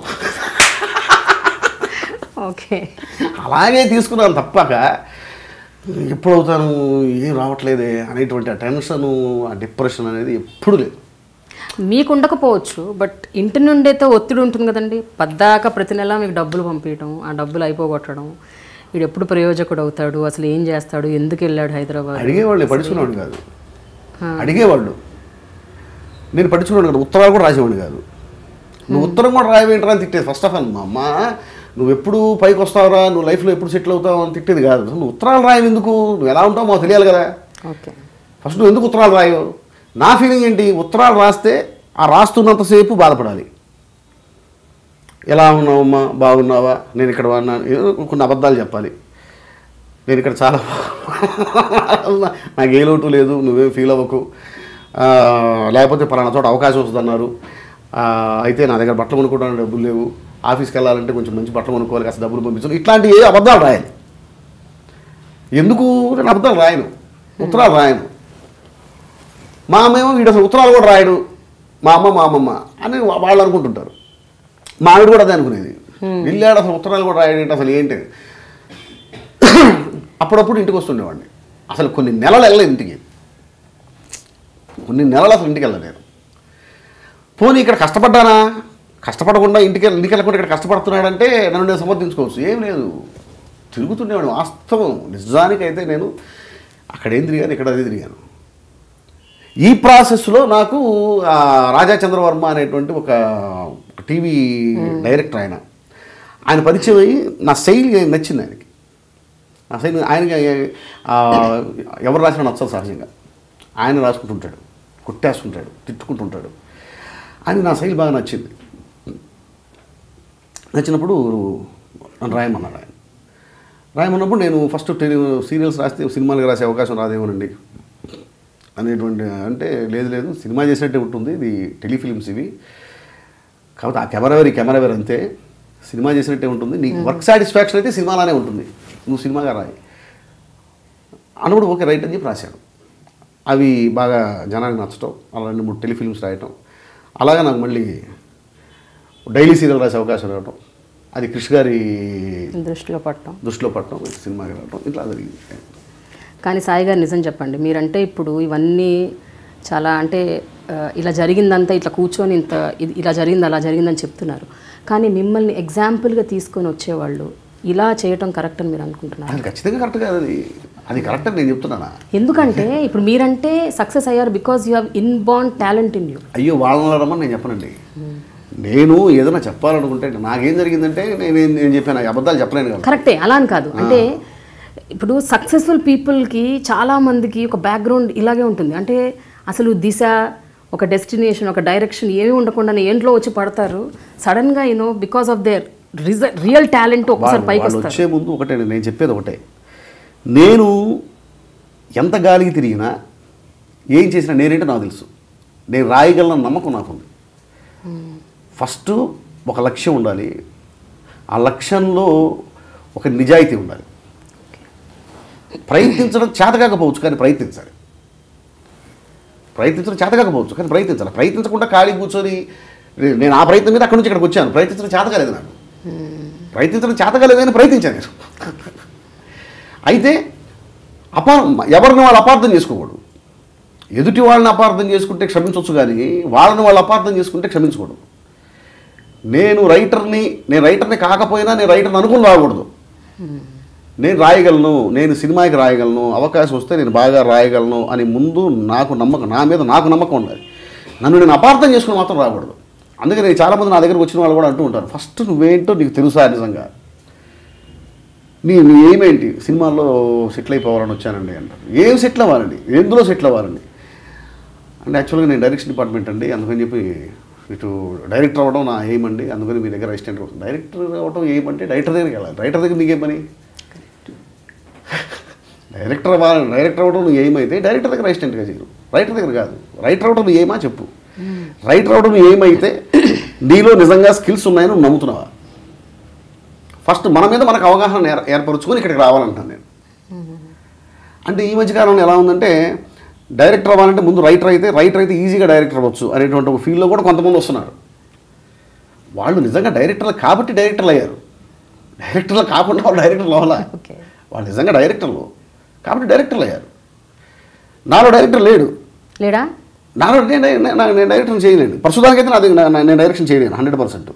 ఓకే అలాగే తీసుకున్నాను తప్పక ఎప్పుడు అవుతాను ఏం రావట్లేదే అనేటువంటి ఆ టెన్షన్ ఆ డిప్రెషన్ అనేది ఎప్పుడు లేదు మీకు ఉండకపోవచ్చు బట్ ఇంటి నుండి అయితే ఒత్తిడి ఉంటుంది కదండి పద్దాక ప్రతి నెల మీకు డబ్బులు పంపించడం ఆ డబ్బులు అయిపోగొట్టడం వీడు ఎప్పుడు ప్రయోజకుడు అవుతాడు అసలు ఏం చేస్తాడు ఎందుకు వెళ్ళాడు హైదరాబాద్ అడిగేవాళ్ళు పడుచుకునేవాడు కాదు అడిగేవాళ్ళు నేను పడుచుకున్నాడు కదా ఉత్తరాలు కూడా రాసేవాడిని కాదు నువ్వు ఉత్తరం కూడా రాయవేంటరా అని తిట్టేది ఫస్ట్ ఆఫ్ ఆల్ మా అమ్మ నువ్వు ఎప్పుడు పైకి వస్తావురా నువ్వు లైఫ్లో ఎప్పుడు సెటిల్ అవుతావు అని తిట్టేది కాదు అసలు నువ్వు ఉత్తరాలు రాయవు ఎందుకు నువ్వు ఎలా ఉంటావు మాకు తెలియాలి కదా ఓకే ఫస్ట్ నువ్వు ఎందుకు ఉత్తరాలు రాయవు నా ఫీలింగ్ ఏంటి ఉత్తరాలు రాస్తే ఆ రాస్తున్నంతసేపు బాధపడాలి ఎలా ఉన్నావమ్మా బాగున్నావా నేను ఇక్కడ ఉన్నాను ఏదో కొన్ని అబద్ధాలు చెప్పాలి నేను ఇక్కడ చాలా నాకు ఏ లోటు లేదు నువ్వేం ఫీల్ అవ్వకు ఆ, లేకపోతే పలానా చోట అవకాశం వస్తుందన్నారు ఆ, అయితే నా దగ్గర బట్టలు కొనుక్కోవడానికి డబ్బులు లేవు ఆఫీస్కి వెళ్ళాలంటే కొంచెం మంచి బట్టలు కొనుక్కోవాలి కాస్త డబ్బులు పంపించు ఇట్లాంటి ఏ అబద్ధాలు రాయాలి ఎందుకు నేను అబద్ధాలు రాయను ఉత్తరాలు రాయను మా అమ్మేమో వీడు అసలు ఉత్తరాలు కూడా రాయడు మా అమ్మ మా అమ్మమ్మ అని వా- వాళ్ళు అనుకుంటుంటారు మా ఆవిడ కూడా అదే అనుకునేది వెళ్ళాడు అసలు ఉత్తరాలు కూడా రాయడు ఏంటి అసలు ఏంటి అప్పుడప్పుడు ఇంటికి వస్తుండేవాడిని అసలు కొన్ని నెలలు వెళ్ళలేదు ఇంటికి కొన్ని నెలలు అసలు ఇంటికి వెళ్ళలేదు పోనీ ఇక్కడ కష్టపడ్డానా కష్టపడకుండా ఇంటికి వెళ్ళ- ఇంటికి వెళ్ళకుండా ఇక్కడ కష్టపడుతున్నాడంటే నన్ను నేను సమర్థించుకోవచ్చు ఏం లేదు తిరుగుతుండేవాడు వాస్తవం నిజానికైతే నేను అక్కడ ఏం తిరిగాను ఇక్కడ అదే తిరిగాను ఈ ప్రాసెస్లో నాకు ఆ, రాజా చంద్రవర్మ అనేటువంటి ఒక ఒక టీవీ డైరెక్టర్ ఆయన ఆయన పరిచయం అయ్యి నా శైలి నచ్చింది ఆయనకి నా శైలి ఆయనకి ఆ, ఎవరు రాసినా నచ్చదు సహజంగా ఆయన రాసుకుంటుంటాడు కొట్టేస్తుంటాడు తిట్టుకుంటుంటాడు ఆయన నా శైలి బాగా నచ్చింది నచ్చినప్పుడు నన్ను రాయమన్నాడు ఆయన రాయమన్నప్పుడు నేను ఫస్ట్ టెలి సీరియల్స్ రాస్తే సినిమాలకు రాసే అవకాశం రాదేమోనండి అనేటువంటి అంటే లేదు లేదు సినిమా చేసినట్టే ఉంటుంది ఇది టెలిఫిలిమ్స్ ఇవి కాబట్టి ఆ కెమెరా వేరు ఈ కెమెరా వేరు అంతే సినిమా చేసినట్టే ఉంటుంది నీకు వర్క్ సాటిస్ఫాక్షన్ అయితే సినిమాలానే ఉంటుంది నువ్వు సినిమాగా రాయి అన్నప్పుడు ఓకే రైట్ అని చెప్పి రాశాను అవి బాగా జనానికి నచ్చటం అలా రెండు మూడు టెలిఫిల్మ్స్ రాయటం అలాగా నాకు మళ్ళీ డైలీ సీరియల్ రాసే అవకాశం రావటం అది కృష్ గారి దృష్టిలో పట్టడం దృష్టిలో పడటం సినిమాకి రావటం ఇట్లా జరిగింది కానీ సాయి గారు నిజం చెప్పండి మీరంటే ఇప్పుడు ఇవన్నీ చాలా అంటే ఆ, ఇలా జరిగిందంతా ఇట్లా కూర్చొని ఇంత ఇది ఇలా జరిగింది అలా జరిగిందని చెప్తున్నారు కానీ మిమ్మల్ని ఎగ్జాంపుల్గా తీసుకొని వచ్చేవాళ్ళు ఇలా చేయటం కరెక్ట్ అని మీరు అనుకుంటున్నారు అది ఖచ్చితంగా కరెక్ట్ కాదు అది అది కరెక్ట్ అని నేను చెప్తున్నానా ఎందుకంటే ఇప్పుడు మీరంటే సక్సెస్ అయ్యారు because you have inborn talent in you అయ్యో వాళ్ళని రమ్మని నేను చెప్పనండి నేను ఏదైనా చెప్పాలనుకుంటే నాకేం జరిగిందంటే నేను నేను చెప్పాను ఆ అబద్ధాలు చెప్పలేను కదా కరెక్టే అలా అని కాదు అంటే ఇప్పుడు సక్సెస్ఫుల్ పీపుల్కి చాలా మందికి ఒక బ్యాక్గ్రౌండ్ ఇలాగే ఉంటుంది అంటే అసలు దిశ ఒక డెస్టినేషన్ ఒక డైరెక్షన్ ఏమీ ఉండకుండా ఏంట్లో వచ్చి పడతారు సడన్గా you know because of there real talent ఒకసారి వాళ్ళు పైకి వాళ్ళు వస్తారు వచ్చే ముందు ఒకటే నేను చెప్పేది ఒకటే నేను ఎంత గాలికి తిరిగినా ఏం చేసినా నేనేంటో నాకు తెలుసు నేను రాయగలన నమ్మకం నాకుంది ఫస్ట్ ఒక లక్ష్యం ఉండాలి ఆ లక్ష్యంలో ఒక నిజాయితీ ఉండాలి ప్రయత్నించడం చేతకాకపోవచ్చు కానీ ప్రయత్నించాలి ప్రయత్నించడం చేతకాకపోవచ్చు కానీ ప్రయత్నించాలి ప్రయత్నించకుండా ఖాళీ కూర్చొని నే- నేను ఆ ప్రయత్నం మీద అక్కడి నుంచి ఇక్కడికి వచ్చాను ప్రయత్నించడం చేతకాలేదు నాకు ప్రయత్నించడం చేతకాలేదని ప్రయత్నించాను నేను అయితే అపా ఎవరిని వాళ్ళు అపార్థం చేసుకోకూడదు ఎదుటి వాళ్ళని అపార్థం చేసుకుంటే క్షమించవచ్చు కానీ వాళ్ళని వాళ్ళు అపార్థం చేసుకుంటే క్షమించకూడదు నేను రైటర్ని నేను రైటర్ని కాకపోయినా నేను రైటర్ని అనుకుని రాకూడదు నేను రాయగలను నేను సినిమాకి రాయగలను అవకాశం వస్తే నేను బాగా రాయగలను అని ముందు నాకు నమ్మకం నా మీద నాకు నమ్మకం ఉండాలి నన్ను నేను అపార్థం చేసుకుని మాత్రం రాకూడదు అందుకే నేను చాలామంది నా దగ్గరకు వచ్చిన వాళ్ళు కూడా అంటూ ఉంటారు ఫస్ట్ నువ్వేంటో నీకు తెలుసా నిజంగా నీ నీ ఏమేంటి సినిమాల్లో సెటిల్ అయిపోవాలని వచ్చానండి అంటారు ఏం సెటిల్ అవ్వాలండి ఎందులో సెటిల్ అవ్వాలండి అంటే యాక్చువల్గా నేను డైరెక్షన్ డిపార్ట్మెంట్ అండి అందుకని చెప్పి ఇటు డైరెక్టర్ అవ్వడం నా ఎయిమ్ అండి అందుకని మీ దగ్గర అసిస్టెంట్ డైరెక్టర్ అవ్వడం ఏమంటే డైరెక్టర్ దగ్గరికి వెళ్ళాలి డైరెక్టర్ దగ్గర నీకేం పని డైరెక్టర్ అవ్వాలి డైరెక్టర్ అవ్వడం నువ్వు ఏమైతే డైరెక్టర్ దగ్గర అసిస్టెంట్గా చేయరు రైటర్ దగ్గర కాదు రైటర్ అవ్వడం నువ్వు ఏమా చెప్పు రైటర్ అవ్వడం నువ్వు ఏమైతే నీలో నిజంగా స్కిల్స్ ఉన్నాయని నువ్వు నమ్ముతున్నావా ఫస్ట్ మన మీద మనకు అవగాహన ఏర్- ఏర్పరచుకొని ఇక్కడికి రావాలంటాను నేను అంటే ఈ మధ్యకాలంలో ఎలా ఉందంటే డైరెక్టర్ అవ్వాలంటే ముందు రైటర్ అయితే రైటర్ అయితే ఈజీగా డైరెక్టర్ అవ్వచ్చు అనేటువంటి ఒక ఫీల్డ్లో కూడా కొంతమంది వస్తున్నారు వాళ్ళు నిజంగా డైరెక్టర్లు కాబట్టి డైరెక్టర్లు అయ్యారు డైరెక్టర్లు కాకుండా వాళ్ళు డైరెక్టర్లు అవ్వాలా ఓకే వాళ్ళు నిజంగా డైరెక్టర్లు కాబట్టి డైరెక్టర్లు అయ్యారు నాలో డైరెక్టర్ లేడు లేడా నాలో నేను నేను- నేను డైరెక్షన్ చేయలేను ప్రస్తుతానికైతే నాది నా- నా- నేను డైరెక్షన్ చేయలేను హండ్రెడ్ పర్సెంట్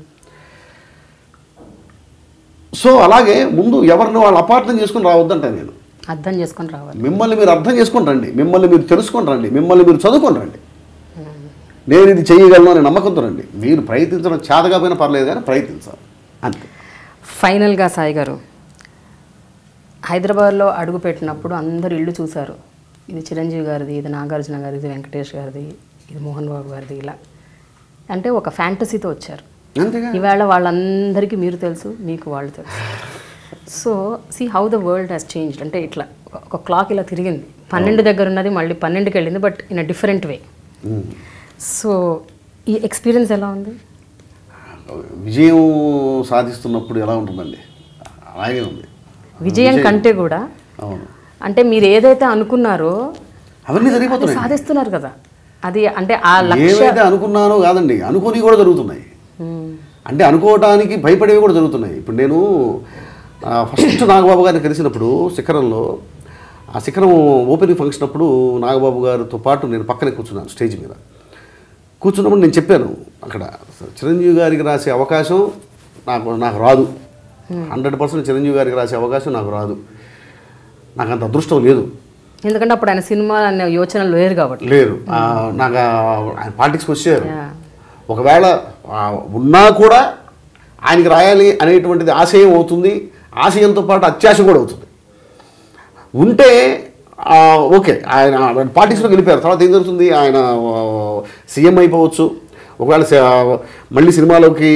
సో అలాగే ముందు ఎవరిని వాళ్ళు అపార్థం చేసుకుని రావద్దంటాను నేను అర్థం చేసుకొని రావాలి మిమ్మల్ని మీరు అర్థం చేసుకొని రండి మిమ్మల్ని మీరు తెలుసుకొని రండి మిమ్మల్ని మీరు చదువుకొని రండి నేను ఇది చేయగలను అనే నమ్మకంతో రండి మీరు ప్రయత్నించడం చేతకపోయినా పర్లేదు కానీ ప్రయత్నించాలి అంతే ఫైనల్గా సాయి గారు హైదరాబాద్లో అడుగు పెట్టినప్పుడు అందరు ఇల్లు చూశారు ఇది చిరంజీవి గారిది ఇది నాగార్జున గారిది ఇది వెంకటేష్ గారిది ఇది మోహన్ బాబు గారిది ఇలా అంటే ఒక ఫ్యాంటసీతో వచ్చారు అంతేగా ఈవేళ వాళ్ళందరికీ మీరు తెలుసు మీకు వాళ్ళు తెలుసు so see how the world has changed అంటే ఇట్లా ఒక- ఒక క్లాక్ ఇలా తిరిగింది పన్నెండు దగ్గర ఉన్నది మళ్ళీ పన్నెండుకి వెళ్ళింది but in a different way um. So ఈ ఎక్స్పీరియన్స్ ఎలా ఉంది విజయం సాధిస్తున్నప్పుడు ఎలా ఉంటుందండి అలాగే ఉంది విజయం కంటే కూడా అవును అంటే మీరు ఏదైతే అనుకున్నారో అవన్నీ అది జరిగిపోతున్నాయి సాధిస్తున్నారు కదా అది అంటే ఆ లక్ష్య ఏవైతే అనుకున్నానో కాదండి అనుకోని కూడా జరుగుతున్నాయి మ్మ్. అంటే అనుకోవడానికి భయపడేవి కూడా జరుగుతున్నాయి ఇప్పుడు నేను ఆ, ఫస్ట్ నాగబాబు గారిని కలిసినప్పుడు శిఖరంలో ఆ శిఖరం ఓపెనింగ్ ఫంక్షన్ అప్పుడు నాగబాబు గారితో పాటు నేను పక్కనే కూర్చున్నాను స్టేజ్ మీద కూర్చున్నప్పుడు నేను చెప్పాను అక్కడ చిరంజీవి గారికి రాసే అవకాశం నాకు నాకు రాదు హండ్రెడ్ పర్సెంట్ చిరంజీవి గారికి రాసే అవకాశం నాకు రాదు నాకు అంత అదృష్టం లేదు ఎందుకంటే అప్పుడు ఆయన సినిమా అనే యోచనలు లేరు కాబట్టి లేరు ఆ, నాకు ఆ- ఆయన పాలిటిక్స్కి వచ్చారు Yeah. ఒకవేళ ఆ, ఉన్నా కూడా ఆయనకి రాయాలి అనేటువంటిది ఆశయం అవుతుంది ఆశయంతో పాటు అత్యాశ కూడా అవుతుంది ఉంటే ఆ, ఓకే ఆయన పార్టీస్లోకి వెళ్ళిపోయారు తర్వాత ఏం జరుగుతుంది ఆయన సీఎం అయిపోవచ్చు ఒకవేళ స- మళ్ళీ సినిమాలోకి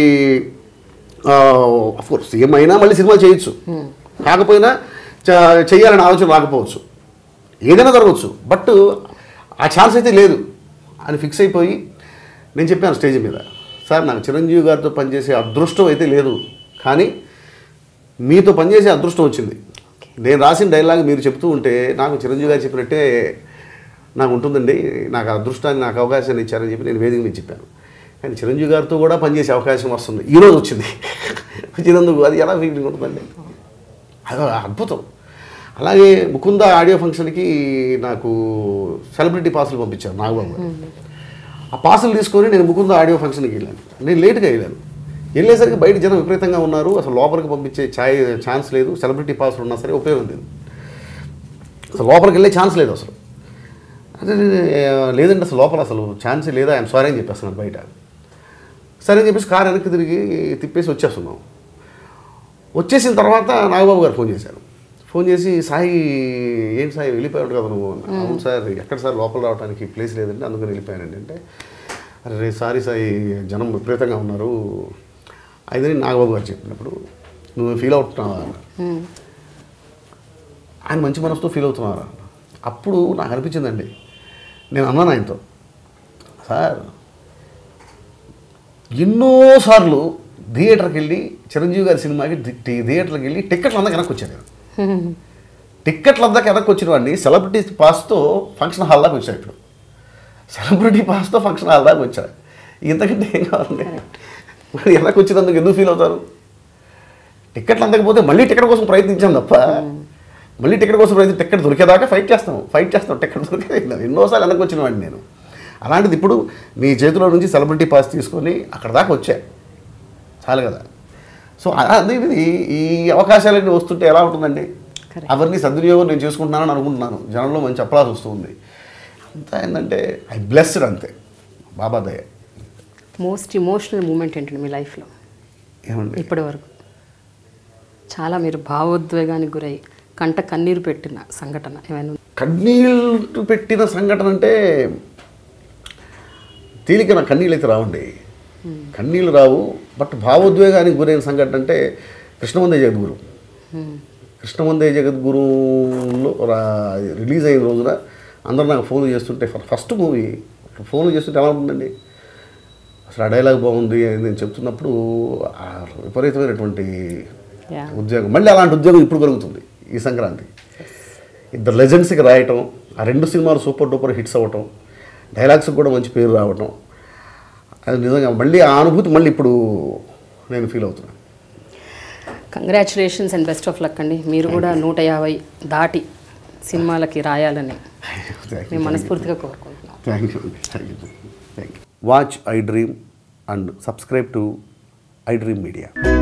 కోర్స్ సీఎం అయినా మళ్ళీ సినిమా చేయొచ్చు కాకపోయినా చ- చెయ్యాలని ఆలోచన రాకపోవచ్చు ఏదైనా జరగవచ్చు బట్ ఆ ఛాన్స్ అయితే లేదు అని ఫిక్స్ అయిపోయి నేను చెప్పాను స్టేజ్ మీద సార్ నాకు చిరంజీవి గారితో పనిచేసే అదృష్టం అయితే లేదు కానీ మీతో పనిచేసే అదృష్టం వచ్చింది నేను రాసిన డైలాగ్ మీరు చెప్తూ ఉంటే నాకు చిరంజీవి గారు చెప్పినట్టే నాకు ఉంటుందండి నాకు ఆ అదృష్టాన్ని నాకు అవకాశాన్ని ఇచ్చారని చెప్పి నేను వేదిక మీద చెప్పాను కానీ చిరంజీవి గారితో కూడా పనిచేసే అవకాశం వస్తుంది ఈరోజు వచ్చింది వచ్చినందుకు అది ఎలా ఫీలింగ్ ఉంటుందండి అది అద్భుతం అలాగే ముకుంద ఆడియో ఫంక్షన్కి నాకు సెలబ్రిటీ పాసులు పంపించారు నాగబాబు గారు. ఆ పాసులు తీసుకొని నేను ముకుంద ఆడియో ఫంక్షన్కి వెళ్ళాను నేను లేట్గా వెళ్ళాను వెళ్ళేసరికి బయట జనం విపరీతంగా ఉన్నారు అసలు లోపలికి పంపించే ఛాయ్ ఛాన్స్ లేదు సెలబ్రిటీ పాసులు ఉన్నా సరే ఉపయోగం లేదు అసలు లోపలికి వెళ్ళే ఛాన్స్ లేదు అసలు అదే లేదండి అసలు లోపల అసలు ఛాన్సే లేదా ఐఎమ్ సారీ అని చెప్పేస్తున్నాను బయట సరే అని చెప్పేసి కారు వెనక్కి తిరిగి తిప్పేసి వచ్చేస్తున్నాం వచ్చేసిన తర్వాత నాగబాబు గారు ఫోన్ చేశారు ఫోన్ చేసి సాయి ఏంటి సాయి వెళ్ళిపోయాడు కదా నువ్వు అన్నా. అవును సార్ ఎక్కడ సార్ లోపల రావడానికి ప్లేస్ లేదండి అందుకని వెళ్ళిపోయానండి అంటే అరే సారీ సాయి జనం విపరీతంగా ఉన్నారు అయితే నాగబాబు గారు చెప్పినప్పుడు నువ్వు ఫీల్ అవుతున్నావా అన్నారు. మ్మ్. ఆయన మంచి మనసుతో ఫీల్ అవుతున్నారా అప్పుడు నాకు అనిపించిందండి నేను అన్నాను ఆయనతో సార్ ఎన్నోసార్లు థియేటర్కి వెళ్ళి చిరంజీవి గారి సినిమాకి థి- థి- థియేటర్కి వెళ్ళి టిక్కెట్లు అందరికి వెనక్కి వచ్చాను నేను టిక్కెట్లు అందరికి వెనక్కి వచ్చిన వాడిని సెలబ్రిటీ పాస్తో ఫంక్షన్ హాల్ దాకా వచ్చాడు ఇప్పుడు సెలబ్రిటీ పాస్తో ఫంక్షన్ హాల్ దాకా వచ్చాడు ఇంతకంటే ఏం కావాలండి మరి వెనక్కి వచ్చినందుకు ఎందుకు ఫీల్ అవుతారు టికెట్లు అందకపోతే మళ్ళీ టికెట్ కోసం ప్రయత్నించాం తప్ప మళ్ళీ టికెట్ కోసం ప్రయత్ని టికెట్ దొరికేదాకా ఫైట్ చేస్తాం ఫైట్ చేస్తాం టికెట్ దొరికే ఎన్నోసార్లు వెనక్కి వచ్చిన వాడిని నేను అలాంటిది ఇప్పుడు మీ చేతిలో నుంచి సెలబ్రిటీ పాస్ తీసుకొని అక్కడ దాకా వచ్చా చాలు కదా సో అదే ఇది ఈ అవకాశాలన్నీ వస్తుంటే ఎలా ఉంటుందండి Correct. అవన్నీ సద్వినియోగం నేను చేసుకుంటున్నానని అనుకుంటున్నాను జనంలో మంచి అప్లాస్ వస్తుంది అంతా ఏంటంటే ఐ బ్లెస్డ్ అంతే బాబా దయ మోస్ట్ ఇమోషనల్ మూమెంట్ ఏంటండి మీ లైఫ్లో ఏమండి ఇప్పటి వరకు చాలా మీరు భావోద్వేగానికి గురై కంట కన్నీరు పెట్టిన సంఘటన ఏమైనా ఉందా? కన్నీళ్ళు పెట్టిన సంఘటన అంటే తేలిక నా కన్నీళ్ళు అయితే రావండి కన్నీళ్ళు రావు బట్ భావోద్వేగానికి గురైన సంఘటన అంటే కృష్ణవందే జగద్గురు మ్మ్. కృష్ణవందే జగద్గురులో రా- రిలీజ్ అయిన రోజున అందరూ నాకు ఫోన్ చేస్తుంటే ఫ- ఫస్ట్ మూవీ ఫోన్ చేస్తుంటే ఎలా ఉంటుందండి అసలు ఆ డైలాగ్ బాగుంది అని నేను చెప్తున్నప్పుడు ఆ విపరీతమైనటువంటి Yeah. ఉద్యోగం మళ్ళీ అలాంటి ఉద్యోగం ఇప్పుడు కలుగుతుంది ఈ సంక్రాంతి ఇద్దరు లెజెండ్స్కి రాయటం ఆ రెండు సినిమాలు సూపర్ డూపర్ హిట్స్ అవ్వటం డైలాగ్స్కి కూడా మంచి పేరు రావటం అది నిజంగా మళ్ళీ ఆ అనుభూతి మళ్ళీ ఇప్పుడు నేను ఫీల్ అవుతున్నాను congratulations and best of luck అండి మీరు కూడా నూట యాభై దాటి సినిమాలకి రాయాలని మేము మనస్ఫూర్తిగా కోరుకుంటున్నాం thank you thank you thank you watch I dream and subscribe to I dream media